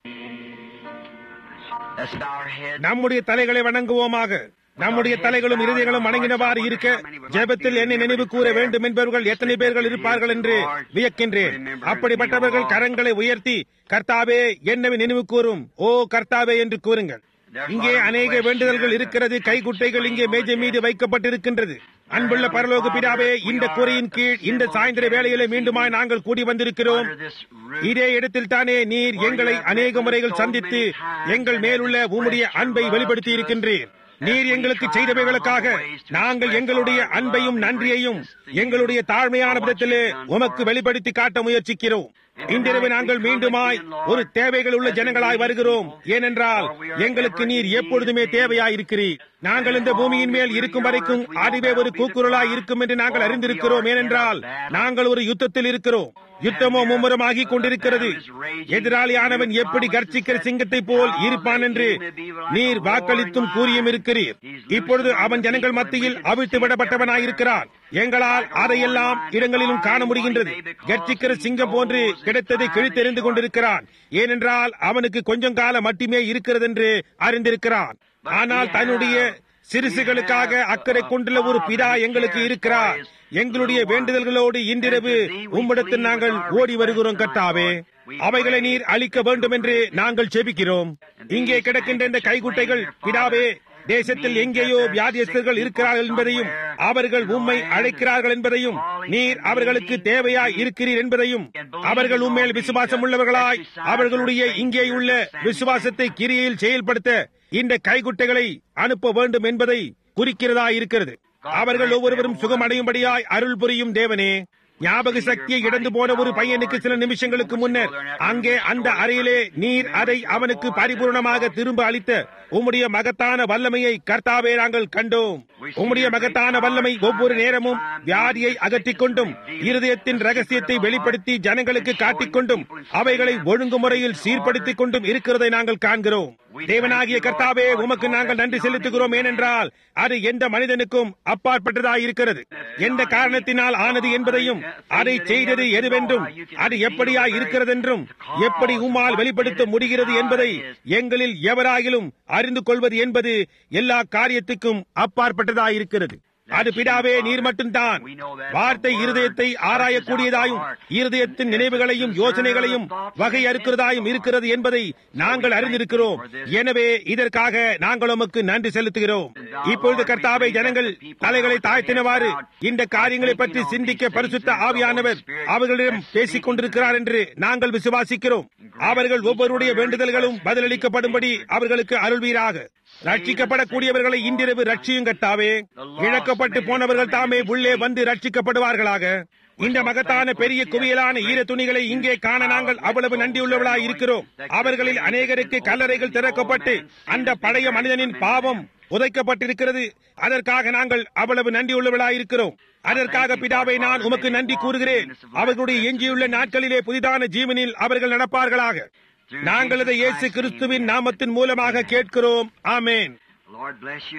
Let's bow our heads. நம்முடைய தலைகளை வணங்குவோமாக நம்முடைய தலைகளும் இருதயங்களும் வணங்கினவாறு இருக்க ஜெபத்தில் என்னை நினைவு கூற வேண்டும் என்பவர்கள் எத்தனை பேர்கள் இருப்பார்கள் என்று வியக்கின்றேன் அப்படிப்பட்டவர்கள் கரங்களை உயர்த்தி கர்த்தாவே என்னை நினைவு கூறும் ஓ கர்த்தாவே என்று கூறுங்கள் இங்கே அநேக வேண்டுதல்கள் இருக்கிறது கைகுட்டைகள் இங்கே மேஜை மீது வைக்கப்பட்டிருக்கின்றது அன்புள்ள பரலோக பிதாவே இந்த குறையின் கீழ் இந்த சாயந்தர வேளையிலே மீண்டுமாய் நாங்கள் கூடி வந்திருக்கிறோம் Under this roof. இதே இடத்தில் தானே நீர் எங்களை அநேக முறைகள் சந்தித்து எங்கள் மேலுள்ள உம்முடைய அன்பை வெளிப்படுத்தி இருக்கின்றீர் நீர் எங்களுக்கு செய்தவைகளுக்காக நாங்கள் எங்களுடைய அன்பையும் நன்றியையும் எங்களுடைய தாழ்மையான விதத்திலே உமக்கு வெளிப்படுத்தி காட்ட முயற்சிக்கிறோம் இன்றிரவு நாங்கள் மீண்டுமாய் ஒரு தேவைகள் உள்ள ஜனங்களாய் வருகிறோம் ஏனென்றால் எங்களுக்கு நீர் எப்பொழுதுமே தேவையாய் இருக்கிறீர் நாங்கள் இந்த பூமியின் மேல் இருக்கும் வரைக்கும் அதுவே ஒரு கூக்குரலாய் இருக்கும் என்று நாங்கள் அறிந்திருக்கிறோம் ஏனென்றால் நாங்கள் ஒரு யுத்தத்தில் இருக்கிறோம் யுத்தமோ மும்முரமாகி கொண்டிருக்கிறது எதிராளியானவன் எப்படி கர்ச்சிக்கிற சிங்கத்தை போல் இருப்பான் என்று நீர் வாக்களித்தும் கூறியும் இருக்கிறீர் இப்பொழுது அவன் ஜனங்கள் மத்தியில் அவிழ்த்து விடப்பட்டவனாயிருக்கிறான் எங்களால் அதையெல்லாம் இடங்களிலும் காண முடிகின்றது கர்ச்சிக்கிற சிங்கம் போன்று கிடைத்ததை கிழித்தெறிந்து கொண்டிருக்கிறான் ஏனென்றால் அவனுக்கு கொஞ்சம் காலம் மட்டுமே இருக்கிறது என்று அறிந்திருக்கிறான் ஆனால் தன்னுடைய சிறுசுகளுக்காக அக்கறை கொண்டுள்ள ஒரு பிதா எங்களுக்கு இருக்கிறார் எங்களுடைய வேண்டுதல்களோடு இன்றிரவு உம்மிடத்தில் நாங்கள் ஓடி வருகிறோம் கர்த்தாவே அவைகளை நீர் அளிக்க வேண்டும் என்று நாங்கள் செபிக்கிறோம் இங்கே கிடக்கின்ற இந்த கைகுட்டைகள் பிதாவே தேசத்தில் எங்கேயோ வியாதியஸ்தர்கள் இருக்கிறார்கள் என்பதையும் அவர்கள் உம்மை அழைக்கிறார்கள் என்பதையும் நீர் அவர்களுக்கு தேவையாய் இருக்கிறீர் என்பதையும் அவர்கள் உண்மையில் விசுவாசம் உள்ளவர்களாய் அவர்களுடைய இங்கேயுள்ள விசுவாசத்தை கிரியில் செயல்படுத்த இந்த கைகுட்டைகளை அனுப்ப வேண்டும் என்பதை குறிக்கிறதா இருக்கிறது அவர்கள் ஒவ்வொருவரும் சுகமடையும்படியாய் அருள் புரியும் தேவனே ஞாபக சக்தியை இழந்து போன ஒரு பையனுக்கு சில நிமிஷங்களுக்கு முன்னர் அங்கே அந்த அறையிலே நீர் அதை அவனுக்கு பரிபூர்ணமாக திரும்ப அளித்த உம்முடைய மகத்தான வல்லமையை கர்த்தாவே நாங்கள் கண்டோம் உம்முடைய மகத்தான வல்லமை ஒவ்வொரு நேரமும் வியாதியை அகற்றிக் கொண்டும் இருதயத்தின் ரகசியத்தை வெளிப்படுத்தி ஜனங்களுக்கு காட்டிக்கொண்டும் அவைகளை ஒழுங்குமுறையில் சீர்படுத்திக் கொண்டும் இருக்கிறதை நாங்கள் காண்கிறோம் தேவனாகிய கர்த்தாவே உமக்கு நாங்கள் நன்றி செலுத்துகிறோம் ஏனென்றால் அது எந்த மனிதனுக்கும் அப்பாற்பட்டதாய் இருக்கிறது எந்த காரணத்தினால் ஆனது என்பதையும் அதை செய்தது எதுவென்றும் அது எப்படியா இருக்கிறதென்றும் எப்படி உம்மால் வெளிப்படுத்த முடிகிறது என்பதை எங்களில் எவராகிலும் அறிந்து கொள்வது என்பது எல்லா காரியத்துக்கும் அப்பாற்பட்டதாய் இருக்கிறது அது பிதாவே நீர் மட்டும்தான் வார்த்தை இருதயத்தை ஆராயக்கூடியதாயும் இருதயத்தின் நினைவுகளையும் யோசனைகளையும் வகை அறுக்கிறதாயும் இருக்கிறது என்பதை நாங்கள் அறிந்திருக்கிறோம் எனவே இதற்காக நாங்கள் உமக்கு நன்றி செலுத்துகிறோம் இப்பொழுது கர்த்தாவை ஜனங்கள் தலைகளை தாழ்த்தினவாறு இந்த காரியங்களை பற்றி சிந்திக்க பரிசுத்த ஆவியானவர் அவர்களிடம் பேசிக் கொண்டிருக்கிறார் என்று நாங்கள் விசுவாசிக்கிறோம் அவர்கள் ஒவ்வொருடைய வேண்டுதல்களும் பதிலளிக்கப்படும்படி அவர்களுக்கு அருள்வீராக ரட்சிக்கப்படக்கூடியவர்களை இன்றிரவு ரட்சியும் கட்டாவே இழக்கப்பட்டு போனவர்கள் தாமே உள்ளே வந்து ரட்சிக்கப்படுவார்களாக இந்த மகத்தான பெரிய குவியலான ஈர துணிகளை இங்கே காண நாங்கள் அவ்வளவு நன்றியுள்ளவர்களாய் இருக்கிறோம் அவர்களில் அநேகருக்கு கல்லறைகள் திறக்கப்பட்டு அந்த பழைய மனிதனின் பாவம் உதைக்கப்பட்டிருக்கிறது அதற்காக நாங்கள் அவ்வளவு நன்றியுள்ளவர்களாய் இருக்கிறோம் அதற்காக பிதாவை நான் உமக்கு நன்றி கூறுகிறேன் அவர்களுடைய எஞ்சியுள்ள நாட்களிலே புதிதான ஜீவனில் அவர்கள் நடப்பார்களாக நாங்கள் இதை இயேசு கிறிஸ்துவின் நாமத்தின் மூலமாக கேட்கிறோம் ஆமேன் Lord bless you.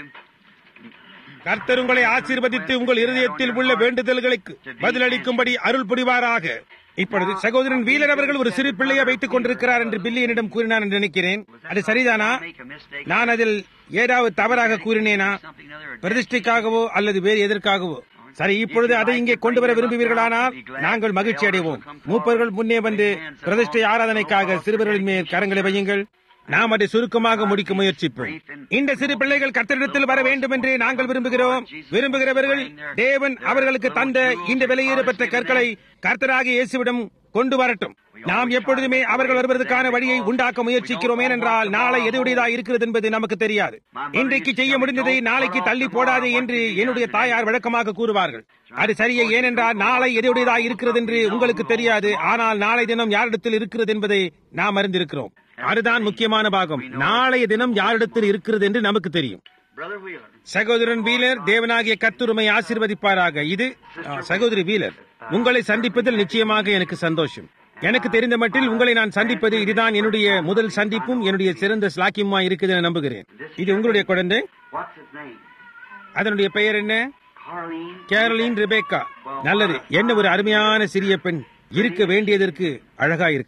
கர்த்தர் உங்களை ஆசீர்வதித்து உங்கள் இருதயத்தில் உள்ள வேண்டுதல்களுக்கு பதிலளிக்கும்படி அருள் புரிவாராக இப்பொழுது சகோதரன் வீலர் அவர்கள் ஒரு சிறு பிள்ளையை வைத்துக் கொண்டிருக்கிறார் என்று பில்லியனிடம் கூறினார் என்று நினைக்கிறேன் அது சரிதானா நான் அதில் ஏதாவது தவறாக கூறினேனா பிரதிஷ்டைக்காகவோ அல்லது வேறு எதற்காகவோ சரி இப்பொழுது அதை இங்கே கொண்டு வர விரும்புவீர்களானால் நாங்கள் மகிழ்ச்சி அடைவோம் மூப்பர்கள் முன்னே வந்து பிரதிஷ்டை ஆராதனைக்காக சிறுவர்களின் மேல் கரங்களை வையுங்கள் நாம் அதை சுருக்கமாக முடிக்க முயற்சிப்போம் இந்த சிறு பிள்ளைகள் கர்த்தரிடத்தில் வர வேண்டும் என்று நாங்கள் விரும்புகிறோம் விரும்புகிறவர்கள் தேவன் அவர்களுக்கு தந்த இந்த விலையேற பெற்ற கற்களை கர்த்தராக இயேசுவிடம் கொண்டு வரட்டும் நாம் எப்பொழுதுமே அவர்கள் வருவதற்கான வழியை உண்டாக்க முயற்சிக்கிறோம் ஏனென்றால் நாளை எதுவுடையதா இருக்கிறது என்பது நமக்கு தெரியாது இன்றைக்கு செய்ய முடிந்ததை நாளைக்கு தள்ளி போடாதே என்று என்னுடைய தாயார் விளக்கமாக கூறுவார்கள் அது சரியே ஏனென்றால் நாளை எதுவுடையதா இருக்கிறது என்று உங்களுக்கு தெரியாது ஆனால் நாளை தினம் யாரிடத்தில் இருக்கிறது என்பதை நாம் அறிந்திருக்கிறோம் அதுதான் முக்கியமான பாகம் நாளைய தினம் யாரிடத்தில் இருக்கிறது என்று நமக்கு தெரியும் Brother Wheeler. சகோதரன் வீலர் தேவனாகிய கத்துருமை ஆசீர்வதிப்பாராக இது ஆ, சகோதரி வீலர் உங்களை சந்திப்பதில் நிச்சயமாக எனக்கு சந்தோஷம் எனக்கு தெரிந்த மட்டில் உங்களை நான் சந்திப்பது இதுதான் என்னுடைய முதல் சந்திப்பும் என்னுடைய சிறந்த ஸ்லாக்கியமா இருக்குது என நம்புகிறேன் இது உங்களுடைய குழந்தை What's his name? அதனுடைய பெயர் என்ன Carlene. கேரளின் ரிபேக்கா நல்லது என்ன ஒரு அருமையான சிறிய பெண் இருக்க வேண்டியதற்கு அழகா இருக்கிறார்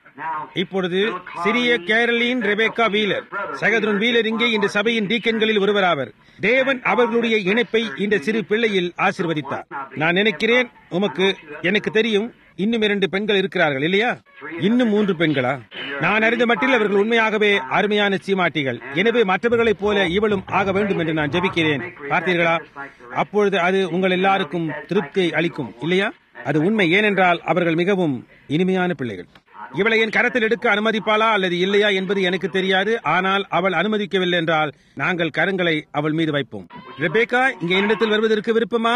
இப்பொழுது சிறிய கேரளின் ரெபேக்கா வீலர் சகோதரன் வீலர் இங்கே இந்த சபையின் டீக்கன்களில் ஒருவராவர் தேவன் அவர்களுடைய இணைப்பை இந்த சிறு பிள்ளையில் ஆசிர்வதித்தார் நான் நினைக்கிறேன் உமக்கு எனக்கு தெரியும் இன்னும் இரண்டு பெண்கள் இருக்கிறார்கள் இல்லையா இன்னும் மூன்று பெண்களா நான் அறிந்த மட்டில் அவர்கள் உண்மையாகவே அருமையான சீமாட்டிகள் எனவே மற்றவர்களைப் போல இவளும் ஆக வேண்டும் என்று நான் ஜெபிக்கிறேன் பார்த்தீர்களா அப்பொழுது அது உங்கள் எல்லாருக்கும் திருப்தியை அளிக்கும் இல்லையா அது உண்மை ஏனென்றால் அவர்கள் மிகவும் இனிமையான பிள்ளைகள் இவளை என் கரத்தில் எடுக்க அனுமதிப்பாளா அல்லது இல்லையா என்பது எனக்கு தெரியாது ஆனால் அவள் அனுமதிக்கவில்லை என்றால் நாங்கள் கரங்களை அவள் மீது வைப்போம் ரெபேக்கா இங்கே என்னிடத்தில் வருவதற்கு விருப்பமா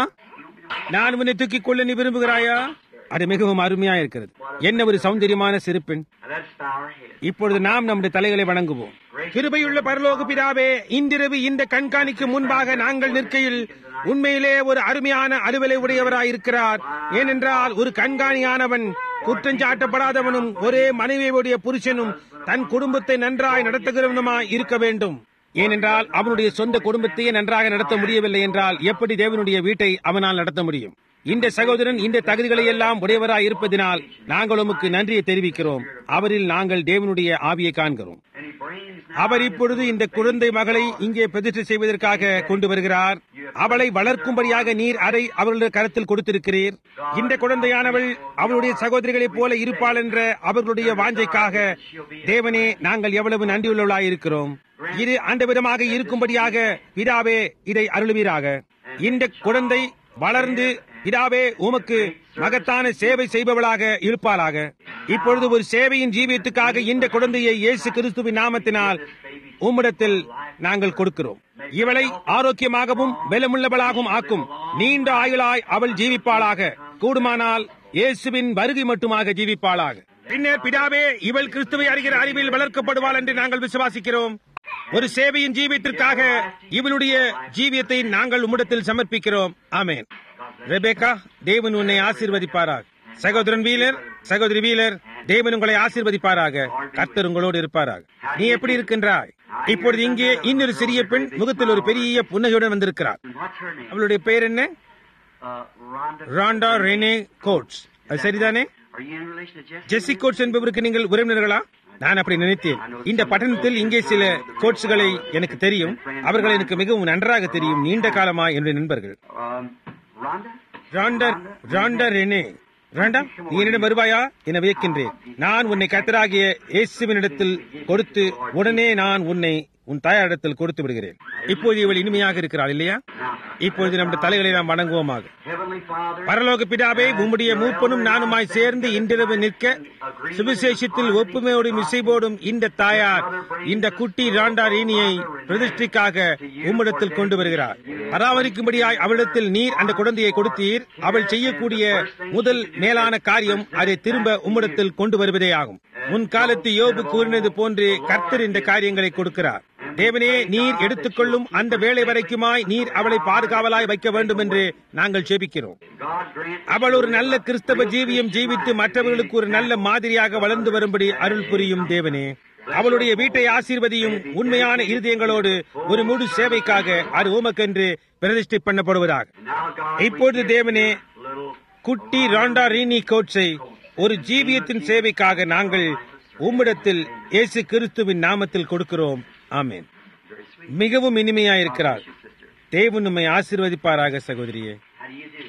நான் உன்னை தூக்கிக் கொள்ள நீ விரும்புகிறாயா அது மிகவும் அருமையா இருக்கிறது என்ன ஒரு சௌந்தரியமான சிறுப்பெண் Let's bow our heads. இப்பொழுது நாம் நம்முடைய தலைகளை வணங்குவோம் கிருபையுள்ள பரலோக பிதாவே இன்றிரவு இந்த கண்காணிக்கு முன்பாக நாங்கள் நிற்கையில் உண்மையிலே ஒரு அருமையான அலுவலை உடையவராயிருக்கிறார் ஏனென்றால் ஒரு கண்காணியானவன் குற்றஞ்சாட்டப்படாதவனும் ஒரே மனைவியுடைய புருஷனும் தன் குடும்பத்தை நன்றாய் நடத்துகிறவனுமாய் இருக்க வேண்டும் ஏனென்றால் அவனுடைய சொந்த குடும்பத்தையே நன்றாக நடத்த முடியவில்லை என்றால் எப்படி தேவனுடைய வீட்டை அவனால் நடத்த முடியும் இந்த சகோதரன் இந்த தகுதிகளை எல்லாம் உடையவராய் இருப்பதினால் நாங்கள் உமக்கு நன்றியை தெரிவிக்கிறோம் அவரில் நாங்கள் தேவனுடைய ஆவியை காண்கிறோம் And he brings now அவர் இப்பொழுது இந்த குழந்தை மகளை இங்கே பிரதிஷ்டை செய்வதற்காக கொண்டு வருகிறார் அவளை வளர்க்கும்படியாக நீர் அதை அவர்களுடைய கருத்தில் கொடுத்திருக்கிறீர் இந்த குழந்தையானவள் அவளுடைய சகோதரிகளைப் போல இருப்பாள் என்ற அவர்களுடைய வாஞ்சைக்காக தேவனே நாங்கள் எவ்வளவு நன்றியுள்ளவளாயிருக்கிறோம் இது அந்த விதமாக இருக்கும்படியாக பிதாவே இதை அருளுவீராக இந்த குழந்தை வளர்ந்து பிதாவே உமக்கு மகத்தான சேவை செய்பவளாக இருப்பாளாக இப்பொழுது ஒரு சேவையின் ஜீவியத்துக்காக இந்த குழந்தையை இயேசு கிறிஸ்துவின் நாமத்தினால் உம்மிடத்தில் நாங்கள் கொடுக்கிறோம் இவளை ஆரோக்கியமாகவும் பலமுள்ளவளாகவும் ஆக்கும் நீண்ட ஆயுளாய் அவள் ஜீவிப்பாளாக கூடுமானால் இயேசுவின் வருகை மட்டுமாக ஜீவிப்பாளாக பின்னர் பிதாவே இவள் கிறிஸ்துவை அறிகிற அறிவில் வளர்க்கப்படுவாள் என்று நாங்கள் விசுவாசிக்கிறோம் ஒரு சேவையின் ஜீவியத்திற்காக இவளுடைய ஜீவியத்தை நாங்கள் உம்மிடத்தில் சமர்ப்பிக்கிறோம் ஆமென் ரெபேக்கா தேவன் உன்னை ஆசீர்வதிப்பாராக சகோதரன் வீலர் சகோதரி வீலர் தேவன் உங்களை ஆசீர்வதிப்பாராக கர்த்தர் உங்களோடு இருப்பாராக நீ எப்படி இருக்கின்றாய் இப்பொழுது இங்கே இன்னொரு சிறிய பெண் முகத்தில் ஒரு பெரிய புன்னகையுடன் வந்திருக்கிறார் And what's her name? அவளுடைய பெயர் என்ன Uh, Rhonda. Rhonda Renee Coates அது சரிதானே Are you in relation to Jesse? Jesse Coates என்பவருக்கு நீங்கள் உறவினர்களா நான் அப்படி நினைத்தேன் இந்த பட்டணத்தில் இங்கே சில கோட்ஸ்களை எனக்கு தெரியும் அவர்கள் எனக்கு மிகவும் நன்றாக தெரியும் நீண்ட காலமா என்னுடைய நண்பர்கள் Um, Rhonda? Rhonda Rhonda Renee Rhonda நீ என்னிடம் வருவாயா என வியக்கின்றேன் நான் உன்னை கத்தராகிய இயேசுவினிடத்தில் கொடுத்து உடனே நான் உன்னை உன் தாயாரிடத்தில் கொடுத்து விடுகிறேன் இப்போது இவள் இனிமையாக இருக்கிறாள் இல்லையா இப்பொழுது நம்முடைய தலைகளை நாம் வணங்குவோமாக Heavenly Father. பரலோக பிதாவே உம்முடைய மூப்பனும் நானுமாய் சேர்ந்து இன்றிரவு நிற்க சுவிசேஷத்தில் ஒப்புமையோடும் இசைபோடும் இந்த தாயார் இந்த குட்டி ராண்டா ரீனியை பிரதிஷ்டைக்காக உம்மிடத்தில் கொண்டு வருகிறார் பராமரிக்கும்படியாய் அவளிடத்தில் நீர் அந்த குழந்தையை கொடுத்தீர் அவள் செய்யக்கூடிய முதல் மேலான காரியம் அதை திரும்ப உம்மிடத்தில் கொண்டு வருவதே ஆகும் முன் காலத்து யோபு கூறினது போன்று கர்த்தர் இந்த காரியங்களை கொடுக்கிறார் தேவனே நீர் எடுத்துக்கொள்ளும் அந்த வேலை வரைக்குமாய் நீர் அவளை பாதுகாவலாய் வைக்க வேண்டும் என்று நாங்கள் ஜெபிக்கிறோம் God grant அவள் ஒரு நல்ல கிறிஸ்தவ ஜீவியம் ஜீவித்து மற்றவர்களுக்கு ஒரு நல்ல மாதிரியாக வளர்ந்து வரும்படி அருள் புரியும் தேவனே அவளுடைய வீட்டை ஆசீர்வதியும் உண்மையான இருதயங்களோடு ஒரு முழு சேவைக்காக அது உமக்கென்று பிரதிஷ்டை பண்ணப்படுவதாக now, God. இப்பொழுது தேவனே Little குட்டி ராண்டா ரீனி கோட்ஸை ஒரு ஜீவியத்தின் சேவைக்காக நாங்கள் உம்மிடத்தில் இயேசு கிறிஸ்துவின் நாமத்தில் கொடுக்கிறோம் ஆமென் மிகவும் இனிமையாயிருக்கிறார் தேவன் உம்மை ஆசீர்வதிப்பாராக சகோதரியே How do you do?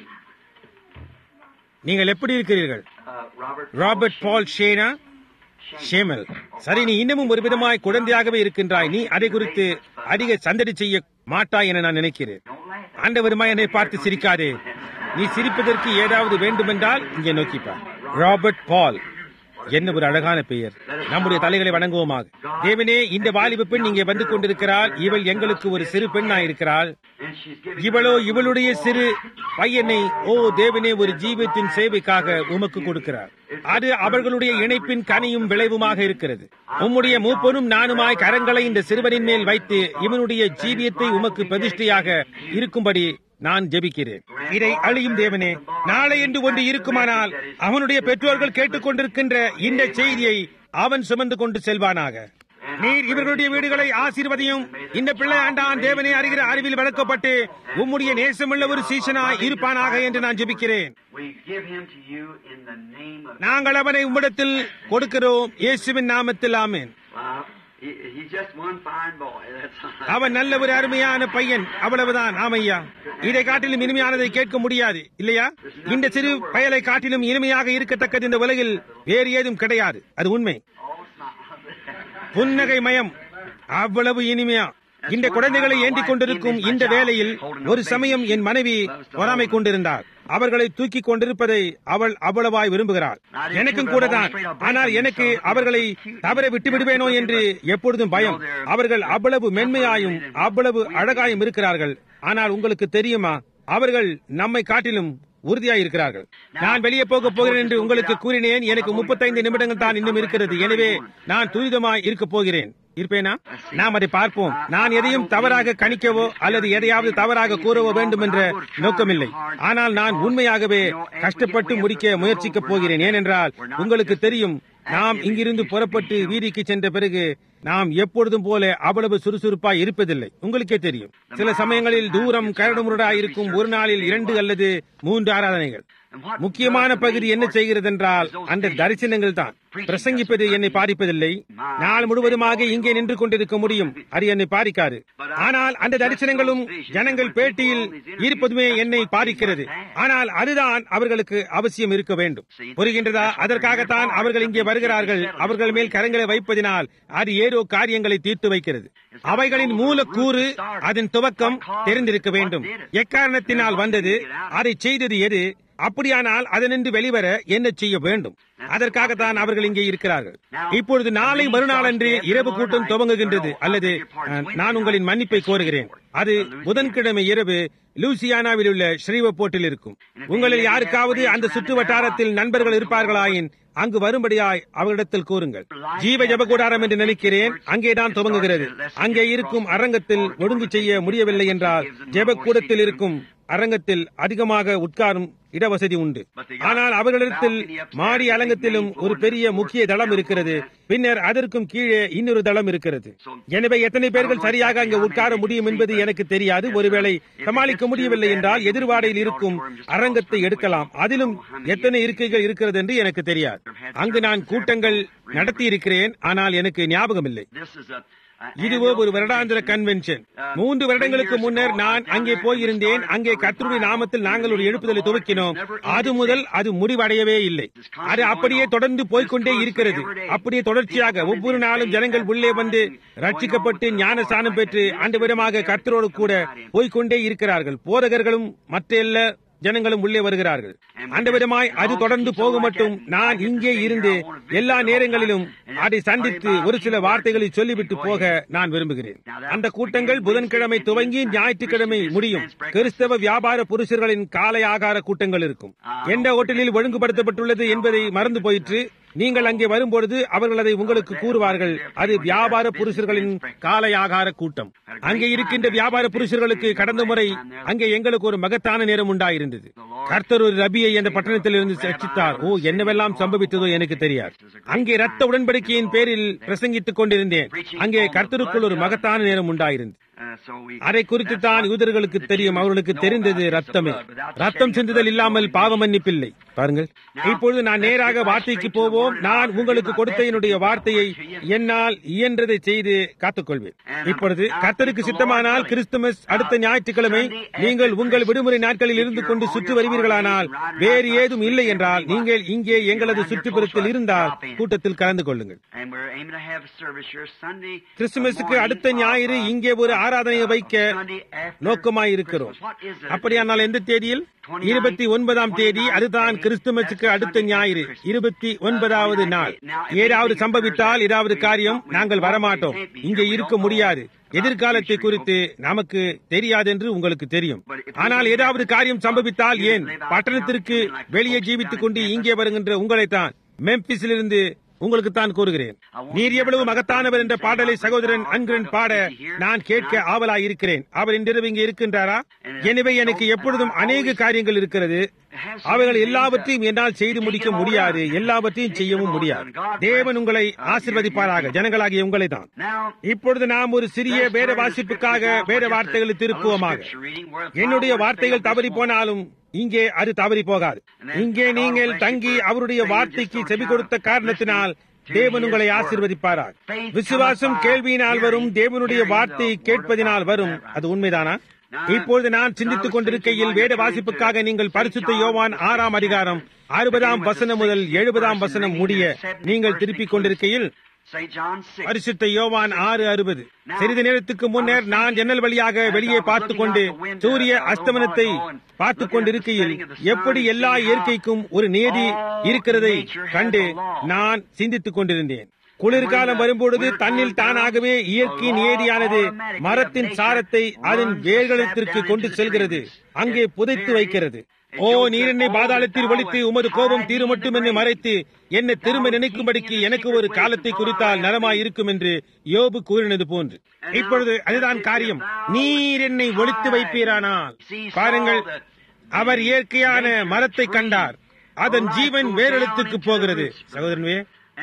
நீங்கள் எப்படி இருக்கிறீர்கள் Uh, Robert. ராபர்ட் பால் ஷேனா ஷேமல் சரி நீ இன்னமும் ஒரு விதமாய் குழந்தையாகவே இருக்கின்றாய் நீ அதை குறித்து அதிக சந்தடி செய்ய மாட்டாய் என நான் நினைக்கிறேன் Don't laugh. ஆண்டவருமா என்னை பார்த்து சிரிக்காதே நீ சிரிப்பதற்கு ஏதாவது வேண்டுமென்றால் இங்கே நோக்கிப்பார் ராபர்ட் பால் என்ன ஒரு அழகான பெயர் நம்முடைய தலைகளை வணங்குவோமாக தேவனே இந்த வாலிப பெண் இங்கே வந்து கொண்டிருக்கிறாள் இவள் எங்களுக்கு ஒரு சிறு பெண்ணாயிருக்கிறாள் And she's giving. இவளோ இவளுடைய சிறு பையனை ஓ தேவனே ஒரு ஜீவத்தின் சேவைக்காக உமக்கு கொடுக்கிறார் அது அவர்களுடைய இணைப்பின் கனியும் விளைவுமாக இருக்கிறது உம்முடைய மூப்பனும் நானுமாய் கரங்களை இந்த சிறுவனின் மேல் வைத்து இவனுடைய ஜீவியத்தை உமக்கு பிரதிஷ்டையாக இருக்கும்படி நான் ஜெபிக்கிறேன் இதை அழியும் தேவனே நாளை என்று ஒன்று இருக்குமானால் அவனுடைய பெற்றோர்கள் கேட்டுக்கொண்டிருக்கின்ற இந்த செய்தியை அவன் சுமந்து கொண்டு செல்வானாக நீர் இவர்களுடைய வீடுகளை ஆசீர்வதியும் இந்த பிள்ளை ஆண்டான் தேவனை அறிகிற அறிவில் வளர்க்கப்பட்டு உம்முடைய நேசமுள்ள ஒரு சீசனாய் இருப்பானாக என்று நான் ஜெபிக்கிறேன் We give him to you in the name of நாங்கள் அவனை உம்மிடத்தில் கொடுக்கிறோம் இயேசுவின் நாமத்தில் ஆமென் Wow. He, he's just one fine boy. That's all. அவன் நல்ல ஒரு அருமையான பையன் அவ்வளவுதான் ஆமையா இதை காட்டிலும் இனிமையானதை கேட்க முடியாது இல்லையா இந்த சிறு பயலை காட்டிலும் இனிமையாக இருக்கத்தக்கது இந்த உலகில் வேறு ஏதும் கிடையாது அது உண்மை Oh, smile. புன்னகை மயம் அவ்வளவு இனிமையா இந்த குழந்தைகளை ஏந்திக் கொண்டிருக்கும் இந்த வேளையில் ஒரு சமயம் என் மனைவி பொறாமை கொண்டிருந்தார் அவர்களை தூக்கி கொண்டிருப்பதை அவள் அவ்வளவாய் விரும்புகிறாள் எனக்கும் கூட தான் ஆனால் எனக்கு அவர்களை தவற விட்டு விடுவேனோ என்று எப்பொழுதும் பயம் அவர்கள் அவ்வளவு மென்மையாயும் அவ்வளவு அழகாயும் இருக்கிறார்கள் ஆனால் உங்களுக்கு தெரியுமா அவர்கள் நம்மை காட்டிலும் உறுதியாய் இருக்கிறார்கள் நான் வெளியே போக போகிறேன் என்று உங்களுக்கு கூறினேன் எனக்கு முப்பத்தைந்து நிமிடங்கள் தான் இன்னும் இருக்கிறது எனவே நான் துரிதமாய் இருக்க போகிறேன் இருப்பேனா நாம் அதை பார்ப்போம் நான் எதையும் தவறாக கணிக்கவோ அல்லது எதையாவது தவறாக கூறவோ வேண்டும் என்ற நோக்கமில்லை ஆனால் நான் உண்மையாகவே கஷ்டப்பட்டு முடிக்க முயற்சிக்கப் போகிறேன் ஏனென்றால் உங்களுக்கு தெரியும் நாம் இங்கிருந்து புறப்பட்டு வீதிக்கு சென்ற பிறகு நாம் எப்பொழுதும் போல அவ்வளவு சுறுசுறுப்பாய் இருப்பதில்லை உங்களுக்கே தெரியும் சில சமயங்களில் தூரம் கரடுமுரடாய் இருக்கும் ஒரு நாளில் இரண்டு அல்லது மூன்று ஆராதனைகள் முக்கியமான பகுதி என்ன செய்கிறது என்றால் அந்த தரிசனங்கள் தான் பிரசங்கிப்பது என்னை பாதிப்பதில்லை நாள் முழுவதுமாக இங்கே நின்று கொண்டிருக்க முடியும் அது என்னை பாதிக்காது ஆனால் அந்த தரிசனங்களும் ஜனங்கள் பேட்டியில் இருப்பதுமே என்னை பாதிக்கிறது ஆனால் அதுதான் அவர்களுக்கு அவசியம் இருக்க வேண்டும் புரிகின்றதா அதற்காகத்தான் அவர்கள் இங்கே வருகிறார்கள் அவர்கள் மேல் கரங்களை வைப்பதினால் அது ஏதோ காரியங்களை தீர்த்து வைக்கிறது அவைகளின் மூலக்கூறு அதன் துவக்கம் தெரிந்திருக்க வேண்டும் எக்காரணத்தினால் வந்தது அதை செய்தது எது அப்படியானால் அதனின்று வெளிவர என்ன செய்ய வேண்டும் அதற்காகத்தான் அவர்கள் இங்கே இருக்கிறார்கள் இப்பொழுது நாளை மறுநாளன்று இரவு கூட்டம் துவங்குகின்றது அல்லது அஹ், நான் உங்களின் மன்னிப்பை கோருகிறேன் அது புதன்கிழமை இரவு லூசியானாவில் உள்ள ஸ்ரீவப்போர்ட்டில் இருக்கும் உங்களில் யாருக்காவது அந்த சுற்று வட்டாரத்தில் நண்பர்கள் இருப்பார்களாயின் அங்கு வரும்படியாய் அவர்களிடத்தில் கூறுங்கள் ஜீவ ஜபகூடாரம் என்று நினைக்கிறேன் அங்கேதான் துவங்குகிறது அங்கே இருக்கும் அரங்கத்தில் ஒழுங்கு செய்ய முடியவில்லை என்றால் ஜெபக்கூடத்தில் இருக்கும் அரங்கத்தில் அதிகமாக உட்காரும் இடவசதி உண்டு ஆனால் அவர்களிடத்தில் மாடி அலங்கத்திலும் ஒரு பெரிய முக்கிய தளம் இருக்கிறது பின்னர் அதற்கும் கீழே இன்னொரு தளம் இருக்கிறது எனவே எத்தனை பேர்கள் சரியாக அங்கே உட்கார முடியும் என்பது எனக்கு தெரியாது ஒருவேளை சமாளிக்க முடியவில்லை என்றால் எதிர்வாடையில் இருக்கும் அரங்கத்தை எடுக்கலாம் அதிலும் எத்தனை இருக்கைகள் இருக்கிறது என்று எனக்கு தெரியாது அங்கு நான் கூட்டங்கள் நடத்தி இருக்கிறேன் ஆனால் எனக்கு ஞாபகம் இல்லை This is a, a இதுவோ ஒரு வருடாந்திர கன்வென்ஷன் மூன்று வருடங்களுக்கு முன்னர் நான் அங்கே போயிருந்தேன் அங்கே கர்த்தருடைய நாமத்தில் நாங்கள் ஒரு எழுப்புதலை துவக்கினோம் அது முதல் அது முடிவடையவே இல்லை அது அப்படியே தொடர்ந்து போய்க்கொண்டே இருக்கிறது அப்படியே தொடர்ச்சியாக ஒவ்வொரு நாளும் ஜனங்கள் உள்ளே வந்து ரட்சிக்கப்பட்டு ஞானஸ்தானம் பெற்று அந்த விதமாக கர்த்தரோடு கூட போய்க்கொண்டே இருக்கிறார்கள் போதகர்களும் மற்ற எல்லா ஜனங்களும் உள்ளே வருகிறார்கள் அந்த விதமாய் அது தொடர்ந்து போக மட்டும் நான் இங்கே இருந்து எல்லா நேரங்களிலும் அதை சந்தித்து ஒரு சில வார்த்தைகளை சொல்லிவிட்டு போக நான் விரும்புகிறேன் அந்த கூட்டங்கள் புதன்கிழமை துவங்கி ஞாயிற்றுக்கிழமை முடியும் கிறிஸ்தவ வியாபார புருஷர்களின் காலை ஆகார கூட்டங்கள் இருக்கும் எந்த ஹோட்டலில் ஒழுங்குபடுத்தப்பட்டுள்ளது என்பதை மறந்து போயிற்று நீங்கள் அங்கே வரும்பொழுது அவர்கள் அதை உங்களுக்கு கூறுவார்கள் அது வியாபார புருஷர்களின் காலை ஆகார கூட்டம் அங்கே இருக்கின்ற வியாபார புருஷர்களுக்கு கடந்த முறை அங்கே எங்களுக்கு ஒரு மகத்தான நேரம் உண்டாயிருந்தது கர்த்தர் ஒரு ரபியை அந்த பட்டணத்தில் இருந்து ரட்சித்தார் ஓ என்னவெல்லாம் சம்பவித்ததோ எனக்கு தெரியாது அங்கே ரத்த உடன்படிக்கையின் பேரில் பிரசங்கித்துக் கொண்டிருந்தேன் அங்கே கர்த்தருக்குள் ஒரு மகத்தான நேரம் உண்டாயிருந்தது uh, so we. அதை குறித்து தான் யூதர்களுக்கு தெரியும் அவர்களுக்கு தெரிந்தது ரத்தமே ரத்தம் சிந்துதல் இல்லாமல் பாவ மன்னிப்பில்லை பாருங்கள் இப்பொழுது நான் நேராக வார்த்தைக்கு போவோம் நான் உங்களுக்கு கொடுத்த என்னுடைய வார்த்தையை என்னால் இயன்றதை செய்து காத்துக்கொள்வேன் இப்பொழுது கர்த்தருக்கு சித்தமானால் கிறிஸ்துமஸ் அடுத்த ஞாயிற்றுக்கிழமை நீங்கள் உங்கள் விடுமுறை நாட்களில் இருந்து கொண்டு சுற்றி வருவீர்களானால் வேறு ஏதும் இல்லை என்றால் நீங்கள் இங்கே எங்களது சுற்றுப்புறத்தில் இருந்தால் கூட்டத்தில் கலந்து கொள்ளுங்கள் And we're aiming to have a service here Sunday. கிறிஸ்துமஸுக்கு morning அடுத்த of, ஞாயிறு uh, இங்கே ஒரு ஆராதனையை வைக்க Sunday after நோக்கமாய் இருக்கிறோம் Christmas. What is it? அப்படியானால் எந்த தேதியில் இருபத்தி ஒன்பதாம் தேதி அதுதான் கிறிஸ்துமஸுக்கு அடுத்த ஞாயிறு இருபத்தி ஒன்பதாவது நாள் ஏதாவது சம்பவித்தால் ஏதாவது காரியம் நாங்கள் வரமாட்டோம் இங்கே இருக்க முடியாது எதிர்காலத்தை குறித்து நமக்கு தெரியாது என்று உங்களுக்கு தெரியும் ஆனால் ஏதாவது காரியம் சம்பவித்தால் ஏன் பட்டணத்திற்கு வெளியே ஜீவித்துக் கொண்டு இங்கே வருகின்ற உங்களைத்தான் மெம்பிஸிலிருந்து உங்களுக்கு தான் கூறுகிறேன் நீர் எவ்வளவு மகத்தானவர் என்ற பாடலை சகோதரன் அன்கிரன் பாட நான் கேட்க ஆவலாய் இருக்கிறேன் அவர் இன்றிரவு இங்கே இருக்கின்றாரா எனவே எனக்கு எப்பொழுதும் அநேக காரியங்கள் இருக்கிறது அவைகள் எல்லாவற்றையும் என்னால் செய்து முடிக்க முடியாது எல்லாவற்றையும் செய்யவும் முடியாது தேவன் உங்களை ஆசிர்வதிப்பாராக ஜனங்களாகிய உங்களை தான் இப்பொழுது நாம் ஒரு சிறிய வேத வாசிப்புக்காக வேத வார்த்தைகளை திருப்புவோமாக என்னுடைய வார்த்தைகள் தவறி போனாலும் இங்கே அது தவறி போகாது இங்கே நீங்கள் தங்கி அவருடைய வார்த்தைக்கு செவி கொடுத்த காரணத்தினால் தேவன் உங்களை ஆசிர்வதிப்பாராக விசுவாசம் கேள்வியினால் வரும் தேவனுடைய வார்த்தை கேட்பதினால் வரும் அது உண்மைதானா இப்பொழுது நான் சிந்தித்துக் கொண்டிருக்கையில் வேத வாசிப்புக்காக நீங்கள் பரிசுத்த யோவான் ஆறாம் அதிகாரம் அறுபதாம் வசனம் முதல் எழுபதாம் வசனம் முடிய நீங்கள் திருப்பிக் கொண்டிருக்கையில் பரிசுத்த யோவான் ஆறு அறுபது சிறிது நேரத்துக்கு முன்னர் நான் ஜன்னல் வழியாக வெளியே பார்த்துக் கொண்டு சூரிய அஸ்தமனத்தை பார்த்துக் கொண்டிருக்கையில் எப்படி எல்லா இயற்கைக்கும் ஒரு நியதி இருக்கிறதை கண்டு நான் சிந்தித்துக் கொண்டிருந்தேன் குளிர்காலம் வரும்பொழுது தன்னில் தானாகவே இயற்கை நியதியானது மரத்தின் சாரத்தை அதன் வேர்களிடத்திற்கு கொண்டு செல்கிறது அங்கே புதைத்து வைக்கிறது ஓ நீர் என்னை பாதாளத்தில் ஒழித்து உமது கோபம் தீருமட்டும் என்னை மறைத்து என்னை திரும்ப நினைக்கும்படிக்கு எனக்கு ஒரு காலத்தை குறித்தால் நலமாய் இருக்கும் என்று யோபு கூறினது போன்று இப்பொழுது அதுதான் காரியம் நீர் என்னை ஒழித்து வைப்பீரானால் பாருங்கள் அவர் இயற்கையான மரத்தை கண்டார் அதன் ஜீவன் வேறெழுத்துக்கு போகிறது சகோதரனே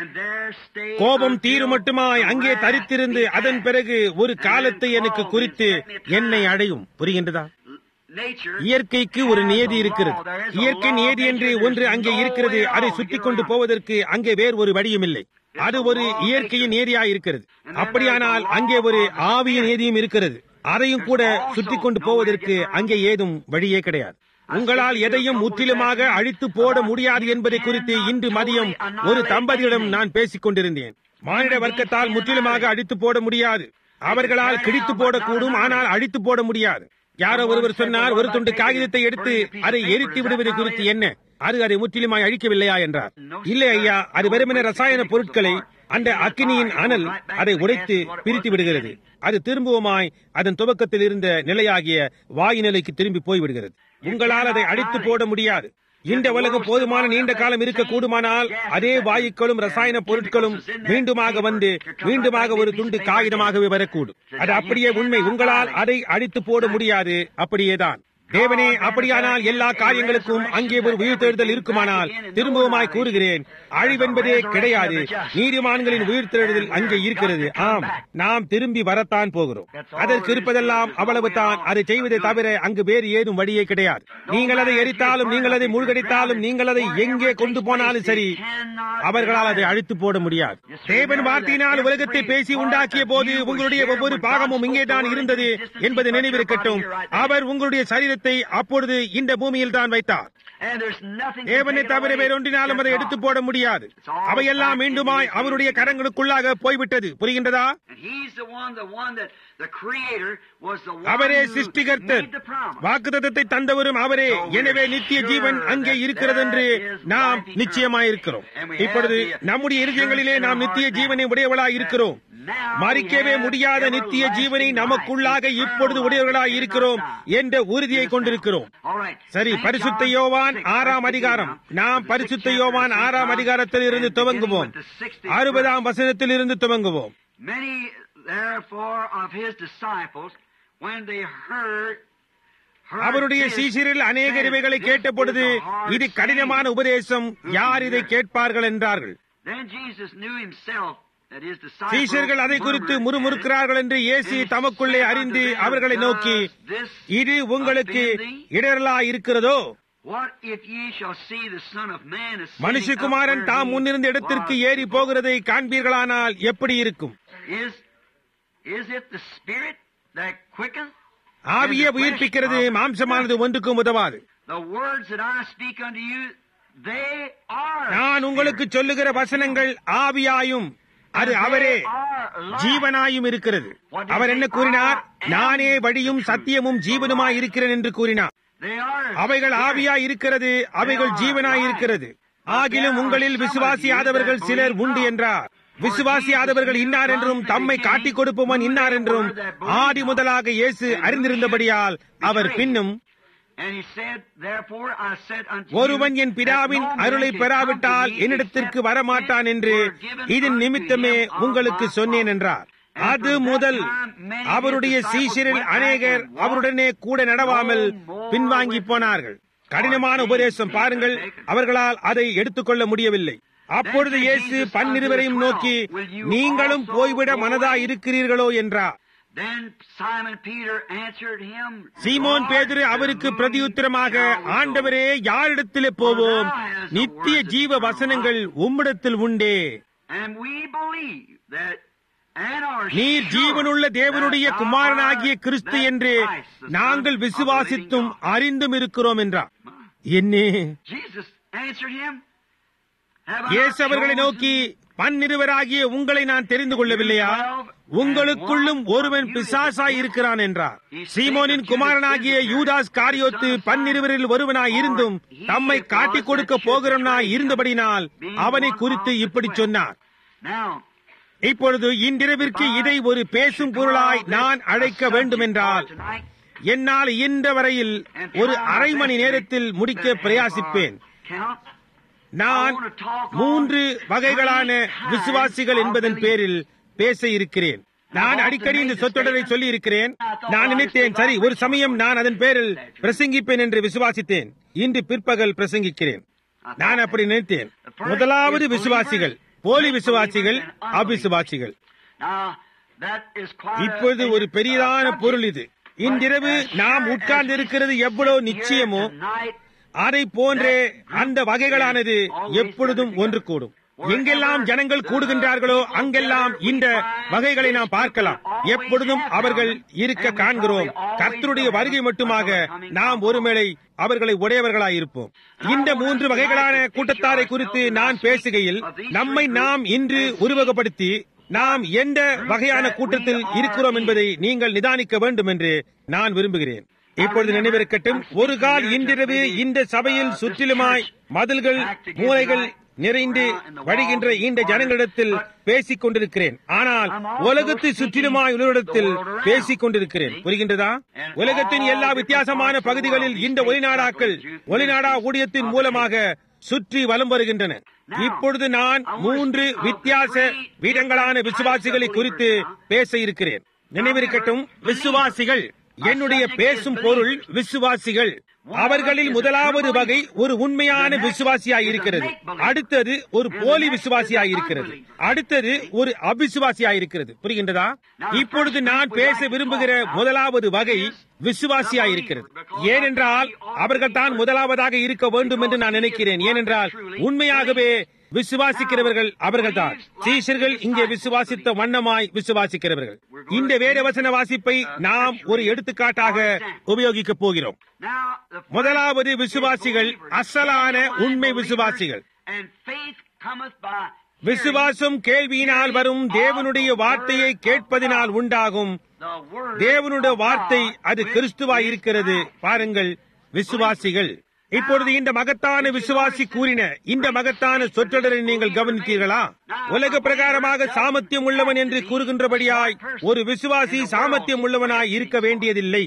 கோபம் தீரு மட்டுமாய் அங்கே தரித்திருந்து அதன் பிறகு ஒரு காலத்தை எனக்கு குறித்து என்னை அடையும் புரிகின்றதா இயற்கைக்கு ஒரு நியதி இருக்கிறது இயற்கை நியதி என்று ஒன்று அங்கே இருக்கிறது அதை சுற்றி கொண்டு போவதற்கு அங்கே வேறு ஒரு வழியும் இல்லை அது ஒரு இயற்கையின் நியதியாய் இருக்கிறது அப்படியானால் அங்கே ஒரு ஆவியின் நியதியும் இருக்கிறது அதையும் கூட சுற்றி கொண்டு போவதற்கு அங்கே ஏதும் வழியே கிடையாது உங்களால் எதையும் முற்றிலுமாக அழித்து போட முடியாது என்பதை குறித்து இன்று மதியம் ஒரு தம்பதியிடம் நான் பேசிக் கொண்டிருந்தேன் மானிட வர்க்கத்தால் முற்றிலுமாக அழித்து போட முடியாது அவர்களால் கிழித்து போடக்கூடும் ஆனால் அழித்து போட முடியாது யாரோ ஒருவர் சொன்னார் ஒரு துண்டு காகிதத்தை எடுத்து அதை எரித்து விடுவது குறித்து என்ன அது அதை முற்றிலுமாய் அழிக்கவில்லையா என்றார் இல்லை ஐயா அது வெறுமன ரசாயன பொருட்களை அந்த அக்கினியின் அனல் அதை உடைத்து பிரித்து விடுகிறது அது திரும்பவுமாய் அதன் துவக்கத்தில் இருந்த நிலையாகிய வாயு நிலைக்கு திரும்பி போய்விடுகிறது உங்களால் அதை அழித்து போட முடியாது இந்த உலகம் போதுமான நீண்ட காலம் இருக்க கூடுமானால் அதே வாயுக்களும் ரசாயன பொருட்களும் மீண்டுமாக வந்து மீண்டுமாக ஒரு துண்டு காகிதமாகவே வரக்கூடும் அது அப்படியே உண்மை உங்களால் அதை அழித்து போட முடியாது அப்படியேதான் தேவனே அப்படியானால் எல்லா காரியங்களுக்கும் அங்கே ஒரு உயிர்த்தெழுதல் இருக்குமானால் திரும்பவுமாய் கூறுகிறேன் அழிவென்பதே கிடையாது நீதிமான்களின் உயிர்த்தெழுதல் அங்கே இருக்கிறது ஆம் நாம் திரும்பி வரத்தான் போகிறோம் அதற்கு இருப்பதெல்லாம் அவ்வளவு தான் அதை செய்வதை தவிர அங்கு வேறு ஏதும் வழியே கிடையாது நீங்கள் அதை எரித்தாலும் நீங்கள் அதை மூழ்கடித்தாலும் நீங்கள் அதை எங்கே கொண்டு போனாலும் சரி அவர்களால் அதை அழித்து போட முடியாது தேவன் வார்த்தையினால் உலகத்தை பேசி உண்டாக்கிய போது உங்களுடைய ஒவ்வொரு பாகமும் இங்கே தான் இருந்தது என்பது நினைவிருக்கட்டும் அவர் உங்களுடைய சரீரத்தை அப்பொழுது இந்த பூமியில் தான் வைத்தார் தேவனை தவிர வேறொன்றினாலும் அதை எடுத்து போட முடியாது அவையெல்லாம் மீண்டுமாய் அவருடைய கரங்களுக்குள்ளாக போய்விட்டது புரிகின்றதா அவரே சிருஷ்டிகர்த்தர் வாக்குத்தத்தை தந்தவரும் அவரே எனவே நித்திய ஜீவன் அங்கே இருக்கிறது என்று நாம் நிச்சயமாயிருக்கிறோம் இப்பொழுது நம்முடைய இருதயங்களிலே நாம் நித்திய ஜீவனை உடையவளாய் இருக்கிறோம் மறிக்கவே முடியாத நித்திய ஜீவனை நமக்குள்ளாக இப்பொழுது உடையவர்களாய் இருக்கிறோம் என்ற உறுதியை கொண்டிருக்கிறோம் சரி பரிசுத்த யோவான் ஆறாம் அதிகாரம் நாம் பரிசுத்த யோவான் ஆறாம் அதிகாரத்தில் இருந்து துவங்குவோம் அறுபதாம் வசனத்தில் இருந்து துவங்குவோம் Many therefore of his disciples, when they heard அவருடைய சீஷரில் அநேகர் இவைகளை கேட்டபொழுது இது கடினமான உபதேசம் யார் இதை கேட்பார்கள் என்றார்கள் சீஷர்கள் அதை குறித்து முறுமுறுக்கிறார்கள் என்று இயேசு தமக்குள்ளே அறிந்து அவர்களை நோக்கி இது உங்களுக்கு இடரலா இருக்கிறதோ மனுஷகுமாரன் தாம் முன்னிருந்த இடத்திற்கு ஏறி போகிறதை காண்பீர்களானால் எப்படி இருக்கும் ஆவிய உயிர்ப்பிக்கிறது மாம்சமானது ஒன்றுக்கும் உதவாது நான் உங்களுக்கு சொல்லுகிற வசனங்கள் ஆவியாயும் அது அவரே ஜீவனாயும் இருக்கிறது அவர் என்ன கூறினார் நானே வழியும் சத்தியமும் ஜீவனுமாய் இருக்கிறேன் என்று கூறினார் அவைகள் ஆவியாய் இருக்கிறது அவைகள் ஜீவனாய் இருக்கிறது ஆகிலும் உங்களில் விசுவாசியாதவர்கள் சிலர் உண்டு என்றார் விசுவாசியாதவர்கள் இன்னார் என்றும் தம்மை காட்டிக் கொடுப்பவன் இன்னார் என்றும் ஆதி முதலாக இயேசு அறிந்திருந்தபடியால் அவர் பின்னும் ஒருவன் என் பிதாவின் அருளை பெறாவிட்டால் என்னிடத்திற்கு வரமாட்டான் என்று இதன் நிமித்தமே உங்களுக்கு சொன்னேன் என்றார் அது முதல் அவருடைய சீஷரில் அநேகர் அவருடனே கூட நடவாமல் பின்வாங்கி போனார்கள் கடினமான உபதேசம் பாருங்கள் அவர்களால் அதை எடுத்துக்கொள்ள முடியவில்லை அப்பொழுது இயேசு பன்னிருவரையும் நோக்கி நீங்களும் போய்விட மனதா இருக்கிறீர்களோ என்றார் Then Simon Peter answered him, சீமோன் "Lord, பேதுரு அவருக்கு பிரதியுத்தரமாக ஆண்டவரே யாரிடத்திலே போவோம் நித்திய ஜீவ வசனங்கள் உம்மிடத்தில் உண்டே And we believe that and are நீர் sure ஜீவனுள்ள தேவனுடைய that குமாரனாகிய thou art கிறிஸ்து that என்று Christ, the Son நாங்கள் of the விசுவாசித்தும் living God." அறிந்தும் இருக்கிறோம் என்றார் என்னே Jesus answered him, "Have I இயேசு not அவர்களை chosen நோக்கி பன்னிருவராகிய உங்களை நான் தெரிந்து கொள்ளவில்லையா உங்களுக்குள்ளும் ஒருவன் பிசாசாய் இருக்கிறான் என்றார் சீமோனின் குமாரனாகிய யூதாஸ் காரியோத்து பன்னிருவரில் ஒருவனாய் இருந்தும் தம்மை காட்டிக் கொடுக்க போகிறவனாய் இருந்தபடினால் அவனை குறித்து இப்படி சொன்னார் Now, இப்பொழுது இன்றிரவிற்கு இதை ஒரு பேசும் பொருளாய் நான் அழைக்க வேண்டுமென்றால் என்னால் இன்ற வரையில் ஒரு அரை மணி நேரத்தில் முடிக்க பிரயாசிப்பேன் நான் மூன்று வகைகளான விசுவாசிகள் என்பதன் பேரில் பேச இருக்கிறேன் நான் அடிக்கடி இந்த சொற்றொடரை சொல்லி இருக்கிறேன் நான் நினைத்தேன் சரி ஒரு சமயம் நான் அதன் பேரில் பிரசங்கிப்பேன் என்று விசுவாசித்தேன் இன்று பிற்பகல் பிரசங்கிக்கிறேன் நான் அப்படி நினைத்தேன் முதலாவது விசுவாசிகள் போலி விசுவாசிகள் அவிசுவாசிகள் இப்பொழுது ஒரு பெரியதான பொருள் இது இன்றிரவு நாம் உட்கார்ந்து இருக்கிறது எவ்வளவு நிச்சயமோ அதை போன்றே அந்த வகைகளானது எப்பொழுதும் ஒன்று கூடும் எங்கெல்லாம் ஜனங்கள் கூடுகின்றார்களோ அங்கெல்லாம் இந்த வகைகளை நாம் பார்க்கலாம் எப்பொழுதும் அவர்கள் இருக்க காண்கிறோம் கர்த்தருடைய வருகை மட்டுமாக நாம் ஒருவேளை அவர்களை உடையவர்களாயிருப்போம் இந்த மூன்று வகைகளான கூட்டத்தாரை குறித்து நான் பேசுகையில் நம்மை நாம் இன்று உருவகப்படுத்தி நாம் எந்த வகையான கூட்டத்தில் இருக்கிறோம் என்பதை நீங்கள் நிதானிக்க வேண்டும் என்று நான் விரும்புகிறேன் இப்பொழுது நினைவிருக்கட்டும் ஒரு கால் இன்றிரவு இந்த சபையில் சுற்றிலுமாய் மதில்கள் மூலைகள் நிறைந்து வழிகின்ற இந்த ஜனங்களிடத்தில் பேசிக் கொண்டிருக்கிறேன் ஆனால் உலகத்தை சுற்றிலுமாய் உள்ளிடத்தில் பேசிக் கொண்டிருக்கிறேன் புரிகின்றதா உலகத்தின் எல்லா வித்தியாசமான பகுதிகளில் இந்த ஒளிநாடாக்கள் ஒளிநாடா ஊழியத்தின் மூலமாக சுற்றி வலம் வருகின்றன இப்பொழுது நான் மூன்று வித்தியாச வீடங்களான விசுவாசிகளை குறித்து பேச இருக்கிறேன் நினைவிருக்கட்டும் விசுவாசிகள் என்னுடைய பேசும் பொருள் விசுவாசிகள் அவர்களில் முதலாவது வகை ஒரு உண்மையான விசுவாசியாய் இருக்கிறது அடுத்தது ஒரு போலி விசுவாசியாய் இருக்கிறது அடுத்தது ஒரு அவிசுவாசியாய் இருக்கிறது புரிகின்றதா இப்பொழுது நான் பேச விரும்புகிற முதலாவது வகை விசுவாசியாய் இருக்கிறது ஏனென்றால் அவர்கள் தான் முதலாவதாக இருக்க வேண்டும் என்று நான் நினைக்கிறேன் ஏனென்றால் உண்மையாகவே விசுவாசிக்கிறவர்கள் அவர்கள்தான் சீஷர்கள் இங்கே விசுவாசித்த வண்ணமாய் விசுவாசிக்கிறவர்கள் இந்த வேதவசன வாசிப்பை நாம் ஒரு எடுத்துக்காட்டாக உபயோகிக்க போகிறோம் முதலாவது விசுவாசிகள் அசலான உண்மை விசுவாசிகள் விசுவாசம் கேள்வியினால் வரும் தேவனுடைய வார்த்தையை கேட்பதினால் உண்டாகும் தேவனுடைய வார்த்தை அது கிறிஸ்துவாய் இருக்கிறது பாருங்கள் விசுவாசிகள் இப்பொழுது இந்த மகத்தான விசுவாசி கூறின இந்த மகத்தான சொற்றொடரை நீங்கள் கவனித்தீர்களா உலக பிரகாரமாக சாமர்த்தியம் உள்ளவன் என்று கூறுகின்றபடியாய் ஒரு விசுவாசி சாமர்த்தியம் உள்ளவனாய் இருக்க வேண்டியதில்லை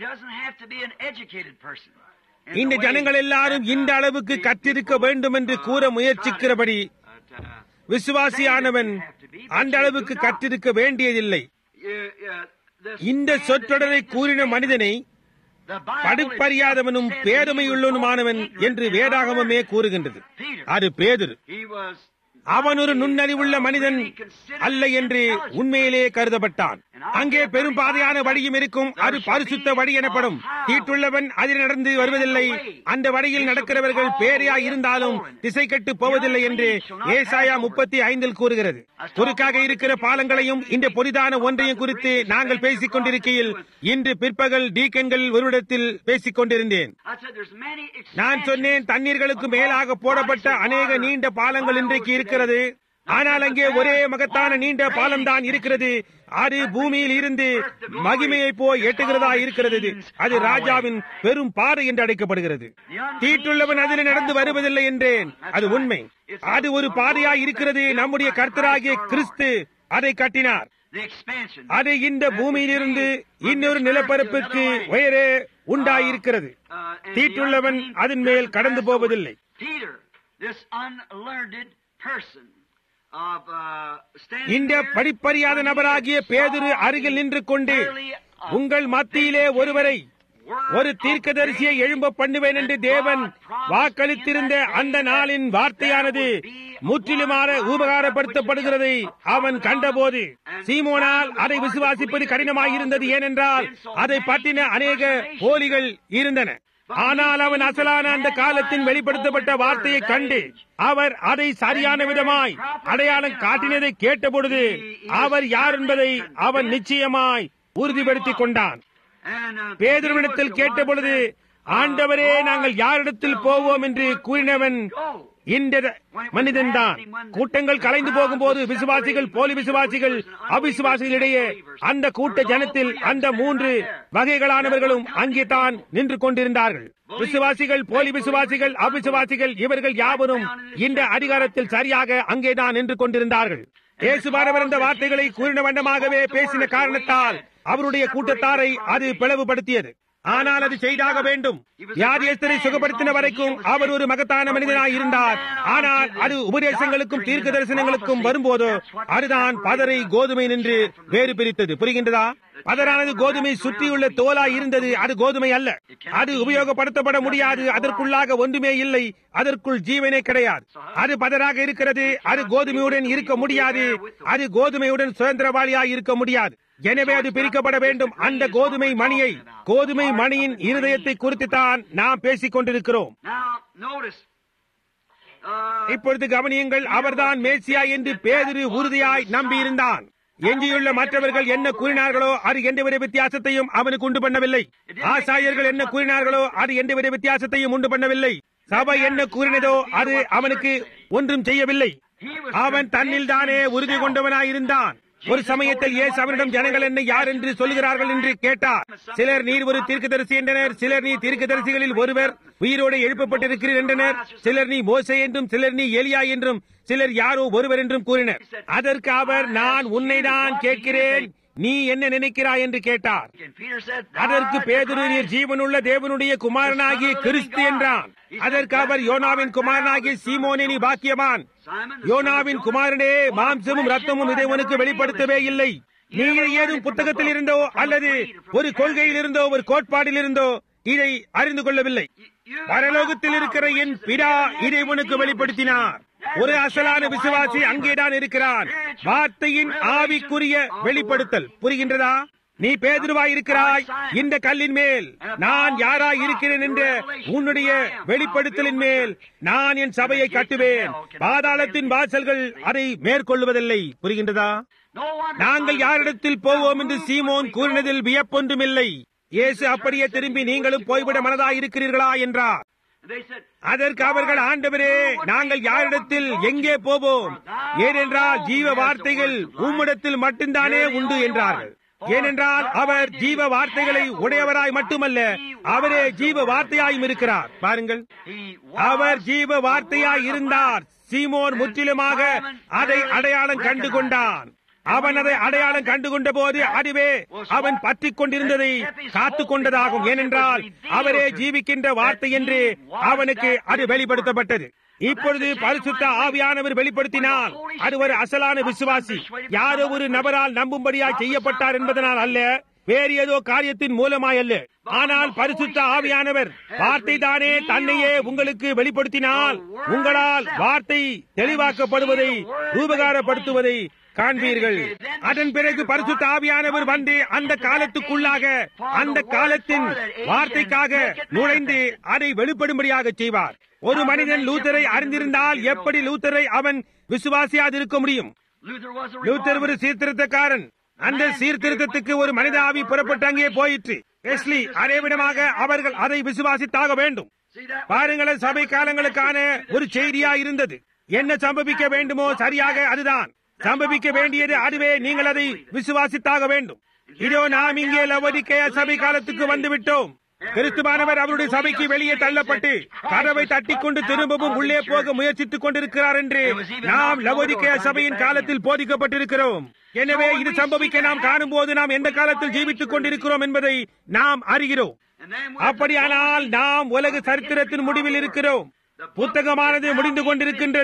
இந்த ஜனங்கள் எல்லாரும் இந்த அளவுக்கு கற்றிருக்க வேண்டும் என்று கூற முயற்சிக்கிறபடி விசுவாசியானவன் அந்த அளவுக்கு கற்றிருக்க வேண்டியதில்லை இந்த சொற்றொடரை கூறின மனிதனை படிப்பறியாதவனும் பேருமையுள்ளவனுமானவன் என்று வேதாகமமே கூறுகின்றது அது பேதுரு அவன் ஒரு நுண்ணறிவுள்ள மனிதன் அல்ல என்று உண்மையிலே கருதப்பட்டான் அங்கே பெரும் பாதையான வழியும் இருக்கும் அது பரிசுத்த வழி எனப்படும் தீட்டுள்ளவன் அதில் நடந்து வருவதில்லை அந்த வழியில் நடக்கிறவர்கள் பேரையா இருந்தாலும் திசை கட்டு போவதில்லை என்று ஏசாயா முப்பத்தி ஐந்தில் கூறுகிறது குறுக்காக இருக்கிற பாலங்களையும் இந்த பொரிதான ஒன்றையும் குறித்து நாங்கள் பேசிக் கொண்டிருக்கையில் இன்று பிற்பகல் டீக்கன்கள் ஒருவிடத்தில் பேசிக் கொண்டிருந்தேன் நான் சொன்னேன் தண்ணீர்களுக்கு மேலாக போடப்பட்ட அநேக நீண்ட பாலங்கள் இன்றைக்கு இருக்கிறது ஆனால் அங்கே ஒரே மகத்தான நீண்ட பாலம் தான் இருக்கிறது அது பூமியில் இருந்து மகிமையை போய் எட்டுகிறதா இருக்கிறது அது ராஜாவின் பெரும் பாறை என்று அழைக்கப்படுகிறது தீட்டுள்ளவன் அதில் நடந்து வருவதில்லை என்றேன் அது உண்மை அது ஒரு பாதையாய் இருக்கிறது நம்முடைய கர்த்தராகிய கிறிஸ்து அதை கட்டினார் அது இந்த பூமியிலிருந்து இன்னொரு நிலப்பரப்புக்கு உயரே உண்டாயிருக்கிறது தீட்டுள்ளவன் அதன் மேல் கடந்து போவதில்லை இந்த படிப்பறியாத நபராகிய பேதுரு அருகில் நின்று கொண்டு உங்கள் மத்தியிலே ஒருவரை ஒரு தீர்க்கதரிசியை எழும்ப பண்ணுவேன் என்று தேவன் வாக்களித்திருந்த அந்த நாளின் வார்த்தையானது முற்றிலுமான உபகாரப்படுத்தப்படுகிறதை அவன் கண்டபோது சீமோனால் அதை விசுவாசிப்பது கடினமாயிருந்தது ஏனென்றால் அதை பற்றின அநேக போலிகள் இருந்தன ஆனால் அவன் அசலான அந்த காலத்தின் வெளிப்படுத்தப்பட்ட வார்த்தையை கண்டு அவர் அதை சரியான விதமாய் அடையாளம் காட்டினதை கேட்டபொழுது அவர் யார் என்பதை அவன் நிச்சயமாய் உறுதிப்படுத்திக் கொண்டான் பேதுருவிடத்தில் கேட்டபொழுது ஆண்டவரே நாங்கள் யாரிடத்தில் போவோம் என்று கூறினவன் இந்த மனிதன்தான் கூட்டங்கள் கலைந்து போகும்போது விசுவாசிகள் போலி விசுவாசிகள் அவிசுவாசிகளிடையே அந்த கூட்ட ஜனத்தில் அந்த மூன்று வகைகளானவர்களும் அங்கே தான் நின்று கொண்டிருந்தார்கள் விசுவாசிகள் போலி விசுவாசிகள் அவிசுவாசிகள் இவர்கள் யாவரும் இந்த அதிகாரத்தில் சரியாக அங்கேதான் நின்று கொண்டிருந்தார்கள் இயேசுவானவர் இந்த வார்த்தைகளை கூறின வண்ணமாகவே பேசின காரணத்தால் அவருடைய கூட்டத்தாரை அது பிளவுபடுத்தியது ஆனால் அது செய்தாக வேண்டும் வியாதியஸ்தரை சுகப்படுத்தின வரைக்கும் அவர் ஒரு மகத்தான மனிதனாய் இருந்தார் ஆனால் அது உபதேசங்களுக்கும் தீர்க்க தரிசனங்களுக்கும் வரும்போதோ அதுதான் பதரை கோதுமை நின்று வேறு பிரித்தது புரிகின்றதா பதரானது கோதுமை சுற்றியுள்ள தோலாய் இருந்தது அது கோதுமை அல்ல அது உபயோகப்படுத்தப்பட முடியாது அதற்குள்ளாக ஒன்றுமே இல்லை அதற்குள் ஜீவனே கிடையாது அது பதராக இருக்கிறது அது கோதுமையுடன் இருக்க முடியாது அது கோதுமையுடன் சுதந்திரவாளியாய் இருக்க முடியாது எனவே அது பிரிக்கப்பட வேண்டும் அந்த கோதுமை மணியை கோதுமை மணியின் இருதயத்தை குறித்து தான் நாம் பேசிக் கொண்டிருக்கிறோம் இப்பொழுது கவனியுங்கள் அவர்தான் மேசியா என்று பேதிரு உறுதியாய் நம்பியிருந்தான் எஞ்சியுள்ள மற்றவர்கள் என்ன கூறினார்களோ அது எந்தவித வித்தியாசத்தையும் அவனுக்கு உண்டு பண்ணவில்லை ஆசாரியர்கள் என்ன கூறினார்களோ அது எந்தவித வித்தியாசத்தையும் உண்டு பண்ணவில்லை சபை என்ன கூறினதோ அது அவனுக்கு ஒன்றும் செய்யவில்லை அவன் தன்னில் தானே உறுதி கொண்டவனாயிருந்தான் ஒரு சமயத்தில் ஏசு அவரிடம் ஜனங்கள் என்ன யார் என்று சொல்லுகிறார்கள் என்று கேட்டார் சிலர் நீர் ஒரு தீர்க்கதரிசி என்றனர் சிலர் நீ தீர்க்கதரிசிகளில் ஒருவர் உயிரோடு எழுப்பப்பட்டிருக்கிறீர் என்றனர் சிலர் நீ மோசை என்றும் சிலர் நீ எலியா என்றும் சிலர் யாரோ ஒருவர் என்றும் கூறினர் அதற்கு அவர் நான் உன்னை தான் கேட்கிறேன் நீ என்ன நினைக்கிறாய் என்று கேட்டார் அதற்கு பேதுரு நீர் ஜீவனுள்ள தேவனுடைய குமாரனாகிய கிறிஸ்து என்றான் அதற்கு அவர் யோனாவின் குமாரனாகிய சீமோனே நீ பாக்கியவான் யோனாவின் குமாரனே மாம்சமும் ரத்தமும் இதை உனக்கு வெளிப்படுத்தவே இல்லை நீங்கள் ஏதும் புத்தகத்தில் இருந்தோ அல்லது ஒரு கொள்கையில் இருந்தோ ஒரு கோட்பாடில் இருந்தோ இதை அறிந்து கொள்ளவில்லை பரலோகத்தில் இருக்கிற என் பிதா இதை உனக்கு வெளிப்படுத்தினார் ஒரு அசலான விசுவாசி அங்கேதான் இருக்கிறான் வார்த்தையின் ஆவிக்குரிய வெளிப்படுத்தல் புரிகின்றதா நீ பேதுருவாய் இருக்கிறாய் இந்த கல்லின் மேல் நான் யாராய் இருக்கிறேன் என்ற உன்னுடைய வெளிப்படுத்தலின் மேல் நான் என் சபையை கட்டுவேன் பாதாளத்தின் வாசல்கள் அதை மேற்கொள்வதில்லை புரிகின்றதா நாங்கள் யாரிடத்தில் போவோம் என்று சீமோன் கூறினதில் வியப்பொன்றுமில்லை இயேசு அப்படியே திரும்பி நீங்களும் போய்விட மனதாய் இருக்கிறீர்களா என்றார் அதற்கு அவர்கள் ஆண்டவரே நாங்கள் யாரிடத்தில் எங்கே போவோம் ஏனென்றால் ஜீவ வார்த்தைகள் உம்மிடத்தில் மட்டும்தானே உண்டு என்றார்கள் ஏனென்றால் அவர் ஜீவ வார்த்தைகளை உடையவராய் மட்டுமல்ல அவரே ஜீவ வார்த்தையாயும் இருக்கிறார் பாருங்கள் அவர் ஜீவ வார்த்தையாய் இருந்தார் சீமோன் முற்றிலுமாக அதை அடையாளம் கண்டு கொண்டான் அவன் அதை அடையாளம் கண்டுகொண்ட போது அதுவே அவன் பற்றி கொண்டிருந்ததை காத்து கொண்டதாகும் ஏனென்றால் அவரே ஜீவிக்கின்ற வார்த்தை என்று அவனுக்கு அது வெளிப்படுத்தப்பட்டது இப்பொழுது பரிசுத்த ஆவியானவர் வெளிப்படுத்தினால் அது ஒரு அசலான விசுவாசி யாரோ ஒரு நபரால் நம்பும்படியாய் செய்யப்பட்டார் என்பதனால் அல்ல வேறு ஏதோ காரியத்தின் மூலமாய் அல்ல ஆனால் பரிசுத்த ஆவியானவர் வார்த்தை தானே தன்னையே உங்களுக்கு வெளிப்படுத்தினால் உங்களால் வார்த்தை தெளிவாக்கப்படுவதை ரூபகாரப்படுத்துவதை காண்பீர்கள் அதன் பிறகு பரிசுத்த ஆவியானவர் வந்து அந்த காலத்துக்குள்ளாக அந்த காலத்தின் வார்த்தைக்காக நுழைந்து அதை வெளிப்படும்படியாக செய்வார் ஒரு மனிதன் லூத்தரை அறிந்திருந்தால் எப்படி லூத்தரை அவன் விசுவாசியாது இருக்க முடியும் லூத்தர் ஒரு சீர்திருத்தக்காரன் அந்த சீர்திருத்தத்துக்கு ஒரு மனித ஆவி புறப்பட்டு அங்கே போயிற்று வெஸ்லி அதே விதமாக அவர்கள் அதை விசுவாசித்தாக வேண்டும் பாருங்களேன் சபை காலங்களுக்கான ஒரு செய்தியா இருந்தது என்ன சம்பவிக்க வேண்டுமோ சரியாக அதுதான் சம்பவிக்க வேண்டியது அதுவே நீங்கள் அதை விசுவாசித்தாக வேண்டும் இதோ நாம் இங்கே லவதிக்கைய சபை காலத்துக்கு வந்து விட்டோம் கிறிஸ்துவானவர் அவருடைய சபைக்கு வெளியே தள்ளப்பட்டு கதவை தட்டிக்கொண்டு திரும்பவும் உள்ளே போக முயற்சித்துக் கொண்டிருக்கிறார் என்று நாம் லவோதிக்கேய சபையின் காலத்தில் போதிக்கப்பட்டிருக்கிறோம் எனவே இது சம்பவிக்க நாம் காணும் போது நாம் எந்த காலத்தில் ஜீவித்துக் கொண்டிருக்கிறோம் என்பதை நாம் அறிகிறோம் அப்படியானால் நாம் உலக சரித்திரத்தின் முடிவில் இருக்கிறோம் புத்தகமானது முடிந்து கொண்டிருக்கின்றது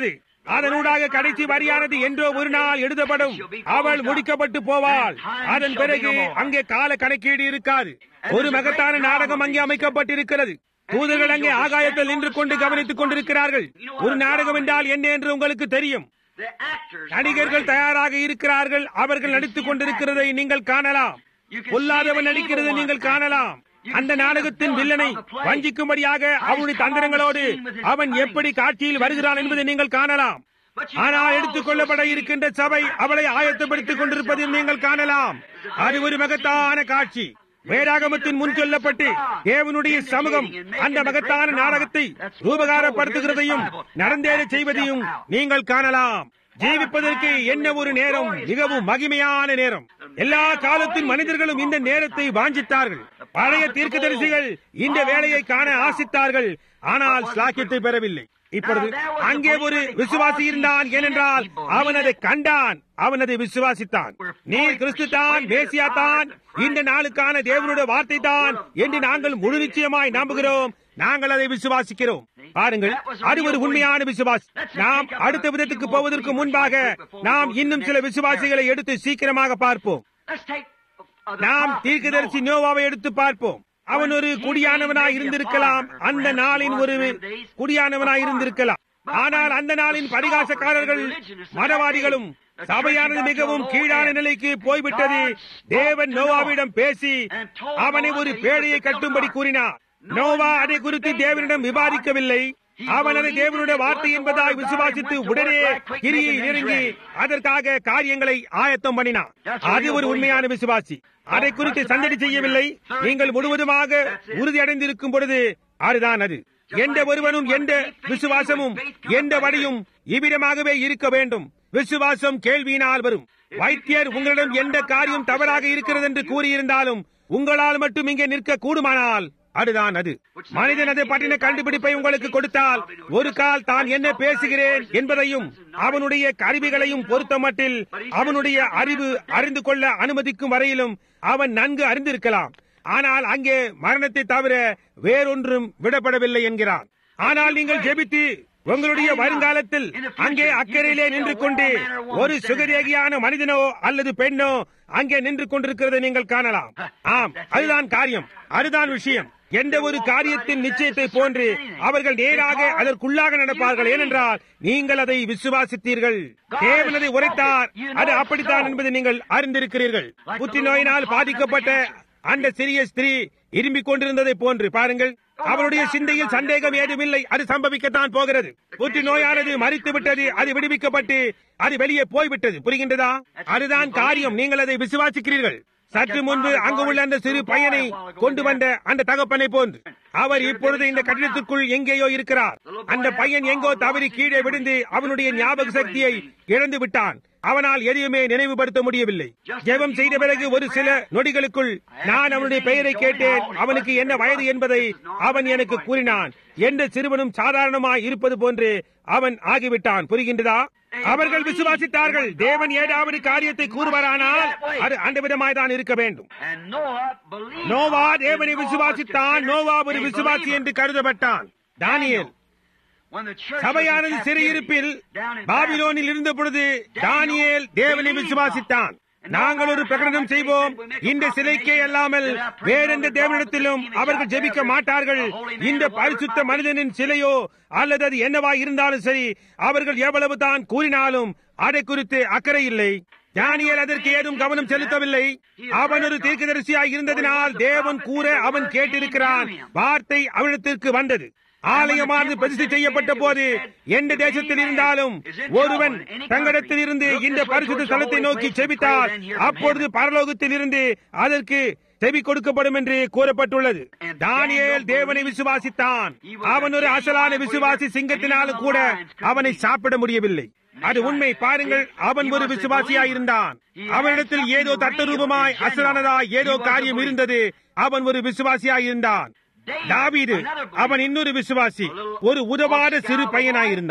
அதனூடாக கடைசி வரியானது என்றோ ஒரு நாள் எழுதப்படும் அவள் முடிக்கப்பட்டு போவாள் அதன் பிறகு அங்கே கால கணக்கீடு இருக்காது ஒரு மகத்தான நாடகம் அங்கே அமைக்கப்பட்டிருக்கிறது தூதர்கள் அங்கே ஆகாயத்தில் நின்று கொண்டு கவனித்துக் கொண்டிருக்கிறார்கள் ஒரு நாடகம் என்றால் என்ன என்று உங்களுக்கு தெரியும் The actors are நடிகர்கள் ready. தயாராக இருக்கிறார்கள் அவர்கள் நடித்துக் கொண்டிருக்கிறதை நீங்கள் காணலாம் பொல்லாதவன் நடிக்கிறதை நீங்கள் காணலாம் அந்த நாடகத்தின் வில்லனை வஞ்சிக்கும்படியாக அவனுடைய தந்திரங்களோடு அவன் எப்படி காட்சியில் வருகிறான் என்பதை நீங்கள் காணலாம் ஆனால் எடுத்துக் கொள்ளப்பட இருக்கின்ற சபை அவளை ஆயத்தப்படுத்திக் கொண்டிருப்பதையும் நீங்கள் காணலாம் அது ஒரு மகத்தான காட்சி வேதாகமத்தின் முன் சொல்லப்பட்டு தேவனுடைய சமூகம் அந்த மகத்தான நாடகத்தை ரூபகாரப்படுத்துகிறதையும் நடந்தேற செய்வதையும் நீங்கள் காணலாம் ஜீவிப்பதற்கு என்ன ஒரு நேரம் மிகவும் மகிமையான நேரம் எல்லா காலத்தின் மனிதர்களும் இந்த நேரத்தை வாஞ்சித்தார்கள் பழைய தீர்க்கதரிசிகள் இந்த வேலையை காண ஆசித்தார்கள் ஆனால் ஸ்லாக்கியத்தை பெறவில்லை இப்பொழுது அங்கே ஒரு விசுவாசி இருந்தான் ஏனென்றால் அவன் அதை கண்டான் அவன் அதை விசுவாசித்தான் நீர் கிறிஸ்து தான் மேசியா தான் இந்த நாளுக்கான தேவனுடைய வார்த்தை தான் என்று நாங்கள் முழு நிச்சயமாய் நம்புகிறோம் நாங்கள் அதை விசுவாசிக்கிறோம் பாருங்கள் அது ஒரு உண்மையான விசுவாசி நாம் அடுத்த விதத்துக்கு போவதற்கு முன்பாக நாம் இன்னும் சில விசுவாசிகளை எடுத்து சீக்கிரமாக பார்ப்போம் Let's take uh, the நாம் prophet தீர்க்கதரிசி Noah. நோவாவை எடுத்து பார்ப்போம் அவன் ஒரு குடியானவனாய் இருந்திருக்கலாம் அந்த நாளின் ஒரு குடியானவனாய் இருந்திருக்கலாம் ஆனால் அந்த நாளின் பரிகாசக்காரர்கள் மதவாதிகளும் சபையானது மிகவும் கீழான நிலைக்கு போய்விட்டது தேவன் நோவாவிடம் பேசி அவனை ஒரு பேழையை கட்டும்படி கூறினார் நோவா அதை குறித்து தேவனிடம் விவாதிக்கவில்லை அவன் அதை தேவனுடைய வார்த்தை என்பதாய் விசுவாசித்து உடனே கிரியை நெருங்கி அதற்காக காரியங்களை ஆயத்தம் பண்ணினான் அது ஒரு உண்மையான விசுவாசி அதை குறித்து சந்தடி செய்யவில்லை நீங்கள் முழுவதுமாக உறுதியடைந்திருக்கும் பொழுது அதுதான் அது எந்த ஒருவனும் எந்த விசுவாசமும் எந்த வழியும் இவ்விதமாகவே இருக்க வேண்டும் விசுவாசம் கேள்வியினால் வரும் வைத்தியர் உங்களிடம் எந்த காரியம் தவறாக இருக்கிறது என்று கூறியிருந்தாலும் உங்களால் மட்டும் இங்கே நிற்க கூடுமானால் அதுதான் அது மனிதன் அதை பற்றின கண்டுபிடிப்பை உங்களுக்கு கொடுத்தால் ஒரு கால் தான் என்ன பேசுகிறேன் என்பதையும் அவனுடைய கருவிகளையும் பொறுத்தமட்டில் அவனுடைய அறிவு அறிந்து கொள்ள அனுமதிக்கும் வரையிலும் அவன் நன்கு அறிந்திருக்கலாம் ஆனால் அங்கே மரணத்தை தவிர வேறொன்றும் விடப்படவில்லை என்கிறான் ஆனால் நீங்கள் ஜெபித்து உங்களுடைய வருங்காலத்தில் அங்கே அக்கறையிலே நின்று கொண்டு ஒரு சுகதேகியான மனிதனோ அல்லது பெண்ணோ அங்கே நின்று கொண்டிருக்கிறதை நீங்கள் காணலாம் ஆம் அதுதான் காரியம் அதுதான் விஷயம் எந்த ஒரு காரியத்தின் நிச்சயத்தை போன்று அவர்கள் நேராக அதற்குள்ளாக நடப்பார்கள் ஏனென்றால் நீங்கள் அதை விசுவாசித்தீர்கள் தேவன் அதை உரைத்தார் அது அப்படித்தான் என்பதை நீங்கள் அறிந்திருக்கிறீர்கள் புற்றுநோயினால் பாதிக்கப்பட்ட அந்த சிறிய ஸ்திரீ இரும்பிக் கொண்டிருந்ததை போன்று பாருங்கள் அவருடைய சிந்தையில் சந்தேகம் ஏதுமில்லை அது சம்பவிக்கத்தான் போகிறது புற்று நோயானது மறித்து விட்டது அது விடுவிக்கப்பட்டு அது வெளியே போய்விட்டது புரிகின்றதா அதுதான் காரியம் நீங்கள் அதை விசுவாசிக்கிறீர்கள் சற்று முன்பு அங்கு உள்ள அந்த சிறு பையனை கொண்டு வந்த அந்த தகப்பனை போன்று அவர் இப்பொழுது இந்த கட்டிடத்திற்குள் எங்கேயோ இருக்கிறார் அந்த பையன் எங்கோ தவறி கீழே விழுந்து அவனுடைய ஞாபக சக்தியை இழந்து விட்டான் அவனால் எதையுமே நினைவுபடுத்த முடியவில்லை ஜெபம் செய்த பிறகு ஒரு சில நொடிகளுக்குள் நான் அவனுடைய பெயரை கேட்டேன் அவனுக்கு என்ன வயது என்பதை அவன் எனக்கு கூறினான் எந்த சிறுவனும் சாதாரணமாய் இருப்பது போன்று அவன் ஆகிவிட்டான் புரிகின்றதா அவர்கள் விசுவாசித்தார்கள் தேவன் ஏதாவது காரியத்தை கூறுவாரானால் அது அந்த விதமாய் தான் இருக்க வேண்டும் And Noah believed Noah God, and தேவனை Noah was விசுவாசித்தான் considered நோவா ஒரு a விசுவாசி believer. என்று கருதப்பட்டான் தானியேல் When the church was in சபையானது captivity, சிறையிருப்பில் down in பாபிலோனில் இருந்த பொழுது தானியேல் தேவனை விசுவாசித்தான் நாங்கள் ஒரு பிரகடனம் செய்வோம் இந்த சிலைக்கே அல்லாமல் வேறெந்த தேவனிடத்திலும் அவர்கள் ஜெபிக்க மாட்டார்கள் இந்த பரிசுத்த மனிதனின் சிலையோ அல்லது அது என்னவா இருந்தாலும் சரி அவர்கள் எவ்வளவு தான் கூறினாலும் அதை குறித்து அக்கறை இல்லை தானியேல் அதற்கு ஏதும் கவனம் செலுத்தவில்லை அவன் ஒரு தீர்க்கதரிசியாய் இருந்ததினால் தேவன் கூற அவன் கேட்டிருக்கிறான் வார்த்தை அவனிடத்திற்கு வந்தது ஆலயமானது பிரதிஷ்டை செய்யப்பட்ட போது எந்த தேசத்தில் இருந்தாலும் ஒருவன் தங்களிடத்தில் இருந்து இந்த பரிசுத்த ஸ்தலத்தை நோக்கி செபித்தால் அப்பொழுது பரலோகத்தில் இருந்து அதற்கு செவி கொடுக்கப்படும் என்று கூறப்பட்டுள்ளது தானியேல் தேவனை விசுவாசித்தான் அவன் ஒரு அசலான விசுவாசி சிங்கத்தினாலும் கூட அவனை சாப்பிட முடியவில்லை அது உண்மை பாருங்கள் அவன் ஒரு விசுவாசியாய் இருந்தான் அவனிடத்தில் ஏதோ தத்தரூபமாய் அசலானதாய் ஏதோ காரியம் இருந்தது அவன் ஒரு விசுவாசியாய் இருந்தான் தாவீது அவன் இன்னொரு விசுவாசி ஒரு உதவாத சிறு பையனாய் இருந்தான்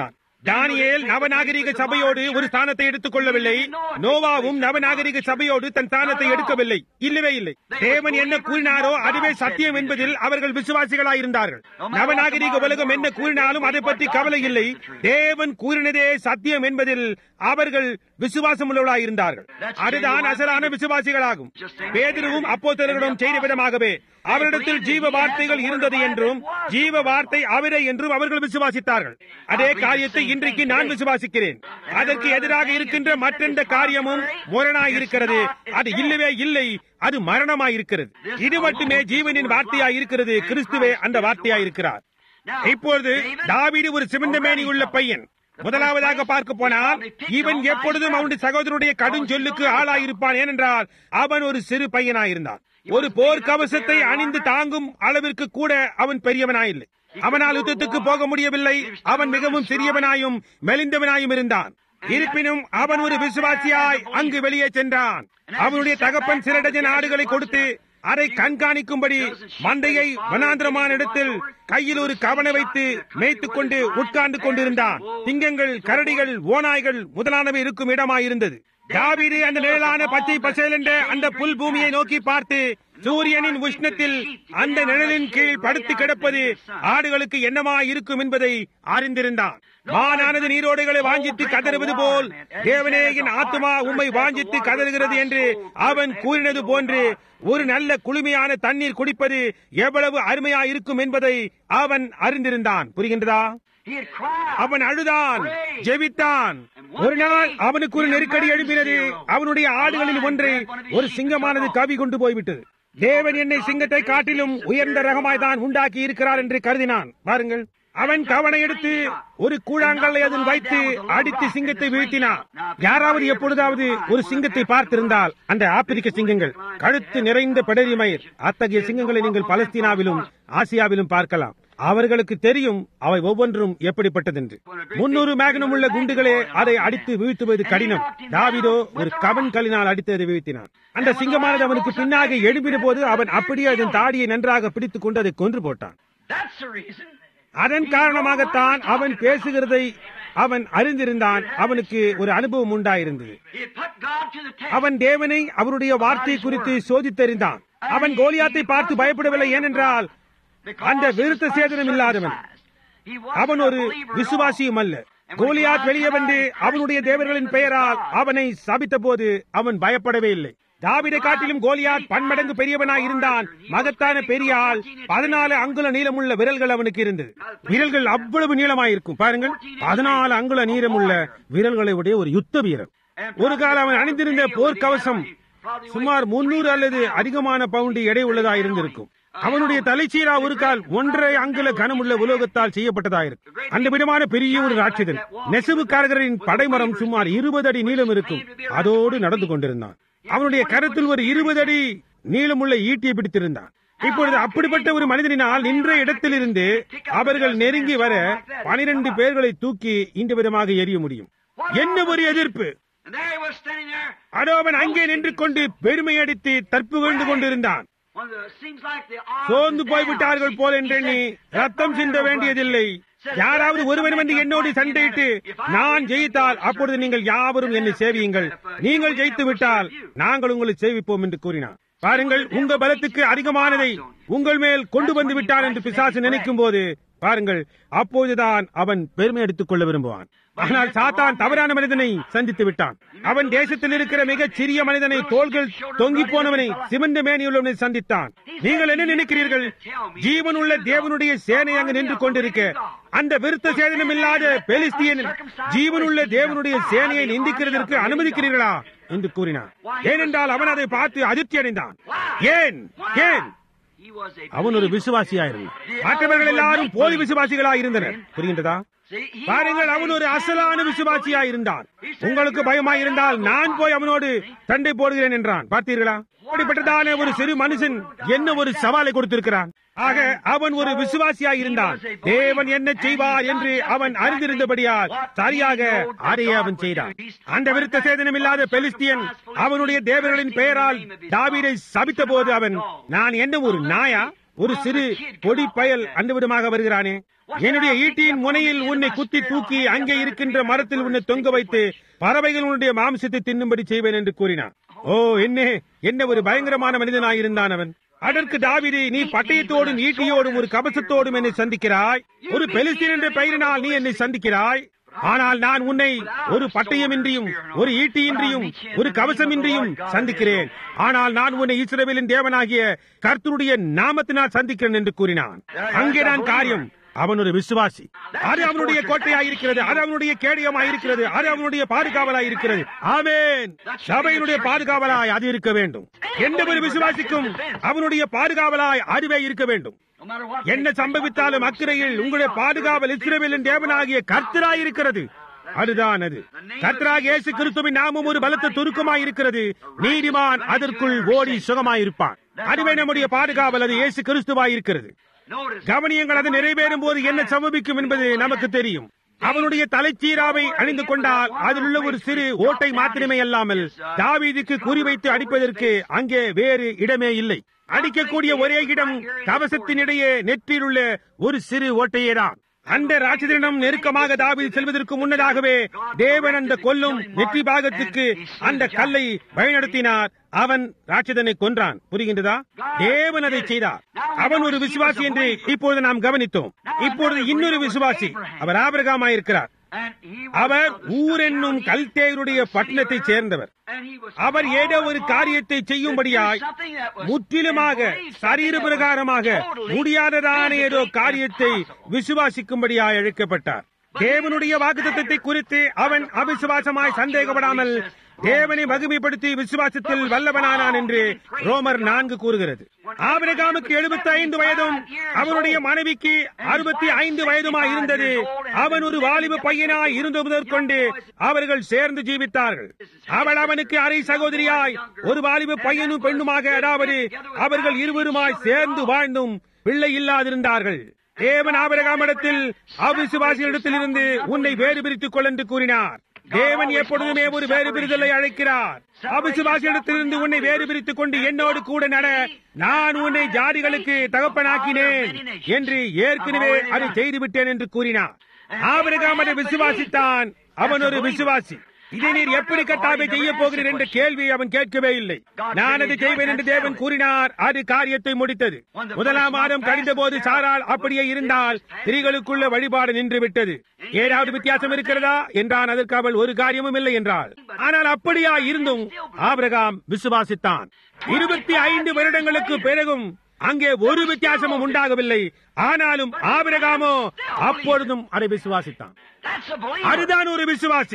தானியேல் நவநாகரிக சபையோடு ஒரு ஸ்தானத்தை எடுத்துக் கொள்ளவில்லை நோவாவும் நவநாகரிக சபையோடு தன் ஸ்தானத்தை எடுக்கவில்லை இல்லவே இல்லை தேவன் என்ன கூறினாரோ அதுவே சத்தியம் என்பதில் அவர்கள் விசுவாசிகளாய் இருந்தார்கள் நவநாகரிக உலகம் என்ன கூறினாலும் அதை பற்றி கவலை இல்லை தேவன் கூறினதே சத்தியம் என்பதில் அவர்கள் விசுவாசம் உள்ளவர்களாய் இருந்தார்கள் அதுதான் அசலான விசுவாசிகளாகும் பேதிருவும் அப்போஸ்தலர்களும் செய்த விதமாகவே அவரிடத்தில் ஜீவ வார்த்தைகள் இருந்தது என்றும் ஜீவ வார்த்தை அவரே என்றும் அவர்கள் விசுவாசித்தார்கள் அதே காரியத்தை இன்றைக்கு நான் விசுவாசிக்கிறேன் அதற்கு எதிராக இருக்கின்ற மற்றெந்த காரியமும் முரணாய் இருக்கிறது அது இல்லவே இல்லை அது மரணமாய் இருக்கிறது இது மட்டுமே ஜீவனின் வார்த்தையாய் இருக்கிறது கிறிஸ்துவே அந்த வார்த்தையாய் இருக்கிறார் இப்பொழுது தாவீது ஒரு சிவந்த மேனி உள்ள பையன் முதலாவதாக பார்க்க போனால் இவன் எப்பொழுதும் அவனுடைய சகோதரனுடைய கடும் சொல்லுக்கு ஆளாயிருப்பான் ஏனென்றால் அவன் ஒரு சிறு பையனாயிருந்தான் ஒரு போர் கவசத்தை அணிந்து தாங்கும் அளவிற்கு கூட அவன் பெரியவனாயில்லை அவனால் யுத்தத்துக்கு போக முடியவில்லை அவன் மிகவும் சிறியவனாயும் மெலிந்தவனாயும் இருந்தான் இருப்பினும் அவன் ஒரு விசுவாசியாய் அங்கு வெளியே சென்றான் அவனுடைய தகப்பன் சில டஜன் ஆடுகளை கொடுத்து அதை கண்காணிக்கும்படி மந்தையை வனாந்திரமான இடத்தில் கையில் ஒரு கவனை வைத்து மேய்த்துக் கொண்டு உட்கார்ந்து கொண்டிருந்தான் திங்கங்கள் கரடிகள் ஓநாய்கள் முதலானவை இருக்கும் இடமாயிருந்தது தாவீது அந்த நிழலான பச்சை பசேல் என்ற அந்த புல் பூமியை நோக்கி பார்த்து சூரியனின் உஷ்ணத்தில் அந்த நிழலின் கீழ் படுத்து கிடப்பது ஆடுகளுக்கு என்னமா இருக்கும் என்பதை அறிந்திருந்தான் மானானது நீரோடுகளை வாஞ்சித்து கதறுவது போல் தேவனே என் ஆத்மா உம்மை வாஞ்சித்து கதறுகிறது என்று அவன் கூறினது போன்று ஒரு நல்ல குளுமையான தண்ணீர் குடிப்பது எவ்வளவு அருமையா இருக்கும் என்பதை அவன் அறிந்திருந்தான் புரிகின்றதா He had cried. அவன் அழுதான் ஜெபித்தான் ஒரு நாள் அவனுக்கு ஒரு நெருக்கடி எழுப்பினது அவனுடைய ஆடுகளில் ஒன்றை ஒரு சிங்கமானது கவி கொண்டு போய்விட்டது தேவன் என்னை சிங்கத்தை காட்டிலும் உயர்ந்த ரகமாய் தான் உண்டாக்கி இருக்கிறார் என்று கருதினான் பாருங்கள் அவன் கவனை எடுத்து ஒரு கூழாங்கல்லை அதில் வைத்து அடித்து சிங்கத்தை வீழ்த்தினான் யாராவது எப்பொழுதாவது ஒரு சிங்கத்தை பார்த்திருந்தால் அந்த ஆப்பிரிக்க சிங்கங்கள் கழுத்து நிறைந்த பிடரி மயிர் அத்தகைய சிங்கங்களை நீங்கள் பலஸ்தீனாவிலும் ஆசியாவிலும் பார்க்கலாம் அவர்களுக்கு தெரியும் அவை ஒவ்வொன்றும் எப்படிப்பட்டதென்று முன்னூறு மேகனம் உள்ள குண்டுகளே அதை அடித்து வீழ்த்துவது கடினம் தாவிதோ ஒரு கவன் கல்லினால் அடித்து அதை வீழ்த்தினான் அந்த சிங்கமானது அவனுக்கு பின்னாக எழுப்பின போது அவன் அப்படியே அதன் தாடியை நன்றாக பிடித்துக் கொண்டு அதை கொன்று போட்டான் That's the reason. அதன் காரணமாகத்தான் அவன் பேசுகிறதை அவன் அறிந்திருந்தான் அவனுக்கு ஒரு அனுபவம் உண்டாயிருந்தது He had put God to the test. அவன் தேவனை அவருடைய வார்த்தை குறித்து சோதித்தறிந்தான் அவன் கோலியாத்தை பார்த்து பயப்படவில்லை ஏனென்றால் Because அந்த he was விருத்த சேதனம் இல்லாதவன் uncircumcised. He wasn't அவன் a ஒரு believer at all. விசுவாசியும் அல்ல கோலியாத் வெளியே வந்து அவனுடைய தேவர்களின் பெயரால் அவனை சபித்த போது அவன் பயப்படவே இல்லை தாவிதை காட்டிலும் கோலியாத் பன்மடங்கு பெரியவனாய் இருந்தான் மகத்தான பெரிய ஆள் பதினாலு அங்குல நீளமுள்ள விரல்கள் அவனுக்கு இருந்தது விரல்கள் அவ்வளவு நீளமாயிருக்கும் பாருங்கள் பதினாலு அங்குல நீளமுள்ள விரல்களை உடைய ஒரு யுத்த வீரர் ஒரு காலம் அவன் அணிந்திருந்த போர்க்கவசம் சுமார் முன்னூறு அல்லது அதிகமான பவுண்டு எடை உள்ளதா இருந்திருக்கும் அவனுடைய தலைச்சீரா ஒரு கால் ஒன்றரை அங்குல கனமுள்ள உலோகத்தால் செய்யப்பட்டதாயிருக்கும் அந்த விதமான பெரிய ஒரு ராட்சதன் நெசவுக்காரர்களின் படைமரம் சுமார் இருபது அடி நீளம் இருக்கும் அதோடு நடந்து கொண்டிருந்தான் அவனுடைய கரத்தில் ஒரு இருபது அடி நீளமுள்ள ஈட்டியை பிடித்திருந்தான் இப்பொழுது அப்படிப்பட்ட ஒரு மனிதனினால் நின்ற இடத்திலிருந்து அவர்கள் நெருங்கி வர பனிரெண்டு பேர்களை தூக்கி இந்த விதமாக எரிய முடியும் என்ன ஒரு எதிர்ப்பு And there he was standing there. அதோ அவன் அங்கே நின்று கொண்டு பெருமை அடித்து தற்புகழ்ந்து கொண்டிருந்தான் One of the, seems like the odds சோர்ந்து is போய்விட்டார்கள் down. போல் He என்றெண்ணி said, ரத்தம் சிந்த வேண்டியதில்லை யாராவது ஒருவர் வந்து என்னோடு சண்டையிட்டு நான் ஜெயித்தால் அப்பொழுது நீங்கள் யாவரும் என்னை சேவியுங்கள் நீங்கள் ஜெயித்து விட்டால் நாங்கள் உங்களை சேவிப்போம் என்று கூறினார் பாருங்கள் உங்க பலத்துக்கு அதிகமானதை உங்கள் மேல் கொண்டு வந்து விட்டான் என்று பிசாசு நினைக்கும் போது பாருங்கள் அப்போதுதான் அவன் பெருமை எடுத்துக் கொள்ள விரும்புவான் ஆனால் சாத்தான் தவறான மனிதனை சந்தித்து விட்டான் அவன் தேசத்தில் இருக்கிற மிகச் சிறிய மனிதனை தோள்கள் தொங்கி போனவனை சிவந்த மேனியுள்ளவனை சந்தித்தான் நீங்கள் என்ன நினைக்கிறீர்கள் ஜீவனுள்ள தேவனுடைய சேனை அங்கு நின்று கொண்டிருக்க அந்த விருத்த சேதனம் இல்லாத பெலிஸ்தியன் ஜீவனுள்ள தேவனுடைய சேனையை நிந்திக்கிறதற்கு அனுமதிக்கிறீர்களா என்று கூறினான் ஏனென்றால் அவன் அதை பார்த்து அதிர்ச்சி அடைந்தான் ஏன் ஏன் He was a அவன் ஒரு விசுவாசியாயிருந்தான் மற்றவர்கள் எல்லாரும் போலி விசுவாசிகளாய் இருந்தனர் புரிகின்றதா See, he பாருங்கள் was அவன் a ஒரு அசலான விசுவாசியாய் இருந்தான் உங்களுக்கு பயமாய் இருந்தால் நான் போய் அவனோடு சண்டை போடுகிறேன் என்றான் பார்த்தீர்களா அப்படிப்பட்டதான ஒரு சிறு மனுஷன் என்ன ஒரு சவாலை கொடுத்திருக்கிறான் ஆக அவன் ஒரு விசுவாசியாய் இருந்தான் தேவன் என்ன செய்வார் என்று அவன் அறிந்திருந்தபடியால் சரியாக அதையே அவன் செய்தான் அந்த விருத்த சேதனம் இல்லாத பெலிஸ்தியன் அவனுடைய தேவர்களின் பெயரால் தாவீதை சபித்த போது அவன் நான் என்ன ஒரு நாயா ஒரு சிறு பொடி பயல் அண்டுவிடமாக வருகிறானே என்னுடைய ஈட்டியின் முனையில் உன்னை குத்தி தூக்கி அங்கே இருக்கின்ற மரத்தில் உன்னை தொங்க வைத்து பறவைகள் உன்னுடைய மாம்சத்தை தின்னும்படி செய்வேன் என்று கூறினான் ஓ என்ன என்ன ஒரு பயங்கரமான மனிதனாய் இருந்தான் அவன் அதற்கு தாவிதி நீ பட்டயத்தோடும் ஈட்டியோடும் ஒரு கவசத்தோடும் என்னை சந்திக்கிறாய் ஒரு பெலிஸ்தீன் என்ற பெயரினால் நீ என்னை சந்திக்கிறாய் ஆனால் நான் உன்னை ஒரு பட்டயமின்றியும் ஒரு ஈட்டியின்றியும் ஒரு கவசமின்றியும் சந்திக்கிறேன் ஆனால் நான் உன்னை இஸ்ரவேலின் தேவனாகிய கர்த்தருடைய நாமத்தினால் சந்திக்கிறேன் என்று கூறினான் அங்கே நான் காரியம் அவன் ஒரு விசுவாசி அது அவனுடைய கோட்டையாயிருக்கிறது அது அவனுடைய கேடயமாயிருக்கிறது அது அவனுடைய பாதுகாவலாயிருக்கிறது ஆமேன் சபையினுடைய பாதுகாவலாய் அது இருக்க வேண்டும் எந்த ஒரு விசுவாசிக்கும் அவனுடைய பாதுகாவலாய் அதுவே இருக்க வேண்டும் No matter what. என்ன சம்பவித்தாலும் அக்கறையில் உங்களுடைய பாதுகாவல் இஸ்ரவேலின் தேவனாகிய கர்த்தராய் இருக்கிறது அதுதான் அது கர்த்தராக இயேசு கிறிஸ்துவின் நாமம் ஒரு பலத்த துருக்கமாய் இருக்கிறது நீதிமான் அதற்குள் ஓடி சுகமாயிருப்பான் அதுவே நம்முடைய பாதுகாவல் அது இயேசு கிறிஸ்துவாய் இருக்கிறது Notice. கவனியங்கள் அது நிறைவேறும் போது என்ன சம்பவிக்கும் என்பது நமக்கு தெரியும் அவனுடைய தலைச்சீராவை அணிந்து கொண்டால் அதில் உள்ள ஒரு சிறு ஓட்டை மாத்திரமே அல்லாமல் தாவீதுக்கு குறிவைத்து அடிப்பதற்கு அங்கே வேறு இடமே இல்லை அடிக்கக்கூடிய ஒரே இடம் கவசத்தினிடையே நெற்றியில் உள்ள ஒரு சிறு ஓட்டையேதான் அந்த ராட்சதனிடம் நெருக்கமாக தாவீது செல்வதற்கு முன்னதாகவே தேவன் அந்த கொல்லும் நெற்றி பாகத்துக்கு அந்த கல்லை வழிநடத்தினார் அவன் ராட்சதனை கொன்றான் புரிகின்றதா தேவன் அதை செய்தார் அவன் ஒரு விசுவாசி என்று இப்பொழுது நாம் கவனித்தோம் இப்பொழுது இன்னொரு விசுவாசி அவர் ஆபிரகாமாயிருக்கிறார் And he was our of the ஊர் என்னும் son of கல்தேருடைய Eber, பட்டணத்தைச் சேர்ந்தவர் and he was அவர் ஏதோ ஒரு called காரியத்தை upon செய்யும்படியாய் to do something that was முற்றிலுமாக embraced, சரீர something that was பிரகாரமாக totally முடியாததான ஏதோ physically காரியத்தை impossible. விசுவாசிக்கும்படியாய் அழைக்கப்பட்டார் தேவனுடைய வாக்குத்தத்தை குறித்து அவன் அவிசுவாசமாய் சந்தேகப்படாமல் தேவனை மகிமைப்படுத்தி விசுவாசத்தில் வல்லவனானான் என்று ரோமர் நான்கு கூறுகிறது ஆபிரகாமுக்கு எழுபத்தி ஐந்து வயதும் அவனுடைய மனைவிக்கு அறுபத்தி ஐந்து வயதுமாய் இருந்தது அவன் ஒரு வாலிப பையனாய் இருந்த முதற்கொண்டு அவர்கள் சேர்ந்து ஜீவித்தார்கள் அவள் அவனுக்கு அரை சகோதரியாய் ஒரு வாலிப பையனும் பெண்ணுமாக அதாவது அவர்கள் இருவருமாய் சேர்ந்து வாழ்ந்தும் பிள்ளை இல்லாதிருந்தார்கள் தேவன் ஆபிரகாமிடத்தில் அவிசுவாசிகளிடத்தில் இருந்து உன்னை வேறு பிரித்துக் கொள் என்று கூறினார் தேவன் எப்பொழுதுமே ஒரு வேறு பிரிதலை அழைக்கிறார் அவிசுவாசியிடத்திலிருந்து உன்னை வேறு பிரித்துக் கொண்டு என்னோடு கூட நட நான் உன்னை ஜாதிகளுக்கு தகப்பனாக்கினேன் என்று ஏற்கனவே அதை செய்துவிட்டேன் என்று கூறினார் ஆபிரகாம் அதை விசுவாசித்தான் அவன் ஒரு விசுவாசி இதை நீர் எப்படி கட்டாவை செய்ய போகிறீர் என்ற கேள்வி அவன் கேட்கவே இல்லை நான் அதை செய்வேன் என்று தேவன் கூறினார் அது காரியத்தை முடித்தது முதலாம் மாதம் கழிந்த போது சாரால் அப்படியே இருந்தால் ஸ்திரீகளுக்குள்ள வழிபாடு நின்று விட்டது ஏதாவது வித்தியாசம் இருக்கிறதா என்றான் அதற்கு அவள் ஒரு காரியமும் இல்லை என்றாள் ஆனால் அப்படியா இருந்தும் ஆபிரகாம் விசுவாசித்தான் இருபத்தி ஐந்து வருடங்களுக்கு பிறகும் அங்கே ஒரு வித்தியாசமும் உண்டாகவில்லை ஆனாலும் ஆபிரகாமோ அப்பொழுதும் அதை விசுவாசித்தான் That's a believer. அதுதான் ஒரு விசுவாசி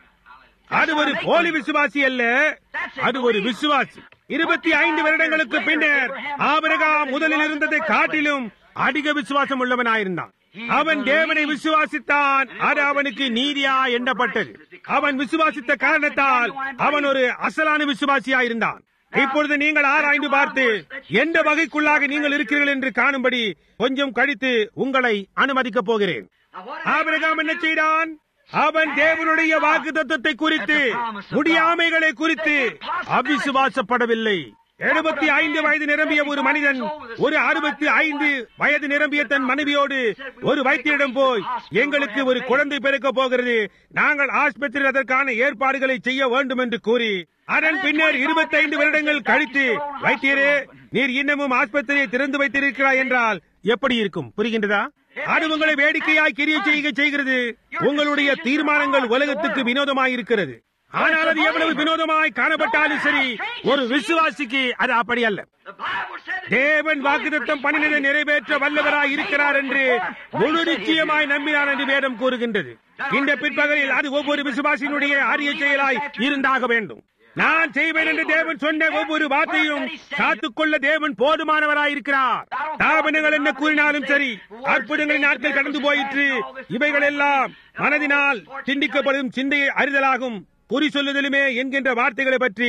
அது ஒரு போலி விசுவாசி அல்ல அது ஒரு விசுவாசி இருபத்தி ஐந்து வருடங்களுக்கு பின்னர் ஆபிரகாம் முதலில் இருந்ததை காட்டிலும் அதிக விசுவாசம் உள்ளவனாயிருந்தான் அவன் தேவனை விசுவாசித்தான் அது அவனுக்கு நீதியா எண்ணப்பட்டது அவன் விசுவாசித்த காரணத்தால் அவன் ஒரு அசலான விசுவாசியாயிருந்தான் இப்பொழுது நீங்கள் ஆராய்ந்து பார்த்து எந்த வகைக்குள்ளாக நீங்கள் இருக்கிறீர்கள் என்று காணும்படி கொஞ்சம் கழித்து உங்களை அனுமதிக்கப் போகிறேன் Now, what ஆபிரகாம் என்ன செய்தான் அவன் தேவனுடைய வாக்கு தத்துவத்தை குறித்து முடியாமைகளை குறித்து அவிசுவாசப்படவில்லை எழுபத்தி ஐந்து வயது நிரம்பிய ஒரு மனிதன் ஒரு அறுபத்தி ஐந்து வயது நிரம்பிய தன் மனைவியோடு ஒரு வைத்தியரிடம் போய் எங்களுக்கு ஒரு குழந்தை பிறக்க போகிறது நாங்கள் ஆஸ்பத்திரியில் அதற்கான ஏற்பாடுகளை செய்ய வேண்டும் என்று கூறி அதன் பின்னர் இருபத்தைந்து வருடங்கள் கழித்து வைத்தியரே நீர் இன்னமும் ஆஸ்பத்திரியை திறந்து வைத்திருக்கிறாய் என்றால் எப்படி இருக்கும் புரிகின்றதா அது உங்களை வேடிக்கையாய் கிரிய செய்க செய்கிறது உங்களுடைய தீர்மானங்கள் உலகத்துக்கு வினோதமாயிருக்கிறது ஆனால் அது எவ்வளவு வினோதமாய் காணப்பட்டாலும் சரி ஒரு விசுவாசிக்கு அது அப்படி அல்ல The Bible said that தேவன் வாக்குத்தத்தம் பண்ணினதை நிறைவேற்ற வல்லவராய் இருக்கிறார் என்று முழு நிச்சயமாய் நம்பினார் என்று வேதம் கூறுகின்றது இந்த பிற்பகலில் அது ஒவ்வொரு விசுவாசியினுடைய ஆரிய செயலாய் இருந்தாக வேண்டும் நான் செய்வேன் என்று தேவன் சொன்ன ஒவ்வொரு வார்த்தையும் காத்துக்கொள்ள தேவன் போதுமானவராயிருக்கிறார் தாபனங்கள் என்ன கூறினாலும் சரி அற்புதங்களின் நாட்கள் கடந்து போயிற்று இவைகள் எல்லாம் மனதினால் சிந்திக்கப்படும் சிந்தையை அறிதலாகும் குறி சொல்லுதலுமே என்கின்ற வார்த்தைகளை பற்றி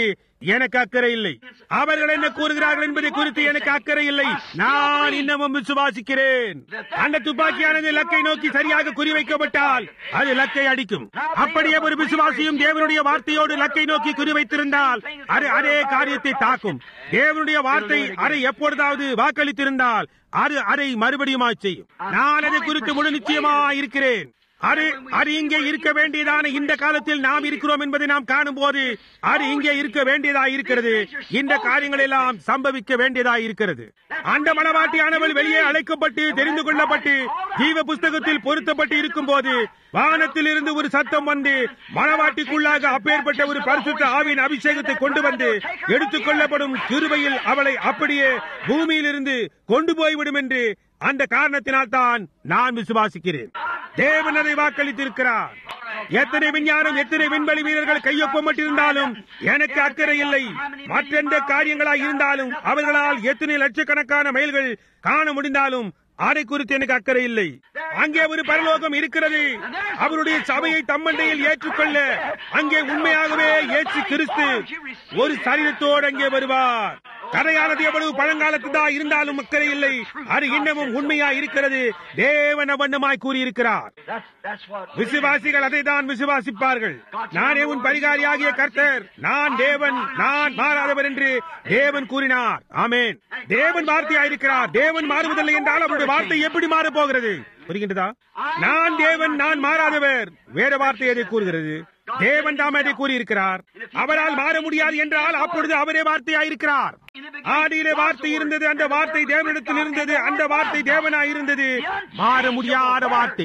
எனக்கு அக்கறை இல்லை அவர்கள் என்ன கூறுகிறார்கள் என்பதை குறித்து எனக்கு அக்கறை இல்லை நான் இன்னமும் விசுவாசிக்கிறேன் அந்த துப்பாக்கியானது இலக்கை நோக்கி சரியாக குறிவைக்கப்பட்டால் அது லக்கை அடிக்கும் அப்படியே ஒரு விசுவாசியும் தேவனுடைய வார்த்தையோடு லக்கை நோக்கி குறிவைத்திருந்தால் அது அதே காரியத்தை தாக்கும் தேவனுடைய வார்த்தை அதை எப்பொழுதாவது வாக்களித்திருந்தால் அது அதை மறுபடியும் செய்யும் நான் அதை குறித்து முழு நிச்சயமா இருக்கிறேன் அது அது இங்கே இருக்க வேண்டியதான இந்த காலத்தில் நாம் இருக்கிறோம் என்பதை நாம் காணும் போது அது இங்கே இருக்க வேண்டியதா இருக்கிறது இந்த காரியங்கள் எல்லாம் சம்பவிக்க வேண்டியதா இருக்கிறது அந்த மனவாட்டியானவள் வெளியே அழைக்கப்பட்டு தெரிந்து கொள்ளப்பட்டு ஜீவ புஸ்தகத்தில் பொருத்தப்பட்டு இருக்கும் போது வானத்தில் இருந்து ஒரு சத்தம் வந்து மனவாட்டிக்குள்ளாக அப்பேற்பட்ட ஒரு பரிசுத்த ஆவின் அபிஷேகத்தை கொண்டு வந்து எடுத்துக் கொள்ளப்படும் கிருபையில் அவளை அப்படியே பூமியிலிருந்து கொண்டு போய்விடும் என்று அந்த காரணத்தினால் தான் நான் விசுவாசிக்கிறேன் தேவன் அதை வாக்களித்திருக்கிறார் எத்தனை விஞ்ஞானம் எத்தனை விண்வெளி வீரர்கள் கையொப்பமிட்டிருந்தாலும் எனக்கு அக்கறை இல்லை மற்றெந்த காரியங்களாய் இருந்தாலும் அவர்களால் எத்தனை லட்சக்கணக்கான மைல்கள் காண முடிந்தாலும் அதை குறித்து எனக்கு அக்கறை இல்லை அங்கே ஒரு பரலோகம் இருக்கிறது அவருடைய சபையை தம்மண்டையில் ஏற்றுக்கொள்ள அங்கே உண்மையாகவே ஏற்று கிறிஸ்து ஒரு சரீரத்தோடு அங்கே வருவார் கதையானது எவ்வளவு பழங்காலத்துதான் இருந்தாலும் அக்கறை இல்லை அது இன்னமும் உண்மையா இருக்கிறது தேவன வண்ணமாய் கூறியிருக்கிறார் விசுவாசிகள் அதை தான் விசுவாசிப்பார்கள் நானே உன் பரிகாரியாகிய கர்த்தர் நான் தேவன் நான் மாறாதவர் என்று தேவன் கூறினார் ஆமேன் தேவன் வார்த்தையாயிருக்கிறார் தேவன் மாறுவதில்லை என்றால் அவருடைய வார்த்தை எப்படி மாறப் போகிறது புரிகின்றதா நான் தேவன் நான் மாறாதவர் வேற வார்த்தை எதை கூறுகிறது தேவன் தாம் அதை கூறியிருக்கிறார் அவரால் மாற முடியாது என்றால் அப்பொழுது அவரே வார்த்தையாயிருக்கிறார் ஆதியிலே வார்த்தை இருந்தது அந்த வார்த்தை தேவனிடத்தில் இருந்தது அந்த வார்த்தை தேவனாய் இருந்தது மாற முடியாத வார்த்தை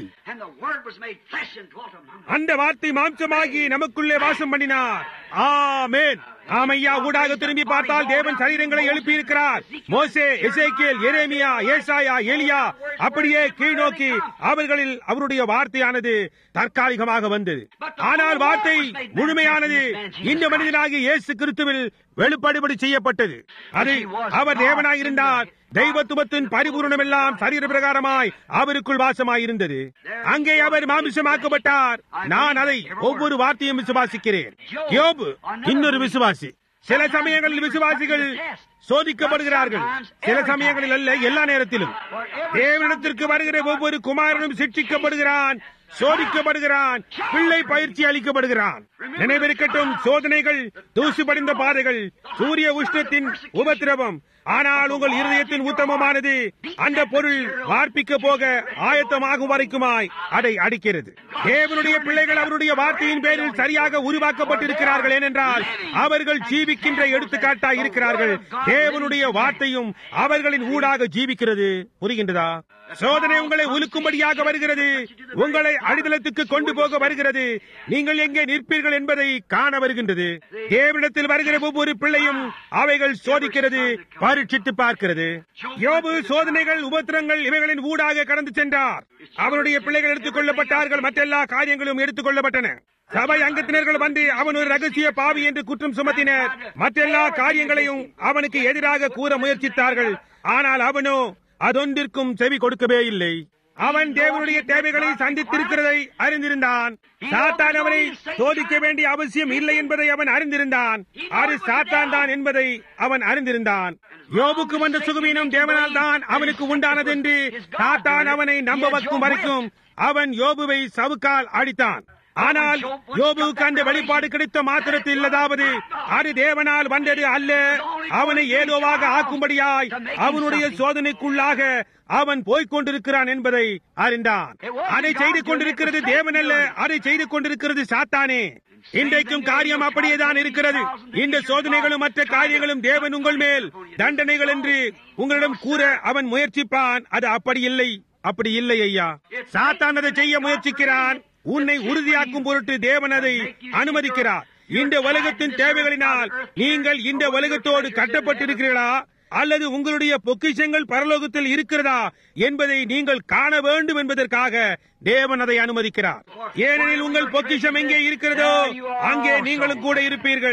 அந்த வார்த்தை மாம்சமாகி நமக்குள்ளே வாசம் பண்ணினார் ஆமேன் ஆமையா ஊடாக திரும்பி பார்த்தால் தேவன் சரீரங்களை எழுப்பி இருக்கிறார் மோசே எசேக்கியல் எரேமியா ஏசாயா எலியா அப்படியே கீழ் நோக்கி அவர்களில் அவருடைய வார்த்தையானது தற்காலிகமாக வந்தது ஆனால் வார்த்தை முழுமையானது இந்த மனிதனாகி இயேசு கிறிஸ்துவில் வெளிப்படுபடி செய்யப்பட்டது அது அவர் தேவனாய் இருந்தார் தெய்வத்துவத்தின் பரிபூர்ணம் எல்லாம் சரீர பிரகாரமாய் அவருக்குள் வாசமாய் இருந்தது அங்கே அவர் மாமிசமாக்கப்பட்டார் நான் அதை ஒவ்வொரு வார்த்தையும் விசுவாசிக்கிறேன் யோபு இன்னொரு விசுவாசி சில சமயங்களில் விசுவாசிகள் சோதிக்கப்படுகிறார்கள் சில சமயங்களில் அல்ல எல்லா நேரத்திலும் தேவனிடத்திற்கு வருகிற ஒவ்வொரு குமாரனும் சிக்ஷிக்கப்படுகிறான் சோதிக்கப்படுகிறான் பிள்ளை பயிற்சி அளிக்கப்படுகிறான் நினைவிருக்கட்டும் சோதனைகள் தூசு படிந்த பாதைகள் சூரிய உஷ்ணத்தின் உபத்திரவம் ஆனால் உங்கள் இருதயத்தின் உத்தமமானது அந்த பொருள் வார்ப்பிக்க போக ஆயத்தமாகும் வரைக்குமாய் அதை அடிக்கிறது தேவனுடைய பிள்ளைகள் அவருடைய வார்த்தையின் பேரில் சரியாக உருவாக்கப்பட்டிருக்கிறார்கள் ஏனென்றால் அவர்கள் ஜீவிக்கின்ற எடுத்துக்காட்டாய் இருக்கிறார்கள் தேவனுடைய வார்த்தையும் அவர்களின் ஊடாக ஜீவிக்கிறது புரிகின்றதா சோதனை உங்களை உலுக்கும்படியாக வருகிறது உங்களை அடித்தளத்துக்கு கொண்டு போக வருகிறது நீங்கள் எங்கே நிற்பீர்கள் என்பதை காண வருகின்றது தேவனிடத்தில் வருகிற ஒவ்வொரு பிள்ளையும் அவைகள் சோதிக்கிறது பரீட்சித்து பார்க்கிறது யோபு சோதனைகள் உபத்திரங்கள் இவைகளின் ஊடாக கடந்து சென்றார் அவருடைய பிள்ளைகள் எடுத்துக் கொள்ளப்பட்டார்கள் மற்றெல்லா காரியங்களும் எடுத்துக் கொள்ளப்பட்டன சபை அங்கத்தினர்கள் வந்து அவன் ஒரு ரகசிய பாவி என்று குற்றம் சுமத்தினர் மற்றெல்லா காரியங்களையும் அவனுக்கு எதிராக கூற முயற்சித்தார்கள் ஆனால் அவனோ அதொன்றிற்கும் செவி கொடுக்கவே இல்லை அவன் தேவனுடைய தேவைகளை சந்தித்திருக்கிறதை அறிந்திருந்தான் சாத்தான் அவனை சோதிக்க வேண்டிய அவசியம் இல்லை என்பதை அவன் அறிந்திருந்தான் அது சாத்தான் தான் என்பதை அவன் அறிந்திருந்தான் யோபுக்கு வந்த சுகவீனம் தேவனால் தான் அவனுக்கு உண்டானது என்று சாத்தான் அவனை நம்ப வைக்கும் வரைக்கும் அவன் யோபுவை சவுக்கால் அடித்தான் ஆனால் யோபுவுக்கு அந்த வெளிப்பாடு கிடைத்த மாத்திரத்தில் இல்லதாவது அது தேவனால் வந்தது அல்ல அவனை ஏதோவாக ஆக்கும்படியாய் அவனுடைய சோதனைக்குள்ளாக அவன் போய்க் கொண்டிருக்கிறான் என்பதை அறிந்தான் அதை செய்து கொண்டிருக்கிறது தேவன் அல்ல அதை செய்து கொண்டிருக்கிறது சாத்தானே இன்றைக்கும் காரியம் அப்படியேதான் இருக்கிறது இந்த சோதனைகளும் மற்ற காரியங்களும் தேவன் உங்கள் மேல் தண்டனைகள் என்று உங்களிடம் கூற அவன் முயற்சிப்பான் அது அப்படி இல்லை அப்படி இல்லை ஐயா சாத்தான் அதை செய்ய முயற்சிக்கிறான் உன்னை உறுதியாக்கும் பொருட்டு தேவன் அதை அனுமதிக்கிறார் இந்த உலகத்தின் தேவைகளினால் நீங்கள் இந்த உலகத்தோடு கட்டப்பட்டிருக்கிறீர்களா அல்லது உங்களுடைய பொக்கிஷங்கள் பரலோகத்தில் இருக்கிறதா என்பதை நீங்கள் காண வேண்டும் என்பதற்காக தேவன் அதை அனுமதிக்கிறார் ஏனெனில் உங்கள் பொக்கிஷம் எங்கே இருக்கிறதோ அங்கே நீங்களும் கூட இருப்பீர்கள்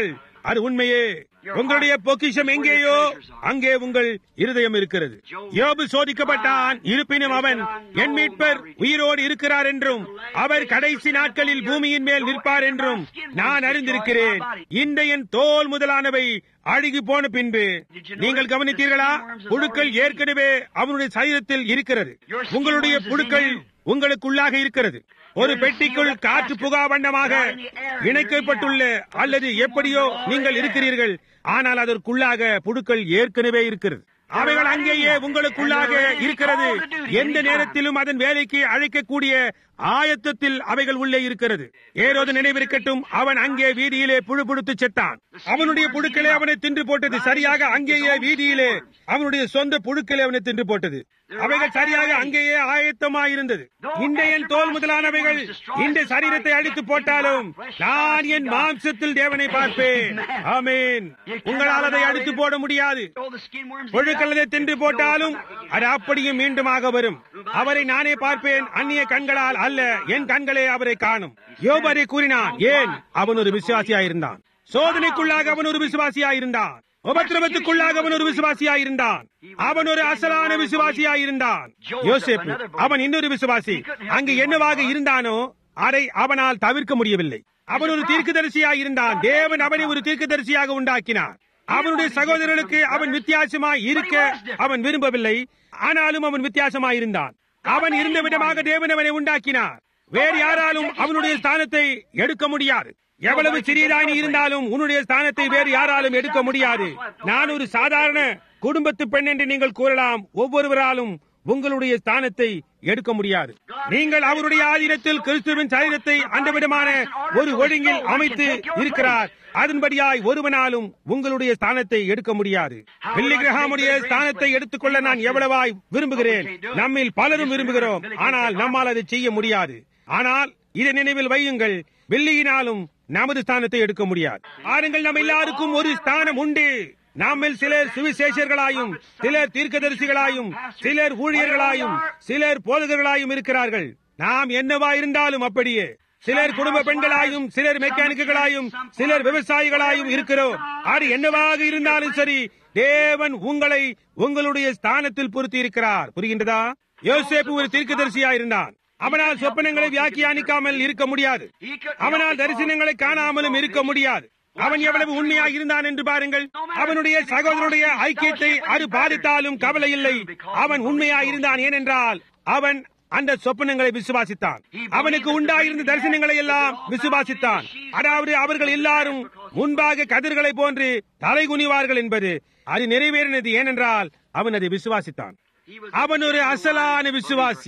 அது உண்மையே உங்களுடைய பொக்கிஷம் எங்கேயோ அங்கே உங்கள் இருதயம் இருக்கிறது யோபு சோதிக்கப்பட்டான் இருப்பினும் அவன் என் மீட்பர் உயிரோடு இருக்கிறார் என்றும் அவர் கடைசி நாட்களில் பூமியின் மேல் நிற்பார் என்றும் நான் அறிந்திருக்கிறேன் இந்த என் தோல் முதலானவை அழுகி போன பின்பு நீங்கள் கவனித்தீர்களா புழுக்கள் ஏற்கனவே அவனுடைய சரீரத்தில் இருக்கிறது உங்களுடைய புழுக்கள் உங்களுக்குள்ளாக இருக்கிறது ஒரு பெட்டிக்குள் காற்று புகா வண்ணமாக இணைக்கப்பட்டுள்ள அல்லது எப்படியோ நீங்கள் இருக்கிறீர்கள் ஆனால் அதற்குள்ளாக புழுக்கள் ஏற்கனவே இருக்கிறது அவைகள் அங்கேயே உங்களுக்குள்ளாக இருக்கிறது எந்த நேரத்திலும் அதன் வேலைக்கு அழைக்கக்கூடிய ஆயத்தத்தில் அவைகள் உள்ளே இருக்கிறது ஏரோது நினைவிருக்கட்டும் அவன் அங்கே வீதியிலே புழு புழுத்து செத்தான் அவனுடைய புழுக்களே அவனை தின்று போட்டது சரியாக அங்கேயே வீதியிலே அவனுடைய சொந்த புழுக்களே அவனை தின்று போட்டது அவைகள் சரியாக அங்கேயே ஆயத்தமாய் இருந்தது இந்த என் தோல் முதலானவைகள் இந்த சரீரத்தை அழித்து போட்டாலும் நான் என் மாம்சத்தில் தேவனை பார்ப்பேன் ஆமேன் உங்களால் அதை அழித்து போட முடியாது புழுக்கள் அதை தின்று போட்டாலும் அது அப்படியும் மீண்டுமாக வரும் அவரை நானே பார்ப்பேன் அந்நிய கண்களால் அல்ல என் கண்களே அவரை காணும் யோபரை கூறினான் ஏன் அவன் ஒரு விசுவாசியாயிருந்தான் சோதனைக்குள்ளாக அவன் ஒரு விசுவாசியாயிருந்தான் உபத்திரவத்துக்குள்ளாக அவன் ஒரு விசுவாசியாயிருந்தான் அவன் ஒரு அசலான விசுவாசியாயிருந்தான் யோசேப்பு அவன் இன்னொரு விசுவாசி அங்கு என்னவாக இருந்தானோ அதை அவனால் தவிர்க்க முடியவில்லை அவன் ஒரு தீர்க்கதரிசியாக இருந்தான் தேவன் அவனை ஒரு தீர்க்கதரிசியாக உண்டாக்கினார் அவனுடைய சகோதரர்களுக்கு அவன் வித்தியாசமாய் இருக்க அவன் விரும்பவில்லை ஆனாலும் அவன் வித்தியாசமாய் இருந்தான் அவன் இருந்த விதமாக தேவன் அவனை உண்டாக்கினார் வேறு யாராலும் அவனுடைய ஸ்தானத்தை எடுக்க முடியாது எவ்வளவு சிறியதானி இருந்தாலும் உன்னுடைய ஸ்தானத்தை வேறு யாராலும் எடுக்க முடியாது நான் ஒரு சாதாரண குடும்பத்து பெண் என்று நீங்கள் கூறலாம் ஒவ்வொருவராலும் உங்களுடைய ஸ்தானத்தை எடுக்க முடியாது நீங்கள் அவருடைய ஆதீனத்தில் கிறிஸ்துவின் சரீரத்தை அந்த விதமான ஒரு ஒழுங்கில் அமைத்து இருக்கிறார் அதன்படியாய் ஒருவனாலும் உங்களுடைய ஸ்தானத்தை எடுக்க முடியாது பில்லி கிரகாமுடைய ஸ்தானத்தை எடுத்துக்கொள்ள நான் எவ்வளவாய் விரும்புகிறேன் நம்மில் பலரும் விரும்புகிறோம் ஆனால் நம்மால் அதை செய்ய முடியாது ஆனால் இதை நினைவில் வையுங்கள் வெள்ளியினாலும் நமது ஸ்தானத்தை எடுக்க முடியாது பாருங்கள் நம்ம எல்லாருக்கும் ஒரு ஸ்தானம் உண்டு நம்மில் சிலர் சுவிசேஷர்களாயும் சிலர் தீர்க்கதரிசிகளாயும் சிலர் ஊழியர்களாயும் சிலர் போதகர்களாயும் இருக்கிறார்கள் நாம் என்னவா இருந்தாலும் அப்படியே சிலர் குடும்ப பெண்களாயும் சிலர் மெக்கானிக்குகளாயும் சிலர் விவசாயிகளாயும் இருக்கிறோம் அது என்னவாக இருந்தாலும் சரி தேவன் உங்களை உங்களுடைய ஸ்தானத்தில் பொருத்தி இருக்கிறார் புரிகின்றதா யோசேப்பு ஒரு தீர்க்கதரிசியா இருந்தான் அவனால் சொப்பனங்களை வியாக்கியானிக்காமல் இருக்க முடியாது அவனால் தரிசனங்களை காணாமலும் இருக்க முடியாது அவன் எவ்வளவு உண்மையாக இருந்தான் என்று பாருங்கள் அவனுடைய சகோதரனுடைய ஐக்கியத்தை அது பாதித்தாலும் கவலை இல்லை அவன் உண்மையாக இருந்தான் ஏனென்றால் அவன் அந்த சொப்பனங்களை விசுவாசித்தான் அவனுக்கு உண்டாயிருந்த தரிசனங்களை எல்லாம் விசுவாசித்தான் அதாவது அவர்கள் எல்லாரும் முன்பாக கதிர்களை போன்று தலை குனிவார்கள் என்பது அது நிறைவேறினது ஏனென்றால் அவன் அதை விசுவாசித்தான் அவன் ஒரு அசலான விசுவாசி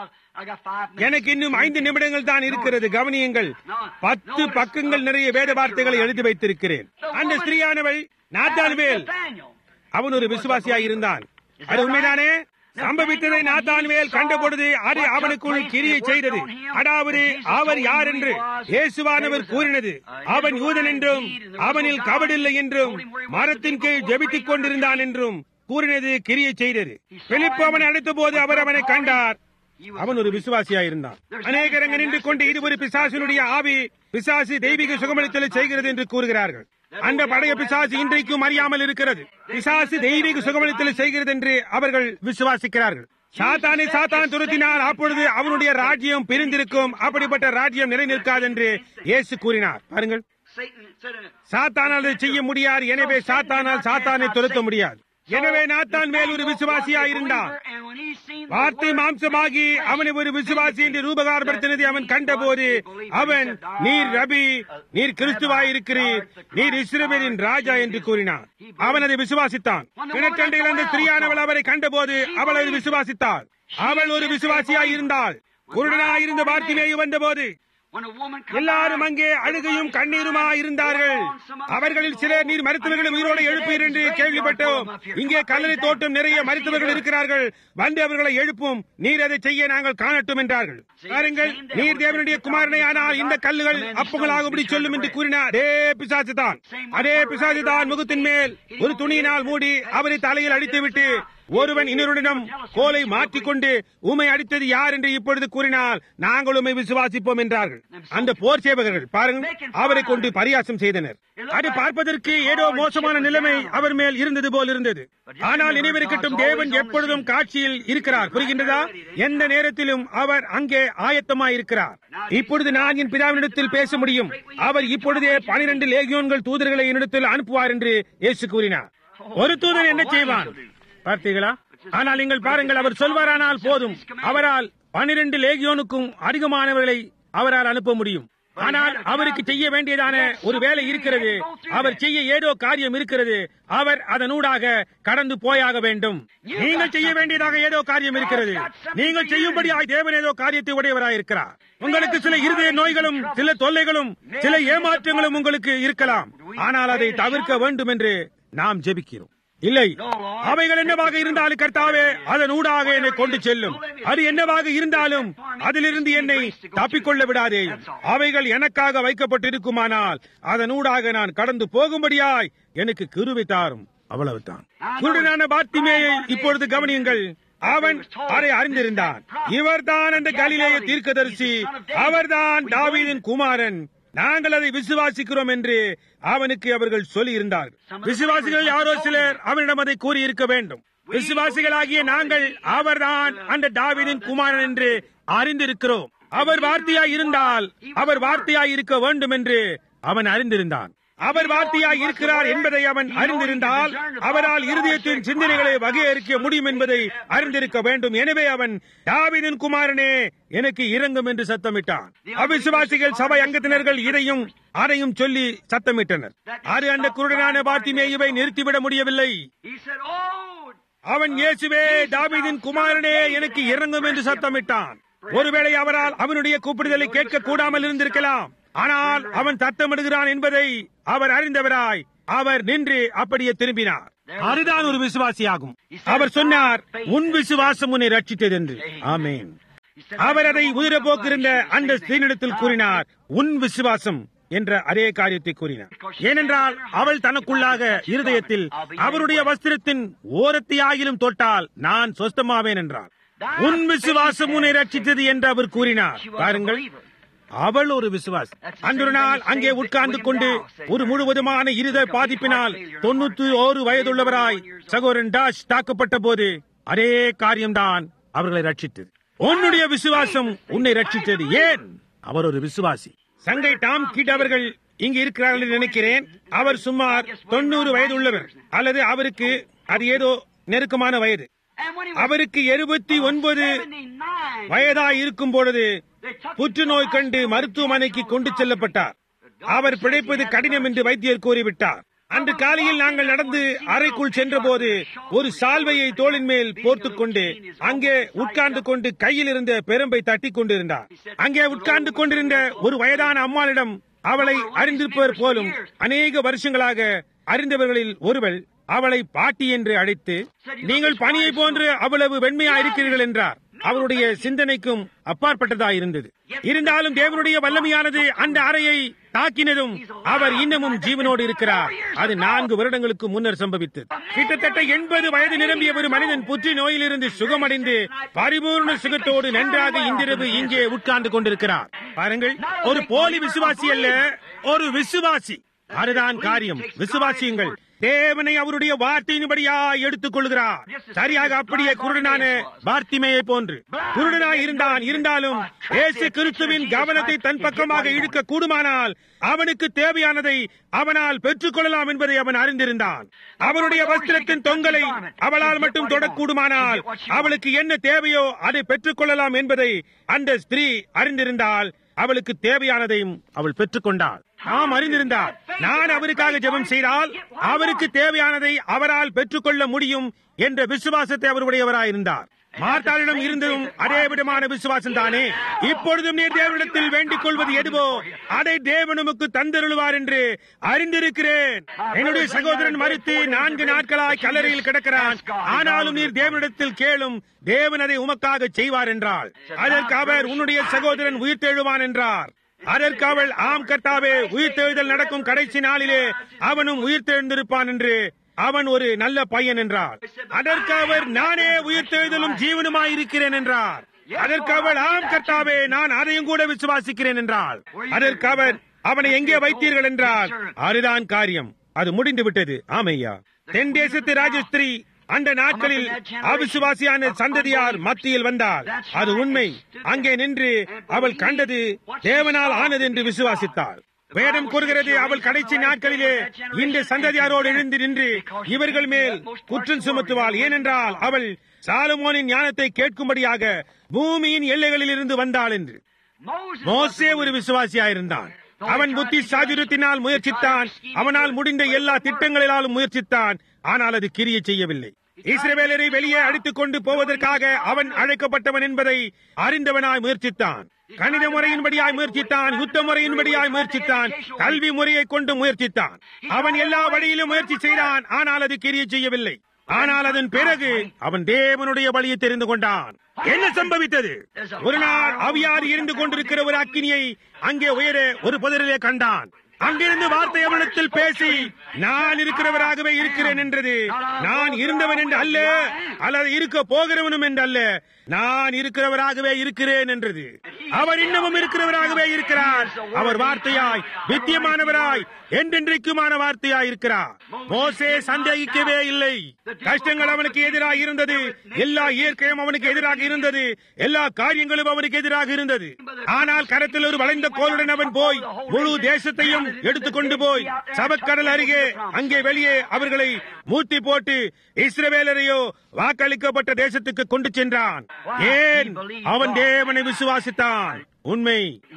எனக்கு இன்னும் ஐந்து நிமிடங்கள் தான் இருக்கிறது கவனியுங்கள் பத்து பக்கங்கள் நிறைய வேத வார்த்தைகளை எழுதி வைத்திருக்கிறேன் அந்த ஸ்திரீயானவள் நாத்தான்வேல் அவன் ஒரு விசுவாசியாக இருந்தான் அது உண்மைதானே சம்பவித்ததை நாத்தான்வேல் கண்டபொழுது அது அவனுக்குள் கிரியை செய்தது அதாவது அவர் யார் என்று இயேசுவானவர் கூறினது அவன் யூதன் என்றும் அவனில் கபடில்லை என்றும் மரத்தின் கீழ் ஜெபித்துக் கொண்டிருந்தான் என்றும் கூறினது கிரியை செய்தது பிலிப்பு அவனை அழைத்த போது அவர் அவனை கண்டார் அவன் ஒரு விசுவாசியா இருந்தான் அநேகர் அங்கு நின்று கொண்டு இது ஒரு பிசாசினுடைய ஆவி பிசாசு தெய்வீக சுகமளித்தலை செய்கிறது என்று கூறுகிறார்கள் அந்த பழைய பிசாசு இன்றைக்கும் அறியாமல் இருக்கிறது பிசாசு தெய்வீக சுகமளித்தலை செய்கிறது என்று அவர்கள் விசுவாசிக்கிறார்கள் சாத்தானை சாத்தான் துரத்தினால் அப்பொழுது அவனுடைய ராஜ்யம் பிரிந்திருக்கும் அப்படிப்பட்ட ராஜ்யம் நிலை நிற்காது என்று இயேசு கூறினார் பாருங்கள் சாத்தானால் அதை செய்ய முடியாது எனவே சாத்தானால் சாத்தானை துரத்த முடியாது எனவே நாத்தான் மேல் ஒரு விசுவாசியா இருந்தான் வார்த்தை மாம்சமாகி அவனை ஒரு விசுவாசி என்று ரூபகாரப்படுத்தினதை அவன் கண்டபோது அவன் நீர் ரபி நீர் கிறிஸ்துவாய் இருக்கிறீர் நீர் இஸ்ரவேலின் ராஜா என்று கூறினான் அவன் அதை விசுவாசித்தான் கிணற்றண்டையில் அந்த ஸ்திரியானவள் அவரை கண்டபோது அவள் அதை விசுவாசித்தாள் அவள் ஒரு விசுவாசியாய் இருந்தாள் குருடனாயிருந்த வார்த்தையிலேயே வந்தபோது எல்லாரும் அங்கே அழுகையும் கண்ணீருமா இருந்தார்கள் அவர்களில் சிலர் நீர் மருத்துவர்களை உயிரோடு எழுப்பீர் என்று கேள்விப்பட்டோம் இங்கே கல்லறை தோட்டம் நிறைய மருத்துவர்கள் இருக்கிறார்கள் வந்து அவர்களை எழுப்பும் நீர் அதை செய்ய நாங்கள் காணட்டும் என்றார்கள் பாருங்கள் நீர் தேவனுடைய குமாரனை ஆனால் இந்த கல்லுகள் அப்பங்களாகும்படி சொல்லும் என்று கூறினார் அதே பிசாசுதான் அதே பிசாசுதான் முகத்தின் மேல் ஒரு துணியினால் மூடி அவரை தலையில் அடித்துவிட்டு ஒருவன் இன்னொருடனும் கோலை மாற்றிக்கொண்டு உமை அடித்தது யார் என்று இப்பொழுது கூறினால் நாங்கள் உமை விசுவாசிப்போம் என்றார்கள் அந்த போர் சேவகர்கள் பாருங்கள் அவரை கொண்டு பரியாசம் செய்தனர் அது பார்ப்பதற்கு ஏதோ மோசமான நிலைமை அவர் மேல் இருந்தது போல் இருந்தது ஆனால் நினைவிருக்கட்டும் தேவன் எப்பொழுதும் காட்சியில் இருக்கிறார் புரிகின்றதா எந்த நேரத்திலும் அவர் அங்கே ஆயத்தமாயிருக்கிறார் இப்பொழுது நான் என் பிதாவினிடத்தில் பேச முடியும் அவர் இப்பொழுதே பனிரெண்டு லேகியோன்கள் தூதர்களை என்னிடத்தில் அனுப்புவார் என்று இயேசு கூறினார் ஒரு தூதன் என்ன செய்வான் பார்த்தீர்களா ஆனால் நீங்கள் பாருங்கள் அவர் சொல்வாரானால் போதும் அவரால் பனிரெண்டு லேகியோனுக்கும் அதிகமானவர்களை அவரால் அனுப்ப முடியும் ஆனால் அவருக்கு செய்ய வேண்டியதான ஒரு வேலை இருக்கிறது அவர் செய்ய ஏதோ காரியம் இருக்கிறது அவர் அதனூடாக கடந்து போயாக வேண்டும் நீங்கள் செய்ய வேண்டியதாக ஏதோ காரியம் இருக்கிறது நீங்கள் செய்யும்படியாய் தேவன் ஏதோ காரியத்தை உடையவராயிருக்கிறார் உங்களுக்கு சில இருதய நோய்களும் சில தொல்லைகளும் சில ஏமாற்றங்களும் உங்களுக்கு இருக்கலாம் ஆனால் அதை தவிர்க்க வேண்டும் என்று நாம் ஜெபிக்கிறோம் இல்லை அவைகள் என்னவாக இருந்தாலும் கர்த்தாவே அதன் ஊடாக என்னை கொண்டு செல்லும் அது என்னவாக இருந்தாலும் அதிலிருந்து என்னை தப்பிக்கொள்ள விடாதே அவைகள் எனக்காக வைக்கப்பட்டிருக்குமானால் அதன் ஊடாக நான் கடந்து போகும்படியாய் எனக்கு கிருவை தாரும் அவ்வளவுதான் குருடனான பார்த்திமேயை இப்பொழுது கவனியுங்கள் அவன் அதை அறிந்திருந்தான் இவர்தான் அந்த கலிலேய தீர்க்கதரிசி அவர்தான் தாவீதின் குமாரன் நாங்கள் அதை விசுவாசிக்கிறோம் என்று அவனுக்கு அவர்கள் சொல்லி இருந்தார்கள் விசுவாசிகள் யாரோ சிலர் அவனிடம் அதை கூறியிருக்க வேண்டும் விசுவாசிகளாகிய நாங்கள் அவர்தான் அந்த தாவீதின் குமாரன் என்று அறிந்திருக்கிறோம் அவர் வார்த்தையாய் இருந்தால் அவர் வார்த்தையாய் இருக்க வேண்டும் என்று அவன் அறிந்திருந்தான் அவர் வார்த்தையாய் இருக்கிறார் என்பதை அவன் அறிந்திருந்தால் அவரால் இருதயத்தின் சிந்தனைகளை வகையறுக்க முடியும் என்பதை அறிந்திருக்க வேண்டும் எனவே அவன் தாவிதின் குமாரனே எனக்கு இறங்கும் என்று சத்தமிட்டான் அவிசுவாசிகள் சபை அங்கத்தினர்கள் இதையும் அதையும் சொல்லி சத்தமிட்டனர் அது அந்த குருடனான பார்த்திமேயுவை நிறுத்திவிட முடியவில்லை அவன் இயேசுவே தாவிதின் குமாரனே எனக்கு இறங்கும் என்று சத்தமிட்டான் ஒருவேளை அவரால் அவனுடைய கூப்பிடுதலை கேட்க கூடாமல் இருந்திருக்கலாம் ஆனால் அவன் தத்தமிடுகிறான் என்பதை அவர் அறிந்தவராய் அவர் நின்று அப்படியே திரும்பினார் அதுதான் ஒரு விசுவாசியாகும் அவர் சொன்னார் உன் விசுவாசம் உன்னை ரட்சித்தது என்று ஆமேன் அவர் அதை உதிர போக்கிருந்த அந்த ஸ்திரீனிடத்தில் கூறினார் உன் விசுவாசம் என்ற அதே காரியத்தை கூறினார் ஏனென்றால் அவள் தனக்குள்ளாக இருதயத்தில் அவருடைய வஸ்திரத்தின் ஓரத்தையாகிலும் தொட்டால் நான் சொஸ்தமாவேன் என்றார் உன் விசுவாசம் உன்னை ரட்சித்தது என்று அவர் கூறினார் பாருங்கள் அவள் ஒரு விசுவாசி அன்று நாள் அங்கே உட்கார்ந்து கொண்டு ஒரு முழுவதுமான இருத பாதிப்பினால் தொண்ணூத்தி ஓரு வயதுள்ளவராய் சகோதரன் டாஷ் தாக்கப்பட்ட போது அதே காரியம்தான் அவர்களை ரட்சித்தது உன்னுடைய விசுவாசம் உன்னை ரட்சித்தது ஏன் அவர் ஒரு விசுவாசி சங்கை டாம் கிட் அவர்கள் இங்கு இருக்கிறார்கள் என்று நினைக்கிறேன் அவர் சுமார் தொண்ணூறு வயது உள்ளவர் அல்லது அவருக்கு அது ஏதோ நெருக்கமான வயது அவருக்கு எழுபத்தி ஒன்பது வயதாய் இருக்கும் பொழுது புற்றுநோய் கண்டு மருத்துவமனைக்கு கொண்டு செல்லப்பட்டார் அவர் பிழைப்பது கடினம் என்று வைத்தியர் கூறிவிட்டார் அன்று காலையில் நாங்கள் நடந்து அறைக்குள் சென்றபோது ஒரு சால்வையை தோளின் மேல் போர்த்துக் கொண்டு அங்கே உட்கார்ந்து கொண்டு கையில் இருந்த பெரும்பை தட்டி கொண்டிருந்தார் அங்கே உட்கார்ந்து கொண்டிருந்த ஒரு வயதான அம்மாளிடம் அவளை அறிந்திருப்பவர் போலும் அநேக வருஷங்களாக அறிந்தவர்களில் ஒருவள் அவளை பாட்டி என்று அழைத்து நீங்கள் பணியை போன்று அவ்வளவு வெண்மையா இருக்கிறீர்கள் என்றார் அவருடைய சிந்தனைக்கும் அப்பாற்பட்டதா இருந்தது இருந்தாலும் தேவனுடைய வல்லமையானது அந்த அறையை தாக்கினதும் அவர் இன்னமும் ஜீவனோடு இருக்கிறார் அது நான்கு வருடங்களுக்கு முன்னர் சம்பவித்தது கிட்டத்தட்ட எண்பது வயது நிரம்பிய ஒரு மனிதன் புற்று நோயிலிருந்து சுகமடைந்து பரிபூர்ண சுகத்தோடு நன்றாக இன்றிரவு இங்கே உட்கார்ந்து கொண்டிருக்கிறார் பாருங்கள் ஒரு போலி விசுவாசி அல்ல ஒரு விசுவாசி அதுதான் காரியம் விசுவாசியுங்கள் தேவனை அவருடைய வார்த்தையின்படியா எடுத்துக் கொள்கிறார் சரியாக அப்படியே குருடனான பார்த்திமையை போன்று குருடனாய் இருந்தான் இருந்தாலும் ஏசு கிறிஸ்துவின் கவனத்தை தன் பக்கமாக இழுக்க கூடுமானால் அவனுக்கு தேவையானதை அவனால் பெற்றுக் கொள்ளலாம் என்பதை அவன் அறிந்திருந்தான் அவனுடைய வஸ்திரத்தின் தொங்கலை அவளால் மட்டும் தொடக்கூடுமானால் அவளுக்கு என்ன தேவையோ அதை பெற்றுக் கொள்ளலாம் என்பதை அந்த ஸ்திரீ அறிந்திருந்தால் அவளுக்கு தேவையானதையும் அவள் பெற்றுக் கொண்டாள் நாம் அறிந்திருந்தார் நான் அவருக்காக ஜெபம் செய்தால் அவருக்கு தேவையானதை அவரால் பெற்றுக்கொள்ள முடியும் என்ற விசுவாசத்தை அவருடையவராயிருந்தார் மார்த்தாளிடம் இருந்ததும் அதே விதமான விசுவாசம் தானே இப்பொழுதும் நீர் தேவனிடத்தில் வேண்டிக் கொள்வது எதுவோ அதை தேவன் உமக்கு தந்தருளுவார் என்று அறிந்திருக்கிறேன் என்னுடைய சகோதரன் மறுத்து நான்கு நாட்களாய் கல்லறையில் கிடக்கிறான் ஆனாலும் நீர் தேவனிடத்தில் கேளும் தேவன் அதை உமக்காக செய்வார் என்றால் அதற்கு அவர் உன்னுடைய சகோதரன் உயிர் தெழுவான் என்றார் அதற்கு அவள் ஆம் கர்த்தாவே உயிர் தெழுதல் நடக்கும் கடைசி நாளிலே அவனும் உயிர் தெழுந்திருப்பான் என்று அவன் ஒரு நல்ல பையன் என்றார் அதற்கு அவர் நானே உயிர்த்தெழுதலும் ஜீவனுமாய் இருக்கிறேன் என்றார் அதற்கு அவள் ஆம் கர்த்தாவே நான் அதையும் கூட விசுவாசிக்கிறேன் என்றாள் அதற்கு அவர் அவனை எங்கே வைத்தீர்கள் என்றால் அதுதான் காரியம் அது முடிந்து விட்டது ஆமையா தென் தேசத்து ராஜஸ்திரி அந்த நாட்களில் அவிசுவாசியான சந்ததியார் மத்தியில் வந்தார் அது உண்மை அங்கே நின்று அவள் கண்டது தேவனால் ஆனது என்று விசுவாசித்தாள் வேதம் கூறுகிறது அவள் கடைசி நாட்களிலே இந்த சந்ததியாரோடு எழுந்து நின்று இவர்கள் மேல் குற்றம் சுமத்துவாள் ஏனென்றால் அவள் சாலமோனின் ஞானத்தை கேட்கும்படியாக பூமியின் எல்லைகளில் இருந்து வந்தாள் என்று மோசே ஒரு விசுவாசியாயிருந்தான் அவன் புத்தி சாதுரியத்தினால் முயற்சித்தான் அவனால் முடிந்த எல்லா திட்டங்களினாலும் முயற்சித்தான் ஆனால் அது கிரிய செய்யவில்லை இஸ்ரவேலரை வெளியே அடித்துக் கொண்டு போவதற்காக அவன் அழைக்கப்பட்டவன் என்பதை அறிந்தவனாய் முயற்சித்தான் கணித முறையின்படியாய் முயற்சித்தான் யுத்த முறையின்படியாய் முயற்சித்தான் கல்வி முறையை கொண்டு முயற்சித்தான் அவன் எல்லா வழியிலும் முயற்சி செய்தான் ஆனால் அது கிரிய செய்யவில்லை ஆனால் அதன் பிறகு அவன் தேவனுடைய வழியை தெரிந்து கொண்டான் என்ன சம்பவித்தது ஒரு நாள் அவியாரி இருந்து கொண்டிருக்கிற ஒரு அக்கினியை அங்கே உயர ஒரு புதரிலே கண்டான் அங்கிருந்து வார்த்தை அவனிடத்தில் பேசி நான் இருக்கிறவராகவே இருக்கிறேன் என்றது நான் இருந்தவன் என்று அல்ல அல்லது இருக்க போகிறவனும் என்று அல்ல நான் இருக்கிறவராகவே இருக்கிறேன் என்றது அவர் இன்னமும் இருக்கிறவராகவே இருக்கிறார் அவர் வார்த்தையாய் வித்தியமானவராய் என்றென்றைக்குமான வார்த்தையாய் இருக்கிறார் மோசே சந்தேகிக்கவே இல்லை கஷ்டங்கள் அவனுக்கு எதிராக இருந்தது எல்லா இயற்கையும் அவனுக்கு எதிராக இருந்தது எல்லா காரியங்களும் அவனுக்கு எதிராக இருந்தது ஆனால் கரத்தில் ஒரு வளைந்த கோலுடன் அவன் போய் முழு தேசத்தையும் எடுத்துக்கொண்டு போய் சபக்கடல் அருகே அங்கே வெளியே அவர்களை மூத்தி போட்டு இஸ்ரவேலரையோ வாக்களிக்கப்பட்ட தேசத்துக்கு கொண்டு சென்றான் ஏன் அவன் தேவனை விசுவாசித்தான் உண்மை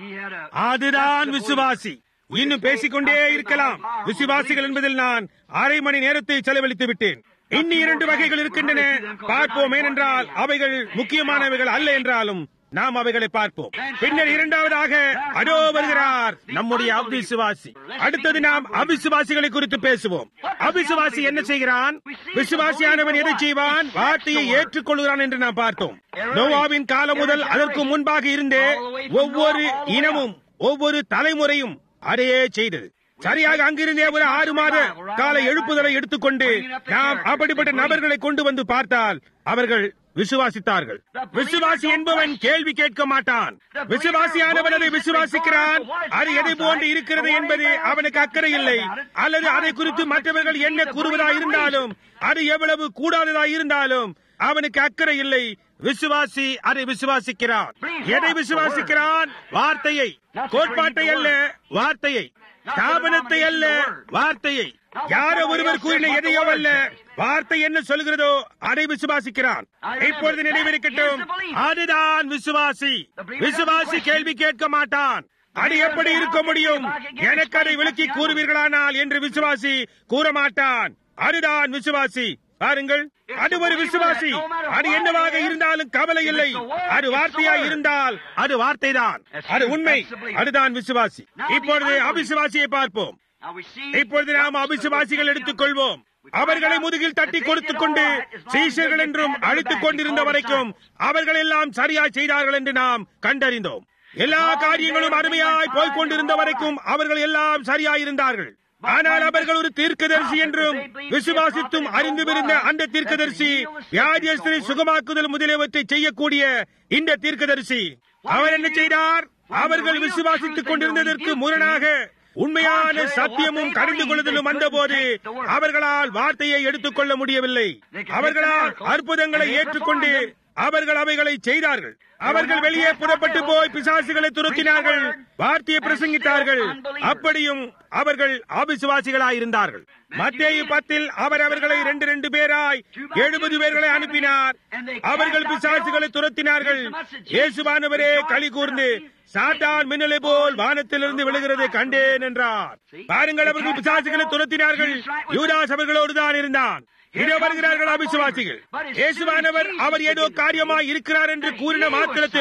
அதுதான் விசுவாசி இன்னும் பேசிக்கொண்டே இருக்கலாம் விசுவாசிகள் என்பதில் நான் அரை மணி நேரத்தை செலவழித்து விட்டேன் இன்னும் இரண்டு வகைகள் இருக்கின்றன பார்ப்போம் ஏனென்றால் அவைகள் முக்கியமானவைகள் அல்ல என்றாலும் நாம் அவைகளை பார்ப்போம் பின்னர் இரண்டாவதாக அதோ வருகிறார் நம்முடைய அவிசுவாசி அடுத்தது நாம் அவிசுவாசிகளை குறித்து பேசுவோம் அவிசுவாசி என்ன செய்கிறான் விசுவாசியானவன் எதை செய்வான் வார்த்தையை ஏற்றுக்கொள்கிறான் என்று நாம் பார்த்தோம் நோவாவின் காலம் முதல் அதற்கு முன்பாக இருந்தே ஒவ்வொரு இனமும் ஒவ்வொரு தலைமுறையும் அதையே செய்தது சரியாக அங்கிருந்தே ஒரு ஆறு மாத கால எழுப்புதலை எடுத்துக்கொண்டு நாம் அப்படிப்பட்ட நபர்களை கொண்டு வந்து பார்த்தால் அவர்கள் விசுவாசித்தார்கள் விசுவாசி என்பவன் கேள்வி கேட்க மாட்டான் விசுவாசியானவன் அதை விசுவாசிக்கிறான் அது எதை போன்று இருக்கிறது என்பது அவனுக்கு அக்கறை இல்லை அல்லது அதை குறித்து மற்றவர்கள் என்ன கூறுவதா இருந்தாலும் அது எவ்வளவு கூடாததா இருந்தாலும் அவனுக்கு அக்கறை இல்லை விசுவாசி அதை விசுவாசிக்கிறான் எதை விசுவாசிக்கிறான் வார்த்தையை கோட்பாட்டை அல்ல வார்த்தையை ஸ்தாபனத்தை அல்ல வார்த்தையை யாரோ ஒருவர் கூறின எதையோ அல்ல வார்த்தை என்ன சொல்கிறதோ அதை விசுவாசிக்கிறான் இப்பொழுது நினைவிருக்கட்டும் அதுதான் விசுவாசி விசுவாசி கேள்வி கேட்க மாட்டான் அது எப்படி இருக்க முடியும் எனக்கு அதை விளக்கி கூறுவீர்களானால் என்று விசுவாசி கூற மாட்டான் அதுதான் விசுவாசி பாருங்கள் அது ஒரு விசுவாசி அது என்னவாக இருந்தாலும் கவலை இல்லை அது வார்த்தையா இருந்தால் அது வார்த்தை தான் அது உண்மை அதுதான் விசுவாசி இப்பொழுது அவிசுவாசியை பார்ப்போம் இப்பொழுது நாம் அவிசுவாசிகள் எடுத்துக் கொள்வோம் அவர்களை முதுகில் தட்டி கொடுத்துக் கொண்டு சீஷர்கள் என்றும் அழைத்துக் கொண்டிருந்த வரைக்கும் அவர்கள் எல்லாம் சரியாய் செய்தார்கள் என்று நாம் கண்டறிந்தோம் எல்லா காரியங்களும் அருமையாய் போய்க் கொண்டிருந்த வரைக்கும் அவர்கள் எல்லாம் சரியாயிருந்தார்கள் ஆனால் அவர்கள் ஒரு தீர்க்கதரிசி என்றும் விசுவாசித்தும் அறிந்துவிருந்த அந்த தீர்க்கதரிசி வியாதியஸ்தரை சுகமாக்குதல் முதலியவற்றை செய்யக்கூடிய இந்த தீர்க்கதரிசி அவர் என்ன செய்தார் அவர்கள் விசுவாசித்துக் கொண்டிருந்ததற்கு முரணாக உண்மையான சத்தியமும் கடிந்து கொள்ளுதலும் வந்தபோது அவர்களால் வார்த்தையை எடுத்துக் கொள்ள முடியவில்லை அவர்களால் அற்புதங்களை ஏற்றுக்கொண்டு அவர்கள் அவைகளை செய்தார்கள் அவர்கள் வெளியே புறப்பட்டு போய் பிசாசுகளை துரத்தினார்கள் வார்த்தையை பிரசங்கித்தார்கள் அப்படியும் அவர்கள் அவிசுவாசிகளாயிருந்தார்கள் மத்திய பத்தில் அவர் அவர்களை ரெண்டு ரெண்டு பேராய் எழுபது பேர்களை அனுப்பினார் அவர்கள் பிசாசுகளை துரத்தினார்கள் இயேசுவானவரே களி கூர்ந்து சாத்தான் மின்னலை போல் வானத்திலிருந்து விழுகிறது கண்டேன் என்றார் பாருங்கள் அவர்கள் பிசாசுகளை துரத்தினார்கள் யூதாஸ் அவர்களோடு தான் இருந்தான் இதோ வருகிறார்கள் அவிசுவாசிகள் இயேசுவானவர் அவர் ஏதோ காரியமாய் இருக்கிறார் என்று கூறின மாத்திரத்தில்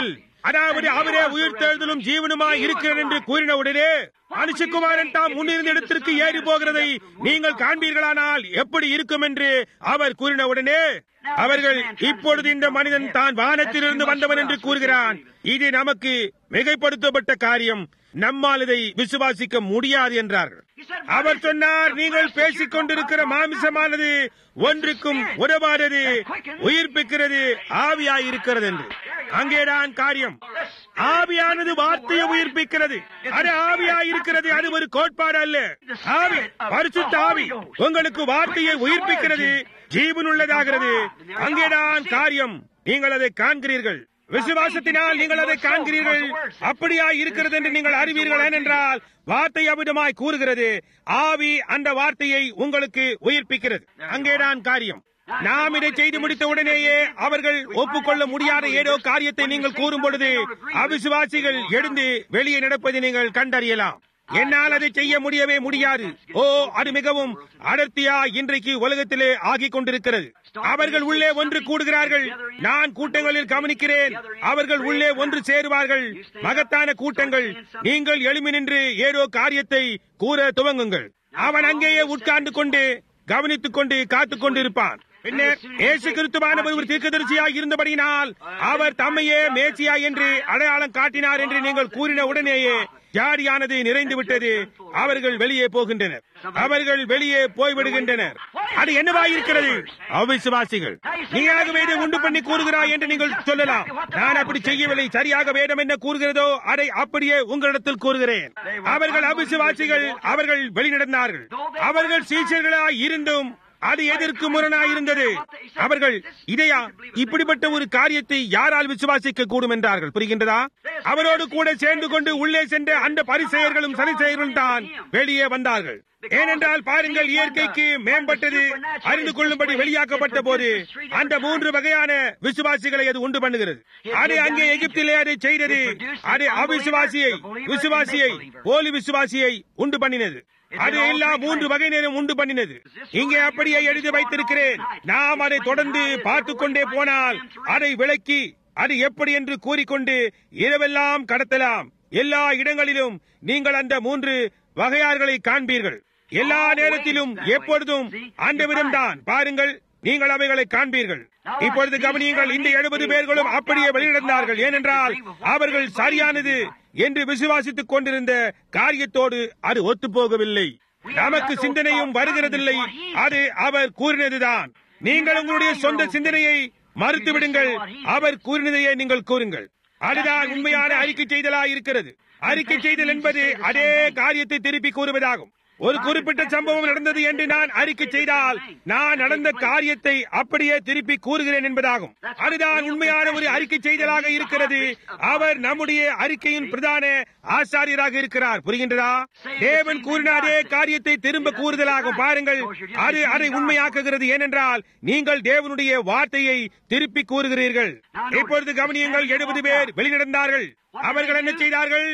அதாவது அவரே உயிர்த்தெழுதலும் ஜீவனுமாய் இருக்கிறார் என்று கூறின உடனே மனுஷகுமாரன் தாம் முன்னிருந்த இடத்திற்கு ஏறி போகிறதை நீங்கள் காண்பீர்களானால் எப்படி இருக்கும் என்று அவர் கூறின உடனே அவர்கள் இப்பொழுது இந்த மனிதன் தான் வானத்திலிருந்து வந்தவன் என்று கூறுகிறான் இது நமக்கு மிகைப்படுத்தப்பட்ட காரியம் நம்மால் இதை விசுவாசிக்க முடியாது என்றார்கள் அவர் சொன்னார் நீங்கள் பேசிக் கொண்டிருக்கிற மாமிசமானது ஒன்றுக்கும் உதவாதது உயிர்ப்பிக்கிறது ஆவியாயிருக்கிறது என்று அங்கேதான் காரியம் ஆவியானது வார்த்தையை உயிர்ப்பிக்கிறது அது ஆவியாயிருக்கிறது அது ஒரு கோட்பாடு அல்ல ஆவி பரிசுத்த ஆவி உங்களுக்கு வார்த்தையை உயிர்ப்பிக்கிறது ஜீவன் உள்ளதாகிறது அங்கேதான் காரியம் நீங்கள் அதை காண்கிறீர்கள் விசுவாசத்தினால் நீங்கள் அதை காண்கிறீர்கள் அப்படியா இருக்கிறது என்று நீங்கள் அறிவீர்கள் ஏனென்றால் வார்த்தை அவிதமாய் கூறுகிறது ஆவி அந்த வார்த்தையை உங்களுக்கு உயிர்ப்பிக்கிறது அங்கேதான் காரியம் நாம் இதை செய்து முடித்த உடனேயே அவர்கள் ஒப்புக்கொள்ள முடியாத ஏதோ காரியத்தை நீங்கள் கூறும் பொழுது அவிசுவாசிகள் எழுந்து வெளியே நடப்பதை நீங்கள் கண்டறியலாம் என்னால் அதை செய்ய முடியவே முடியாது ஓ அது மிகவும் அடர்த்தியா இன்றைக்கு உலகத்திலே ஆகிக் கொண்டிருக்கிறது அவர்கள் உள்ளே ஒன்று கூடுகிறார்கள் நான் கூட்டங்களில் கவனிக்கிறேன் அவர்கள் உள்ளே ஒன்று சேருவார்கள் மகத்தான கூட்டங்கள் நீங்கள் எழுமி நின்று ஏதோ காரியத்தை கூற துவங்குங்கள் அவன் அங்கேயே உட்கார்ந்து கொண்டு கவனித்துக் கொண்டு காத்துக் கொண்டிருப்பான் பின்னர் இயேசு கிறிஸ்துவானவர் ஒரு தீர்க்கதரிசியாய் இருந்தபடியினால் அவர் தம்மையே மேசியா என்று அடையாளம் காட்டினார் என்று நீங்கள் கூறின உடனேயே ஜாடியானது நிறைந்து விட்டது அவர்கள் வெளியே போகின்றனர் அவர்கள் வெளியே போய்விடுகின்றனர் அது என்னவாயிருக்கிறது அவிசுவாசிகள் நீயாக வேதம் உண்டு பண்ணி கூறுகிறாய் என்று நீங்கள் சொல்லலாம் நான் அப்படி செய்யவில்லை சரியாக வேதம் என்ன கூறுகிறதோ அதை அப்படியே உங்களிடத்தில் கூறுகிறேன் அவர்கள் அவிசுவாசிகள் அவர்கள் வெளிநடந்தார்கள் அவர்கள் சீச்சர்களாய் இருந்தும் அது எதற்கு முரணாய் இருந்தது அவர்கள் இதையா இப்படிப்பட்ட ஒரு காரியத்தை யாரால் விசுவாசிக்க கூடும் என்றார்கள் புரிகின்றதா அவரோடு கூட சேர்ந்து கொண்டு உள்ளே சென்ற அந்த பரிசெயர்களும் சரிசெயர்களும் தான் வெளியே வந்தார்கள் ஏனென்றால் பாருங்கள் இயற்கைக்கு மேம்பட்டது அறிந்து கொள்ளும்படி வெளியாக்கப்பட்ட போது அந்த மூன்று வகையான விசுவாசிகளை அது உண்டு பண்ணுகிறது அது அங்கே எகிப்திலே அதை செய்தது அது அவிசுவாசியை விசுவாசியை போலி விசுவாசியை உண்டு பண்ணினது அது எல்லா மூன்று வகையினரும் உண்டு பண்ணினது இங்கே அப்படியே எழுதி வைத்திருக்கிறேன் நாம் அதை தொடர்ந்து பார்த்து கொண்டே போனால் அதை விளக்கி அது எப்படி என்று கூறிக்கொண்டு இரவெல்லாம் கடத்தலாம் எல்லா இடங்களிலும் நீங்கள் அந்த மூன்று வகையார்களை காண்பீர்கள் எல்லா நேரத்திலும் எப்பொழுதும் அந்த விதம்தான் பாருங்கள் நீங்கள் அவைகளை காண்பீர்கள் இப்பொழுது கவனியுங்கள் இந்த எழுபது பேர்களும் அப்படியே வெளியிடந்தார்கள் ஏனென்றால் அவர்கள் சரியானது என்று விசுவாசித்துக் கொண்டிருந்த காரியத்தோடு அது ஒத்துப்போகவில்லை நமக்கு சிந்தனையும் வருகிறதில்லை அது அவர் கூறினதுதான் நீங்கள் உங்களுடைய சொந்த சிந்தனையை மறுத்து விடுங்கள் அவர் கூறினதையே நீங்கள் கூறுங்கள் அதுதான் உண்மையான அறிக்கை செய்தலாய் இருக்கிறது அறிக்கை செய்தல் என்பது அதே காரியத்தை திருப்பி கூறுவதாகும் ஒரு குறிப்பிட்ட சம்பவம் நடந்தது என்று நான் அறிக்கை செய்தால் நான் நடந்த காரியத்தை அப்படியே திருப்பி கூறுகிறேன் என்பதாகும் அதுதான் உண்மையான ஒரு அறிக்கை செய்தலாக இருக்கிறது அவர் நம்முடைய அறிக்கையின் பிரதான ஆசாரியராக இருக்கிறார் புரிகின்றதா தேவன் கூறின அதே காரியத்தை திரும்ப கூறுதலாகும் பாருங்கள் அது அதை உண்மையாக்குகிறது ஏனென்றால் நீங்கள் தேவனுடைய வார்த்தையை திருப்பி கூறுகிறீர்கள் இப்பொழுது கவனியுங்கள் எழுபது பேர் வெளிநடந்தார்கள் அவர்கள் என்ன செய்தார்கள்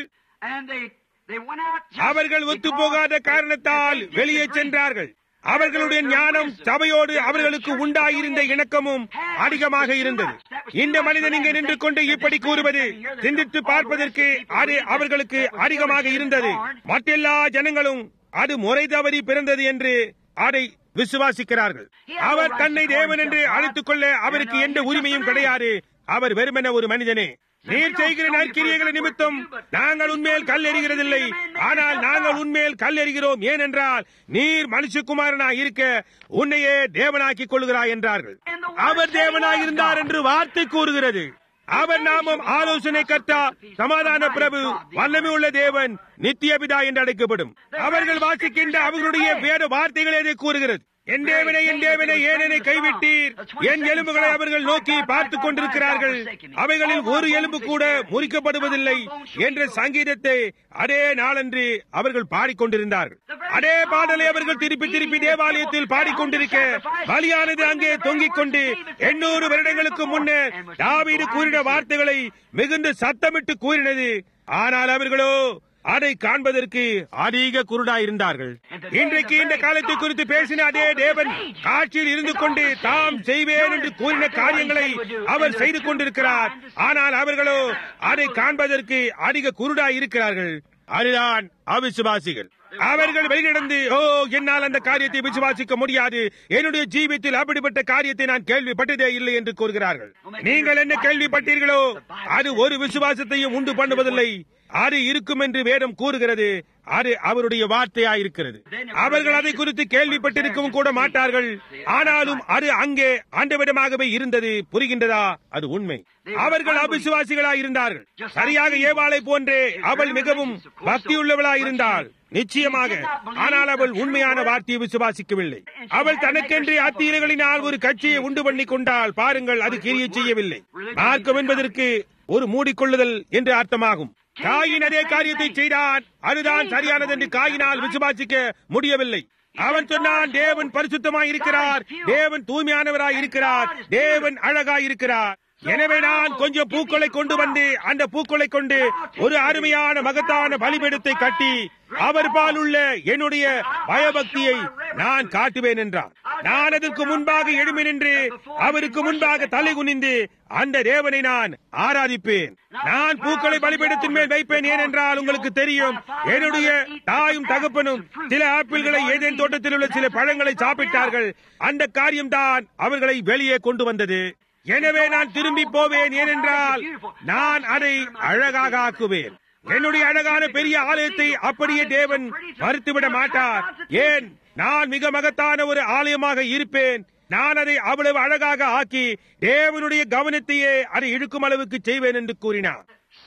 அவர்கள் ஒத்துப்போகாத காரணத்தால் வெளியே சென்றார்கள் அவர்களுடைய ஞானம் சபையோடு அவர்களுக்கு உண்டாயிருந்த இணக்கமும் அதிகமாக இருந்தது இந்த மனிதன் இங்கே நின்று கொண்டு இப்படி கூறுவது சிந்தித்து பார்ப்பதற்கு அது அவர்களுக்கு அதிகமாக இருந்தது மற்றெல்லா ஜனங்களும் அது முறை தவறி பிறந்தது என்று அதை விசுவாசிக்கிறார்கள் அவர் தன்னை தேவன் என்று அழைத்துக் கொள்ள அவருக்கு எந்த உரிமையும் கிடையாது அவர் வெறுமென ஒரு மனிதனே நீர் செய்கிற நற்கிரியைகளை நிமித்தம் நாங்கள் உண்மையில் கல் எறிகிறதில்லை ஆனால் நாங்கள் உண்மையில் கல் எறிகிறோம் ஏனென்றால் நீர் மனுஷகுமாரனாய் இருக்க உன்னையே தேவனாக்கிக் கொள்கிறாய் என்றார்கள் அவர் தேவனாய் இருந்தார் என்று வார்த்தை கூறுகிறது அவர் நாமம் ஆலோசனை கர்த்தா சமாதான பிரபு வல்லமை உள்ள தேவன் நித்திய பிதா என்று அழைக்கப்படும் அவர்கள் வாசிக்கின்ற அவர்களுடைய வேத வார்த்தைகள் எதை கூறுகிறது என் தேவனை என் தேவனை ஏன் என்னை கைவிட்டீர் என் எலும்புகளை அவர்கள் நோக்கி பார்த்துக் கொண்டிருக்கிறார்கள் அவைகளில் ஒரு எலும்பு கூட முறிக்கப்படுவதில்லை என்ற சங்கீதத்தை அதே நாளன்று அவர்கள் பாடிக்கொண்டிருந்தார்கள் அதே பாடலை அவர்கள் திருப்பி திருப்பி தேவாலயத்தில் பாடிக்கொண்டிருக்க பலியானது அங்கே தொங்கிக் கொண்டு எண்ணூறு வருடங்களுக்கு முன்னர் தாவீது கூறின வார்த்தைகளை மிகுந்த சத்தமிட்டு கூறினது ஆனால் அவர்களோ அதை காண்பதற்கு அதிக குருடாயிருந்தார்கள் இன்றைக்கு இந்த காலத்தை குறித்து பேசின அதே தேவன் காட்சியில் இருந்து கொண்டு தாம் செய்வேன் என்று கூறின காரியங்களை அவர் செய்து கொண்டிருக்கிறார் ஆனால் அவர்களோ அதை காண்பதற்கு அதிக குருடாய் இருக்கிறார்கள் அதுதான் அவிசுவாசிகள் அவர்கள் வெளிநடந்து ஓ என்னால் அந்த காரியத்தை விசுவாசிக்க முடியாது என்னுடைய ஜீவித்தில் அப்படிப்பட்ட காரியத்தை நான் கேள்விப்பட்டதே இல்லை என்று கூறுகிறார்கள் நீங்கள் என்ன கேள்விப்பட்டீர்களோ அது ஒரு விசுவாசத்தையும் உண்டு பண்ணுவதில்லை அது இருக்கும் என்று வேதம் கூறுகிறது அது அவருடைய வார்த்தையாயிருக்கிறது அவர்கள் அதை குறித்து கேள்விப்பட்டிருக்கவும் கூட மாட்டார்கள் ஆனாலும் அது அங்கே ஆண்டவிடமாகவே இருந்தது புரிகின்றதா அது உண்மை அவர்கள் அவிசுவாசிகளாய் இருந்தார்கள் சரியாக ஏவாளை போன்றே அவள் மிகவும் பக்தியுள்ளவளாய் இருந்தாள் நிச்சயமாக ஆனால் அவள் உண்மையான வார்த்தையை விசுவாசிக்கவில்லை அவள் தனக்கென்று அத்தீரங்களினால் ஒரு கட்சியை உண்டு பண்ணி கொண்டால் பாருங்கள் அது கிரியை செய்யவில்லை மார்க்கம் என்பதற்கு ஒரு மூடிக்கொள்ளுதல் என்று அர்த்தமாகும் காயின் அதே காரியத்தை செய்தான் அதுதான் சரியானது என்று காயினால் விசுவாசிக்க முடியவில்லை அவன் சொன்னான் தேவன் பரிசுத்தமாய் இருக்கிறார் தேவன் தூய்மையானவராய் இருக்கிறார் தேவன் அழகாய் இருக்கிறார் எனவே நான் கொஞ்சம் பூக்களை கொண்டு வந்து அந்த பூக்களை கொண்டு ஒரு அருமையான மகத்தான பலிபீடத்தை கட்டி அவர் பால் உள்ள என்னுடைய பயபக்தியை நான் காட்டுவேன் என்றார் நான் அதற்கு முன்பாக எழுமி நின்று அவருக்கு முன்பாக தலை குனிந்து அந்த தேவனை நான் ஆராதிப்பேன் நான் பூக்களை பலிபீடத்தின் மேல் வைப்பேன் ஏனென்றால் உங்களுக்கு தெரியும் என்னுடைய தாயும் தகப்பனும் சில ஆப்பிள்களை ஏதேன் தோட்டத்தில் உள்ள சில பழங்களை சாப்பிட்டார்கள் அந்த காரியம்தான் அவர்களை வெளியே கொண்டு வந்தது எனவே நான் திரும்பி போவேன் ஏனென்றால் நான் அதை அழகாக ஆக்குவேன் என்னுடைய அழகான பெரிய ஆலயத்தை அப்படியே தேவன் மறுத்துவிட மாட்டார் ஏன் நான் மிக மகத்தான ஒரு ஆலயமாக இருப்பேன் நான் அதை அவ்வளவு அழகாக ஆக்கி தேவனுடைய கவனத்தையே அதை இழுக்கும் அளவுக்கு செய்வேன் என்று கூறினார்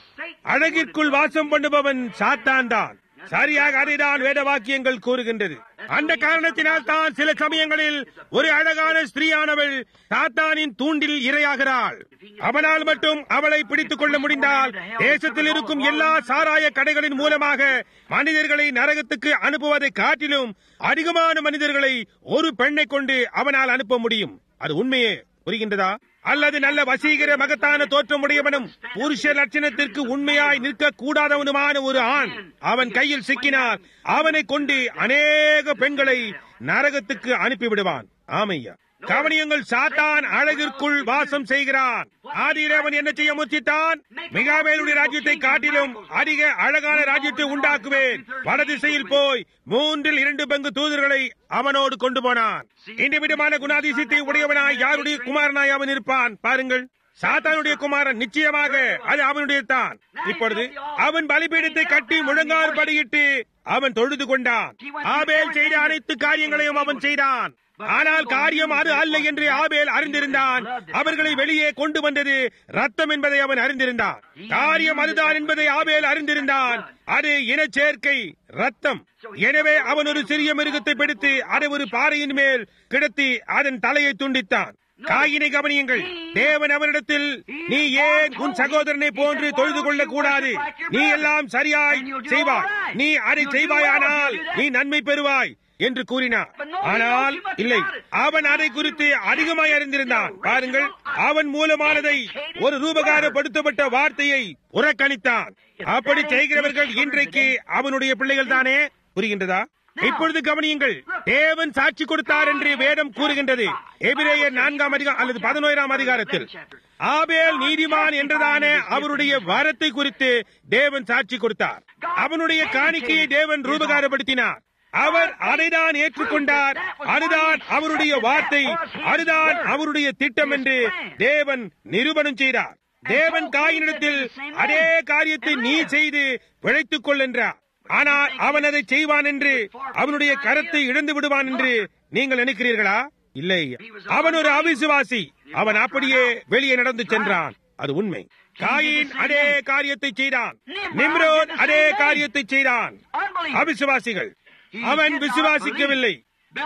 அழகிற்குள் வாசம் பண்ணுபவன் சாத்தான் தான் சரியாக அதைதான் வேத வாக்கியங்கள் கூறுகின்றது அந்த காரணத்தினால் தான் சில சமயங்களில் ஒரு அழகான ஸ்திரீயானவள் சாத்தானின் தூண்டில் இரையாகிறாள் அவனால் மட்டும் அவளை பிடித்துக் கொள்ள முடிந்தால் தேசத்தில் இருக்கும் எல்லா சாராய கடைகளின் மூலமாக மனிதர்களை நரகத்துக்கு அனுப்புவதை காட்டிலும் அதிகமான மனிதர்களை ஒரு பெண்ணை கொண்டு அவனால் அனுப்ப முடியும் அது உண்மையே புரிகின்றதா அல்லது நல்ல வசீகர மகத்தான தோற்றமுடையவனும் புருஷ லட்சணத்திற்கு உண்மையாய் நிற்க கூடாதவனுமான ஒரு ஆண் அவன் கையில் சிக்கினார் அவனை கொண்டு அநேக பெண்களை நரகத்துக்கு அனுப்பிவிடுவான் ஆமையா கவனியங்கள் சாத்தான் அழகிற்குள் வாசம் செய்கிறான் ஆதிரேவன் என்ன செய்ய முயற்சித்தான் மிகாவேலுடைய ராஜ்யத்தை காட்டிலும் அதிக அழகான ராஜ்யத்தை உண்டாக்குவேன் வடதிசையில் போய் மூன்றில் இரண்டு பங்கு தூதர்களை அவனோடு கொண்டு போனான் இந்த விதமான குணாதிசயத்தை உடையவனாய் யாருடைய குமாரனாய் அவன் இருப்பான் பாருங்கள் சாத்தானுடைய குமாரன் நிச்சயமாக அது அவனுடைய தான் இப்பொழுது அவன் பலிபீடத்தை கட்டி முழங்கால் படியிட்டு அவன் தொழுது கொண்டான் ஆபேல் செய்த அனைத்து காரியங்களையும் அவன் செய்தான் ஆனால் காரியம் அது அல்ல என்று ஆபேல் அறிந்திருந்தான் அவர்களை வெளியே கொண்டு வந்தது ரத்தம் என்பதை அவன் அறிந்திருந்தான் காரியம் அதுதான் என்பதை ஆபேல் அறிந்திருந்தான் அது இனச்சேர்க்கை ரத்தம் எனவே அவன் ஒரு சிறிய மிருகத்தை பிடித்து அதை ஒரு பாறையின் மேல் கிடத்தி அதன் தலையை துண்டித்தான் காயினை கவனியுங்கள் தேவன் அவனிடத்தில் நீ ஏன் உன் சகோதரனை போன்று தொழுது கொள்ள கூடாது நீ எல்லாம் சரியாய் செய்வாய் நீ அதை செய்வாயானால் நீ நன்மை பெறுவாய் என்று கூறினார் ஆனால் இல்லை அவன் அதை குறித்து அதிகமாய் அறிந்திருந்தான் பாருங்கள் அவன் மூலமானதை ஒரு ரூபகாரப்படுத்தப்பட்ட வார்த்தையை புறக்கணித்தான் அப்படி செய்கிறவர்கள் இன்றைக்கு அவனுடைய பிள்ளைகள் தானே புரிகின்றதா இப்பொழுது கவனியுங்கள் தேவன் சாட்சி கொடுத்தார் என்று வேதம் கூறுகின்றது எபிரேயர் நான்காம் அதிகாரம் அல்லது பதினோராம் அதிகாரத்தில் ஆபேல் நீதிமான் என்றதான அவருடைய வரத்தை குறித்து தேவன் சாட்சி கொடுத்தார் அவனுடைய காணிக்கையை தேவன் ரூபகாரப்படுத்தினார் அவர் அதைதான் ஏற்றுக்கொண்டார் அதுதான் அவருடைய வார்த்தை அதுதான் அவருடைய திட்டம் என்று தேவன் நிரூபணம் செய்தார் தேவன் காயினிடத்தில் அதே காரியத்தை நீ செய்து பிழைத்துக் கொள் என்றார் ஆனால் அவன் அதை செய்வான் என்று அவனுடைய கரத்தை இழந்து விடுவான் என்று நீங்கள் நினைக்கிறீர்களா இல்லை அவன் ஒரு அவிசுவாசி அவன் அப்படியே வெளியே நடந்து சென்றான் அது உண்மை காயின் அதே காரியத்தை செய்தான் நிம்ரோன் அதே காரியத்தை செய்தான் அவிசுவாசிகள் அவன் விசுவாசிக்கவில்லை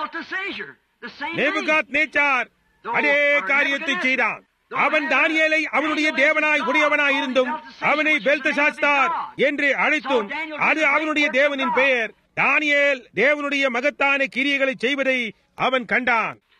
நேபுகாத் நேச்சார் அதே காரியத்தை செய்தான் அவன் தானியலை அவனுடைய தேவனாய் உடையவனாய் இருந்தும் அவனை பெல்தசாஸ்தார் என்று அழைத்தும் அது அவனுடைய தேவனின் பெயர் தானியேல் தேவனுடைய மகத்தான கிரியைகளை செய்வதை அவன் கண்டான்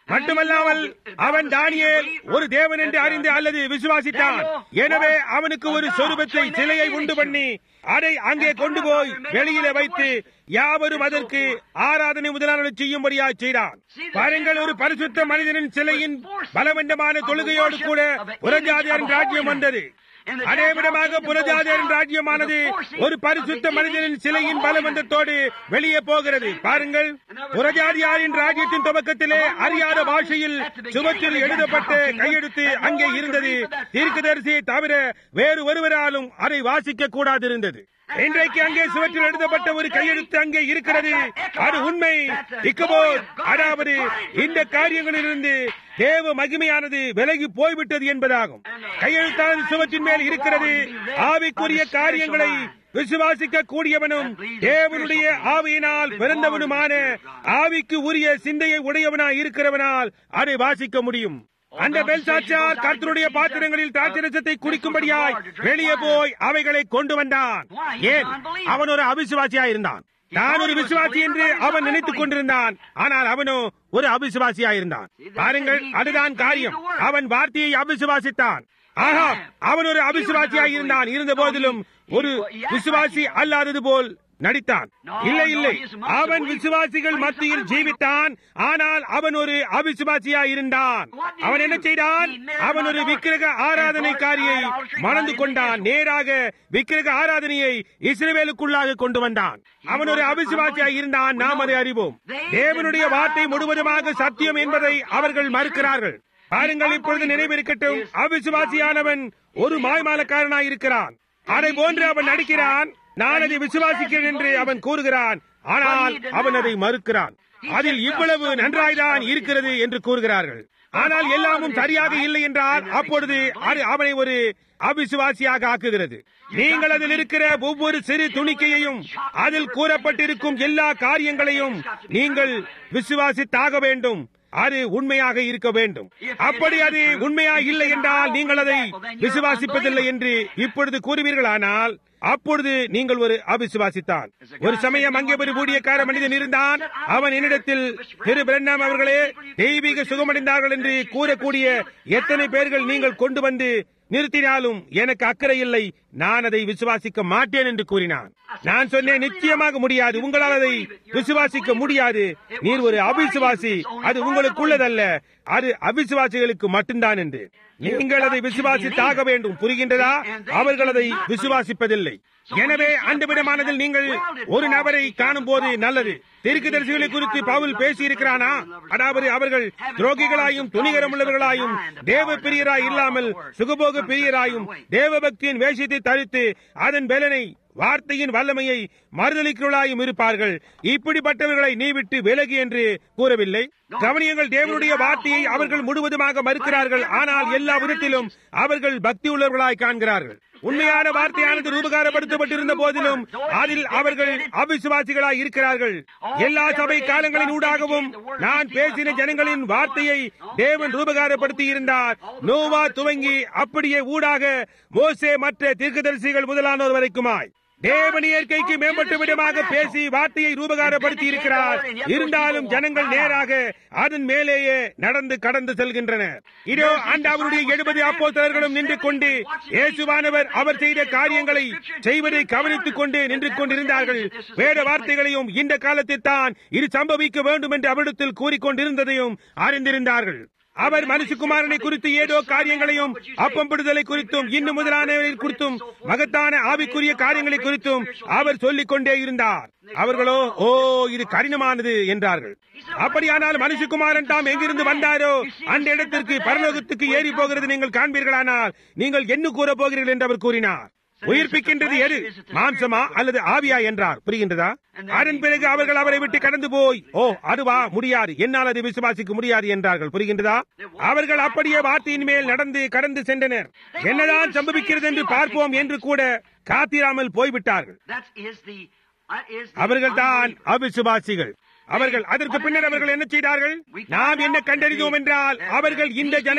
மட்டுமல்லாமல் அவன் தானியேல் ஒரு தேவன் என்று அறிந்து அல்லது விசுவாசித்தான் எனவே அவனுக்கு ஒரு சொரூபத்தை சிலையை உண்டு பண்ணி அதை அங்கே கொண்டு போய் வெளியிலே வைத்து யாவரும் அதற்கு ஆராதனை முதலானவை செய்யும்படியாக செய்தான் பாருங்கள் ஒரு பரிசுத்த மனிதனின் சிலையின் பலவந்தமான தொழுகையோடு கூட புறஜாதியாரின் ராஜ்யம் வந்தது அதே விதமாக புறஜாதியாரின் ராஜ்யமானது ஒரு பரிசுத்த மனிதனின் சிலையின் பலவந்தத்தோடு வெளியே போகிறது பாருங்கள் புறஜாதியாரின் ராஜ்யத்தின் துவக்கத்திலே அறியாத பாஷையில் சுவற்றில் எழுதப்பட்ட கையெழுத்து அங்கே இருந்தது தீர்க்கதரிசியை தவிர வேறு ஒருவராலும் அதை வாசிக்க கூடாது இருந்தது இன்றைக்கு அங்கே சுவற்றில் எழுதப்பட்ட ஒரு கையெழுத்து அங்கே இருக்கிறது அது உண்மை இக்கபோத் அதாவது இந்த காரியங்களிலிருந்து தேவ மகிமையானது விலகி போய்விட்டது என்பதாகும் கையெழுத்தானது சுவற்றின் மேல் இருக்கிறது ஆவிக்குரிய காரியங்களை விசுவாசிக்க கூடியவனும் தேவனுடைய ஆவியினால் பிறந்தவனுமான ஆவிக்கு உரிய சிந்தையை உடையவனாய் இருக்கிறவனால் அதை வாசிக்க முடியும் அந்த பெல்சாச்சார் கர்த்தருடைய பாத்திரங்களில் திராட்சரசத்தை குடிக்கும்படியாய் வெளியே போய் அவைகளை கொண்டு வந்தான் ஏன் அவன் ஒரு அவிசுவாசியா இருந்தான் நான் ஒரு விசுவாசி என்று அவன் நினைத்துக் கொண்டிருந்தான் ஆனால் அவனோ ஒரு அவிசுவாசியா இருந்தான் பாருங்கள் அதுதான் காரியம் அவன் வார்த்தையை அவிசுவாசித்தான் ஆஹா அவன் ஒரு அவிசுவாசியாக இருந்தான் இருந்த போதிலும் ஒரு விசுவாசி அல்லாதது போல் நடித்தான் இல்லை இல்லை அவன் விசுவாசிகள் மத்தியில் ஜீவித்தான் ஆனால் அவன் ஒரு அவிசுவாசியா இருந்தான் அவன் என்ன செய்தான் அவன் ஒரு விக்கிரக ஆராதனைக்காரியை மணந்து கொண்டான் நேராக விக்கிரக ஆராதனையை இஸ்ரேலுக்குள்ளாக கொண்டு வந்தான் அவன் ஒரு அவிசுவாசியா இருந்தான் நாம் அதை அறிவோம் தேவனுடைய வார்த்தை முழுவதுமாக சத்தியம் என்பதை அவர்கள் மறுக்கிறார்கள் பாருங்கள் இப்பொழுது நினைவிருக்கட்டும் அவிசுவாசியானவன் ஒரு மாய்மாலக்காரனாய் இருக்கிறான் அதை போன்று அவன் நடிக்கிறான் நான் அதை விசுவாசிக்கிறேன் என்று அவன் கூறுகிறான் ஆனால் அவன் அதை மறுக்கிறான் அதில் இவ்வளவு நன்றாய்தான் இருக்கிறது என்று கூறுகிறார்கள் ஆனால் எல்லாமும் சரியாக இல்லை என்றால் அப்பொழுது அது அவனை ஒரு அவிசுவாசியாக ஆக்குகிறது நீங்கள் அதில் இருக்கிற ஒவ்வொரு சிறு துணிக்கையையும் அதில் கூறப்பட்டிருக்கும் எல்லா காரியங்களையும் நீங்கள் விசுவாசித்தாக வேண்டும் அது உண்மையாக இருக்க வேண்டும் அப்படி அது உண்மையா இல்லை என்றால் நீங்கள் அதை விசுவாசிப்பதில்லை என்று இப்பொழுது கூறுவீர்களானால் அப்பொழுது நீங்கள் ஒரு அவிசுவாசித்தான் ஒரு சமயம் அங்கே ஒரு ஊழியக்கார மனிதன் இருந்தான் அவன் என்னிடத்தில் திரு பிரண்ணாம் அவர்களே தெய்வீக சுகமடைந்தார்கள் என்று கூறக்கூடிய எத்தனை பேர்கள் நீங்கள் கொண்டு வந்து நிறுத்தினாலும் எனக்கு அக்கறை இல்லை நான் அதை விசுவாசிக்க மாட்டேன் என்று கூறினான் நான் சொன்னேன் நிச்சயமாக முடியாது உங்களால் அதை விசுவாசிக்க முடியாது நீர் ஒரு அவிசுவாசி அது உங்களுக்குள்ளதல்ல அது அவிசுவாசிகளுக்கு மட்டும்தான் என்று நீங்கள் அதை விசுவாசித்தாக வேண்டும் புரிகின்றதா அவர்கள் அதை விசுவாசிப்பதில்லை எனவே அந்த விதமானதில் நீங்கள் ஒரு நபரை காணும் போது நல்லது தீர்க்கதரிசிகளை குறித்து பவுல் பேசியிருக்கிறானா அதாவது அவர்கள் துரோகிகளாயும் துணிகரம் உள்ளவர்களாயும் தேவ பிரியராய் இல்லாமல் சுகபோக பிரியராயும் தேவ பக்தியின் வேஷத்தை தரித்து அதன் பலனை வார்த்தையின் வல்லமையை மறுதளிக்கிறவர்களாயும் இருப்பார்கள் இப்படிப்பட்டவர்களை நீ விட்டு விலகி என்று கூறவில்லை கவனியங்கள் தேவனுடைய வார்த்தையை அவர்கள் முழுவதுமாக மறுக்கிறார்கள் ஆனால் எல்லா விதத்திலும் அவர்கள் பக்தி உள்ளவர்களாய் காண்கிறார்கள் உண்மையான வார்த்தையானது ரூபகாரப்படுத்தப்பட்டிருந்த போதிலும் அதில் அவர்கள் அவிசுவாசிகளாய் இருக்கிறார்கள் எல்லா சபை காலங்களின் ஊடாகவும் நான் பேசின ஜனங்களின் வார்த்தையை தேவன் ரூபகாரப்படுத்தி இருந்தார் நோவா துவங்கி அப்படியே ஊடாக மோசே மற்ற தீர்க்கதரிசிகள் முதலானோர் வரைக்குமாய் தேவன் இயற்கைக்கு மேம்பட்ட விதமாக பேசி வார்த்தையை ரூபகாரப்படுத்தி இருக்கிறார் இருந்தாலும் ஜனங்கள் நேராக அதன் மேலேயே நடந்து கடந்து செல்கின்றனர் இதோ அந்த அவருடைய எழுபது அப்போத்தலர்களும் நின்று கொண்டு இயேசுவானவர் அவர் செய்த காரியங்களை செய்வதை கவனித்துக் கொண்டு நின்று கொண்டிருந்தார்கள் வேத வார்த்தைகளையும் இந்த காலத்தில் தான் இது சம்பவிக்க வேண்டும் என்று அவரிடத்தில் கூறிக்கொண்டிருந்ததையும் அறிந்திருந்தார்கள் அவர் மனுஷகுமாரனை குறித்து ஏதோ காரியங்களையும் அப்பம் பிடுதலை குறித்தும் இன்னும் முதலானவை குறித்தும் மகத்தான ஆவிக்குரிய காரியங்களை குறித்தும் அவர் சொல்லிக் கொண்டே இருந்தார் அவர்களோ ஓ இது கடினமானது என்றார்கள் அப்படியானால் மனுஷகுமாரன் தாம் எங்கிருந்து வந்தாரோ அந்த இடத்திற்கு பரலோகத்துக்கு ஏறி போகிறது நீங்கள் காண்பீர்களானால் நீங்கள் என்ன கூற போகிறீர்கள் என்று அவர் கூறினார் உயிர்ப்பிக்கின்றது எது மாம்சமா அல்லது ஆவியா என்றார் புரிகின்றதா அதன் பிறகு அவர்கள் அவரை விட்டு கடந்து போய் ஓ அதுவா முடியாது என்னால் அதை விசுவாசிக்க முடியாது என்றார்கள் புரிகின்றதா அவர்கள் அப்படியே வார்த்தையின் மேல் நடந்து கடந்து சென்றனர் என்னதான் சம்பவிக்கிறது என்று பார்ப்போம் என்று கூட காத்திராமல் போய்விட்டார்கள் அவர்கள் தான் அவிசுவாசிகள் அவர்கள் அதற்கு பின்னர் அவர்கள் என்ன செய்தார்கள் நாம் என்ன கண்டறிந்தோம் என்றால் அவர்கள் இந்த ஜனங்கள்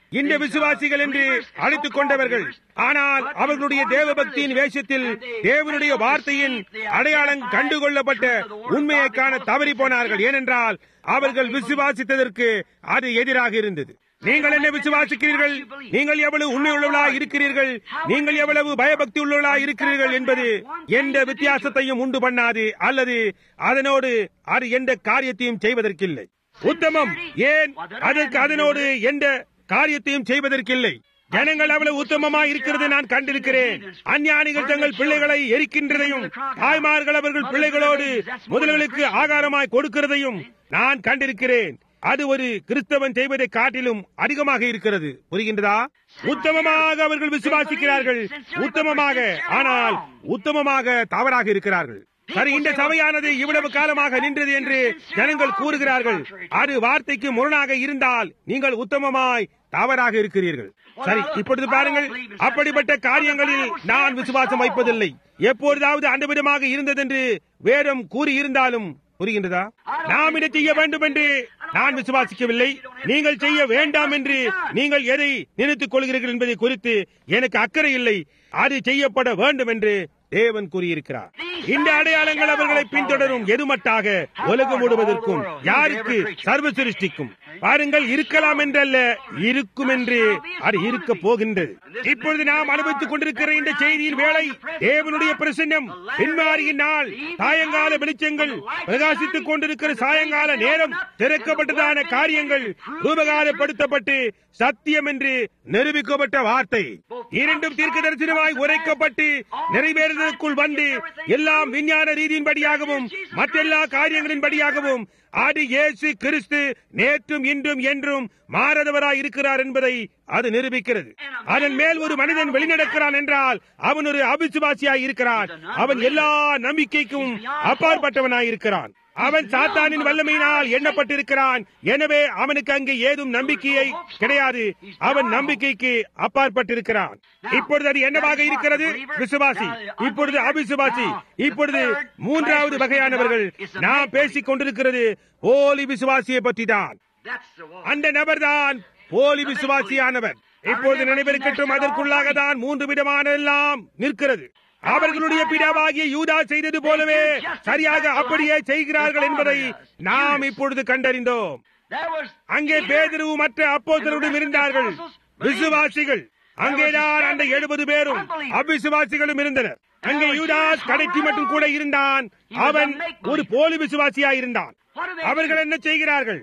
இந்த விசுவாசிகள் என்று அழைத்துக் கொண்டவர்கள் ஆனால் அவர்களுடைய தேவபக்தியின் வேஷத்தில் தேவனுடைய வார்த்தையின் அடையாளம் கண்டுகொள்ளப்பட்ட உண்மையை காண தவறி போனார்கள் ஏனென்றால் அவர்கள் விசுவாசித்ததற்கு அது எதிராக இருந்தது நீங்கள் என்ன விசுவாசிக்கிறீர்கள் நீங்கள் எவ்வளவு உண்மையுள்ளவர்களா இருக்கிறீர்கள் நீங்கள் எவ்வளவு பயபக்தி உள்ளவர்களா இருக்கிறீர்கள் என்பது எந்த வித்தியாசத்தையும் உண்டு பண்ணாது அல்லது அதனோடு அது எந்த காரியத்தையும் செய்வதற்கில்லை உத்தமம் ஏன் அதற்கு அதனோடு எந்த காரியத்தையும் செய்வதற்கில்லை ஜனங்கள் அவ்வளவு உத்தமமா இருக்கிறது நான் கண்டிருக்கிறேன் அஞ்ஞானிகள் தங்கள் பிள்ளைகளை எரிக்கின்றதையும் தாய்மார்கள் அவர்கள் பிள்ளைகளோடு முதல்களுக்கு ஆகாரமாய் கொடுக்கிறதையும் நான் கண்டிருக்கிறேன் அது ஒரு கிறிஸ்தவன் செய்வதை காட்டிலும் அதிகமாக இருக்கிறது புரிகின்றதா உத்தமமாக அவர்கள் விசுவாசிக்கிறார்கள் உத்தமமாக ஆனால் உத்தமமாக தவறாக இருக்கிறார்கள் சரி இந்த சபையானது இவ்வளவு காலமாக நின்றது என்று ஜனங்கள் கூறுகிறார்கள் அது வார்த்தைக்கு முரணாக இருந்தால் நீங்கள் உத்தமமாய் தவறாக இருக்கிறீர்கள் சரி இப்பொழுது பாருங்கள் அப்படிப்பட்ட காரியங்களில் நான் விசுவாசம் வைப்பதில்லை எப்பொழுதாவது அந்த விதமாக இருந்ததென்று வேதம் கூறியிருந்தாலும் புரிகின்றதா நாம் இதை செய்ய வேண்டும் என்று நான் விசுவாசிக்கவில்லை நீங்கள் செய்ய வேண்டாம் என்று நீங்கள் எதை நினைத்துக் கொள்கிறீர்கள் என்பதை குறித்து எனக்கு அக்கறை இல்லை அது செய்யப்பட வேண்டும் என்று தேவன் கூறியிருக்கிறார் இந்த அடையாளங்கள் அவர்களை பின்தொடரும் எதுமட்டாக உலகம் முழுவதற்கும் யாருக்கு சர்வ சிருஷ்டிக்கும் பாருங்கள் இருக்கலாம் என்றல்ல இருக்கும் என்று அது இருக்க போகின்றது இப்பொழுது நாம் அனுபவித்துக் கொண்டிருக்கிற இந்த செய்தியின் வேலை தேவனுடைய பிரசன்னம் பின்மாரியின் நாள் சாயங்கால வெளிச்சங்கள் பிரகாசித்துக் கொண்டிருக்கிற சாயங்கால நேரம் திறக்கப்பட்டதான காரியங்கள் ரூபகாரப்படுத்தப்பட்டு சத்தியம் என்று நிரூபிக்கப்பட்ட வார்த்தை இரண்டும் தீர்க்க தரிசனமாய் உரைக்கப்பட்டு நிறைவேறுதலுக்குள் வந்து எல்லாம் விஞ்ஞான ரீதியின்படியாகவும் மற்றெல்லா காரியங்களின்படியாகவும் அது இயேசு கிறிஸ்து நேற்றும் இன்றும் என்றும் மாறதவராய் இருக்கிறார் என்பதை அது நிரூபிக்கிறது அதன் மேல் ஒரு மனிதன் வெளிநடக்கிறான் என்றால் அவன் ஒரு அபிசுவாசியாய் இருக்கிறான் அவன் எல்லா நம்பிக்கைக்கும் அப்பாற்பட்டவனாய் இருக்கிறான் அவன் சாத்தானின் வல்லமையினால் எண்ணப்பட்டிருக்கிறான் எனவே அவனுக்கு அங்கு ஏதும் நம்பிக்கையை கிடையாது அவன் நம்பிக்கைக்கு அப்பாற்பட்டிருக்கிறான் இப்பொழுது அது என்னவாக இருக்கிறது விசுவாசி இப்பொழுது அபிசுவாசி இப்பொழுது மூன்றாவது வகையானவர்கள் நாம் பேசிக் கொண்டிருக்கிறது போலி விசுவாசியை பற்றி தான் அந்த நபர்தான் போலி விசுவாசியானவர் இப்பொழுது நினைவிருக்கட்டும் அதற்குள்ளாக தான் மூன்று விதமான எல்லாம் நிற்கிறது அவர்களுடைய பிதாவாகிய யூதா செய்தது போலவே சரியாக அப்படியே செய்கிறார்கள் என்பதை நாம் இப்பொழுது கண்டறிந்தோம் அங்கே பேதரு மற்ற அப்போசருடன் இருந்தார்கள் விசுவாசிகள் அங்கேதான் அந்த எழுபது பேரும் அவிசுவாசிகளும் இருந்தனர் அங்கே யூதாஸ் கடைசி மட்டும் கூட இருந்தான் அவன் ஒரு போலி விசுவாசியா இருந்தான் அவர்கள் என்ன செய்கிறார்கள்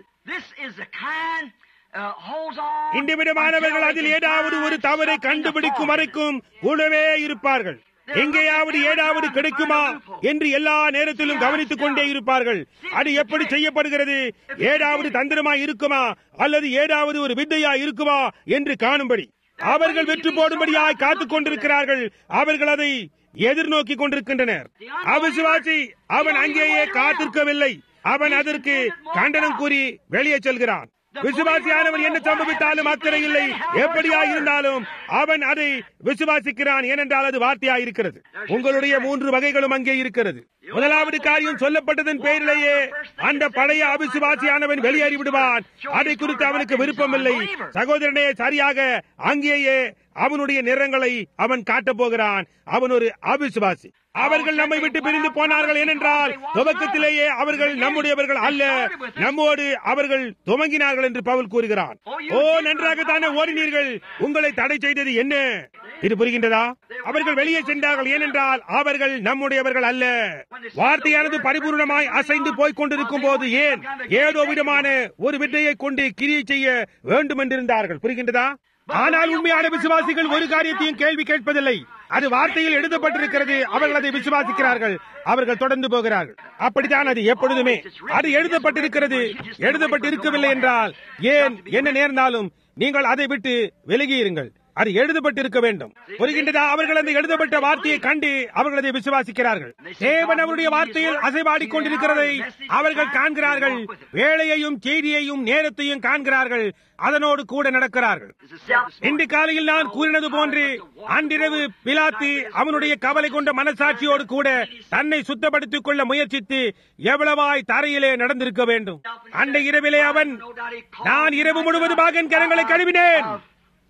இந்த விதமானவர்கள் அதில் ஏதாவது ஒரு தவறை கண்டுபிடிக்கும் வரைக்கும் கூடவே இருப்பார்கள் எங்கேயாவது ஏதாவது கிடைக்குமா என்று எல்லா நேரத்திலும் கவனித்துக் கொண்டே இருப்பார்கள் அது எப்படி செய்யப்படுகிறது ஏதாவது தந்திரமா இருக்குமா அல்லது ஏதாவது ஒரு வித்தையா இருக்குமா என்று காணும்படி அவர்கள் வெற்றி போடும்படியாய் காத்துக் கொண்டிருக்கிறார்கள் அவர்கள் அதை எதிர்நோக்கி கொண்டிருக்கின்றனர் அவிசுவாசி அவன் அங்கேயே காத்திருக்கவில்லை அவன் அதற்கு கண்டனம் கூறி வெளியே செல்கிறான் விசுவாசியானவன் என்ன சம்பவித்தாலும் அக்கறை இல்லை எப்படியா இருந்தாலும் அவன் அதை விசுவாசிக்கிறான் ஏனென்றால் அது வார்த்தையா இருக்கிறது உங்களுடைய மூன்று வகைகளும் அங்கே இருக்கிறது முதலாவது காரியம் சொல்லப்பட்டதன் பெயரிலேயே அந்த பழைய அவிசுவாசியானவன் வெளியேறி விடுவான் அதை குறித்து அவனுக்கு விருப்பமில்லை சகோதரனே சரியாக அங்கேயே அவனுடைய நிறங்களை அவன் காட்டப் போகிறான் அவன் ஒரு அவிசுவாசி அவர்கள் நம்மை விட்டு பிரிந்து போனார்கள் ஏனென்றால் துவக்கத்திலேயே அவர்கள் நம்முடையவர்கள் அல்ல நம்மோடு அவர்கள் துவங்கினார்கள் என்று பவுல் கூறுகிறான் ஓ நன்றாகத்தானே ஓடினீர்கள் உங்களை தடை செய்தது என்ன இது புரிகின்றதா அவர்கள் வெளியே சென்றார்கள் ஏனென்றால் அவர்கள் நம்முடையவர்கள் அல்ல வார்த்தையானது பரிபூர்ணமாய் அசைந்து போய்க் கொண்டிருக்கும் போது ஏன் ஏதோ விதமான ஒரு வித்தையை கொண்டு கிரியை செய்ய வேண்டும் என்றிருந்தார்கள் புரிகின்றதா ஆனால் உண்மையான விசுவாசிகள் ஒரு காரியத்தையும் கேள்வி கேட்பதில்லை அது வார்த்தையில் எழுதப்பட்டிருக்கிறது அவர்கள் அதை விசுவாசிக்கிறார்கள் அவர்கள் தொடர்ந்து போகிறார்கள் அப்படித்தான் அது எப்பொழுதுமே அது எழுதப்பட்டிருக்கிறது எழுதப்பட்டிருக்கவில்லை என்றால் ஏன் என்ன நேர்ந்தாலும் நீங்கள் அதை விட்டு விலகியிருங்கள் அது எழுதப்பட்டிருக்க வேண்டும் புரிகின்றதா அவர்கள் அந்த எழுதப்பட்ட வார்த்தையை கண்டு அவர்கள் அதை விசுவாசிக்கிறார்கள் தேவன் அவருடைய வார்த்தையில் அசைபாடிக் கொண்டிருக்கிறதை அவர்கள் காண்கிறார்கள் வேலையையும் செய்தியையும் நேரத்தையும் காண்கிறார்கள் அதனோடு கூட நடக்கிறார்கள் இன்று காலையில் நான் கூறினது போன்று அன்றிரவு பிலாத்து அவனுடைய கவலை கொண்ட மனசாட்சியோடு கூட தன்னை சுத்தப்படுத்திக் கொள்ள முயற்சித்து எவ்வளவாய் தரையிலே நடந்திருக்க வேண்டும் அந்த இரவிலே அவன் நான் இரவு முழுவதுமாக என் கரங்களை கழுவினேன்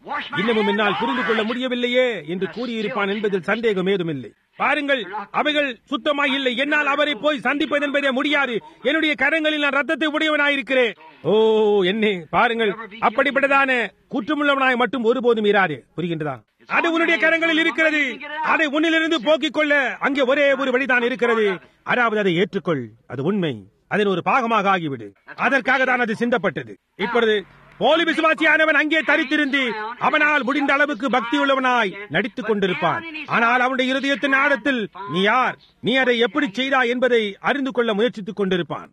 இன்னமும் என்னால் புரிந்து கொள்ள முடியவில்லையே என்று கூறியிருப்பான் என்பதில் சந்தேகம் ஏதுமில்லை பாருங்கள் அவைகள் சுத்தமாய் இல்லை என்னால் அவரை போய் சந்திப்பது என்பதே முடியாது என்னுடைய கரங்களில் நான் ரத்தத்தை உடையவனாயிருக்கிறேன் ஓ என்னே பாருங்கள் அப்படிப்பட்டதான குற்றமுள்ளவனாய் மட்டும் ஒருபோதும் இராது புரிகின்றதா அது உன்னுடைய கரங்களில் இருக்கிறது அதை உன்னிலிருந்து போக்கிக் கொள்ள அங்கே ஒரே ஒரு வழிதான் இருக்கிறது அதாவது அதை ஏற்றுக்கொள் அது உண்மை அதன் ஒரு பாகமாக ஆகிவிடு அதற்காக தான் அது சிந்தப்பட்டது இப்பொழுது போலி விசுவாசியானவன் அங்கே தரித்திருந்து அவனால் முடிந்த அளவுக்கு பக்தி உள்ளவனாய் நடித்துக் கொண்டிருப்பான் ஆனால் அவனுடைய இருதயத்தின் ஆழத்தில் நீ யார் நீ அதை எப்படி செய்தாய் என்பதை அறிந்து கொள்ள முயற்சித்துக் கொண்டிருப்பான்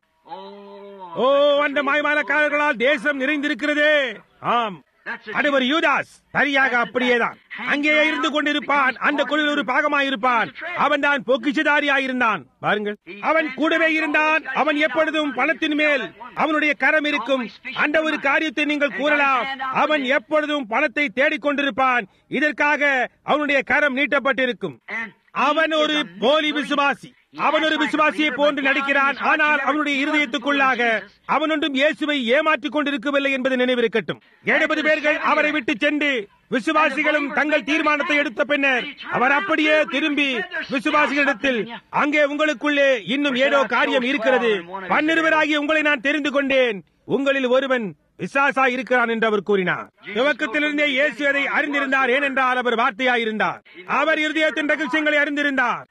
ஓ அந்த மாய்மாலக்காரர்களால் தேசம் நிறைந்திருக்கிறதே ஆம் அது ஒரு யூதாஸ் சரியாக அப்படியேதான் அங்கேயே இருந்து கொண்டிருப்பான் அந்த குழுவில் ஒரு பாகமாயிருப்பான் அவன் தான் பொக்கிஷதாரியாயிருந்தான் பாருங்கள் அவன் கூடவே இருந்தான் அவன் எப்பொழுதும் பணத்தின் மேல் அவனுடைய கரம் இருக்கும் அந்த ஒரு காரியத்தை நீங்கள் கூறலாம் அவன் எப்பொழுதும் பணத்தை தேடிக்கொண்டிருப்பான் இதற்காக அவனுடைய கரம் நீட்டப்பட்டிருக்கும் அவன் ஒரு போலி விசுவாசி அவன் ஒரு விசுவாசியை போன்று நடிக்கிறான் ஆனால் அவனுடைய இருதயத்துக்குள்ளாக அவன் ஒன்றும் இயேசுவை ஏமாற்றிக் கொண்டிருக்கவில்லை என்பது நினைவிருக்கட்டும் எழுபது பேர்கள் அவரை விட்டு சென்று விசுவாசிகளும் தங்கள் தீர்மானத்தை எடுத்த பின்னர் அவர் அப்படியே திரும்பி விசுவாசிகளிடத்தில் அங்கே உங்களுக்குள்ளே இன்னும் ஏதோ காரியம் இருக்கிறது பன்னிருவராகிய உங்களை நான் தெரிந்து கொண்டேன் உங்களில் ஒருவன் விசாசா இருக்கிறான் என்று அவர் கூறினார் துவக்கத்திலிருந்தே இயேசு அதை அறிந்திருந்தார் ஏனென்றால் அவர் வார்த்தையாயிருந்தார் அவர் இருதயத்தின் ரகசியங்களை அறிந்திருந்தார்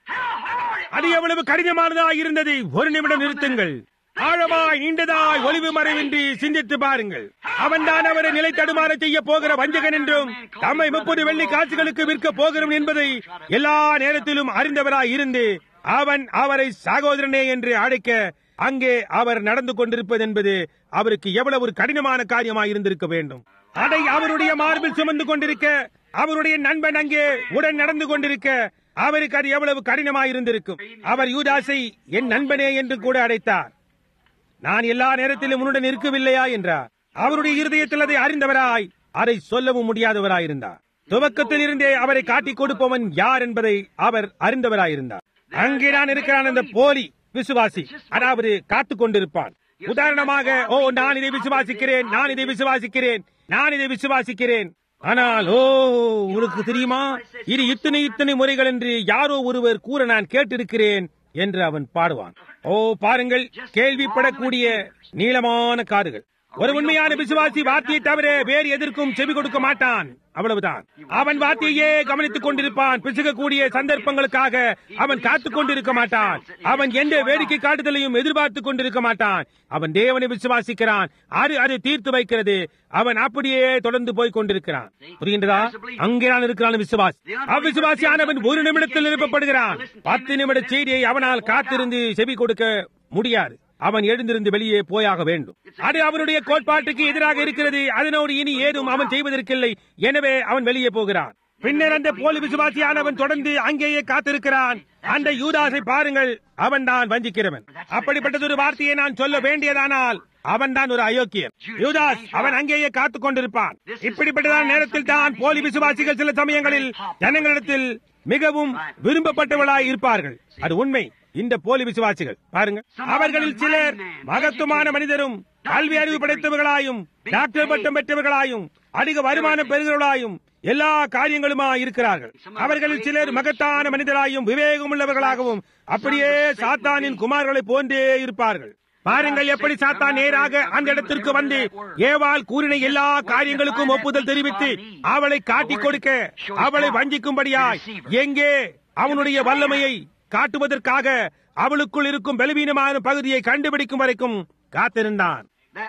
அது எவ்வளவு கடினமானதாய் இருந்தது ஒரு நிமிடம் நிறுத்துங்கள் ஆழமாய் நீண்டதாய் ஒளிவு மறைவின்றி சிந்தித்து பாருங்கள் அவன்தான் அவரை நிலை தடுமாற செய்ய போகிற வஞ்சகன் என்றும் தம்மை முப்பது வெள்ளி காட்சிகளுக்கு விற்க போகிறோம் என்பதை எல்லா நேரத்திலும் அறிந்தவராய் இருந்து அவன் அவரை சகோதரனே என்று அழைக்க அங்கே அவர் நடந்து கொண்டிருப்பது என்பது அவருக்கு எவ்வளவு ஒரு கடினமான காரியமாய் இருந்திருக்க வேண்டும் அதை அவருடைய மார்பில் சுமந்து கொண்டிருக்க அவருடைய நண்பன் அங்கே உடன் நடந்து கொண்டிருக்க அவருக்கு அது எவ்வளவு கடினமாய் இருந்திருக்கும் அவர் யூதாசை என் நண்பனே என்று கூட அழைத்தார் நான் எல்லா நேரத்திலும் உன்னுடன் இருக்கவில்லையா என்றார் அவருடைய இருதயத்தில் அதை அறிந்தவராய் அதை சொல்லவும் முடியாதவராயிருந்தார் துவக்கத்தில் இருந்தே அவரை காட்டிக் கொடுப்பவன் யார் என்பதை அவர் அறிந்தவராயிருந்தார் அங்கே நான் இருக்கிறான் அந்த போலி விசுவாசி அதாவது காத்துக் கொண்டிருப்பான் உதாரணமாக ஓ நான் இதை விசுவாசிக்கிறேன் நான் இதை விசுவாசிக்கிறேன் நான் இதை விசுவாசிக்கிறேன் ஆனால் ஓ உனக்கு தெரியுமா இது இத்தனை இத்தனை முறைகள் என்று யாரோ ஒருவர் கூற நான் கேட்டிருக்கிறேன் என்று அவன் பாடுவான் ஓ பாருங்கள் கேள்விப்படக்கூடிய நீளமான காதுகள் ஒரு உண்மையான விசுவாசி வார்த்தையை தவிர வேறு எதற்கும் செவி கொடுக்க மாட்டான் அவ்வளவுதான் அவன் வார்த்தையே கவனித்துக் கொண்டிருப்பான் பிசுகக்கூடிய சந்தர்ப்பங்களுக்காக அவன் காத்துக் கொண்டிருக்க மாட்டான் அவன் எந்த வேடிக்கை காட்டுதலையும் எதிர்பார்த்துக் கொண்டிருக்க மாட்டான் அவன் தேவனை விசுவாசிக்கிறான் அது அதை தீர்த்து வைக்கிறது அவன் அப்படியே தொடர்ந்து போய் கொண்டிருக்கிறான் புரிகின்றதா அங்கே நான் இருக்கிறான் விசுவாசி அவ்விசுவாசியானவன் ஒரு நிமிடத்தில் நிரப்பப்படுகிறான் பத்து நிமிட செய்தியை அவனால் காத்திருந்து செவி கொடுக்க முடியாது அவன் எழுந்திருந்து வெளியே போயாக வேண்டும் அது அவனுடைய கோட்பாட்டுக்கு எதிராக இருக்கிறது அதனோடு இனி ஏதும் அவன் செய்வதற்கில்லை எனவே அவன் வெளியே போகிறான் பின்னர் அந்த போலி விசுவாசியானவன் தொடர்ந்து அங்கேயே காத்திருக்கிறான் அந்த யூதாசை பாருங்கள் அவன் தான் வஞ்சிக்கிறவன் அப்படிப்பட்டதொரு வார்த்தையை நான் சொல்ல வேண்டியதானால் அவன் தான் ஒரு அயோக்கியன் யூதாஸ் அவன் அங்கேயே காத்துக் கொண்டிருப்பான் இப்படிப்பட்டதான நேரத்தில் தான் போலி விசுவாசிகள் சில சமயங்களில் ஜனங்களிடத்தில் மிகவும் விரும்பப்பட்டவர்களாய் இருப்பார்கள் அது உண்மை இந்த போலி விசுவாசிகள் பாருங்க அவர்களில் சிலர் மகத்துவமான மனிதரும் கல்வி அறிவு படைத்தவர்களாயும் டாக்டர் பட்டம் பெற்றவர்களாயும் அதிக வருமானம் பெறுகிறவர்களாயும் எல்லா காரியங்களுமா இருக்கிறார்கள் அவர்களில் சிலர் மகத்தான மனிதராயும் விவேகம் உள்ளவர்களாகவும் அப்படியே சாத்தானின் குமார்களை போன்றே இருப்பார்கள் பாருங்கள் எப்படி சாத்தான் நேராக அந்த இடத்திற்கு வந்து ஏவாள் கூறின எல்லா காரியங்களுக்கும் ஒப்புதல் தெரிவித்து அவளை காட்டிக் கொடுக்க அவளை வஞ்சிக்கும்படியாய் எங்கே அவனுடைய வல்லமையை காட்டுவதற்காக அவளுக்குள் இருக்கும் பலவீனமான பகுதியை கண்டுபிடிக்கும் வரைக்கும் காத்திருந்தான்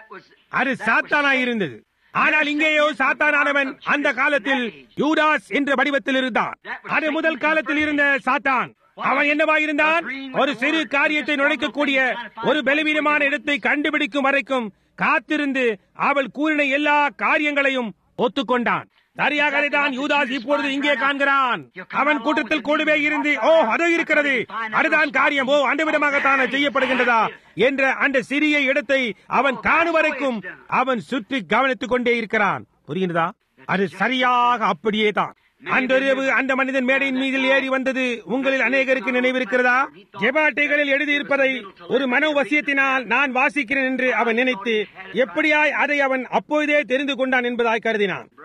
அது சாத்தானாய் இருந்தது ஆனால் இங்கேயோ சாத்தானானவன் அந்த காலத்தில் யூடாஸ் என்ற வடிவத்தில் இருந்தான் அது முதல் காலத்தில் இருந்த சாத்தான் அவன் என்னவாயிருந்தான் ஒரு சிறு காரியத்தை நுழைக்கக்கூடிய ஒரு பலவீனமான இடத்தை கண்டுபிடிக்கும் வரைக்கும் காத்திருந்து அவள் கூறின எல்லா காரியங்களையும் ஒத்துக்கொண்டான் சரியாக அதைதான் யூதாஸ் இப்பொழுது இங்கே காண்கிறான் அவன் கூட்டத்தில் கூடவே இருந்து ஓ அது இருக்கிறது அதுதான் காரியம் ஓ அந்த விதமாகத்தான் செய்யப்படுகின்றதா என்ற அந்த சிறிய இடத்தை அவன் காணும் வரைக்கும் அவன் சுற்றி கவனித்துக் கொண்டே இருக்கிறான் புரிகின்றதா அது சரியாக அப்படியே தான் அந்த இரவு அந்த மனிதன் மேடையின் மீதில் ஏறி வந்தது உங்களில் அநேகருக்கு நினைவிருக்கிறதா ஜெபாட்டைகளில் எழுதியிருப்பதை ஒரு மனோவசியத்தினால் நான் வாசிக்கிறேன் என்று அவன் நினைத்து எப்படியாய் அதை அவன் அப்பொழுதே தெரிந்து கொண்டான் என்பதாய் கருதினான்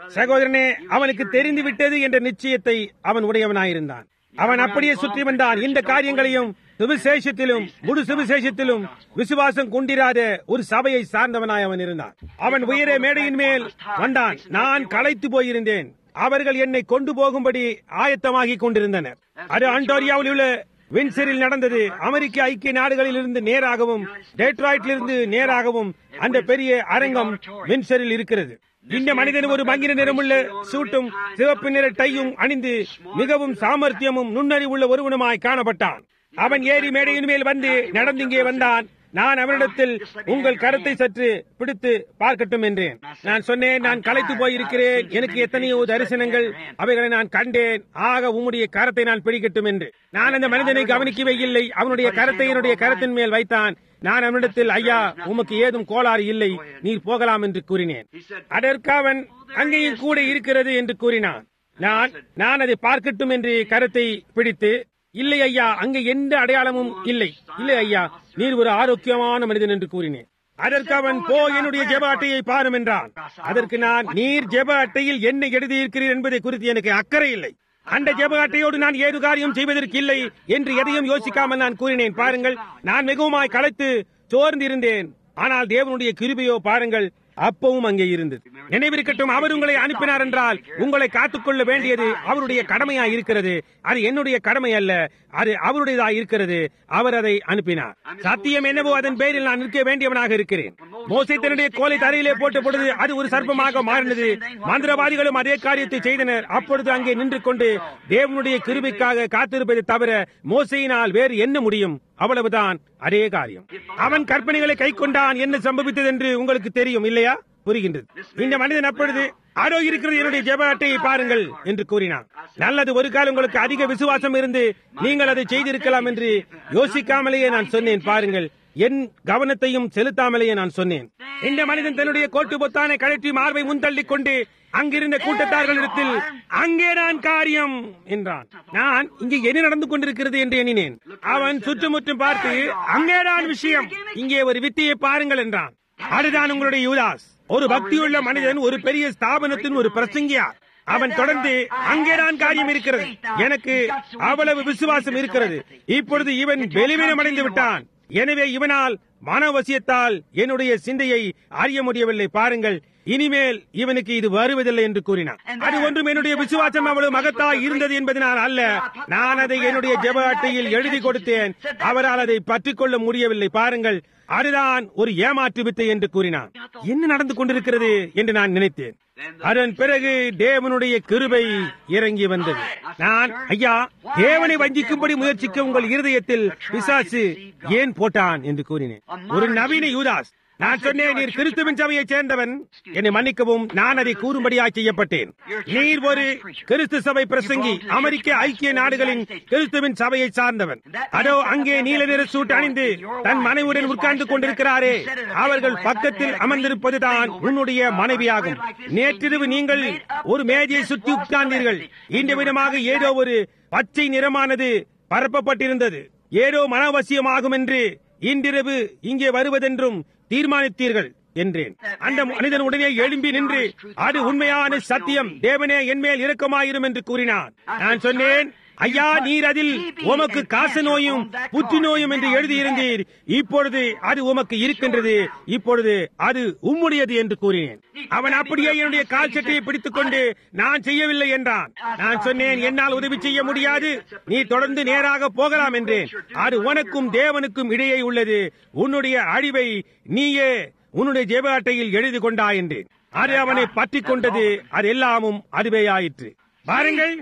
சகோதரனே அவனுக்கு தெரிந்து விட்டது என்ற நிச்சயத்தை அவன் உடையவனாயிருந்தான் அவன் அப்படியே சுற்றி வந்தான் இந்த காரியங்களையும் சுவிசேஷத்திலும் முழு சுவிசேஷத்திலும் விசுவாசம் கொண்டிராத ஒரு சபையை சார்ந்தவனாய் அவன் இருந்தான் அவன் உயரே மேடையின் மேல் வந்தான் நான் களைத்து போயிருந்தேன் அவர்கள் என்னை கொண்டு போகும்படி ஆயத்தமாகிக் கொண்டிருந்தனர் அது அண்டோரியாவில் உள்ள வின்சரில் நடந்தது அமெரிக்க ஐக்கிய நாடுகளில் இருந்து நேராகவும் டெட்ராய்டிலிருந்து நேராகவும் அந்த பெரிய அரங்கம் வின்சரில் இருக்கிறது இந்த மனிதன் ஒரு மங்கின நிறமுள்ள சூட்டும் சிவப்பு நிற டையும் அணிந்து மிகவும் சாமர்த்தியமும் நுண்ணறிவுள்ள ஒருவனுமாய் காணப்பட்டான் அவன் ஏறி மேடையின் மேல் வந்து நடந்து இங்கே வந்தான் நான் அவனிடத்தில் உங்கள் கரத்தை சற்று பிடித்து பார்க்கட்டும் என்றேன் நான் சொன்னேன் நான் களைத்து போயிருக்கிறேன் எனக்கு எத்தனையோ தரிசனங்கள் அவைகளை நான் கண்டேன் ஆக உம்முடைய கரத்தை நான் பிடிக்கட்டும் என்று நான் அந்த மனிதனை கவனிக்கவே இல்லை அவனுடைய கரத்தை என்னுடைய கரத்தின் மேல் வைத்தான் நான் அவனிடத்தில் ஐயா உமக்கு ஏதும் கோளாறு இல்லை நீர் போகலாம் என்று கூறினேன் அதற்கு அவன் அங்கேயும் கூட இருக்கிறது என்று கூறினான் நான் நான் அதை பார்க்கட்டும் என்று கரத்தை பிடித்து இல்லை ஐயா அங்கே எந்த அடையாளமும் இல்லை இல்லை ஐயா நீர் ஒரு ஆரோக்கியமான மனிதன் என்று கூறினேன் அதற்கு அவன் போ என்னுடைய ஜெப அட்டையை பாரும் என்றான் அதற்கு நான் நீர் ஜெப அட்டையில் என்ன எழுதியிருக்கிறீர் என்பதை குறித்து எனக்கு அக்கறை இல்லை அந்த ஜெப அட்டையோடு நான் ஏது காரியம் செய்வதற்கு இல்லை என்று எதையும் யோசிக்காமல் நான் கூறினேன் பாருங்கள் நான் மிகவுமாய் களைத்து சோர்ந்திருந்தேன் ஆனால் தேவனுடைய கிருபையோ பாருங்கள் அப்பவும் அங்கே இருந்தது நினைவிருக்கட்டும் அவர் உங்களை அனுப்பினார் என்றால் உங்களை காத்துக்கொள்ள வேண்டியது அவருடைய கடமையா இருக்கிறது அது என்னுடைய கடமை அல்ல அது அவருடையதா இருக்கிறது அவர் அதை அனுப்பினார் சத்தியம் என்னவோ அதன் பேரில் நான் நிற்க வேண்டியவனாக இருக்கிறேன் மோசை தன்னுடைய கோலை தரையிலே போட்ட பொழுது அது ஒரு சர்ப்பமாக மாறினது மந்திரவாதிகளும் அதே காரியத்தை செய்தனர் அப்பொழுது அங்கே நின்று கொண்டு தேவனுடைய கிருபைக்காக காத்திருப்பதை தவிர மோசையினால் வேறு என்ன முடியும் அவ்வளவுதான் அதே காரியம் அவன் கற்பனைகளை கை கொண்டான் என்ன சம்பவித்தது என்று உங்களுக்கு தெரியும் இல்லையா புரிகின்றது இந்த மனிதன் அப்பொழுது ஆரோ இருக்கிறது என்னுடைய ஜெப அட்டையை பாருங்கள் என்று கூறினான் நல்லது ஒரு காலம் உங்களுக்கு அதிக விசுவாசம் இருந்து நீங்கள் அதை செய்திருக்கலாம் என்று யோசிக்காமலேயே நான் சொன்னேன் பாருங்கள் என் கவனத்தையும் செலுத்தாமலேயே நான் சொன்னேன் இந்த மனிதன் தன்னுடைய கோட்டு பொத்தானை கழற்றி மார்பை முன்தள்ளிக் கொண்டு அங்கிருந்த கூட்டத்தார்களிடத்தில் அங்கே நான் காரியம் என்றான் நான் இங்கே என்ன நடந்து கொண்டிருக்கிறது என்று எண்ணினேன் அவன் சுற்றுமுற்றும் பார்த்து அங்கேதான் விஷயம் இங்கே ஒரு வித்தியை பாருங்கள் என்றான் அதுதான் உங்களுடைய யூதாஸ் ஒரு பக்தியுள்ள மனிதன் ஒரு பெரிய ஸ்தாபனத்தின் ஒரு பிரசங்கியார் அவன் தொடர்ந்து அங்கேதான் காரியம் இருக்கிறது எனக்கு அவ்வளவு விசுவாசம் இருக்கிறது இப்பொழுது இவன் வெளிவீனம் அடைந்து விட்டான் எனவே இவனால் மனவசியத்தால் என்னுடைய சிந்தையை அறிய முடியவில்லை பாருங்கள் இனிமேல் இவனுக்கு இது வருவதில்லை என்று கூறினான் அது ஒன்றும் என்னுடைய விசுவாசம் அவ்வளவு மகத்தாய் இருந்தது என்பதனால் அல்ல நான் அதை என்னுடைய ஜெப அட்டையில் எழுதி கொடுத்தேன் அவரால் அதை பற்றிக்கொள்ள முடியவில்லை பாருங்கள் அதுதான் ஒரு ஏமாற்று வித்தை என்று கூறினான் என்ன நடந்து கொண்டிருக்கிறது என்று நான் நினைத்தேன் அதன் பிறகு தேவனுடைய கிருபை இறங்கி வந்தது நான் ஐயா தேவனை வஞ்சிக்கும்படி முயற்சிக்க உங்கள் இருதயத்தில் பிசாசு ஏன் போட்டான் என்று கூறினேன் ஒரு நவீன யூதாஸ் நான் சொன்னேன் நீர் கிறிஸ்துவின் சபையைச் சேர்ந்தவன் என்னை மன்னிக்கவும் நான் அதை கூறும்படியாய் செய்யப்பட்டேன் நீர் ஒரு கிறிஸ்து சபை பிரசங்கி அமெரிக்க ஐக்கிய நாடுகளின் கிறிஸ்துவின் சபையை சார்ந்தவன் அதோ அங்கே நீல நிற சூட் அணிந்து தன் மனைவியுடன் உட்கார்ந்து கொண்டிருக்கிறாரே அவர்கள் பக்கத்தில் அமர்ந்திருப்பதுதான் உன்னுடைய மனைவியாகும் நேற்றிரவு நீங்கள் ஒரு மேஜையை சுற்றி உட்கார்ந்தீர்கள் இந்த விதமாக ஏதோ ஒரு பச்சை நிறமானது பரப்பப்பட்டிருந்தது ஏதோ மனவசியமாகும் என்று இன்றிரவு இங்கே வருவதென்றும் தீர்மானித்தீர்கள் என்றேன் அந்த மனிதன் உடனே எழும்பி நின்று அது உண்மையான சத்தியம் தேவனே என்மேல் இரக்கமாயிரும் என்று கூறினான் நான் சொன்னேன் ஐயா நீர் அதில் உமக்கு காச நோயும் புற்று நோயும் என்று எழுதியிருந்தீர் இப்பொழுது அது உமக்கு இருக்கின்றது இப்பொழுது அது உம்முடையது என்று கூறினேன் அவன் அப்படியே என்னுடைய கால் சட்டையை பிடித்துக் கொண்டு நான் செய்யவில்லை என்றான் நான் சொன்னேன் என்னால் உதவி செய்ய முடியாது நீ தொடர்ந்து நேராக போகலாம் என்றேன் அது உனக்கும் தேவனுக்கும் இடையே உள்ளது உன்னுடைய அழிவை நீயே உன்னுடைய ஜெப அட்டையில் எழுதி கொண்டா என்றேன் அது அவனை பற்றி கொண்டது அது எல்லாமும் அதுவே ஆயிற்று பாருங்கள்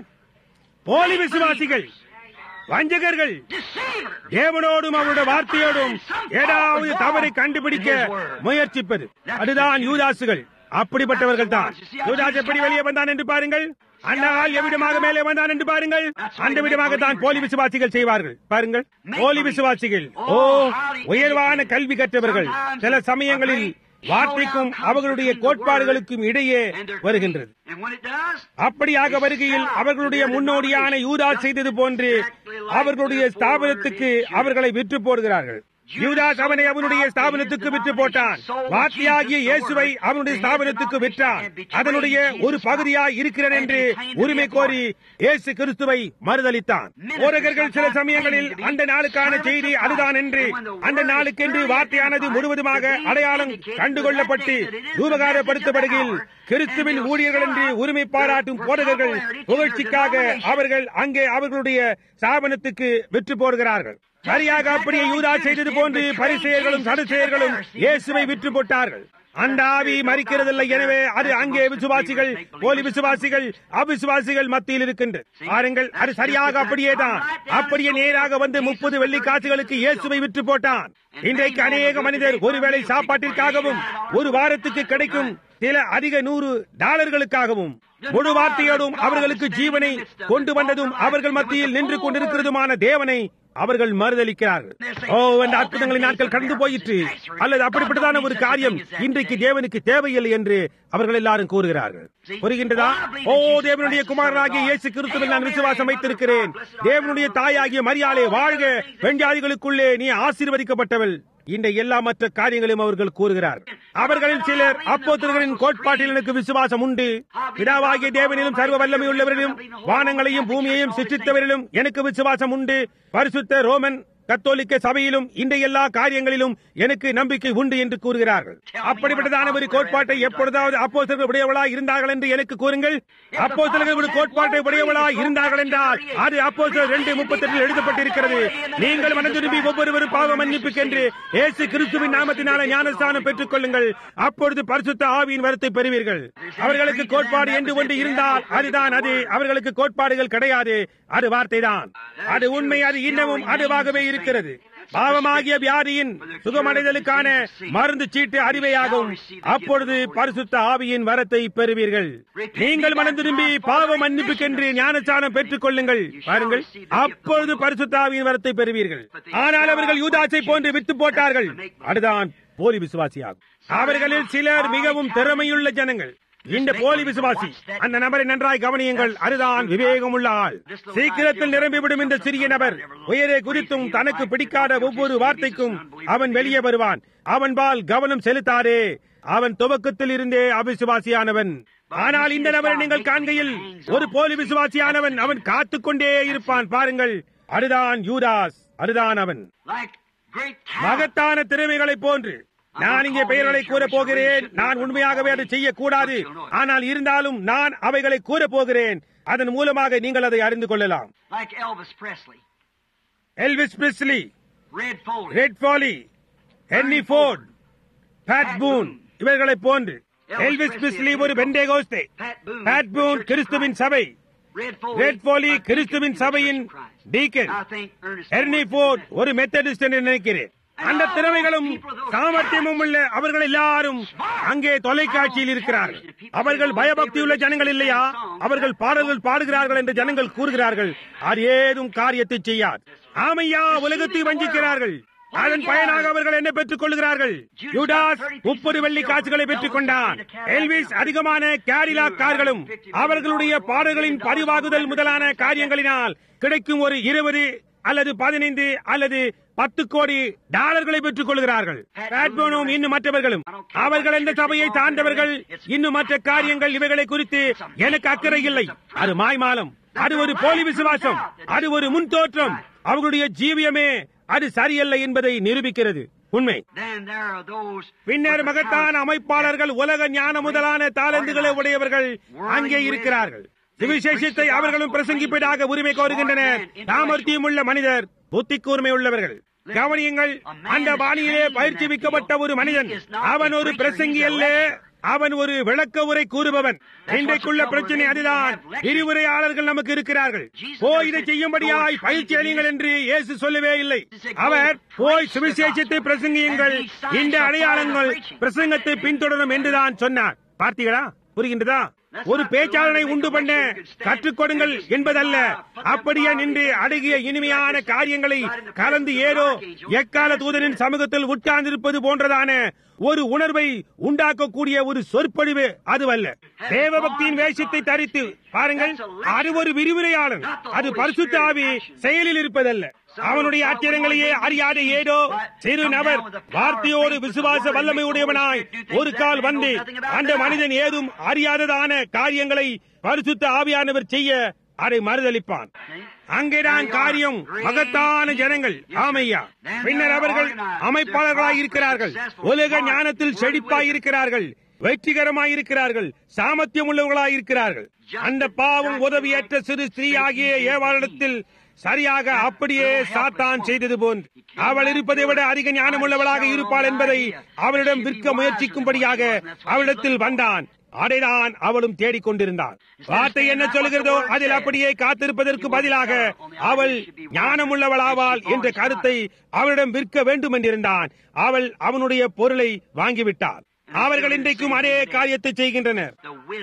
போலி விசுவாசிகள் வஞ்சகர்கள் தேவனோடும் அவருடைய வார்த்தையோடும் ஏதாவது தவறை கண்டுபிடிக்க முயற்சிப்பது அதுதான் யூதாசுகள் அப்படிப்பட்டவர்கள் தான் யூதாஸ் எப்படி வெளியே வந்தான் என்று பாருங்கள் அந்த ஆள் எவ்விடமாக மேலே வந்தான் என்று பாருங்கள் அந்த விதமாக தான் போலி விசுவாசிகள் செய்வார்கள் பாருங்கள் போலி விசுவாசிகள் ஓ உயர்வான கல்வி கற்றவர்கள் சில சமயங்களில் வார்த்தைக்கும் அவர்களுடைய கோட்பாடுகளுக்கும் இடையே வருகின்றது அப்படியாக வருகையில் அவர்களுடைய முன்னோடியான யூதா செய்தது போன்று அவர்களுடைய ஸ்தாபனத்துக்கு அவர்களை விற்று போடுகிறார்கள் யூதாஸ் அவனை அவனுடைய ஸ்தாபனத்துக்கு விற்று போட்டான் வார்த்தையாகிய இயேசுவை அவனுடைய ஸ்தாபனத்துக்கு விற்றான் அதனுடைய ஒரு பகுதியாய் இருக்கிறேன் என்று உரிமை கோரி இயேசு கிறிஸ்துவை மறுதளித்தான் போரகர்கள் சில சமயங்களில் அந்த நாளுக்கான செய்தி அதுதான் என்று அந்த நாளுக்கென்று வார்த்தையானது முழுவதுமாக அடையாளம் கண்டுகொள்ளப்பட்டு ரூபகாரப்படுத்தப்படுகையில் கிறிஸ்துவின் ஊழியர்கள் என்று உரிமை பாராட்டும் போதகர்கள் புகழ்ச்சிக்காக அவர்கள் அங்கே அவர்களுடைய ஸ்தாபனத்துக்கு விற்று போடுகிறார்கள் சரியாக அப்படியே யூதா செய்தது போன்று பரிசெயர்களும் சடுசெயர்களும் இயேசுவை விற்று போட்டார்கள் அந்த ஆவி மறிக்கிறதில்லை எனவே அது அங்கே விசுவாசிகள் போலி விசுவாசிகள் அவிசுவாசிகள் மத்தியில் இருக்கின்றது பாருங்கள் அது சரியாக அப்படியே தான் அப்படியே நேராக வந்து முப்பது வெள்ளி காசுகளுக்கு இயேசுவை விற்று போட்டான் இன்றைக்கு அநேக மனிதர் ஒருவேளை சாப்பாட்டிற்காகவும் ஒரு வாரத்துக்கு கிடைக்கும் சில அதிக நூறு டாலர்களுக்காகவும் முழு வார்த்தையோடும் அவர்களுக்கு ஜீவனை கொண்டு வந்ததும் அவர்கள் மத்தியில் நின்று கொண்டிருக்கிறதுமான தேவனை அவர்கள் மறுதளிக்கிறார்கள் ஓ அந்த அற்புதங்களின் நாட்கள் கடந்து போயிற்று அல்லது அப்படிப்பட்டதான ஒரு காரியம் இன்றைக்கு தேவனுக்கு தேவையில்லை என்று அவர்கள் எல்லாரும் கூறுகிறார்கள் புரிகின்றதா ஓ தேவனுடைய குமாரனாகிய இயேசு கிறிஸ்துவில் நான் விசுவாசம் வைத்திருக்கிறேன் தேவனுடைய தாயாகிய மரியாதை வாழ்க வெஞ்சாதிகளுக்குள்ளே நீ ஆசீர்வதிக்கப்பட்டவள் இந்த எல்லா மற்ற காரியங்களையும் அவர்கள் கூறுகிறார்கள் அவர்களில் சிலர் அப்போத்தர்களின் கோட்பாட்டில் எனக்கு விசுவாசம் உண்டு பிதாவாகிய தேவனிலும் சர்வ வல்லமை உள்ளவரிலும் வானங்களையும் பூமியையும் சிருஷ்டித்தவரிலும் எனக்கு விசுவாசம் உண்டு பரிசுத்த ரோமன் கத்தோலிக்க சபையிலும் இந்த எல்லா காரியங்களிலும் எனக்கு நம்பிக்கை உண்டு என்று கூறுகிறார்கள் அப்படிப்பட்டதான ஒரு கோட்பாட்டை எப்பொழுதாவது அப்போஸ்தலர்கள் உடையவளா இருந்தார்கள் என்று எனக்கு கூறுங்கள் அப்போஸ்தலர்கள் ஒரு கோட்பாட்டை உடையவளா இருந்தார்கள் என்றால் அது அப்போஸ்தலர் ரெண்டு முப்பத்தி எட்டில் எழுதப்பட்டிருக்கிறது நீங்கள் மனம் திரும்பி ஒவ்வொருவரும் பாவ மன்னிப்புக்கென்று இயேசு கிறிஸ்துவின் நாமத்தினால ஞானஸ்தானம் பெற்றுக் கொள்ளுங்கள் அப்பொழுது பரிசுத்த ஆவியின் வரத்தை பெறுவீர்கள் அவர்களுக்கு கோட்பாடு என்று ஒன்று இருந்தால் அதுதான் அது அவர்களுக்கு கோட்பாடுகள் கிடையாது அது வார்த்தை தான் அது உண்மை அது இன்னமும் அதுவாகவே இருக்கிறது பாவமாகிய வியாதியின் சுகமடைதலுக்கான மருந்து சீட்டு அறிவையாகும் அப்பொழுது பரிசுத்த ஆவியின் வரத்தை பெறுவீர்கள் நீங்கள் மனம் திரும்பி பாவ மன்னிப்புக்கென்று ஞானச்சானம் பெற்றுக் கொள்ளுங்கள் பாருங்கள் அப்பொழுது பரிசுத்த ஆவியின் வரத்தை பெறுவீர்கள் ஆனால் அவர்கள் யூதாசை போன்று வித்து போட்டார்கள் அதுதான் போலி விசுவாசியாகும் அவர்களில் சிலர் மிகவும் திறமையுள்ள ஜனங்கள் இந்த போலி விசுவாசி அந்த நபரை நன்றாய் கவனியுங்கள் அதுதான் விவேகமுள்ள ஆள் சீக்கிரத்தில் நிரம்பிவிடும் இந்த சிறிய நபர் உயரே குறித்தும் தனக்கு பிடிக்காத ஒவ்வொரு வார்த்தைக்கும் அவன் வெளியே வருவான் அவன் பால் கவனம் செலுத்தாதே அவன் துவக்கத்தில் இருந்தே அவிசுவாசியானவன் ஆனால் இந்த நபரை நீங்கள் காண்கையில் ஒரு போலி விசுவாசியானவன் அவன் காத்துக்கொண்டே இருப்பான் பாருங்கள் அதுதான் யூதாஸ் அதுதான் அவன் மகத்தான திறமைகளைப் போன்று நான் இங்கே பெயர்களை கூற போகிறேன் நான் உண்மையாகவே அதை செய்யக்கூடாது ஆனால் இருந்தாலும் நான் அவைகளை கூற போகிறேன் அதன் மூலமாக நீங்கள் அதை அறிந்து கொள்ளலாம் Like Elvis Presley, Elvis Presley Red Foley, Red Foley Ernie Ford Pat Boone இவர்களை போன்று எல்விஸ் பிரிஸ்லி ஒரு Pentecostal Pat Boone, Pat Boone கிறிஸ்துவின் சபை Red Foley, Red Foley I think கிறிஸ்துவின் he was சபையின் Christ. Deacon I think Ernest Ernie Ford Ford ஒரு Methodist என்று நினைக்கிறேன் அந்த திறமைகளும் சாமர்த்தியமும் உள்ள அவர்கள் எல்லாரும் அங்கே தொலைக்காட்சியில் இருக்கிறார்கள் அவர்கள் பயபக்தியுள்ள ஜனங்கள் இல்லையா அவர்கள் பாடல்கள் பாடுகிறார்கள் என்று ஜனங்கள் கூறுகிறார்கள் அது ஏதும் காரியத்தை செய்யாது ஆமையா உலகத்தை வஞ்சிக்கிறார்கள் அதன் பயனாக அவர்கள் என்ன பெற்றுக் கொள்கிறார்கள் யூடாஸ் முப்பது வெள்ளி காசுகளை பெற்றுக் கொண்டான் எல்விஸ் அதிகமான கேரிலா கார்களும் அவர்களுடைய பாடல்களின் பதிவாகுதல் முதலான காரியங்களினால் கிடைக்கும் ஒரு இருபது அல்லது பதினைந்து அல்லது பத்து கோடி டாலர்களை பெற்றுக் கொள்கிறார்கள் பேட்போனும் இன்னும் மற்றவர்களும் அவர்கள் எந்த சபையை சார்ந்தவர்கள் இன்னும் மற்ற காரியங்கள் இவைகளை குறித்து எனக்கு அக்கறை இல்லை அது மாய்மாலம் அது ஒரு போலி விசுவாசம் அது ஒரு முன் தோற்றம் அவர்களுடைய ஜீவியமே அது சரியல்ல என்பதை நிரூபிக்கிறது உண்மை Then there are those பின்னர் மகத்தான அமைப்பாளர்கள் உலக ஞான முதலான தாளந்துகளை உடையவர்கள் அங்கே இருக்கிறார்கள் சுவிசேஷத்தை அவர்களும் பிரசங்கிப்பதாக உரிமை கோருகின்றனர் சாமர்த்தியம் உள்ள மனிதர் புத்தி கூர்மை உள்ளவர்கள் கவனியுங்கள் அந்த பாணியிலே பயிற்சிவிக்கப்பட்ட ஒரு மனிதன் அவன் ஒரு பிரசங்கி அல்ல அவன் ஒரு விளக்க உரை கூறுபவன் இன்றைக்குள்ள பிரச்சனை அதுதான் விரிவுரையாளர்கள் நமக்கு இருக்கிறார்கள் போய் இதை செய்யும்படியாய் பயிற்சி அளியுங்கள் என்று இயேசு சொல்லவே இல்லை அவர் போய் சுவிசேஷத்தை பிரசங்கியுங்கள் இந்த அடையாளங்கள் பிரசங்கத்தை பின்தொடரும் என்றுதான் சொன்னார் பார்த்தீங்களா புரிகின்றதா ஒரு பேச்சாளனை உண்டு பண்ண கற்றுக் கொடுங்கள் என்பதல்ல அப்படியே நின்று அடகிய இனிமையான காரியங்களை கலந்து ஏதோ எக்கால தூதனின் சமூகத்தில் உட்கார்ந்திருப்பது போன்றதான ஒரு உணர்வை உண்டாக்கக்கூடிய ஒரு சொற்பொழிவு அதுவல்ல தேவபக்தியின் வேஷத்தை தரித்து பாருங்கள் அது ஒரு விரிவுரையாளன் அது பரிசுத்த ஆவி செயலில் இருப்பதல்ல அவனுடைய ஆச்சரியங்களையே அறியாத ஏதோ சிறு நபர் வார்த்தையோடு விசுவாச வல்லமை உடையவனாய் ஒரு கால் வந்து அந்த மனிதன் ஏதும் அறியாததான காரியங்களை பரிசுத்த ஆவியானவர் செய்ய அதை மறுதளிப்பான் அங்கேதான் காரியம் மகத்தான ஜனங்கள் ஆமையா பின்னர் அவர்கள் அமைப்பாளர்களாய் இருக்கிறார்கள் உலக ஞானத்தில் செழிப்பாய் இருக்கிறார்கள் வெற்றிகரமாய் இருக்கிறார்கள் சாமர்த்தியம் உள்ளவர்களாய் இருக்கிறார்கள் அந்த பாவம் உதவியற்ற சிறு ஸ்திரீ ஆகிய ஏவாளிடத்தில் சரியாக அப்படியே சாத்தான் செய்தது போன்று அவள் இருப்பதை விட அதிக ஞானமுள்ளவளாக இருப்பாள் என்பதை அவளிடம் விற்க முயற்சிக்கும்படியாக அவளிடத்தில் வந்தான் அதைதான் அவளும் தேடிக்கொண்டிருந்தாள் வார்த்தை என்ன சொல்கிறதோ அதில் அப்படியே காத்திருப்பதற்கு பதிலாக அவள் ஞானமுள்ளவளாவாள் என்ற கருத்தை அவளிடம் விற்க வேண்டும் என்றிருந்தான் அவள் அவனுடைய பொருளை வாங்கிவிட்டாள் அவர்கள் இன்றைக்கும் அதே காரியத்தை செய்கின்றனர்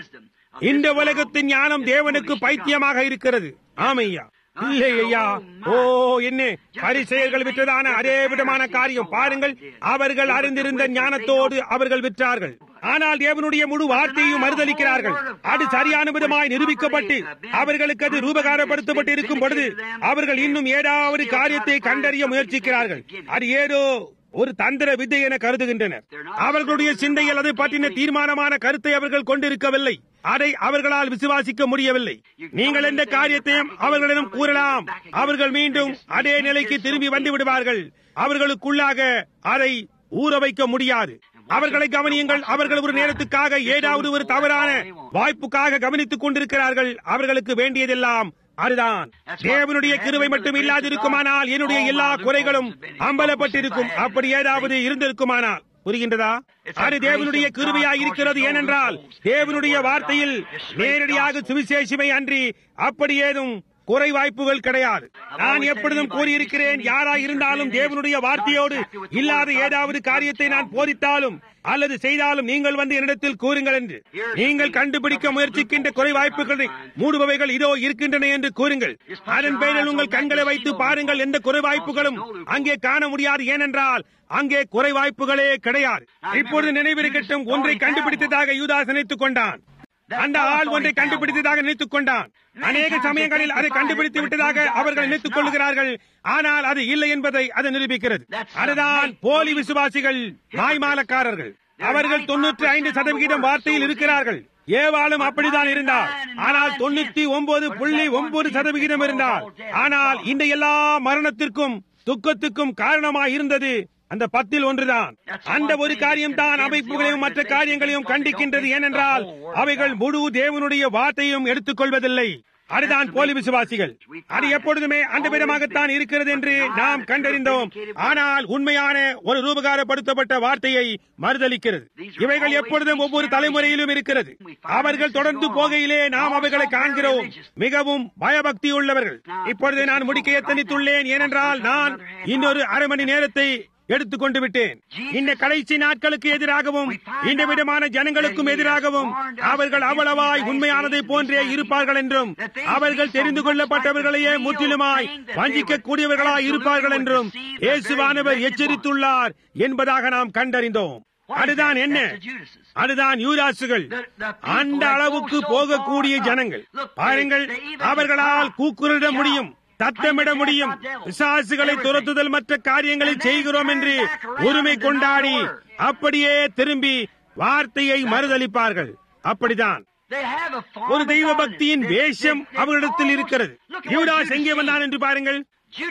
இந்த உலகத்தின் ஞானம் தேவனுக்கு பைத்தியமாக இருக்கிறது ஆமையா இல்லை ஐயா ஓ என்ன பரிசெயர்கள் விற்றதான அதே விதமான காரியம் பாருங்கள் அவர்கள் அறிந்திருந்த ஞானத்தோடு அவர்கள் விற்றார்கள் ஆனால் தேவனுடைய முழு வார்த்தையும் மறுதளிக்கிறார்கள் அது சரியான விதமாய் நிரூபிக்கப்பட்டு அவர்களுக்கு அது ரூபகாரப்படுத்தப்பட்டு இருக்கும் பொழுது அவர்கள் இன்னும் ஏதாவது காரியத்தை கண்டறிய முயற்சிக்கிறார்கள் அது ஏதோ ஒரு தந்திர வித்தை என கருதுகின்றனர் அவர்களுடைய சிந்தையில் அதை பற்றின தீர்மானமான கருத்தை அவர்கள் கொண்டிருக்கவில்லை அதை அவர்களால் விசுவாசிக்க முடியவில்லை நீங்கள் எந்த காரியத்தையும் அவர்களிடம் கூறலாம் அவர்கள் மீண்டும் அதே நிலைக்கு திரும்பி வந்து விடுவார்கள் அவர்களுக்குள்ளாக அதை ஊற வைக்க முடியாது அவர்களை கவனியுங்கள் அவர்கள் ஒரு நேரத்துக்காக ஏதாவது ஒரு தவறான வாய்ப்புக்காக கவனித்துக் கொண்டிருக்கிறார்கள் அவர்களுக்கு வேண்டியதெல்லாம் அதுதான் தேவனுடைய கிருவை மட்டும் இல்லாதிருக்குமானால் என்னுடைய எல்லா குறைகளும் அம்பலப்பட்டிருக்கும் அப்படி ஏதாவது இருந்திருக்குமானால் புரிகின்றதா அது தேவனுடைய கிருபையா இருக்கிறது ஏனென்றால் தேவனுடைய வார்த்தையில் நேரடியாக சுவிசேஷமே அன்றி அப்படி ஏதும் குறை வாய்ப்புகள் கிடையாது நான் எப்பொழுதும் கூறியிருக்கிறேன் யாரா இருந்தாலும் தேவனுடைய வார்த்தையோடு இல்லாத ஏதாவது காரியத்தை நான் போதித்தாலும் அல்லது செய்தாலும் நீங்கள் வந்து என்னிடத்தில் கூறுங்கள் என்று நீங்கள் கண்டுபிடிக்க முயற்சிக்கின்ற குறை வாய்ப்புகளை மூடுபவைகள் இதோ இருக்கின்றன என்று கூறுங்கள் அதன் பேரில் உங்கள் கண்களை வைத்து பாருங்கள் எந்த குறை வாய்ப்புகளும் அங்கே காண முடியாது ஏனென்றால் அங்கே குறை வாய்ப்புகளே கிடையாது இப்பொழுது நினைவிருக்கட்டும் ஒன்றை கண்டுபிடித்ததாக யூதாஸ் நினைத்துக் கொண்டான் அந்த ஆள் ஒன்றை கண்டுபிடித்ததாக நினைத்துக் கொண்டான் அநேக சமயங்களில் அதை கண்டுபிடித்து விட்டதாக அவர்கள் நினைத்துக் கொள்கிறார்கள் ஆனால் அது இல்லை என்பதை அது நிரூபிக்கிறது அதுதான் போலி விசுவாசிகள் மாய்மாலக்காரர்கள் அவர்கள் தொன்னூற்றி ஐந்து சதவிகிதம் வார்த்தையில் இருக்கிறார்கள் ஏவாளும் அப்படித்தான் இருந்தார் ஆனால் தொண்ணூத்தி ஒன்பது புள்ளி ஒன்பது சதவிகிதம் இருந்தார் ஆனால் இந்த எல்லா மரணத்திற்கும் துக்கத்துக்கும் காரணமாக இருந்தது அந்த பத்தில் ஒன்றுதான் அந்த ஒரு காரியம் தான் அமைப்புகளையும் மற்ற காரியங்களையும் கண்டிக்கின்றது ஏனென்றால் அவைகள் முழு தேவனுடைய வார்த்தையும் எடுத்துக்கொள்வதில்லை அதுதான் போலி விசுவாசிகள் அது எப்பொழுதுமே அந்த விதமாகத்தான் இருக்கிறது என்று நாம் கண்டறிந்தோம் ஆனால் உண்மையான ஒரு ரூபகாரப்படுத்தப்பட்ட வார்த்தையை மறுதளிக்கிறது இவைகள் எப்பொழுதும் ஒவ்வொரு தலைமுறையிலும் இருக்கிறது அவர்கள் தொடர்ந்து போகையிலே நாம் அவைகளை காண்கிறோம் மிகவும் பயபக்தி உள்ளவர்கள் இப்பொழுது நான் முடிக்க எத்தனித்துள்ளேன் ஏனென்றால் நான் இன்னொரு அரை மணி நேரத்தை எடுத்துக்கொண்டு விட்டேன் இந்த கடைசி நாட்களுக்கு எதிராகவும் இந்த விதமான ஜனங்களுக்கும் எதிராகவும் அவர்கள் அவ்வளவாய் உண்மையானதை போன்றே இருப்பார்கள் என்றும் அவர்கள் தெரிந்து கொள்ளப்பட்டவர்களையே முற்றிலுமாய் வஞ்சிக்க கூடியவர்களாய் இருப்பார்கள் என்றும் இயேசுவானவர் எச்சரித்துள்ளார் என்பதாக நாம் கண்டறிந்தோம் அதுதான் என்ன அதுதான் யூராசுகள் அந்த அளவுக்கு போகக்கூடிய ஜனங்கள் பாருங்கள் அவர்களால் கூக்குரலிட முடியும் தத்தமிட முடியும் பிசாசுகளை துரத்துதல் மற்ற காரியங்களை செய்கிறோம் என்று உரிமை கொண்டாடி அப்படியே திரும்பி வார்த்தையை மறுதளிப்பார்கள் அப்படிதான் ஒரு தெய்வ பக்தியின் வேஷம் அவர்களிடத்தில் இருக்கிறது யூதாஸ் எங்கே வந்தான் என்று பாருங்கள்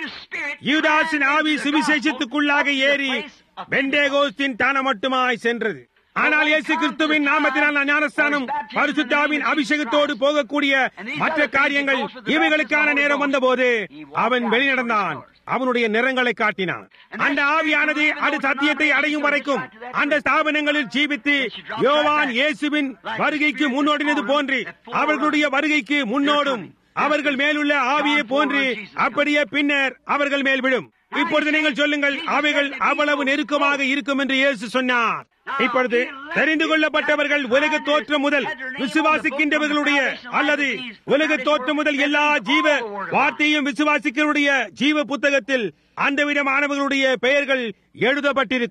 யூதாஸின் ஆவி சுவிசேஷத்துக்குள்ளாக ஏறி பெண்டேகோஸ்தின் தான மட்டுமாய் சென்றது ஆனால் இயேசு கிறிஸ்துவின் நாமத்தினால் ஞானஸ்தானம் பரிசுத்தாவின் அபிஷேகத்தோடு போகக்கூடிய மற்ற காரியங்கள் இவைகளுக்கான நேரம் வந்தபோது அவன் வெளிநடந்தான் அவனுடைய நிறங்களை காட்டினான் அந்த ஆவியானது அது சத்தியத்தை அடையும் வரைக்கும் அந்த ஸ்தாபனங்களில் ஜீவித்து யோவான் இயேசுவின் வருகைக்கு முன்னோடினது போன்று அவர்களுடைய வருகைக்கு முன்னோடும் அவர்கள் மேலுள்ள ஆவியை போன்று அப்படியே பின்னர் அவர்கள் மேல் விழும் இப்பொழுது நீங்கள் சொல்லுங்கள் அவைகள் அவ்வளவு நெருக்கமாக இருக்கும் என்று இயேசு சொன்னார் இப்பொழுது தெரிந்து கொள்ளப்பட்டவர்கள் உலக தோற்றம் முதல் விசுவாசிக்கின்றவர்களுடைய அல்லது உலக தோற்றம் முதல் எல்லா ஜீவ வார்த்தையும் விசுவாசிக்கிறவருடைய ஜீவ புத்தகத்தில் அந்த விதமானவர்களுடைய பெயர்கள் எழுதப்பட்டிருக்கும்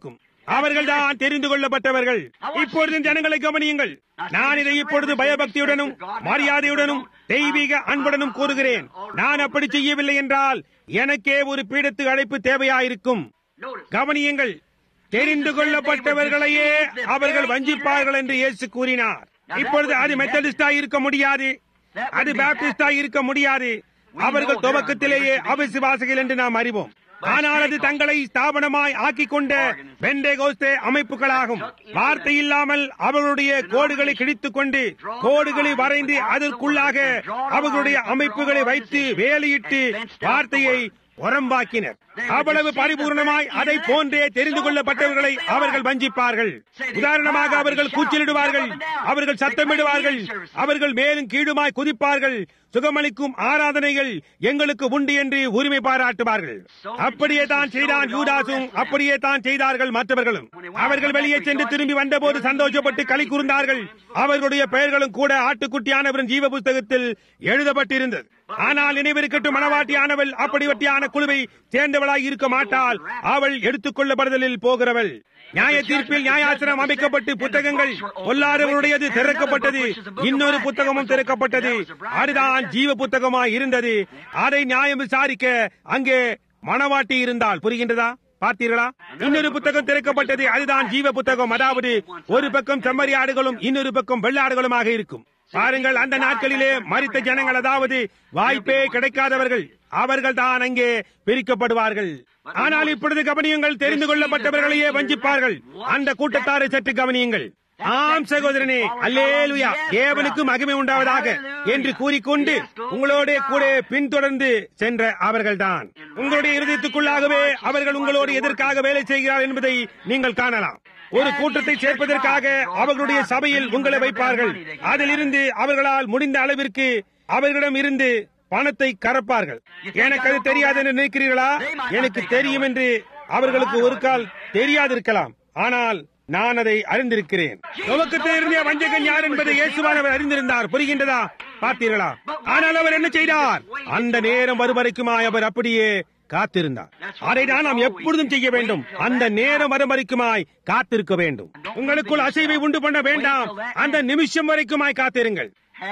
அவர்கள் தான் தெரிந்து கொள்ளப்பட்டவர்கள் இப்பொழுது ஜனங்களை கவனியுங்கள் நான் இதை இப்பொழுது பயபக்தியுடனும் மரியாதையுடனும் தெய்வீக அன்புடனும் கூறுகிறேன் நான் அப்படி செய்யவில்லை என்றால் எனக்கே ஒரு பீடத்து அழைப்பு தேவையாயிருக்கும் கவனியுங்கள் தெரிந்து கொள்ளப்பட்டவர்களையே அவர்கள் வஞ்சிப்பார்கள் என்று இயேசு கூறினார் இப்பொழுது அது மெத்தடிஸ்டா இருக்க முடியாது அது பேப்டிஸ்டா இருக்க முடியாது அவர்கள் துவக்கத்திலேயே அவிசுவாசிகள் என்று நாம் அறிவோம் ஆனால் அது தங்களை ஸ்தாபனமாய் ஆக்கிக் கொண்ட பெண்டேகோஸ்தே அமைப்புகளாகும் வார்த்தை இல்லாமல் அவர்களுடைய கோடுகளை கிழித்துக் கொண்டு கோடுகளை வரைந்து அதற்குள்ளாக அவர்களுடைய அமைப்புகளை வைத்து வேலையிட்டு வார்த்தையை உரம்பாக்கினர் அவ்வளவு பரிபூர்ணமாய் அதை போன்றே தெரிந்து கொள்ளப்பட்டவர்களை அவர்கள் வஞ்சிப்பார்கள் உதாரணமாக அவர்கள் கூச்சலிடுவார்கள் அவர்கள் சத்தமிடுவார்கள் அவர்கள் மேலும் கீழுமாய் குதிப்பார்கள் சுகமளிக்கும் ஆராதனைகள் எங்களுக்கு உண்டு என்று உரிமை பாராட்டுவார்கள் அப்படியே தான் செய்தான் யூதாசும் அப்படியே தான் செய்தார்கள் மற்றவர்களும் அவர்கள் வெளியே சென்று திரும்பி வந்தபோது சந்தோஷப்பட்டு களி கூர்ந்தார்கள் அவர்களுடைய பெயர்களும் கூட ஆட்டுக்குட்டியானவரின் ஜீவ புஸ்தகத்தில் எழுதப்பட்டிருந்தது ஆனால் நினைவிருக்கட்டும் மனவாட்டியானவள் அப்படிவட்டியான குழுவை சேர்ந்தவளாய் இருக்க மாட்டாள் அவள் எடுத்துக் கொள்ளப்படுதலில் போகிறவள் நியாய தீர்ப்பில் நியாயாசனம் அமைக்கப்பட்டு புத்தகங்கள் பொல்லாதவருடையது திறக்கப்பட்டது இன்னொரு புத்தகமும் திறக்கப்பட்டது அதுதான் ஜீவ புத்தகமாய் இருந்தது அதை நியாயம் விசாரிக்க அங்கே மணவாட்டி இருந்தால் புரிகின்றதா பார்த்தீர்களா இன்னொரு புத்தகம் திறக்கப்பட்டது அதுதான் ஜீவ புத்தகம் அதாவது ஒரு பக்கம் செம்மறியாடுகளும் இன்னொரு பக்கம் வெள்ளாடுகளுமாக இருக்கும் பாருங்கள் அந்த நாட்களிலே மறித்த ஜனங்கள் அதாவது வாய்ப்பே கிடைக்காதவர்கள் அவர்கள் தான் அங்கே பிரிக்கப்படுவார்கள் ஆனால் இப்பொழுது கவனியுங்கள் தெரிந்து கொள்ளப்பட்டவர்களையே வஞ்சிப்பார்கள் அந்த கூட்டத்தாரை சற்று கவனியுங்கள் ஆம் சகோதரனே அல்லேலுயா தேவனுக்கு மகிமை உண்டாவதாக என்று கூறிக்கொண்டு உங்களோட கூட பின்தொடர்ந்து சென்ற அவர்கள்தான் உங்களுடைய இருதயத்துக்குள்ளாகவே அவர்கள் உங்களோடு எதற்காக வேலை செய்கிறார் என்பதை நீங்கள் காணலாம் ஒரு கூட்டத்தை சேர்ப்பதற்காக அவர்களுடைய சபையில் உங்களை வைப்பார்கள் அதிலிருந்து அவர்களால் முடிந்த அளவிற்கு அவர்களிடம் இருந்து பணத்தை கறப்பார்கள் எனக்கு அது தெரியாது என்று நினைக்கிறீர்களா எனக்கு தெரியும் என்று அவர்களுக்கு ஒரு கால் தெரியாதிருக்கலாம் ஆனால் நான் அதை அறிந்திருக்கிறேன் துவக்கத்தில் இருந்த வஞ்சகன் யார் என்பதை இயேசுவானவர் அறிந்திருந்தார் புரிகின்றதா பார்த்தீர்களா ஆனால் அவர் என்ன செய்தார் அந்த நேரம் வரும் வரைக்குமாய் அவர் அப்படியே காத்திருந்தார் அதை தான் நாம் எப்பொழுதும் செய்ய வேண்டும் அந்த நேரம் வரும் வரைக்குமாய் காத்திருக்க வேண்டும் உங்களுக்குள் அசைவை உண்டு பண்ண வேண்டாம் அந்த நிமிஷம் வரைக்குமாய் காத்திருங்கள்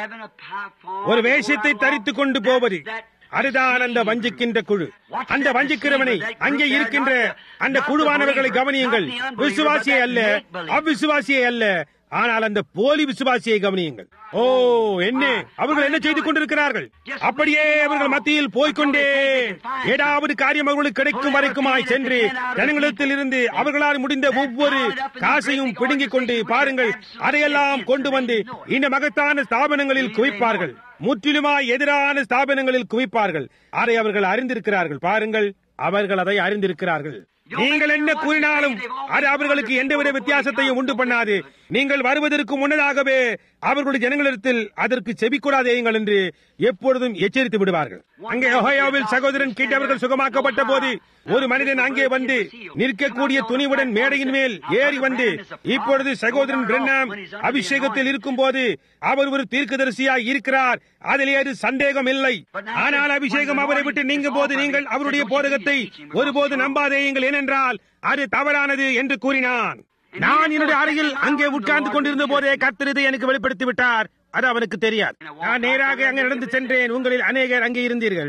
ஒரு வேஷத்தை தரித்துக் கொண்டு போவது அதுதான் அந்த வஞ்சிக்கின்ற குழு அந்த வஞ்சிக்கிறவனை அங்கே இருக்கின்ற அந்த குழுவானவர்களை கவனியுங்கள் விசுவாசியை அல்ல அவ்விசுவாசியை அல்ல ஆனால் அந்த போலி விசுவாசியை கவனியுங்கள் ஓ என்ன அவர்கள் என்ன செய்து கொண்டிருக்கிறார்கள் அப்படியே அவர்கள் மத்தியில் போய்கொண்டே ஏதாவது காரியம் அவர்களுக்கு கிடைக்கும் வரைக்குமாய் சென்று ஜனங்களிடத்தில் இருந்து அவர்களால் முடிந்த ஒவ்வொரு காசையும் பிடுங்கிக் கொண்டு பாருங்கள் அதையெல்லாம் கொண்டு வந்து இந்த மகத்தான ஸ்தாபனங்களில் குவிப்பார்கள் முற்றிலுமாய் எதிரான ஸ்தாபனங்களில் குவிப்பார்கள் அதை அவர்கள் அறிந்திருக்கிறார்கள் பாருங்கள் அவர்கள் அதை அறிந்திருக்கிறார்கள் நீங்கள் என்ன கூறினாலும் அது அவர்களுக்கு எந்தவித வித்தியாசத்தையும் உண்டு பண்ணாது நீங்கள் வருவதற்கு முன்னதாகவே அவர்களுடைய ஜனங்களிடத்தில் அதற்கு செவிக்கூடாதேயுங்கள் என்று எப்பொழுதும் எச்சரித்து விடுவார்கள் அங்கே ஒஹோயாவில் சகோதரன் கேட்டவர்கள் சுகமாக்கப்பட்ட போது ஒரு மனிதன் அங்கே வந்து நிற்கக்கூடிய துணிவுடன் மேடையின் மேல் ஏறி வந்து இப்பொழுது சகோதரன் பிரண்ணாம் அபிஷேகத்தில் இருக்கும் போது அவர் ஒரு தீர்க்கதரிசியாய் இருக்கிறார் அதில் ஏது சந்தேகம் இல்லை ஆனால் அபிஷேகம் அவரை விட்டு நீங்கும் போது நீங்கள் அவருடைய போதகத்தை ஒருபோது நம்பாதேயுங்கள் ஏனென்றால் அது தவறானது என்று கூறினான் நான் என்னுடைய அறையில் அங்கே உட்கார்ந்து கொண்டிருந்த போதே கத்திரதை எனக்கு வெளிப்படுத்தி விட்டார் அது அவனுக்கு தெரியாது நான் நேராக அங்கே நடந்து சென்றேன் உங்களில் அநேகர் அங்கே இருந்தீர்கள்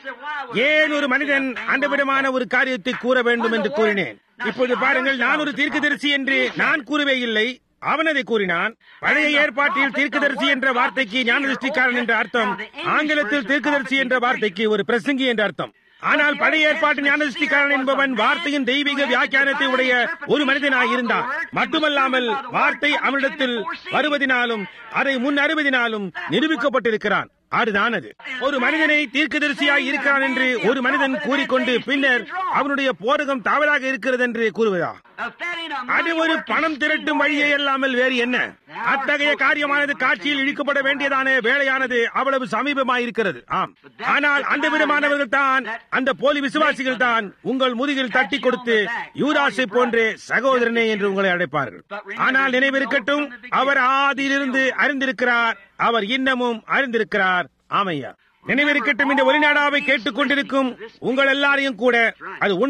ஏன் ஒரு மனிதன் அந்த விதமான ஒரு காரியத்தை கூற வேண்டும் என்று கூறினேன் இப்போது பாருங்கள் நான் ஒரு தீர்க்கதரிசி என்று நான் கூறவே இல்லை அவன் அதை கூறினான் பழைய ஏற்பாட்டில் தீர்க்கதரிசி என்ற வார்த்தைக்கு ஞானதிஷ்டிக்காரன் என்ற அர்த்தம் ஆங்கிலத்தில் தீர்க்கதரிசி என்ற வார்த்தைக்கு ஒரு பிரசங்கி என்ற அர்த்தம் ஆனால் பழைய ஏற்பாட்டு ஞானதிஷ்டிக்காரன் என்பவன் வார்த்தையின் தெய்வீக வியாக்கியானத்தை உடைய ஒரு மனிதனாய் இருந்தான் மட்டுமல்லாமல் வார்த்தை அவனிடத்தில் வருவதினாலும் அதை முன் அறிவதினாலும் நிரூபிக்கப்பட்டிருக்கிறான் அதுதான் அது ஒரு மனிதனை தீர்க்கதரிசியாய் இருக்கிறான் என்று ஒரு மனிதன் கூறிக்கொண்டு பின்னர் அவனுடைய போரகம் தவறாக இருக்கிறது என்று கூறுவதா அது ஒரு பணம் திரட்டும் வழியே அல்லாமல் வேறு என்ன அத்தகைய காரியமானது காட்சியில் இழுக்கப்பட வேண்டியதான வேலையானது அவ்வளவு சமீபமாயிருக்கிறது ஆம் ஆனால் அந்த விதமானவர்கள் தான் அந்த போலி விசுவாசிகள் தான் உங்கள் முதுகில் தட்டி கொடுத்து யூதாசை போன்றே சகோதரனே என்று உங்களை அழைப்பார்கள் ஆனால் நினைவிருக்கட்டும் அவர் ஆதியிலிருந்து அறிந்திருக்கிறார் அவர் இன்னமும் அறிந்திருக்கிறார் ஆமையா நினைவிருக்கட்டும் இந்த ஒளிநாடாவை கேட்டுக் கொண்டிருக்கும் உங்கள் எல்லாரையும் கூட அது உண்மை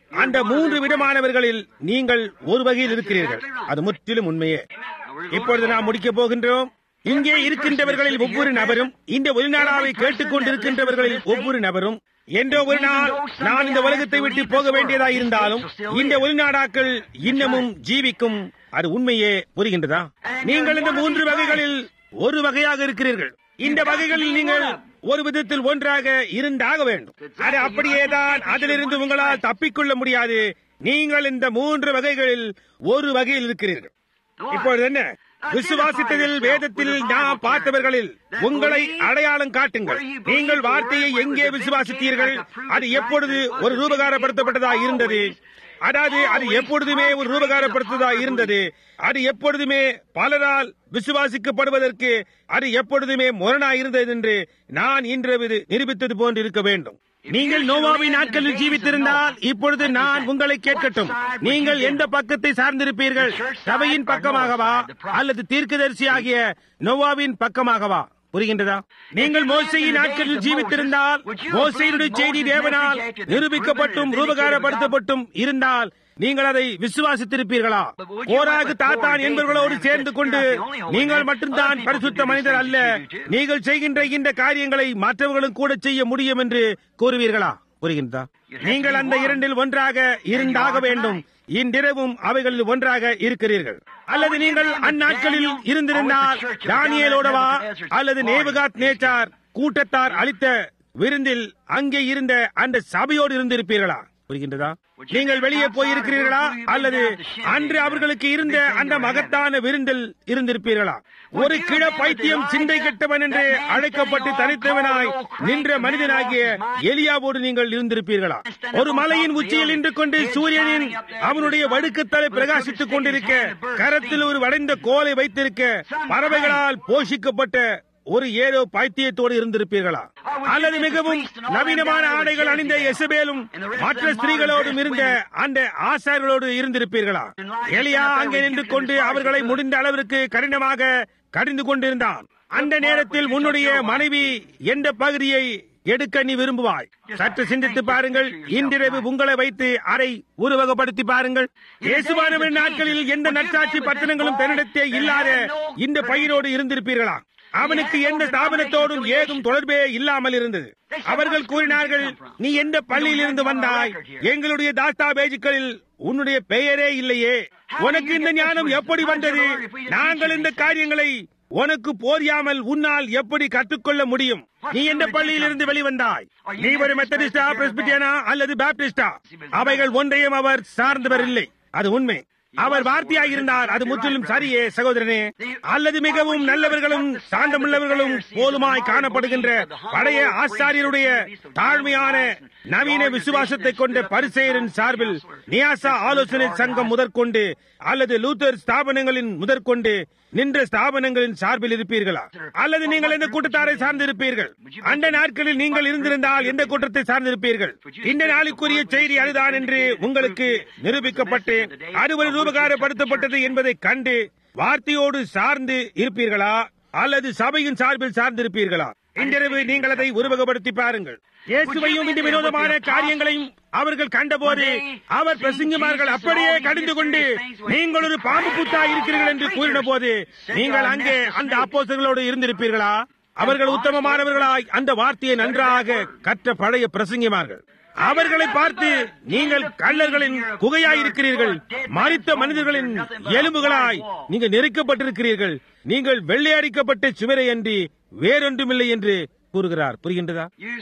அந்த மூன்று விதமானவர்களில் நீங்கள் ஒரு வகையில் இருக்கிறீர்கள் அது முற்றிலும் உண்மையே இப்பொழுது நாம் முடிக்கப் போகின்றோம் இங்கே இருக்கின்றவர்களில் ஒவ்வொரு நபரும் இந்த ஒளிநாடாவை கேட்டுக் கொண்டிருக்கின்றவர்களில் ஒவ்வொரு நபரும் என்றோ ஒரு நாள் நான் இந்த உலகத்தை விட்டு போக வேண்டியதா இருந்தாலும் இந்த ஒளிநாடாக்கள் இன்னமும் ஜீவிக்கும் அது உண்மையே புரிகின்றதா நீங்கள் இந்த மூன்று வகைகளில் ஒரு வகையாக இருக்கிறீர்கள் இந்த வகைகளில் நீங்கள் ஒரு விதத்தில் ஒன்றாக இருந்தாக வேண்டும் அது அப்படியேதான் அதிலிருந்து உங்களால் தப்பிக்கொள்ள முடியாது நீங்கள் இந்த மூன்று வகைகளில் ஒரு வகையில் இருக்கிறீர்கள் இப்பொழுது என்ன விசுவாசித்ததில் வேதத்தில் நாம் பார்த்தவர்களில் உங்களை அடையாளம் காட்டுங்கள் நீங்கள் வார்த்தையை எங்கே விசுவாசித்தீர்கள் அது எப்பொழுது ஒரு ரூபகாரப்படுத்தப்பட்டதா இருந்தது அதாவது அது எப்பொழுதுமே ஒரு ரூபகாரப்படுத்ததா இருந்தது அது எப்பொழுதுமே பலரால் விசுவாசிக்கப்படுவதற்கு அது எப்பொழுதுமே முரணா இருந்தது என்று நான் இன்று நிரூபித்தது போன்று இருக்க வேண்டும் நீங்கள் நோவாவின் நாட்களில் ஜீவித்திருந்தால் இப்பொழுது நான் உங்களை கேட்கட்டும் நீங்கள் எந்த பக்கத்தை சார்ந்திருப்பீர்கள் சபையின் பக்கமாகவா அல்லது தீர்க்கதரிசி ஆகிய நோவாவின் பக்கமாகவா புரிகின்றதா நீங்கள் மோசையின் நாட்களில் ஜீவித்திருந்தால் மோசையினுடைய செய்தி தேவனால் நிரூபிக்கப்பட்டும் ரூபகாரப்படுத்தப்பட்டும் இருந்தால் நீங்கள் அதை விசுவாசித்திருப்பீர்களா கோராகு தாத்தான் என்பவர்களோடு சேர்ந்து கொண்டு நீங்கள் மட்டும்தான் பரிசுத்த மனிதர் அல்ல நீங்கள் செய்கின்ற இந்த காரியங்களை மற்றவர்களும் கூட செய்ய முடியும் என்று கூறுவீர்களா புரிகின்றதா நீங்கள் அந்த இரண்டில் ஒன்றாக இருந்தாக வேண்டும் இன்றிரவும் அவைகளில் ஒன்றாக இருக்கிறீர்கள் அல்லது நீங்கள் அந்நாட்களில் இருந்திருந்தால் தானியலோடவா அல்லது நேபுகாத் நேச்சார் கூட்டத்தார் அளித்த விருந்தில் அங்கே இருந்த அந்த சபையோடு இருந்திருப்பீர்களா புரிகின்றதா நீங்கள் வெளியே போயிருக்கிறீர்களா அல்லது அன்று அவர்களுக்கு இருந்த அந்த மகத்தான விருந்தில் இருந்திருப்பீர்களா ஒரு கிழ பைத்தியம் சிந்தை கெட்டவன் என்று அழைக்கப்பட்டு தனித்தவனாய் நின்ற மனிதனாகிய எலியாவோடு நீங்கள் இருந்திருப்பீர்களா ஒரு மலையின் உச்சியில் நின்று கொண்டு சூரியனின் அவனுடைய வடுக்குத்தலை பிரகாசித்துக் கொண்டிருக்க கரத்தில் ஒரு வளைந்த கோலை வைத்திருக்க பறவைகளால் போஷிக்கப்பட்ட ஒரு ஏதோ பைத்தியத்தோடு இருந்திருப்பீர்களா அல்லது மிகவும் நவீனமான ஆடைகள் அணிந்த எசபேலும் மற்ற ஸ்திரீகளோடும் இருந்த அந்த ஆசார்களோடு இருந்திருப்பீர்களா எலியா அங்கே நின்று கொண்டு அவர்களை முடிந்த அளவிற்கு கடினமாக கடிந்து கொண்டிருந்தான் அந்த நேரத்தில் உன்னுடைய மனைவி எந்த பகுதியை எடுக்க நீ விரும்புவாய் சற்று சிந்தித்து பாருங்கள் இன்றிரவு உங்களை வைத்து அறை உருவகப்படுத்தி பாருங்கள் இயேசுவானவன் நாட்களில் எந்த நற்சாட்சி பத்திரங்களும் தன்னிடத்தே இல்லாத இந்த பயிரோடு இருந்திருப்பீர்களா அவனுக்கு எந்த ஸ்தாபனத்தோடும் ஏதும் தொடர்பே இல்லாமல் இருந்தது அவர்கள் கூறினார்கள் நீ எந்த பள்ளியில் இருந்து வந்தாய் எங்களுடைய தாஸ்தா பேஜுக்களில் உன்னுடைய பெயரே இல்லையே உனக்கு இந்த ஞானம் எப்படி வந்தது நாங்கள் இந்த காரியங்களை உனக்கு போரியாமல் உன்னால் எப்படி கற்றுக்கொள்ள முடியும் நீ எந்த பள்ளியில் இருந்து வெளிவந்தாய் நீ ஒரு மெத்தடிஸ்டா பிரஸ்பிட்டியனா அல்லது பேப்டிஸ்டா அவைகள் ஒன்றையும் அவர் சார்ந்தவர் இல்லை அது உண்மை அவர் வார்த்தையாக இருந்தார் அது முற்றிலும் சரியே சகோதரனே அல்லது மிகவும் நல்லவர்களும் சாந்தமுள்ளவர்களும் போலுமாய் காணப்படுகின்ற பழைய ஆசாரியருடைய தாழ்மையான நவீன விசுவாசத்தை கொண்ட பரிசெயரின் சார்பில் நியாசா ஆலோசனை சங்கம் முதற்கொண்டு அல்லது லூத்தர் ஸ்தாபனங்களின் முதற்கொண்டு நின்ற ஸ்தாபனங்களின் சார்பில் இருப்பீர்களா அல்லது நீங்கள் எந்த கூட்டத்தாரை சார்ந்திருப்பீர்கள் அந்த நாட்களில் நீங்கள் இருந்திருந்தால் எந்த கூட்டத்தை சார்ந்திருப்பீர்கள் இந்த நாளுக்குரிய செய்தி அதுதான் என்று உங்களுக்கு நிரூபிக்கப்பட்டு அது ஒரு ரூபகாரப்படுத்தப்பட்டது என்பதை கண்டு வார்த்தையோடு சார்ந்து இருப்பீர்களா அல்லது சபையின் சார்பில் சார்ந்திருப்பீர்களா இன்றிரவு நீங்கள் அதை உருவகப்படுத்தி பாருங்கள் இயேசுவையும் இந்த வினோதமான காரியங்களையும் அவர்கள் கண்டபோது அவர் பிரசங்கிமார்கள் அப்படியே கடிந்து கொண்டு நீங்கள் ஒரு பாம்பு புத்தா இருக்கிறீர்கள் என்று கூறின போது நீங்கள் அங்கே அந்த அப்போசர்களோடு இருந்திருப்பீர்களா அவர்கள் உத்தமமானவர்களாய் அந்த வார்த்தையை நன்றாக கற்ற பழைய பிரசங்கிமார்கள் அவர்களை பார்த்து நீங்கள் கள்ளர்களின் குகையாயிருக்கிறீர்கள் மறித்த மனிதர்களின் எலும்புகளாய் நீங்கள் நெருக்கப்பட்டிருக்கிறீர்கள் நீங்கள் வெள்ளையடிக்கப்பட்ட சுவரை அன்றி வேறொன்றுமில்லை என்று கூறுகிறார் புரிகின்றதா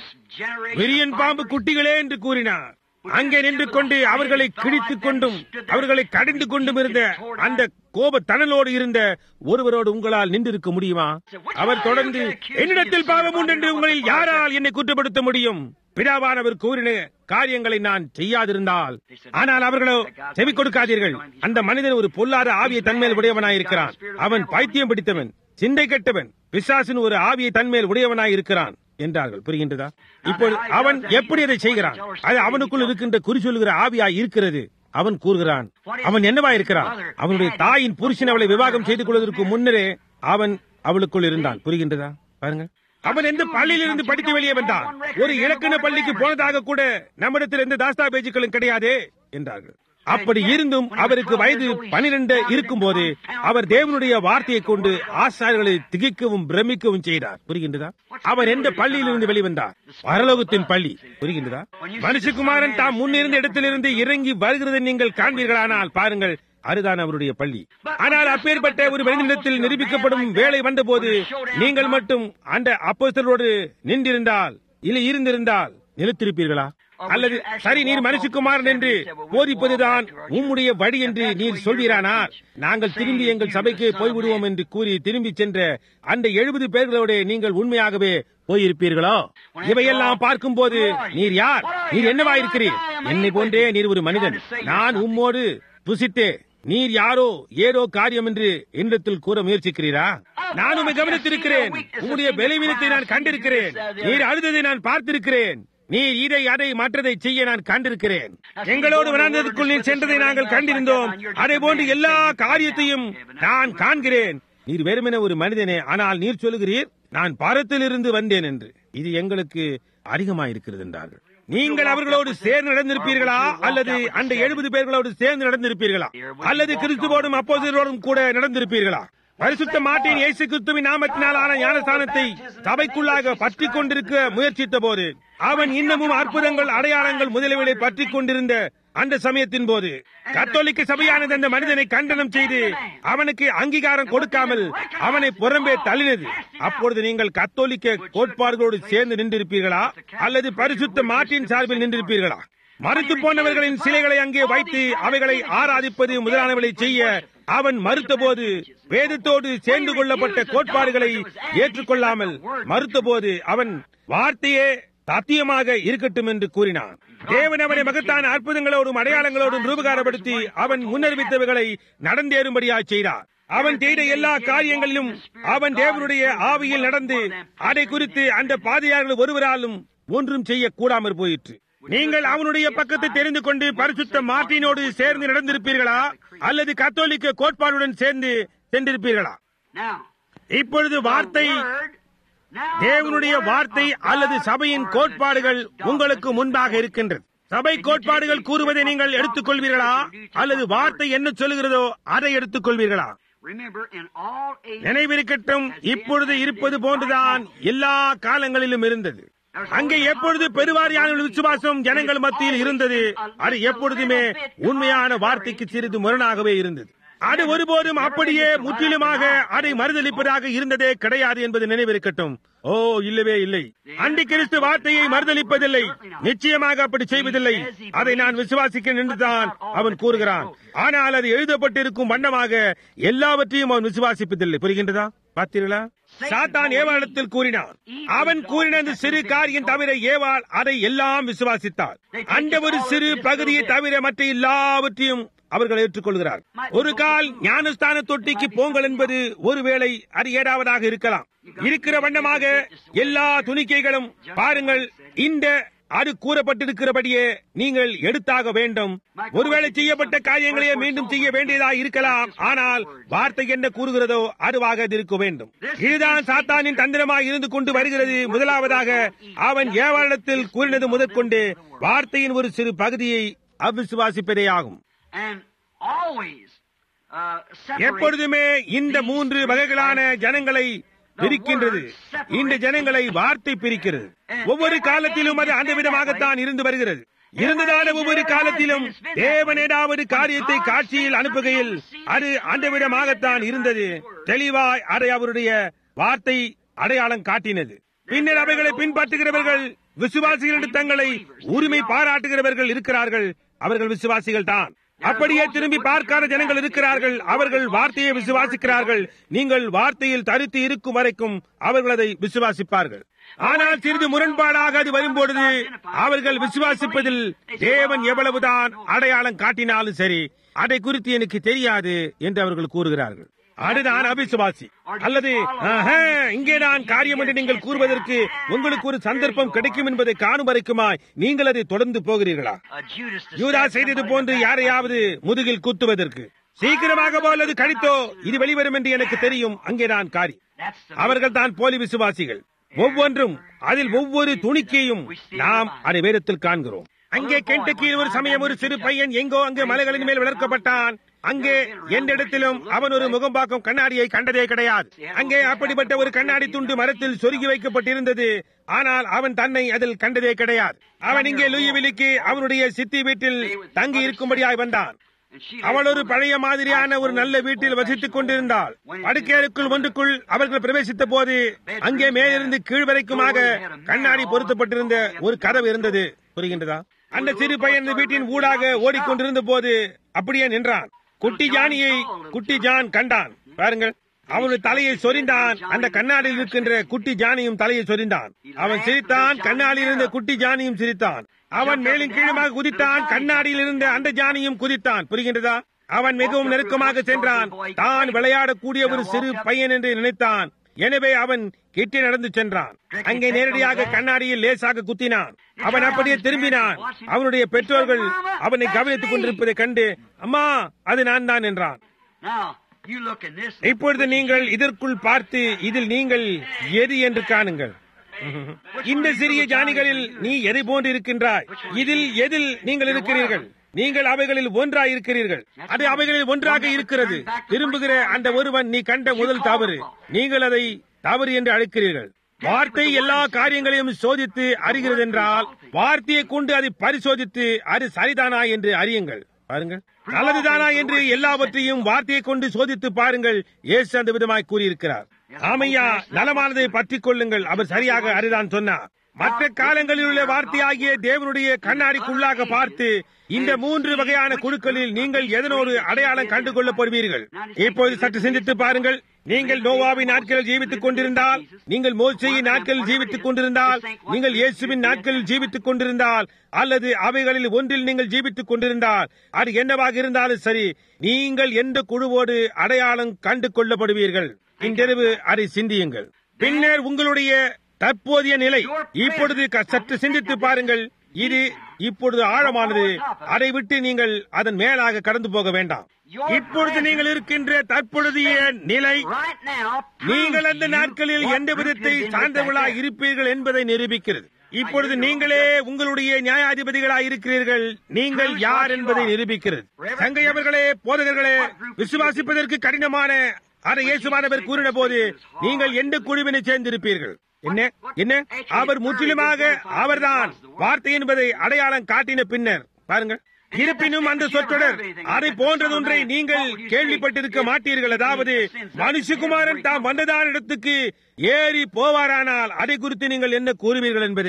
விரியன் பாம்பு குட்டிகளே என்று கூறினார் அங்கே நின்று கொண்டு அவர்களை கிழித்துக் கொண்டும் அவர்களை கடிந்து கொண்டும் இருந்த அந்த கோப தணலோடு இருந்த ஒருவரோடு உங்களால் நின்றிருக்க முடியுமா அவர் தொடர்ந்து என்னிடத்தில் பாவம் உண்டு என்று உங்களில் யாரால் என்னை குற்றப்படுத்த முடியும் பிதாவானவர் கூறின காரியங்களை நான் செய்யாதிருந்தால் ஆனால் அவர்களோ செவி கொடுக்காதீர்கள் அந்த மனிதன் ஒரு பொல்லாத ஆவியை தன்மேல் உடையவனாயிருக்கிறான் அவன் பைத்தியம் பிடித்தவன் சிந்தை கெட்டவன் பிசாசின் ஒரு ஆவியை தன்மேல் உடையவனாய் இருக்கிறான் என்றார்கள் புரிகின்றதா இப்பொழுது அவன் எப்படி அதை செய்கிறான் அது அவனுக்குள் இருக்கின்ற குறி சொல்லுகிற ஆவியாய் இருக்கிறது அவன் கூறுகிறான் அவன் என்னவா இருக்கிறான் அவனுடைய தாயின் புருஷன் அவளை விவாகம் செய்து கொள்வதற்கு முன்னரே அவன் அவளுக்குள் இருந்தான் புரிகின்றதா பாருங்க அவன் எந்த பள்ளியிலிருந்து படித்து வெளியே வந்தான் ஒரு இலக்கண பள்ளிக்கு போனதாக கூட நம்மிடத்தில் எந்த தாஸ்தாபேஜுகளும் கிடையாதே என்றார்கள் அப்படி இருந்தும் அவருக்கு வயது பனிரெண்டு இருக்கும் போது அவர் தேவனுடைய வார்த்தையை கொண்டு ஆசாரிகளை திகைக்கவும் பிரமிக்கவும் செய்தார் புரிகின்றதா அவர் எந்த பள்ளியிலிருந்து வெளிவந்தார் பரலோகத்தின் பள்ளி புரிகின்றதா மனுஷகுமாரன் தாம் முன்னிருந்த இடத்திலிருந்து இறங்கி வருகிறதை நீங்கள் காண்பீர்களானால் பாருங்கள் அதுதான் அவருடைய பள்ளி ஆனால் அப்பேற்பட்ட ஒரு மனிதனிடத்தில் நிரூபிக்கப்படும் வேலை வந்தபோது நீங்கள் மட்டும் அந்த அப்போஸ்தலரோடு நின்றிருந்தால் இல்லை இருந்திருந்தால் நிலைத்திருப்பீர்களா அல்லது சரி நீர் மனுஷகுமாரன் என்று போதிப்பதுதான் உம்முடைய வழி என்று நீர் சொல்வீரானால் நாங்கள் திரும்பி எங்கள் சபைக்கு போய்விடுவோம் என்று கூறி திரும்பி சென்ற அந்த எழுபது பேர்களோடு நீங்கள் உண்மையாகவே போயிருப்பீர்களோ இவையெல்லாம் பார்க்கும் போது நீர் யார் நீர் என்னவாயிருக்கிறீர் என்னை போன்றே நீர் ஒரு மனிதன் நான் உம்மோடு புசித்தே நீர் யாரோ ஏதோ காரியம் என்று என்னிடத்தில் கூற முயற்சிக்கிறீரா நான் உண்மை கவனித்திருக்கிறேன் உங்களுடைய பலவீனத்தை நான் கண்டிருக்கிறேன் நீர் அழுததை நான் பார்த்திருக்கிறேன் நீர் இதை அதை மற்றதை செய்ய நான் கண்டிருக்கிறேன் எங்களோடு வளர்ந்ததற்குள் நீர் சென்றதை நாங்கள் கண்டிருந்தோம் அதே போன்று எல்லா காரியத்தையும் நான் காண்கிறேன் நீர் வெறுமென ஒரு மனிதனே ஆனால் நீர் சொல்லுகிறீர் நான் பாரத்திலிருந்து வந்தேன் என்று இது எங்களுக்கு அதிகமாயிருக்கிறது என்றார்கள் நீங்கள் அவர்களோடு சேர்ந்து நடந்திருப்பீர்களா அல்லது அந்த எழுபது பேர்களோடு சேர்ந்து நடந்திருப்பீர்களா அல்லது கிறிஸ்துவோடும் அப்போதரோடும் கூட நடந்திருப்பீர்களா பரிசுத்த மாட்டின் இயேசு கிறிஸ்துவின் நாமத்தினால் ஆன ஞானஸ்தானத்தை சபைக்குள்ளாக பற்றி கொண்டிருக்க முயற்சித்த போது அவன் இன்னமும் அற்புதங்கள் அடையாளங்கள் முதலியவர்களை பற்றி கொண்டிருந்த அந்த சமயத்தின் போது கத்தோலிக்க சபையானது அந்த மனிதனை கண்டனம் செய்து அவனுக்கு அங்கீகாரம் கொடுக்காமல் அவனை புறம்பே தள்ளினது அப்பொழுது நீங்கள் கத்தோலிக்க கோட்பாடுகளோடு சேர்ந்து நின்றிருப்பீர்களா அல்லது பரிசுத்த மாட்டின் சார்பில் நின்றிருப்பீர்களா மறுத்து போனவர்களின் சிலைகளை அங்கே வைத்து அவைகளை ஆராதிப்பது முதலானவர்களை செய்ய அவன் மறுத்தபோது வேதத்தோடு சேர்ந்து கொள்ளப்பட்ட கோட்பாடுகளை ஏற்றுக்கொள்ளாமல் மறுத்தபோது அவன் வார்த்தையே சத்தியமாக இருக்கட்டும் என்று கூறினான் தேவன் அவனை மகத்தான அற்புதங்களோடும் அடையாளங்களோடும் ரூபகாரப்படுத்தி அவன் முன்னறிவித்தவைகளை நடந்தேறும்படியாக செய்தார் அவன் செய்த எல்லா காரியங்களிலும் அவன் தேவனுடைய ஆவியில் நடந்து அதை குறித்து அந்த பாதையாளர்கள் ஒருவராலும் ஒன்றும் செய்ய கூடாமற் போயிற்று நீங்கள் அவனுடைய பக்கத்தை தெரிந்து கொண்டு பரிசுத்த மார்ட்டினோடு சேர்ந்து நடந்திருப்பீர்களா அல்லது கத்தோலிக்க கோட்பாடுடன் சேர்ந்து சென்றிருப்பீர்களா இப்பொழுது வார்த்தை தேவனுடைய வார்த்தை அல்லது சபையின் கோட்பாடுகள் உங்களுக்கு முன்பாக இருக்கின்றது சபை கோட்பாடுகள் கூறுவதை நீங்கள் எடுத்துக்கொள்வீர்களா அல்லது வார்த்தை என்ன சொல்லுகிறதோ அதை எடுத்துக்கொள்வீர்களா நினைவிருக்கட்டும் இப்பொழுது இருப்பது போன்றுதான் எல்லா காலங்களிலும் இருந்தது அங்கே எப்பொழுது பெருவாரியான விசுவாசம் ஜனங்கள் மத்தியில் இருந்தது அது எப்பொழுதுமே உண்மையான வார்த்தைக்கு சிறிது முரணாகவே இருந்தது அது ஒருபோதும் அப்படியே முற்றிலுமாக அதை மறுதளிப்பதாக இருந்ததே கிடையாது என்பது நினைவிருக்கட்டும் ஓ இல்லவே இல்லை அண்டி கிறிஸ்து வார்த்தையை மறுதளிப்பதில்லை நிச்சயமாக அப்படி செய்வதில்லை அதை நான் விசுவாசிக்க நின்றுதான் அவன் கூறுகிறான் ஆனால் அது எழுதப்பட்டிருக்கும் வண்ணமாக எல்லாவற்றையும் அவன் விசுவாசிப்பதில்லை புரிகின்றதா பார்த்தீர்களா சாத்தான் ஏவாளத்தில் கூறினான் அவன் கூறின அந்த சிறு காரியம் தவிர ஏவாள் அதை எல்லாம் விசுவாசித்தார் அந்த ஒரு சிறு பகுதியை தவிர மற்ற எல்லாவற்றையும் அவர்கள் ஏற்றுக்கொள்கிறார் ஒரு கால் ஞானஸ்தான தொட்டிக்கு போங்கள் என்பது ஒருவேளை அது ஏடாவதாக இருக்கலாம் இருக்கிற வண்ணமாக எல்லா துணிக்கைகளும் பாருங்கள் இந்த அது கூறப்பட்டிருக்கிறபடியே நீங்கள் எடுத்தாக வேண்டும் ஒருவேளை செய்யப்பட்ட காரியங்களையே மீண்டும் செய்ய வேண்டியதா இருக்கலாம் ஆனால் வார்த்தை என்ன கூறுகிறதோ அதுவாக அது இருக்க வேண்டும் இதுதான் சாத்தானின் தந்திரமாய் இருந்து கொண்டு வருகிறது முதலாவதாக அவன் ஏவாளத்தில் கூறினது முதற்கொண்டு வார்த்தையின் ஒரு சிறு பகுதியை அவிசுவாசிப்பதே ஆகும் எப்பொழுதுமே இந்த மூன்று வகைகளான ஜனங்களை பிரிக்கின்றது இந்த ஜனங்களை வார்த்தை பிரிக்கிறது ஒவ்வொரு காலத்திலும் அது அந்த விதமாகத்தான் இருந்து வருகிறது இருந்ததான ஒவ்வொரு காலத்திலும் தேவன் ஏதாவது காரியத்தை காட்சியில் அனுப்புகையில் அது அந்த விதமாகத்தான் இருந்தது தெளிவாய் அதை அவருடைய வார்த்தை அடையாளம் காட்டினது பின்னர் அவைகளை பின்பற்றுகிறவர்கள் விசுவாசிகளிடம் தங்களை உரிமை பாராட்டுகிறவர்கள் இருக்கிறார்கள் அவர்கள் விசுவாசிகள் தான் அப்படியே திரும்பி பார்க்காத ஜனங்கள் இருக்கிறார்கள் அவர்கள் வார்த்தையை விசுவாசிக்கிறார்கள் நீங்கள் வார்த்தையில் தரித்து இருக்கும் வரைக்கும் அவர்கள் அதை விசுவாசிப்பார்கள் ஆனால் சிறிது முரண்பாடாக அது வரும்பொழுது அவர்கள் விசுவாசிப்பதில் தேவன் எவ்வளவுதான் அடையாளம் காட்டினாலும் சரி அதை குறித்து எனக்கு தெரியாது என்று அவர்கள் கூறுகிறார்கள் அதுதான் அபிசுவாசி அல்லது இங்கேதான் காரியம் என்று நீங்கள் கூறுவதற்கு உங்களுக்கு ஒரு சந்தர்ப்பம் கிடைக்கும் என்பதை காணும் வரைக்குமாய் நீங்கள் அதை தொடர்ந்து போகிறீர்களா யூதா செய்தது போன்று யாரையாவது முதுகில் குத்துவதற்கு சீக்கிரமாக போலது கழித்தோ இது வெளிவரும் என்று எனக்கு தெரியும் அங்கேதான் காரி அவர்கள் தான் போலி விசுவாசிகள் ஒவ்வொன்றும் அதில் ஒவ்வொரு துணிக்கையும் நாம் அதை வேதத்தில் காண்கிறோம் அங்கே கெண்டக்கியில் ஒரு சமயம் ஒரு சிறு பையன் எங்கோ அங்கே மலைகளின் மேல் வளர்க்கப்பட்டான் அங்கே எந்த இடத்திலும் அவன் ஒரு முகம்பாக்கும் கண்ணாடியை கண்டதே கிடையாது அங்கே அப்படிப்பட்ட ஒரு கண்ணாடி துண்டு மரத்தில் சொருகி வைக்கப்பட்டிருந்தது ஆனால் அவன் தன்னை அதில் கண்டதே கிடையாது அவன் இங்கே லூயிவிலிக்கு அவனுடைய சித்தி வீட்டில் தங்கி இருக்கும்படியாய் வந்தான் அவள் ஒரு பழைய மாதிரியான ஒரு நல்ல வீட்டில் வசித்துக் கொண்டிருந்தாள் படுக்கையறைக்குள் ஒன்றுக்குள் அவர்கள் பிரவேசித்த போது அங்கே மேலிருந்து கீழ் வரைக்குமாக கண்ணாடி பொருத்தப்பட்டிருந்த ஒரு கதவு இருந்தது புரிகின்றதா அந்த சிறு பையன் வீட்டின் ஊடாக ஓடிக்கொண்டிருந்த போது அப்படியே நின்றான் குட்டி ஜானியை குட்டி ஜான் கண்டான் பாருங்கள் அவனுடைய தலையை சொரிந்தான் அந்த கண்ணாடியில் இருக்கின்ற குட்டி ஜானியும் தலையை சொரிந்தான் அவன் சிரித்தான் கண்ணாடியில் இருந்த குட்டி ஜானியும் சிரித்தான் அவன் மேலும் கீழுமாக குதித்தான் கண்ணாடியில் இருந்த அந்த ஜானியும் குதித்தான் புரிகின்றதா அவன் மிகவும் நெருக்கமாக சென்றான் தான் விளையாடக்கூடிய ஒரு சிறு பையன் என்று நினைத்தான் எனவே அவன் கிட்டே நடந்து சென்றான் அங்கே நேரடியாக கண்ணாடியில் லேசாக குத்தினான் அவன் அப்படியே திரும்பினான் அவனுடைய பெற்றோர்கள் அவனை கவனித்துக் கொண்டிருப்பதை கண்டு அம்மா அது நான் தான் என்றான் இப்பொழுது நீங்கள் இதற்குள் பார்த்து இதில் நீங்கள் எது என்று காணுங்கள் இந்த சிறிய ஜானிகளில் நீ எதை போன்று இருக்கின்றாய் இதில் எதில் நீங்கள் இருக்கிறீர்கள் நீங்கள் அவைகளில் ஒன்றாய் இருக்கிறீர்கள் அது அவைகளில் ஒன்றாக இருக்கிறது திரும்புகிற அந்த ஒருவன் நீ கண்ட முதல் தவறு நீங்கள் அதை தவறு என்று அழைக்கிறீர்கள் வார்த்தை எல்லா காரியங்களையும் சோதித்து அறிகிறது என்றால் வார்த்தையை கொண்டு அதை பரிசோதித்து அது சரிதானா என்று அறியுங்கள் பாருங்கள் நல்லதுதானா என்று எல்லாவற்றையும் வார்த்தையை கொண்டு சோதித்து பாருங்கள் இயேசு அந்த விதமாய் கூறியிருக்கிறார் ஆமையா நலமானதை பற்றிக் கொள்ளுங்கள் அவர் சரியாக அறிதான் சொன்னார் மற்ற காலங்களில் உள்ள வார்த்தையாகிய தேவனுடைய கண்ணாடிக்குள்ளாக பார்த்து இந்த மூன்று வகையான குழுக்களில் நீங்கள் எதனோடு அடையாளம் கண்டு கொள்ளப்படுவீர்கள் இப்போது சற்று சிந்தித்து பாருங்கள் நீங்கள் நோவாவின் நாட்களில் ஜீவித்துக் கொண்டிருந்தால் நீங்கள் மோசையின் நாட்களில் ஜீவித்துக் கொண்டிருந்தால் நீங்கள் இயேசுவின் நாட்களில் ஜீவித்துக் கொண்டிருந்தால் அல்லது அவைகளில் ஒன்றில் நீங்கள் ஜீவித்துக் கொண்டிருந்தால் அது என்னவாக இருந்தாலும் சரி நீங்கள் எந்த குழுவோடு அடையாளம் கண்டு கொள்ளப்படுவீர்கள் இன்றிரவு அதை சிந்தியுங்கள் பின்னர் உங்களுடைய தற்போதைய நிலை இப்பொழுது சற்று சிந்தித்து பாருங்கள் இது இப்பொழுது ஆழமானது அதை விட்டு நீங்கள் அதன் மேலாக கடந்து போக வேண்டாம் இப்பொழுது நீங்கள் இருக்கின்ற தற்பொழுதைய நிலை நீங்கள் அந்த நாட்களில் எந்த விதத்தை சார்ந்தவர்களாக இருப்பீர்கள் என்பதை நிரூபிக்கிறது இப்பொழுது நீங்களே உங்களுடைய நியாயாதிபதிகளாக இருக்கிறீர்கள் நீங்கள் யார் என்பதை நிரூபிக்கிறது தங்கை அவர்களே போதகர்களே விசுவாசிப்பதற்கு கடினமான அதை இயேசுமானவர் கூறின போது நீங்கள் எந்த குழுவினை சேர்ந்திருப்பீர்கள் என்ன என்ன அவர் முற்றிலுமாக அவர்தான் வார்த்தை என்பதை அடையாளம் காட்டின பின்னர் பாருங்கள் இருப்பினும் அந்த சொற்றொடர் அதை போன்றதொன்றை நீங்கள் கேள்விப்பட்டிருக்க மாட்டீர்கள் அதாவது மனுஷகுமாரன் தாம் வந்ததான இடத்துக்கு ஏறி போவாரானால் அதை குறித்து நீங்கள் என்ன கூறுவீர்கள் என்பது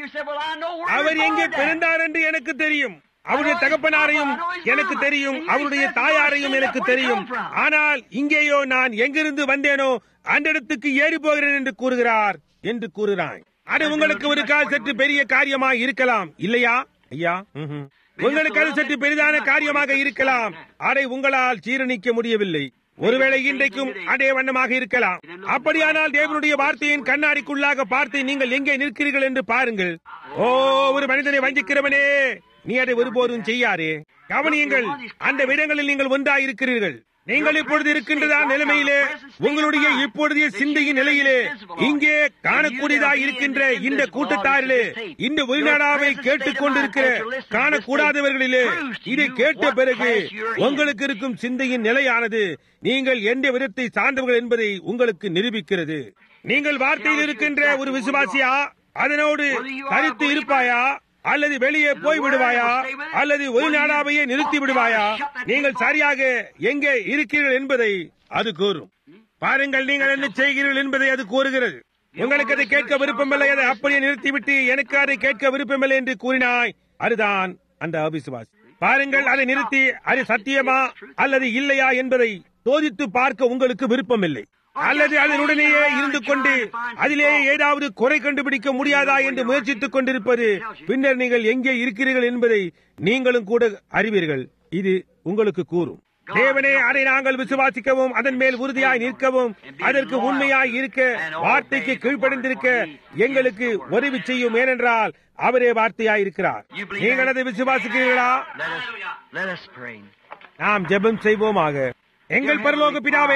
அவர் எங்கே பிறந்தார் என்று எனக்கு தெரியும் அவருடைய தகப்பனாரையும் எனக்கு தெரியும் அவருடைய தாயாரையும் எனக்கு தெரியும் ஆனால் இங்கேயோ நான் எங்கிருந்து வந்தேனோ அந்த இடத்துக்கு ஏறி போகிறேன் என்று கூறுகிறார் என்று கூறுகிறான் அது உங்களுக்கு ஒரு கால் சற்று பெரிய காரியமாக இருக்கலாம் இல்லையா ஐயா உங்களுக்கு அது சற்று பெரிதான காரியமாக இருக்கலாம் அதை உங்களால் சீரணிக்க முடியவில்லை ஒருவேளை இன்றைக்கும் அதே வண்ணமாக இருக்கலாம் அப்படியானால் தேவனுடைய வார்த்தையின் கண்ணாடிக்குள்ளாக பார்த்து நீங்கள் எங்கே நிற்கிறீர்கள் என்று பாருங்கள் ஓ ஒரு மனிதனை வஞ்சிக்கிறவனே நீ அதை ஒருபோதும் செய்யாரே கவனியுங்கள் அந்த விடங்களில் நீங்கள் ஒன்றாய் இருக்கிறீர்கள் நீங்கள் இப்பொழுது இருக்கின்றதா நிலைமையிலே உங்களுடைய இப்பொழுதைய சிந்தையின் நிலையிலே இங்கே காணக்கூடியதா இருக்கின்ற இந்த கூட்டத்தாரிலே இந்த வெளிநாடாவை கேட்டுக் கொண்டிருக்கிற காணக்கூடாதவர்களிலே இதை கேட்ட பிறகு உங்களுக்கு இருக்கும் சிந்தையின் நிலையானது நீங்கள் எந்த விதத்தை சார்ந்தவர்கள் என்பதை உங்களுக்கு நிரூபிக்கிறது நீங்கள் வார்த்தையில் இருக்கின்ற ஒரு விசுவாசியா அதனோடு தரித்து இருப்பாயா அல்லது வெளியே போய் விடுவாயா அல்லது ஒரு நாடாவையே நிறுத்தி விடுவாயா நீங்கள் சரியாக எங்கே இருக்கிறீர்கள் என்பதை அது கூறும் பாருங்கள் நீங்கள் என்ன செய்கிறீர்கள் என்பதை அது கூறுகிறது உங்களுக்கு அதை கேட்க விருப்பமில்லை அதை அப்படியே நிறுத்திவிட்டு எனக்கு அதை கேட்க விருப்பமில்லை என்று கூறினாய் அதுதான் அந்த அவிசுவாசி பாருங்கள் அதை நிறுத்தி அது சத்தியமா அல்லது இல்லையா என்பதை சோதித்து பார்க்க உங்களுக்கு விருப்பமில்லை அல்லது அதனுடனேயே இருந்து கொண்டு அதிலே ஏதாவது குறை கண்டுபிடிக்க முடியாதா என்று முயற்சித்துக் கொண்டிருப்பது பின்னர் நீங்கள் எங்கே இருக்கிறீர்கள் என்பதை நீங்களும் கூட அறிவீர்கள் இது உங்களுக்கு கூறும் தேவனே அதை நாங்கள் விசுவாசிக்கவும் அதன் மேல் உறுதியாய் நிற்கவும் அதற்கு உண்மையாய் இருக்க வார்த்தைக்கு கீழ்ப்படைந்திருக்க எங்களுக்கு உதவி செய்யும் ஏனென்றால் அவரே வார்த்தையாய் இருக்கிறார் நீங்கள் அதை விசுவாசிக்கிறீர்களா நாம் ஜெபம் செய்வோமாக எங்கள் பரலோக பிதாவே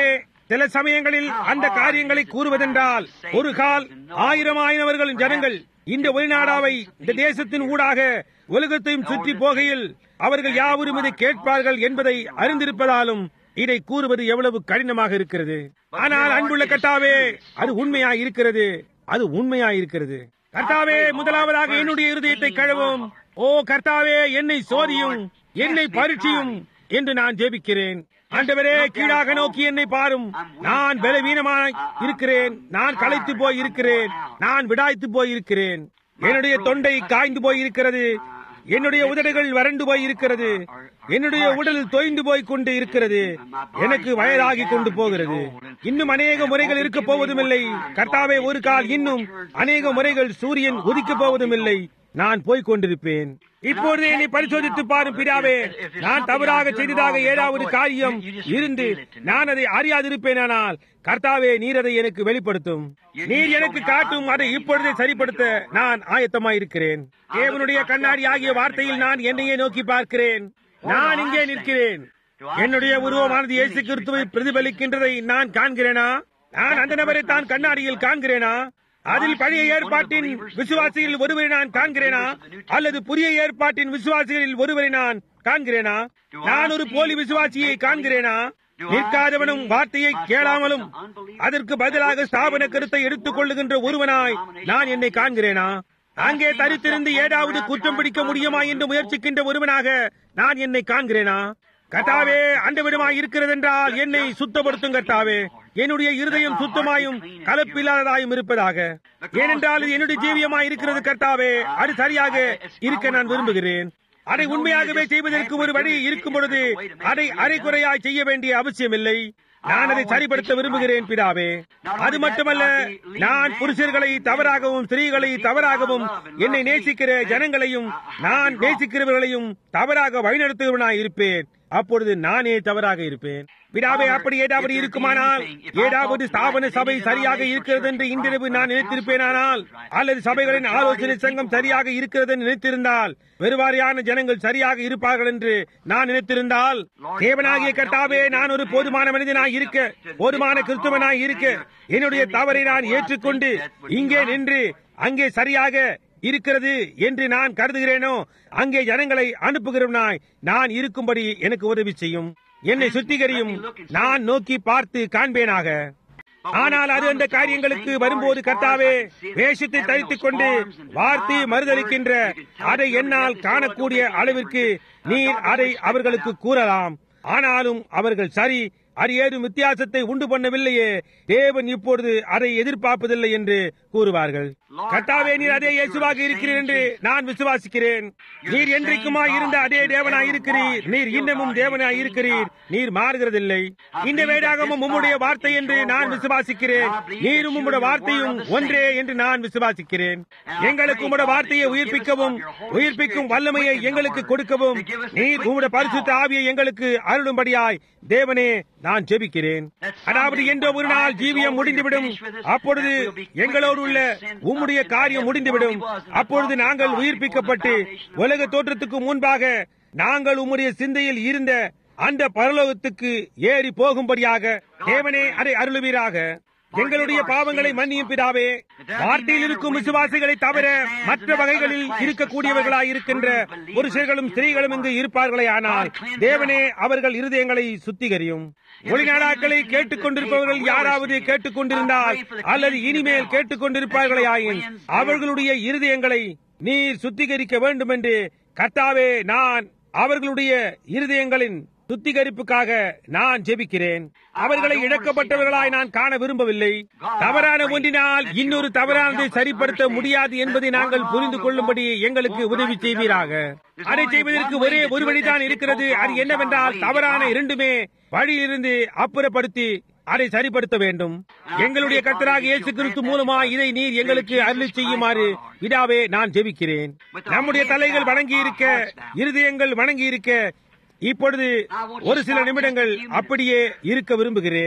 சில சமயங்களில் அந்த காரியங்களை கூறுவதென்றால் ஒரு கால் ஆயிரம் ஆயிரவர்களின் ஜனங்கள் இந்த வெளிநாடாவை இந்த தேசத்தின் ஊடாக உலகத்தையும் சுற்றி போகையில் அவர்கள் யாவரும் இதை கேட்பார்கள் என்பதை அறிந்திருப்பதாலும் இதை கூறுவது எவ்வளவு கடினமாக இருக்கிறது ஆனால் அன்புள்ள கட்டாவே அது உண்மையாய் இருக்கிறது அது உண்மையாய் இருக்கிறது கர்த்தாவே முதலாவதாக என்னுடைய இருதயத்தை கழுவும் ஓ கர்த்தாவே என்னை சோதியும் என்னை பரீட்சியும் என்று நான் ஜெபிக்கிறேன் ஆண்டவரே கீழாக நோக்கி என்னை பாரும் நான் பலவீனமாய் இருக்கிறேன் நான் களைத்து போய் இருக்கிறேன் நான் விடாய்த்து போய் இருக்கிறேன் என்னுடைய தொண்டை காய்ந்து போய் இருக்கிறது என்னுடைய உதடுகள் வறண்டு போய் இருக்கிறது என்னுடைய உடல் தொய்ந்து போய் கொண்டு இருக்கிறது எனக்கு வயதாகி கொண்டு போகிறது இன்னும் அநேக முறைகள் இருக்க போவதும் இல்லை கர்த்தாவே ஒரு கால் இன்னும் அநேக முறைகள் சூரியன் உதிக்க போவதும் இல்லை நான் போய்க் கொண்டிருப்பேன் இப்பொழுது என்னை பரிசோதித்து பாரும் பிதாவே நான் தவறாக செய்ததாக ஏதாவது காரியம் இருந்து நான் அதை அறியாதிருப்பேனானால் கர்த்தாவே நீர் அதை எனக்கு வெளிப்படுத்தும் நீர் எனக்கு காட்டும் அதை இப்பொழுதே சரிப்படுத்த நான் ஆயத்தமாயிருக்கிறேன் தேவனுடைய கண்ணாடி ஆகிய வார்த்தையில் நான் என்னையே நோக்கி பார்க்கிறேன் நான் இங்கே நிற்கிறேன் என்னுடைய உருவமானது இயேசு கிறிஸ்துவை பிரதிபலிக்கின்றதை நான் காண்கிறேனா நான் அந்த நபரை தான் கண்ணாடியில் காண்கிறேனா அதில் பழைய ஏற்பாட்டின் விசுவாசிகளில் ஒருவரை நான் காண்கிறேனா அல்லது புதிய ஏற்பாட்டின் விசுவாசிகளில் ஒருவரை நான் காண்கிறேனா நான் ஒரு போலி விசுவாசியை காண்கிறேனா நிற்காதவனும் வார்த்தையை கேளாமலும் அதற்கு பதிலாக ஸ்தாபன கருத்தை எடுத்துக் கொள்ளுகின்ற ஒருவனாய் நான் என்னை காண்கிறேனா அங்கே தரித்திருந்து ஏதாவது குற்றம் பிடிக்க முடியுமா என்று முயற்சிக்கின்ற ஒருவனாக நான் என்னை காண்கிறேனா கர்த்தாவே அந்த விடமாய் இருக்கிறது என்றால் என்னை சுத்தப்படுத்தும் கர்த்தாவே என்னுடைய இருதயம் சுத்தமாயும் கலப்பில்லாததாயும் இருப்பதாக ஏனென்றால் இது என்னுடைய ஜீவியமாய் இருக்கிறது கர்த்தாவே அது சரியாக இருக்க நான் விரும்புகிறேன் அதை உண்மையாகவே செய்வதற்கு ஒரு வழி இருக்கும் பொழுது அதை அரைக்குறையாய் செய்ய வேண்டிய அவசியமில்லை நான் அதை சரிப்படுத்த விரும்புகிறேன் பிதாவே அது மட்டுமல்ல நான் புருஷர்களை தவறாகவும் ஸ்திரீகளை தவறாகவும் என்னை நேசிக்கிற ஜனங்களையும் நான் நேசிக்கிறவர்களையும் தவறாக வழிநடத்துகிறவனாய் இருப்பேன் அப்பொழுது நானே தவறாக இருப்பேன் பிதாவே அப்படி ஏதாவது இருக்குமானால் ஏதாவது ஸ்தாபன சபை சரியாக இருக்கிறது என்று இன்றிரவு நான் நினைத்திருப்பேனானால் அல்லது சபைகளின் ஆலோசனை சங்கம் சரியாக இருக்கிறது என்று நினைத்திருந்தால் பெருவாரியான ஜனங்கள் சரியாக இருப்பார்கள் என்று நான் நினைத்திருந்தால் தேவனாகிய கர்த்தாவே நான் ஒரு போதுமான மனிதனாய் இருக்க போதுமான கிறிஸ்துவனாய் இருக்க என்னுடைய தவறை நான் ஏற்றுக்கொண்டு இங்கே நின்று அங்கே சரியாக இருக்கிறது என்று நான் கருதுகிறேனோ அங்கே ஜனங்களை அனுப்புகிறவனாய் நான் இருக்கும்படி எனக்கு உதவி செய்யும் என்னை சுத்திகரியும் நான் நோக்கி பார்த்து காண்பேனாக ஆனால் அது அந்த காரியங்களுக்கு வரும்போது கர்த்தாவே வேஷத்தை தரித்துக் கொண்டு வார்த்தை மறுதளிக்கின்ற அதை என்னால் காணக்கூடிய அளவிற்கு நீர் அதை அவர்களுக்கு கூறலாம் ஆனாலும் அவர்கள் சரி அது ஏதும் வித்தியாசத்தை உண்டு பண்ணவில்லையே தேவன் இப்பொழுது அதை எதிர்பார்ப்பதில்லை என்று கூறுவார்கள் கர்த்தாவே நீர் அதே இயேசுவாக இருக்கிறீர் என்று நான் விசுவாசிக்கிறேன் நீர் என்றைக்குமாய் இருந்த அதே தேவனாய் இருக்கிறீர் நீர் இன்னமும் தேவனாய் இருக்கிறீர் நீர் மாறுகிறதில்லை இந்த வேடாகமும் உம்முடைய வார்த்தை என்று நான் விசுவாசிக்கிறேன் நீரும் உம்முடைய வார்த்தையும் ஒன்றே என்று நான் விசுவாசிக்கிறேன் எங்களுக்கு உம்முடைய வார்த்தையை உயிர்ப்பிக்கவும் உயிர்ப்பிக்கும் வல்லமையை எங்களுக்கு கொடுக்கவும் நீர் உம்முடைய பரிசுத்த ஆவியை எங்களுக்கு அருளும்படியாய் தேவனே நான் ஜெபிக்கிறேன் அதாவது என்ற ஒரு நாள் ஜீவியம் முடிந்துவிடும் அப்பொழுது எங்களோடு உள்ள உம்முடைய காரியம் முடிந்துவிடும் அப்பொழுது நாங்கள் உயிர்ப்பிக்கப்பட்டு உலக தோற்றத்துக்கு முன்பாக நாங்கள் உம்முடைய சிந்தையில் இருந்த அந்த பரலோகத்துக்கு ஏறி போகும்படியாக தேவனே அதை அருளுவீராக எங்களுடைய பாவங்களை மன்னியும் பிதாவே வார்த்தையில் இருக்கும் விசுவாசிகளை தவிர மற்ற வகைகளில் இருக்கக்கூடியவர்களாய் இருக்கின்ற புருஷர்களும் ஸ்திரீகளும் இங்கு இருப்பார்களே ஆனால் தேவனே அவர்கள் இருதயங்களை சுத்திகரியும் ஒளிநாடாக்களை கேட்டுக் கொண்டிருப்பவர்கள் யாராவது கேட்டுக் கொண்டிருந்தால் அல்லது இனிமேல் கேட்டுக் கொண்டிருப்பார்களே ஆயின் அவர்களுடைய இருதயங்களை நீர் சுத்திகரிக்க வேண்டும் என்று கர்த்தாவே நான் அவர்களுடைய இருதயங்களின் சுத்திகரிப்புக்காக நான் ஜெபிக்கிறேன் அவர்களை இழக்கப்பட்டவர்களாய் நான் காண விரும்பவில்லை தவறான ஒன்றினால் இன்னொரு தவறானதை சரிப்படுத்த முடியாது என்பதை நாங்கள் புரிந்து கொள்ளும்படி எங்களுக்கு உதவி செய்வீராக அதை செய்வதற்கு ஒரே ஒரு வழிதான் இருக்கிறது அது என்னவென்றால் தவறான இரண்டுமே வழியிலிருந்து அப்புறப்படுத்தி அதை சரிப்படுத்த வேண்டும் எங்களுடைய கர்த்தராக இயேசு கிறிஸ்து மூலமா இதை நீர் எங்களுக்கு அருளி செய்யுமாறு விடாவே நான் ஜெபிக்கிறேன் நம்முடைய தலைகள் வணங்கி இருக்க இருதயங்கள் வணங்கி இருக்க இப்பொழுது ஒரு சில நிமிடங்கள் அப்படியே இருக்க விரும்புகிறேன்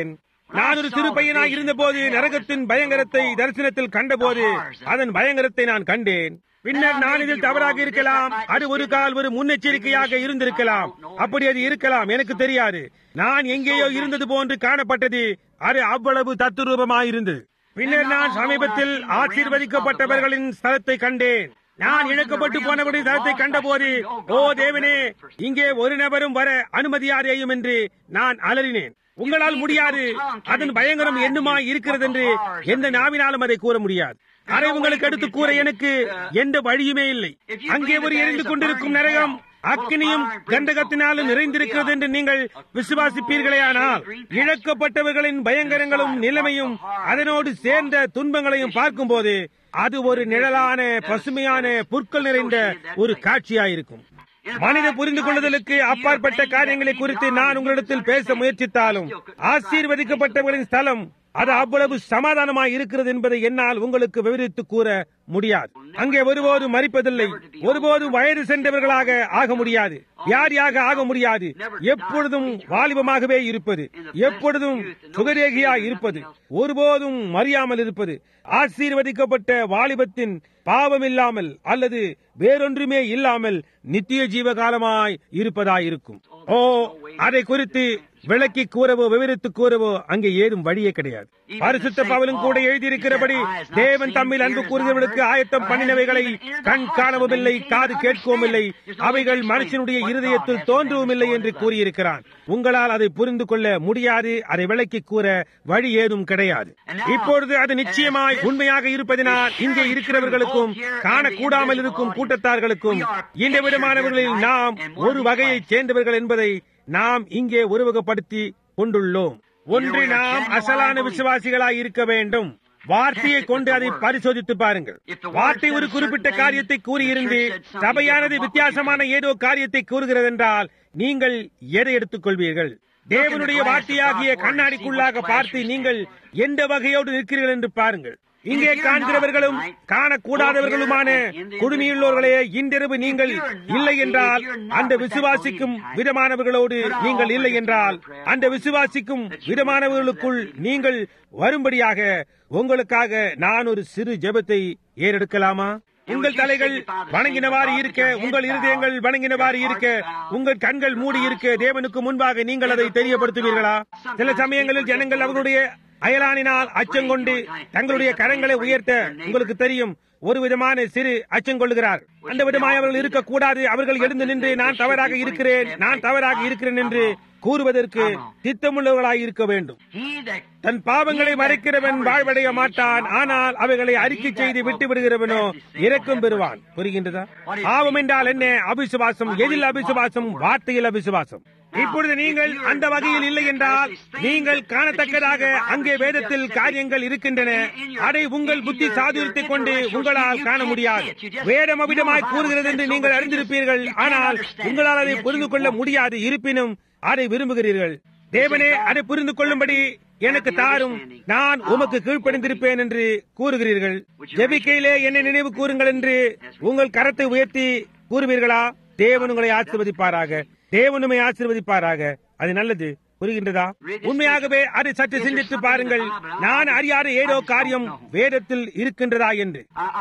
நான் ஒரு சிறு பையனாய் இருந்தபோது நரகத்தின் பயங்கரத்தை தரிசனத்தில் கண்டபோது அதன் பயங்கரத்தை நான் கண்டேன் பின்னர் நான் இதில் தவறாக இருக்கலாம் அது ஒரு கால் ஒரு முன்னெச்சரிக்கையாக இருந்திருக்கலாம் அப்படி அது இருக்கலாம் எனக்கு தெரியாது நான் எங்கேயோ இருந்தது போன்று காணப்பட்டது அது அவ்வளவு தத்துரூபமாயிருந்தது பின்னர் நான் சமீபத்தில் ஆசீர்வதிக்கப்பட்டவர்களின் ஸ்தலத்தை கண்டேன் நான் இழக்கப்பட்டு போனவருடைய ஸ்தலத்தை கண்டபோது ஓ தேவனே இங்கே ஒரு நபரும் வர அனுமதியாரேயும் என்று நான் அலறினேன் உங்களால் முடியாது அதன் பயங்கரம் என்னமாய் இருக்கிறது என்று எந்த நாவினாலும் அதை கூற முடியாது அதை உங்களுக்கு எடுத்து கூற எனக்கு எந்த வழியுமே இல்லை அங்கே ஒரு எரிந்து கொண்டிருக்கும் நரகம் அக்கினியும் கண்டகத்தினாலும் நிறைந்திருக்கிறது என்று நீங்கள் விசுவாசிப்பீர்களேயானால் இழக்கப்பட்டவர்களின் பயங்கரங்களும் நிலைமையும் அதனோடு சேர்ந்த துன்பங்களையும் பார்க்கும்போது அது ஒரு நிழலான பசுமையான புற்கள் நிறைந்த ஒரு காட்சியாயிருக்கும் மனித புரிந்து கொள்ளுதலுக்கு அப்பாற்பட்ட காரியங்களை குறித்து நான் உங்களிடத்தில் பேச முயற்சித்தாலும் ஆசீர்வதிக்கப்பட்டவர்களின் ஸ்தலம் அது அவ்வளவு சமாதானமாய் இருக்கிறது என்பதை என்னால் உங்களுக்கு விவரித்து கூற முடியாது அங்கே ஒருபோதும் மறிப்பதில்லை ஒருபோதும் வயது சென்றவர்களாக ஆக முடியாது யாரியாக ஆக முடியாது எப்பொழுதும் வாலிபமாகவே இருப்பது எப்பொழுதும் சுகரேகியாய் இருப்பது ஒருபோதும் மறியாமல் இருப்பது ஆசீர்வதிக்கப்பட்ட வாலிபத்தின் பாவம் இல்லாமல் அல்லது வேறொன்றுமே இல்லாமல் நித்திய ஜீவகாலமாய் இருப்பதாயிருக்கும் ஓ அதை குறித்து விளக்கி கூறவோ விவரித்து கூறவோ அங்கே ஏதும் வழியே கிடையாது பரிசுத்த பவலும் கூட எழுதியிருக்கிறபடி தேவன் தம்மில் அன்பு கூறுகிறவர்களுக்கு ஆயத்தம் பண்ணினவைகளை கண் காணவும் இல்லை காது கேட்கவும் இல்லை அவைகள் மனுஷனுடைய இருதயத்தில் தோன்றவும் இல்லை என்று கூறியிருக்கிறான் உங்களால் அதை புரிந்து கொள்ள முடியாது அதை விளக்கி கூற வழி ஏதும் கிடையாது இப்பொழுது அது நிச்சயமாய் உண்மையாக இருப்பதினால் இங்கே இருக்கிறவர்களுக்கும் காணக்கூடாமல் இருக்கும் கூட்டத்தார்களுக்கும் இந்த விதமானவர்களில் நாம் ஒரு வகையைச் சேர்ந்தவர்கள் என்பதை நாம் இங்கே உருவகப்படுத்தி கொண்டுள்ளோம் ஒன்று நாம் அசலான விசுவாசிகளாய் இருக்க வேண்டும் வார்த்தையை கொண்டு அதை பரிசோதித்து பாருங்கள் வார்த்தை ஒரு குறிப்பிட்ட காரியத்தை கூறியிருந்து சபையானது வித்தியாசமான ஏதோ காரியத்தை கூறுகிறது என்றால் நீங்கள் எதை எடுத்துக் கொள்வீர்கள் தேவனுடைய வார்த்தையாகிய கண்ணாடிக்குள்ளாக பார்த்து நீங்கள் எந்த வகையோடு நிற்கிறீர்கள் என்று பாருங்கள் இங்கே காண்கிறவர்களும் காணக்கூடாதவர்களுமான குடுமையுள்ளோர்களே இன்றிரவு நீங்கள் இல்லை என்றால் அந்த விசுவாசிக்கும் விதமானவர்களோடு நீங்கள் இல்லை என்றால் அந்த விசுவாசிக்கும் விதமானவர்களுக்குள் நீங்கள் வரும்படியாக உங்களுக்காக நான் ஒரு சிறு ஜெபத்தை ஏறெடுக்கலாமா உங்கள் தலைகள் வணங்கினவாறு இருக்க உங்கள் இருதயங்கள் வணங்கினவாறு இருக்க உங்கள் கண்கள் மூடி இருக்க தேவனுக்கு முன்பாக நீங்கள் அதை தெரியப்படுத்துவீர்களா சில சமயங்களில் ஜனங்கள் அவர்களுடைய அயலானினால் அச்சம் கொண்டு தங்களுடைய கரங்களை உயர்த்த உங்களுக்கு தெரியும் ஒரு விதமான சிறு அச்சம் கொள்ளுகிறார் அந்த விதமாய் அவர்கள் இருக்கக்கூடாது அவர்கள் எழுந்து நின்று நான் தவறாக இருக்கிறேன் நான் தவறாக இருக்கிறேன் என்று கூறுவதற்கு திட்டமுள்ளவர்களாய் இருக்க வேண்டும் தன் பாவங்களை மறைக்கிறவன் வாழ்வடைய மாட்டான் ஆனால் அவைகளை அறிக்கை செய்து விட்டு விடுகிறவனோ இறக்கம் பெறுவான் புரிகின்றதா பாவம் என்றால் என்ன அபிசுவாசம் எதில் அபிசுவாசம் வார்த்தையில் அபிசுவாசம் இப்பொழுது நீங்கள் அந்த வகையில் இல்லை என்றால் நீங்கள் காணத்தக்கதாக அங்கே வேதத்தில் காரியங்கள் இருக்கின்றன அதை உங்கள் புத்தி சாதுரியத்தைக் கொண்டு உங்களால் காண முடியாது வேதம் அவிதமாய் கூறுகிறது என்று நீங்கள் அறிந்திருப்பீர்கள் ஆனால் உங்களால் அதை புரிந்து கொள்ள முடியாது இருப்பினும் அதை விரும்புகிறீர்கள் தேவனே அதை புரிந்து கொள்ளும்படி எனக்கு தாரும் நான் உமக்கு கீழ்ப்படிந்திருப்பேன் என்று கூறுகிறீர்கள் ஜெபிக்கையிலே என்னை நினைவு கூறுங்கள் என்று உங்கள் கரத்தை உயர்த்தி கூறுவீர்களா தேவன் உங்களை ஆசிர்வதிப்பாராக தேவனுமை ஆசிர்வதிப்பாராக அது நல்லது புரிகின்றதா உண்மையாகவே அதை சற்று சிந்தித்து பாருங்கள் நான் அறியாத ஏதோ காரியம் வேதத்தில் இருக்கின்றதா என்று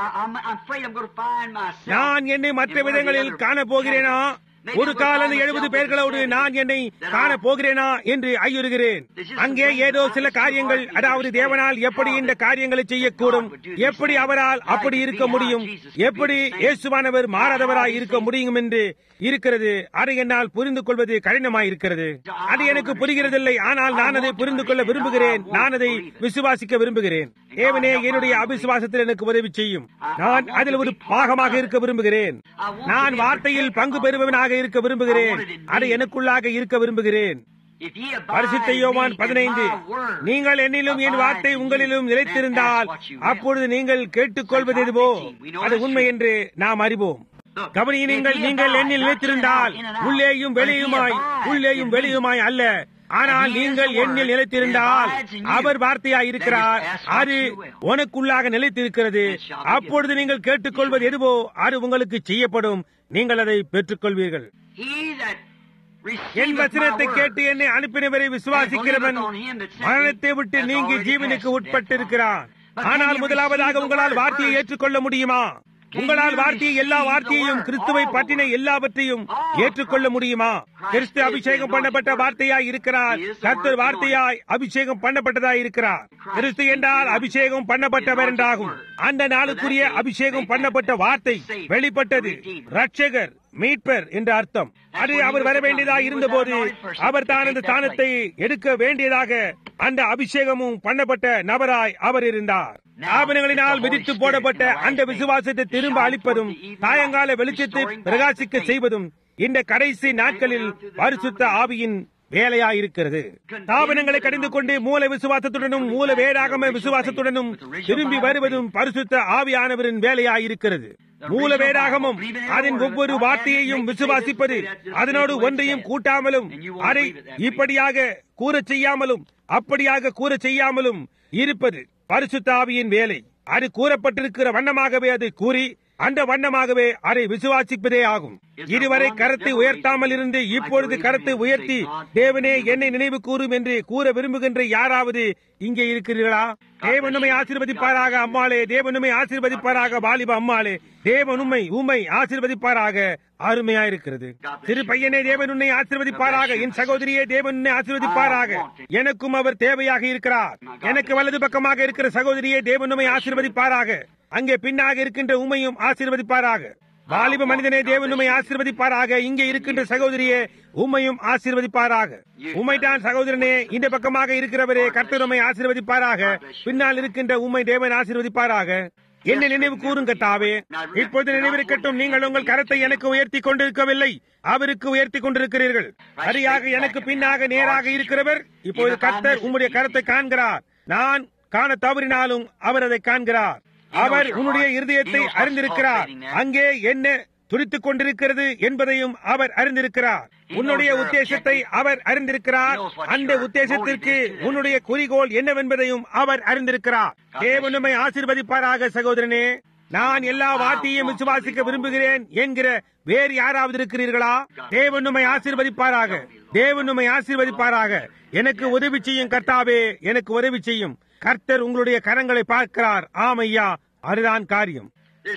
நான் என்னை மற்ற விதங்களில் காண போகிறேனா ஒரு கால எழுபது பேர்களோடு நான் என்னை காண போகிறேனா என்று ஐயுறுகிறேன் அங்கே ஏதோ சில காரியங்கள் அதாவது தேவனால் எப்படி இந்த காரியங்களை செய்யக்கூடும் எப்படி அவரால் அப்படி இருக்க முடியும் எப்படி இயேசுவானவர் மாறாதவராய் இருக்க முடியும் என்று இருக்கிறது அதை என்னால் புரிந்து கொள்வது கடினமாய் இருக்கிறது அது எனக்கு புரிகிறதில்லை ஆனால் நான் அதை புரிந்து கொள்ள விரும்புகிறேன் நான் அதை விசுவாசிக்க விரும்புகிறேன் தேவனே என்னுடைய அபிசுவாசத்தில் எனக்கு உதவி செய்யும் நான் அதில் ஒரு பாகமாக இருக்க விரும்புகிறேன் நான் வார்த்தையில் பங்கு பெறுபவனாக இருக்க விரும்புகிறேன் அது எனக்குள்ளாக இருக்க விரும்புகிறேன் பரிசுத்த யோவான் பதினைந்து நீங்கள் என்னிலும் என் வார்த்தை உங்களிலும் நிலைத்திருந்தால் அப்பொழுது நீங்கள் கேட்டுக்கொள்வது எதுவோ அது உண்மை என்று நாம் அறிவோம் கவனியுங்கள் நீங்கள் என்னில் நிலைத்திருந்தால் உள்ளேயும் வெளியுமாய் உள்ளேயும் வெளியுமாய் அல்ல ஆனால் நீங்கள் எண்ணில் நிலைத்திருந்தால் அவர் வார்த்தையாய் இருக்கிறார் அது உனக்குள்ளாக நிலைத்திருக்கிறது அப்பொழுது நீங்கள் கேட்டுக்கொள்வது எதுவோ அது உங்களுக்கு செய்யப்படும் நீங்கள் அதை பெற்றுக்கொள்வீர்கள் என் வசனத்தை கேட்டு என்னை அனுப்பினவரை விசுவாசிக்கிறவன் மரணத்தை விட்டு நீங்கி ஜீவனுக்கு உட்பட்டிருக்கிறான் ஆனால் முதலாவதாக உங்களால் வார்த்தையை ஏற்றுக்கொள்ள முடியுமா உங்களால் வார்த்தையை எல்லா வார்த்தையையும் கிறிஸ்துவை பற்றின எல்லாவற்றையும் ஏற்றுக்கொள்ள முடியுமா கிறிஸ்து அபிஷேகம் பண்ணப்பட்ட வார்த்தையாய் இருக்கிறார் கர்த்தர் வார்த்தையாய் அபிஷேகம் பண்ணப்பட்டதாய் இருக்கிறார் கிறிஸ்து என்றால் அபிஷேகம் பண்ணப்பட்டவர் என்றாகும் அந்த நாளுக்குரிய அபிஷேகம் பண்ணப்பட்ட வார்த்தை வெளிப்பட்டது ரட்சகர் மீட்பர் என்ற அர்த்தம் அது அவர் வர வேண்டியதா இருந்தபோது அவர் தான் அந்த ஸ்தானத்தை எடுக்க வேண்டியதாக அந்த அபிஷேகமும் பண்ணப்பட்ட நபராய் அவர் இருந்தார் ஆபணங்களினால் விதித்து போடப்பட்ட அந்த விசுவாசத்தை திரும்ப அளிப்பதும் சாயங்கால வெளிச்சத்தை பிரகாசிக்க செய்வதும் இந்த கடைசி நாட்களில் பரிசுத்த ஆவியின் வேலையாயிருக்கிறது தாபனங்களை கடிந்து கொண்டு மூல விசுவாசத்துடனும் மூல வேதாகம விசுவாசத்துடனும் திரும்பி வருவதும் பரிசுத்த ஆவியானவரின் வேலையாயிருக்கிறது மூல வேதாகமும் அதன் ஒவ்வொரு வார்த்தையையும் விசுவாசிப்பது அதனோடு ஒன்றையும் கூட்டாமலும் அதை இப்படியாக கூறச் செய்யாமலும் அப்படியாக கூறச் செய்யாமலும் இருப்பது பரிசுத்த ஆவியின் வேலை அது கூறப்பட்டிருக்கிற வண்ணமாகவே அதை கூறி அந்த வண்ணமாகவே அதை விசுவாசிப்பதே ஆகும் இதுவரை கரத்தை உயர்த்தாமல் இருந்து இப்பொழுது கரத்தை உயர்த்தி தேவனே என்னை நினைவு கூறும் என்று கூற விரும்புகின்ற யாராவது இங்கே இருக்கிறீர்களா தேவனுமை ஆசீர்வதிப்பாராக அம்மாளே தேவனுமை ஆசீர்வதிப்பாராக வாலிப அம்மாளே தேவனுமை உண்மை ஆசீர்வதிப்பாராக அருமையா இருக்கிறது சிறு பையனே தேவன் உன்னை ஆசீர்வதிப்பாராக என் சகோதரியே தேவன் உன்னை ஆசீர்வதிப்பாராக எனக்கும் அவர் தேவையாக இருக்கிறார் எனக்கு வலது பக்கமாக இருக்கிற சகோதரியே தேவன் உண்மை ஆசீர்வதிப்பாராக அங்கே பின்னாக இருக்கின்ற உண்மையும் ஆசீர்வதிப்பாராக வாலிப மனிதனே தேவன் உண்மை ஆசீர்வதிப்பாராக இங்கே இருக்கின்ற சகோதரியே உண்மையும் ஆசீர்வதிப்பாராக உண்மைதான் சகோதரனே இந்த பக்கமாக இருக்கிறவரே கர்த்தருமை ஆசீர்வதிப்பாராக பின்னால் இருக்கின்ற உண்மை தேவன் ஆசீர்வதிப்பாராக என்ன நினைவு கூறுங்க தாவே இப்பொழுது நினைவிருக்கட்டும் நீங்கள் உங்கள் கரத்தை எனக்கு உயர்த்தி கொண்டிருக்கவில்லை அவருக்கு உயர்த்தி கொண்டிருக்கிறீர்கள் சரியாக எனக்கு பின்னாக நேராக இருக்கிறவர் இப்போது கர்த்தர் உம்முடைய கரத்தை காண்கிறார் நான் காண தவறினாலும் அவர் அதை காண்கிறார் அவர் உன்னுடைய இருதயத்தை அறிந்திருக்கிறார் அங்கே என்ன துடித்துக் கொண்டிருக்கிறது என்பதையும் அவர் அறிந்திருக்கிறார் உன்னுடைய உத்தேசத்தை அவர் அறிந்திருக்கிறார் அந்த உத்தேசத்திற்கு உன்னுடைய குறிக்கோள் என்னவென்பதையும் அவர் அறிந்திருக்கிறார் தேவனுமை ஆசீர்வதிப்பாராக சகோதரனே நான் எல்லா வார்த்தையும் விசுவாசிக்க விரும்புகிறேன் என்கிற வேறு யாராவது இருக்கிறீர்களா தேவனுமை ஆசீர்வதிப்பாராக தேவனுமை ஆசீர்வதிப்பாராக எனக்கு உதவி செய்யும் கர்த்தாவே எனக்கு உதவி செய்யும் கர்த்தர் உங்களுடைய கரங்களை பார்க்கிறார் ஆமையா அதுதான் காரியம்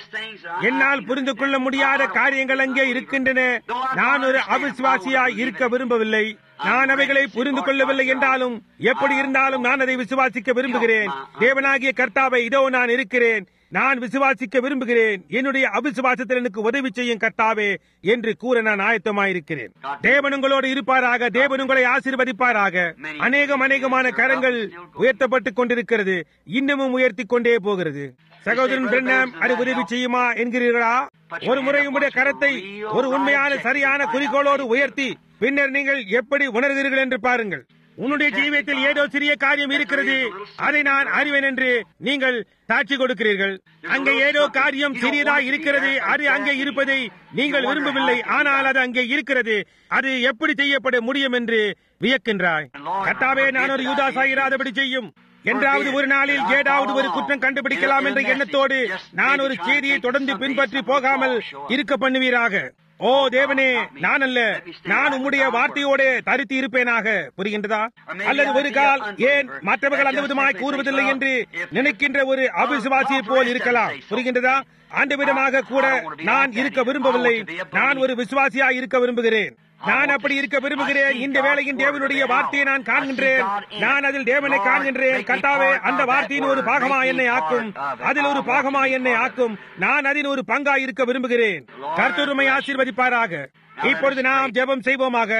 என்னால் புரிந்து கொள்ள முடியாத காரியங்கள் அங்கே இருக்கின்றன நான் ஒரு அவிசுவாசியாய் இருக்க விரும்பவில்லை நான் அவைகளை புரிந்து கொள்ளவில்லை என்றாலும் எப்படி இருந்தாலும் நான் அதை விசுவாசிக்க விரும்புகிறேன் தேவனாகிய கர்த்தாவை இதோ நான் இருக்கிறேன் நான் விசுவாசிக்க விரும்புகிறேன் என்னுடைய அவிசுவாசத்தில் எனக்கு உதவி செய்யும் கர்த்தாவே என்று கூற நான் ஆயத்தமாயிருக்கிறேன் தேவன் உங்களோடு இருப்பாராக தேவன் உங்களை ஆசீர்வதிப்பாராக அநேகம் அநேகமான கரங்கள் உயர்த்தப்பட்டுக் கொண்டிருக்கிறது இன்னமும் உயர்த்தி கொண்டே போகிறது சகோதரன் பிரண்ணம் அது உதவி செய்யுமா என்கிறீர்களா ஒரு முறை உங்களுடைய கரத்தை ஒரு உண்மையான சரியான குறிக்கோளோடு உயர்த்தி பின்னர் நீங்கள் எப்படி உணர்கிறீர்கள் என்று பாருங்கள் உன்னுடைய ஜீவியத்தில் ஏதோ சிறிய காரியம் இருக்கிறது அதை நான் அறிவேன் என்று நீங்கள் சாட்சி கொடுக்கிறீர்கள் அங்கே ஏதோ காரியம் சிறியதா இருக்கிறது அது அங்கே இருப்பதை நீங்கள் விரும்பவில்லை ஆனால் அது அங்கே இருக்கிறது அது எப்படி செய்யப்பட முடியும் என்று வியக்கின்றாய் கட்டாவே நான் ஒரு யூதாசாயிராதபடி செய்யும் என்றாவது ஒரு நாளில் ஏதாவது ஒரு குற்றம் கண்டுபிடிக்கலாம் என்ற எண்ணத்தோடு நான் ஒரு செய்தியை தொடர்ந்து பின்பற்றி போகாமல் இருக்க பண்ணுவீராக ஓ தேவனே நான் அல்ல நான் உம்முடைய வார்த்தையோட தரித்து இருப்பேனாக புரிகின்றதா அல்லது ஒரு கால் ஏன் மற்றவர்கள் அந்த விதமாய் கூறுவதில்லை என்று நினைக்கின்ற ஒரு அவிசுவாசியை போல் இருக்கலாம் புரிகின்றதா அந்த விதமாக கூட நான் இருக்க விரும்பவில்லை நான் ஒரு விசுவாசியா இருக்க விரும்புகிறேன் நான் அப்படி இருக்க விரும்புகிறேன் இந்த வேளையின் தேவனுடைய வார்த்தையை நான் காண்கின்றேன் நான் அதில் தேவனை காண்கின்றேன் கட்டாவே அந்த வார்த்தையின் ஒரு பாகமா என்னை ஆக்கும் அதில் ஒரு பாகமா என்னை ஆக்கும் நான் அதில் ஒரு பங்கா இருக்க விரும்புகிறேன் கர்த்தருமை ஆசீர்வதிப்பாராக இப்பொழுது நாம் ஜெபம் செய்வோமாக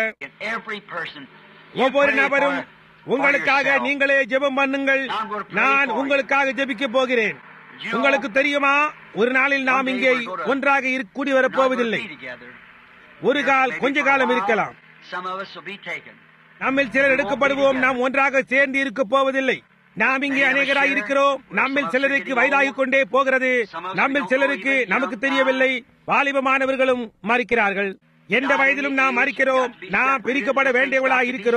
ஒவ்வொரு நபரும் உங்களுக்காக நீங்களே ஜெபம் பண்ணுங்கள் நான் உங்களுக்காக ஜெபிக்க போகிறேன் உங்களுக்கு தெரியுமா ஒரு நாளில் நாம் இங்கே ஒன்றாக கூடி வரப்போவதில்லை ஒரு கால் கொஞ்ச காலம் இருக்கலாம் நம்மில் சிலர் எடுக்கப்படுவோம் நாம் ஒன்றாக சேர்ந்து இருக்க போவதில்லை நாம் இங்கே அநேகராய் இருக்கிறோம் நம்மில் சிலருக்கு வயதாகிக் கொண்டே போகிறது நம்மில் சிலருக்கு நமக்கு தெரியவில்லை வாலிபமானவர்களும் மறிக்கிறார்கள் எந்த வயதிலும் நாம் மறிக்கிறோம் நாம் பிரிக்கப்பட வேண்டியவளாய் இருக்கிறோம்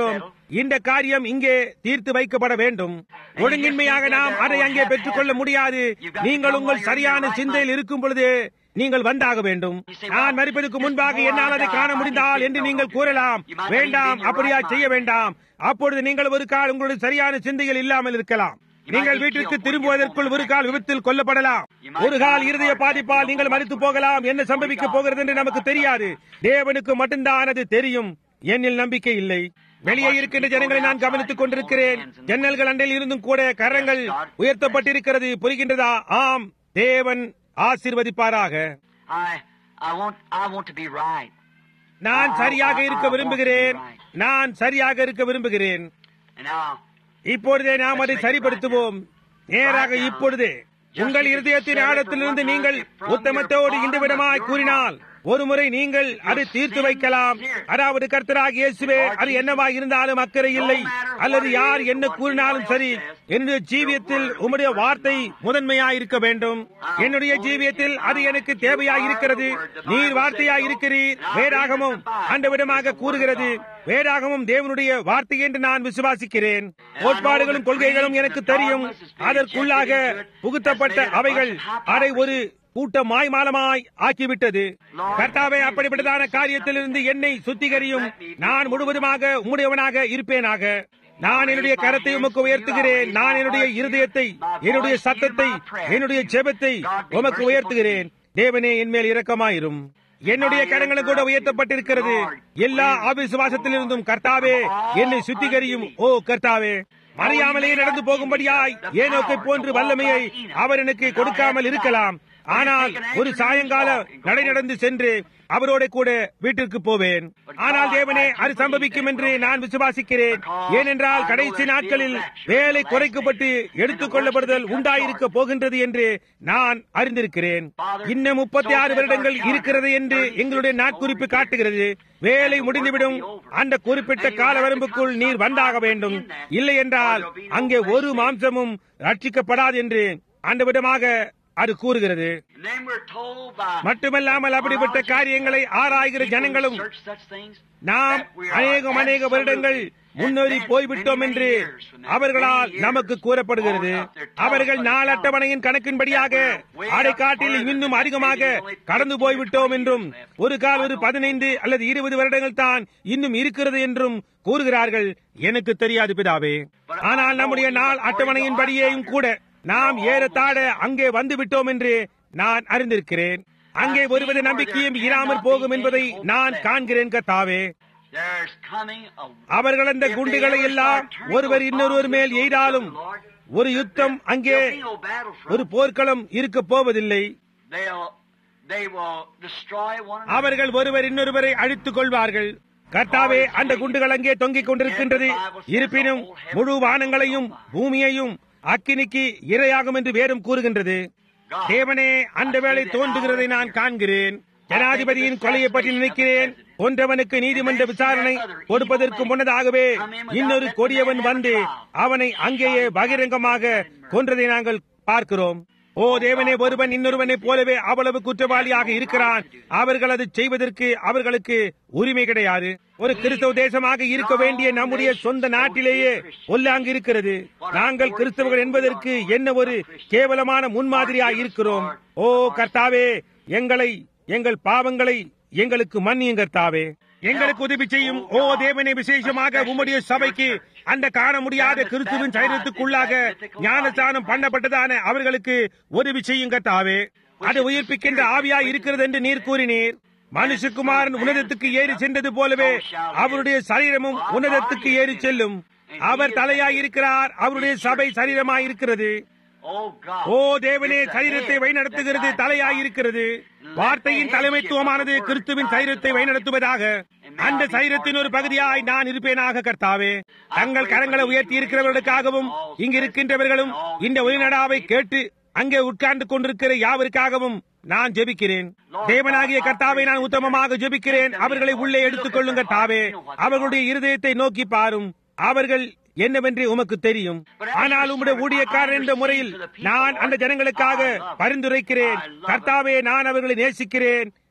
இந்த காரியம் இங்கே தீர்த்து வைக்கப்பட வேண்டும் ஒழுங்கின்மையாக நாம் அதை அங்கே பெற்றுக்கொள்ள முடியாது நீங்கள் உங்கள் சரியான சிந்தையில் இருக்கும் பொழுது நீங்கள் வந்தாக வேண்டும் நான் மறிப்பதற்கு முன்பாக என்னால் அதை காண முடிந்தால் என்று நீங்கள் கூறலாம் வேண்டாம் அப்படியா செய்ய வேண்டாம் அப்பொழுது நீங்கள் ஒரு கால் உங்களுடைய சரியான சிந்தையில் இல்லாமல் இருக்கலாம் நீங்கள் வீட்டிற்கு திரும்புவதற்குள் ஒரு கால் விபத்தில் கொல்லப்படலாம் ஒரு கால் இருதய பாதிப்பால் நீங்கள் மறித்து போகலாம் என்ன சம்பவிக்க போகிறது என்று நமக்கு தெரியாது தேவனுக்கு மட்டும்தான் அது தெரியும் என்னில் நம்பிக்கை இல்லை வெளியே இருக்கின்ற ஜனங்களை நான் கவனித்துக் கொண்டிருக்கிறேன் ஜன்னல்கள் அண்டையில் இருந்தும் கூட கரங்கள் உயர்த்தப்பட்டிருக்கிறது புரிகின்றதா ஆம் தேவன் ஆசீர்வதிப்பாராக I, I want, I want to be right. நான் சரியாக இருக்க விரும்புகிறேன் நான் சரியாக இருக்க விரும்புகிறேன் And now, இப்பொழுதே நாம் அதை சரிப்படுத்துவோம் நேராக இப்பொழுதே உங்கள் இருதயத்தின் ஆழத்திலிருந்து நீங்கள் உத்தமத்தோடு இந்த விடமாய் கூறினால் ஒருமுறை நீங்கள் அதை தீர்த்து வைக்கலாம் அதாவது கர்த்தராக இயேசுவே அது என்னவா இருந்தாலும் அக்கறை இல்லை அல்லது யார் என்ன கூறினாலும் சரி என்னுடைய ஜீவியத்தில் உம்முடைய வார்த்தை முதன்மையாய் இருக்க வேண்டும் என்னுடைய ஜீவியத்தில் அது எனக்கு தேவையாய் இருக்கிறது நீர் வார்த்தையாய் இருக்கிறீர் வேதாகமும் அந்த விடமாக கூறுகிறது வேதாகமும் தேவனுடைய வார்த்தை என்று நான் விசுவாசிக்கிறேன் கோட்பாடுகளும் கொள்கைகளும் எனக்கு தெரியும் அதற்குள்ளாக புகுத்தப்பட்ட அவைகள் அதை ஒரு கூட்ட மாய்மாலமாய் ஆக்கிவிட்டது கர்த்தாவே அப்படிப்பட்டதான காரியத்திலிருந்து என்னை சுத்திகரியும் நான் முழுவதுமாக உம்முடையவனாக இருப்பேனாக நான் என்னுடைய கரத்தை உமக்கு உயர்த்துகிறேன் நான் என்னுடைய இருதயத்தை என்னுடைய சத்தத்தை என்னுடைய ஜெபத்தை உமக்கு உயர்த்துகிறேன் தேவனே என் மேல் இரக்கமாயிரும் என்னுடைய கரங்களும் கூட உயர்த்தப்பட்டிருக்கிறது எல்லா அவிசுவாசத்திலிருந்தும் கர்த்தாவே என்னை சுத்திகரியும் ஓ கர்த்தாவே அறியாமலே நடந்து போகும்படியாய் ஏனோக்கை போன்று வல்லமையை அவர் எனக்கு கொடுக்காமல் இருக்கலாம் ஆனால் ஒரு சாயங்கால நடை நடந்து சென்று அவரோட கூட வீட்டிற்கு போவேன் ஆனால் தேவனே அது சம்பவிக்கும் என்று நான் விசுவாசிக்கிறேன் ஏனென்றால் கடைசி நாட்களில் வேலை குறைக்கப்பட்டு எடுத்துக் கொள்ளப்படுதல் உண்டாயிருக்க போகின்றது என்று நான் அறிந்திருக்கிறேன் இன்னும் முப்பத்தி ஆறு வருடங்கள் இருக்கிறது என்று எங்களுடைய நாட்குறிப்பு காட்டுகிறது வேலை முடிந்துவிடும் அந்த குறிப்பிட்ட கால வரம்புக்குள் நீர் வந்தாக வேண்டும் இல்லை என்றால் அங்கே ஒரு மாம்சமும் ரட்சிக்கப்படாது என்று அந்த விதமாக அது கூறுகிறது and then we're told by மட்டுமல்லாமல் அப்படிப்பட்ட காரியங்களை ஆராய்கிற ஜனங்களும் search such things. நாம் அநேகம் அநேக வருடங்கள் முன்னேறி போய்விட்டோம் என்று அவர்களால் நமக்கு கூறப்படுகிறது அவர்கள் நாள் அட்டவணையின் கணக்கின்படியாக அடைக்காட்டில் இன்னும் அதிகமாக கடந்து போய்விட்டோம் என்றும் ஒரு கால் ஒரு பதினைந்து அல்லது இருபது வருடங்கள் தான் இன்னும் இருக்கிறது என்றும் கூறுகிறார்கள் எனக்கு தெரியாது பிதாவே ஆனால் நம்முடைய நாள் அட்டவணையின்படியேயும் கூட நாம் ஏறத்தாழ அங்கே வந்து விட்டோம் என்று நான் அறிந்திருக்கிறேன் அங்கே ஒருவித நம்பிக்கையும் இராமல் போகும் என்பதை நான் காண்கிறேன் கத்தாவே There's coming a அவர்கள் அந்த குண்டுகளை எல்லாம் ஒருவர் இன்னொருவர் மேல் எய்தாலும் ஒரு யுத்தம் அங்கே There'll be no battlefront. ஒரு போர்க்களம் இருக்க போவதில்லை They'll they will destroy one another. அவர்கள் ஒருவர் இன்னொருவரை அழித்துக் கொள்வார்கள் கர்த்தாவே அந்த குண்டுகள் அங்கே தொங்கிக் கொண்டிருக்கின்றது இருப்பினும் முழு வானங்களையும் பூமியையும் அக்கினிக்கு இரையாகும் என்று வேறும் கூறுகின்றது தேவனே அந்த வேளை தோன்றுகிறதை நான் காண்கிறேன் ஜனாதிபதியின் கொலையை பற்றி நினைக்கிறேன் கொன்றவனுக்கு நீதிமன்ற விசாரணை கொடுப்பதற்கு முன்னதாகவே இன்னொரு கொடியவன் வந்து அவனை அங்கேயே பகிரங்கமாக கொன்றதை நாங்கள் பார்க்கிறோம் ஓ தேவனே ஒருவன் இன்னொருவனைப் போலவே அவ்வளவு குற்றவாளியாக இருக்கிறான் அவர்கள் அது செய்வதற்கு அவர்களுக்கு உரிமை கிடையாது ஒரு கிறிஸ்தவ தேசமாக இருக்க வேண்டிய நம்முடைய சொந்த நாட்டிலேயே ஒல்லாங்கு இருக்கிறது நாங்கள் கிறிஸ்தவர்கள் என்பதற்கு என்ன ஒரு கேவலமான முன்மாதிரியாக இருக்கிறோம் ஓ கர்த்தாவே எங்களை எங்கள் பாவங்களை எங்களுக்கு மன்னியும் கர்த்தாவே எங்களுக்கு உதவி செய்யும் ஓ தேவனே விசேஷமாக உம்முடைய சபைக்கு அந்த காண முடியாத கிறிஸ்துவின் சைரத்துக்குள்ளாக ஞானஸ்தானம் பண்ணப்பட்டதான அவர்களுக்கு உதவி செய்யும் கர்த்தாவே அது உயிர்ப்பிக்கின்ற ஆவியாய் இருக்கிறது என்று நீர் கூறினீர் மனுஷகுமாரன் உன்னதத்துக்கு ஏறி சென்றது போலவே அவருடைய சரீரமும் உன்னதத்துக்கு ஏறி செல்லும் அவர் தலையாய் இருக்கிறார் அவருடைய சபை சரீரமாய் இருக்கிறது Oh God. ஓ தேவனே சரீரத்தை வழிநடத்துகிறது தலையாய் இருக்கிறது வார்த்தையின் தலைமைத்துவமானது கிறிஸ்துவின் சரீரத்தை வழிநடத்துவதாக அந்த சரீரத்தின் ஒரு பகுதியாய் நான் இருப்பேனாக கர்த்தாவே தங்கள் கரங்களை உயர்த்தி இருக்கிறவர்களுக்காகவும் இங்கு இருக்கின்றவர்களும் இந்த ஒளிநடாவை கேட்டு அங்கே உட்கார்ந்து கொண்டிருக்கிற யாவருக்காகவும் நான் ஜெபிக்கிறேன் தேவனாகிய கர்த்தாவை நான் உத்தமமாக ஜெபிக்கிறேன் அவர்களை உள்ளே எடுத்துக் கொள்ளுங்க தாவே அவர்களுடைய இருதயத்தை நோக்கி பாரும் அவர்கள் என்னவென்று உமக்கு தெரியும் ஆனால் உம்முடைய ஊழியக்காரர் என்ற முறையில் நான் அந்த ஜனங்களுக்காக பரிந்துரைக்கிறேன் கர்த்தாவே நான் அவர்களை நேசிக்கிறேன்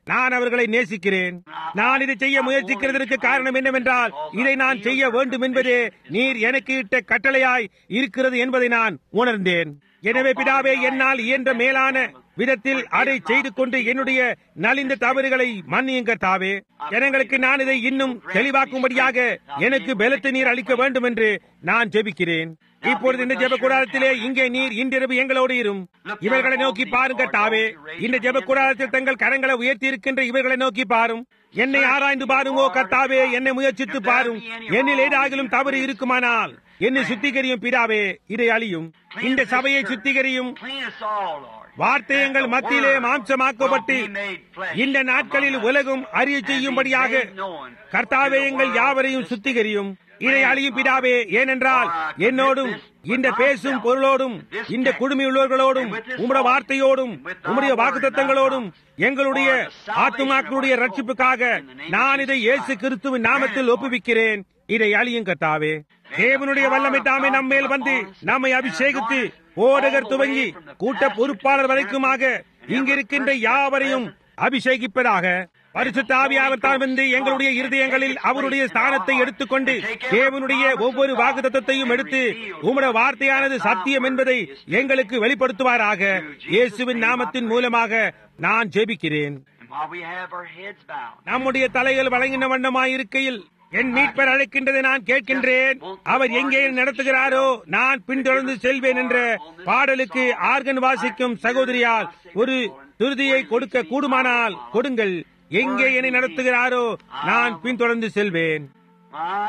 நான் அவர்களை நேசிக்கிறேன் நான் இதை செய்ய முயற்சிக்கிறதற்கு காரணம் என்னவென்றால் இதை நான் செய்ய வேண்டும் என்பதே நீர் எனக்கு இட்ட கட்டளையாய் இருக்கிறது என்பதை நான் உணர்ந்தேன் எனவே பிதாவே என்னால் இயன்ற மேலான விதத்தில் அதை செய்து கொண்டு என்னுடைய நலிந்த தவறுகளை மன்னியுங்க தாவே ஜனங்களுக்கு நான் இதை இன்னும் தெளிவாக்கும்படியாக எனக்கு பலத்தை நீர் அளிக்க வேண்டும் என்று நான் ஜெபிக்கிறேன் இப்பொழுது இந்த ஜெப கூடாரத்திலே இங்கே நீர் இன்றிரவு எங்களோடு இரும் இவர்களை நோக்கி பாருங்க தாவே இந்த ஜெப கூடாரத்தில் தங்கள் கரங்களை உயர்த்தி இருக்கின்ற இவர்களை நோக்கி பாரும் என்னை ஆராய்ந்து பாருங்கோ கர்த்தாவே என்னை முயற்சித்து பாரும் என்னில் ஏதாகிலும் தவறு இருக்குமானால் என்னை சுத்திகரியும் பிதாவே இதை அழியும் இந்த சபையை சுத்திகரியும் Clean us all, Lord. வார்த்தை எங்கள் மத்தியிலே மாம்சமாக்கப்பட்டு இந்த நாட்களில் உலகம் அறிய செய்யும்படியாக கர்த்தாவே எங்கள் யாவரையும் சுத்திகரியும் இதை அழியும் பிதாவே ஏனென்றால் என்னோடும் இந்த பேசும் பொருளோடும் இந்த குடுமையுள்ளவர்களோடும் உம்முடைய வார்த்தையோடும் உம்முடைய வாக்குத்தத்தங்களோடும் எங்களுடைய ஆத்துமாக்களுடைய ரட்சிப்புக்காக நான் இதை இயேசு கிறிஸ்துவின் நாமத்தில் ஒப்புவிக்கிறேன் இதை அழியும் கர்த்தாவே தேவனுடைய வல்லமை தாமே நம்மேல் வந்து நம்மை அபிஷேகித்து போதகர் துவங்கி கூட்ட பொறுப்பாளர் வரைக்குமாக இங்கிருக்கின்ற யாவரையும் அபிஷேகிப்பதாக பரிசுத்த ஆவியாவர் தான் வந்து எங்களுடைய இருதயங்களில் அவருடைய ஸ்தானத்தை எடுத்துக்கொண்டு தேவனுடைய ஒவ்வொரு வாக்குத்தத்தையும் எடுத்து உம்முடைய வார்த்தையானது சத்தியம் என்பதை எங்களுக்கு வெளிப்படுத்துவாராக இயேசுவின் நாமத்தின் மூலமாக நான் ஜெபிக்கிறேன் And while we have our heads bowed, நம்முடைய தலைகள் வழங்கின வண்ணமாயிருக்கையில் என் மீட்பர் அழைக்கின்றதை நான் கேட்கின்றேன் அவர் எங்கே நடத்துகிறாரோ நான் பின்தொடர்ந்து செல்வேன் என்ற பாடலுக்கு ஆர்கன் வாசிக்கும் சகோதரியால் ஒரு துருதியை கொடுக்க கூடுமானால் கொடுங்கள் எங்கே என்னை நடத்துகிறாரோ நான் பின்தொடர்ந்து செல்வேன் my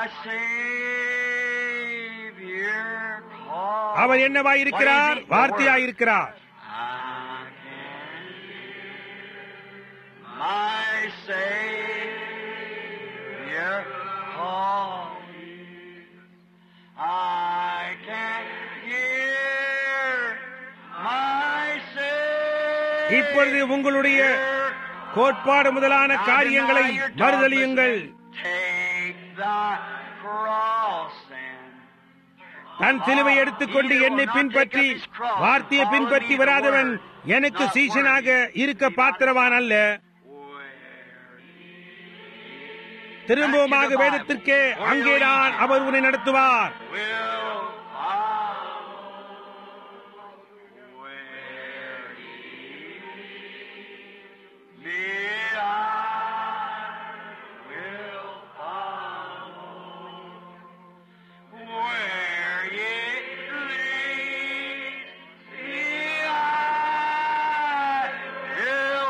Savior called. Our என்னவாயிருக்கிறார் வார்த்தையாயிருக்கிறார் My Savior called. I can hear my Savior. இப்பொழுது உங்களுடைய கோட்பாடு முதலான காரியங்களை மறுதலியுங்கள் Take the cross and தன் சிலுவை எடுத்துக்கொண்டு என்னை பின்பற்றி வார்த்தையை பின்பற்றி வராதவன் எனக்கு சீசனாக இருக்க பாத்திரவான் அல்ல திரும்பவுமாக வேதத்திற்கே அங்கேதான் அவர் உன்னை நடத்துவார் will follow where he lead, I will follow where it leads me. I will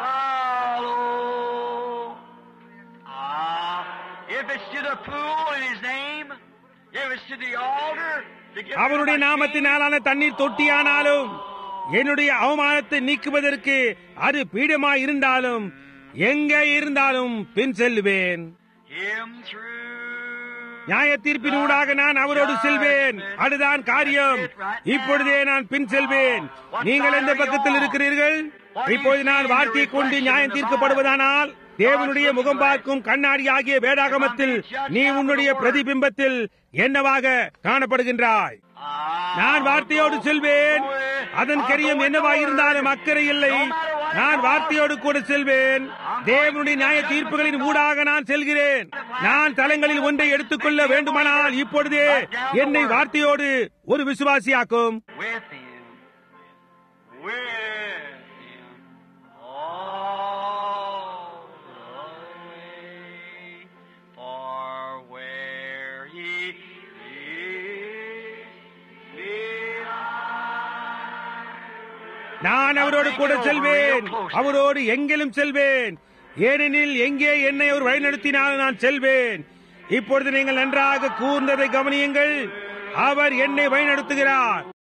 follow. Ah, if it's to the pool in His name, if it's to the altar, to get அவருடைய நாமத்தினாலான தண்ணீர் தொட்டியானாலும் என்னுடைய அவமானத்தை நீக்குவதற்கு அது பீடமாய் இருந்தாலும் எங்கே இருந்தாலும் பின் செல்வேன் Him through. நியாய தீர்ப்பினூடாக நான் அவரோடு செல்வேன் அதுதான் காரியம் இப்பொழுதே நான் பின் செல்வேன் நீங்கள் எந்த பக்கத்தில் இருக்கிறீர்கள் இப்போது நான் வார்த்தையை கொண்டு நியாயம் தீர்க்கப்படுவதானால் தேவனுடைய முகம் பார்க்கும் கண்ணாடி ஆகிய வேதாகமத்தில் நீ உன்னுடைய பிரதிபிம்பத்தில் என்னவாக காணப்படுகின்றாய் நான் வார்த்தையோடு செல்வேன் அதன் கரியம் என்னவாயிருந்தாலும் அக்கறை இல்லை நான் வார்த்தையோடு கூட செல்வேன் தேவனுடைய நியாய தீர்ப்புகளின் ஊடாக நான் செல்கிறேன் நான் தலங்களில் ஒன்றை எடுத்துக்கொள்ள வேண்டுமானால் இப்பொழுதே என்னை வார்த்தையோடு ஒரு விசுவாசியாக்கும் with him, with him all the way. For where he leads me, நான் அவரோடு கூட செல்வேன் அவரோடு எங்கிலும் செல்வேன் ஏனெனில் எங்கே என்னை அவர் வழிநடத்தினால் நான் செல்வேன் இப்பொழுது நீங்கள் நன்றாக கூர்ந்ததை கவனியுங்கள் அவர் என்னை வழிநடத்துகிறார்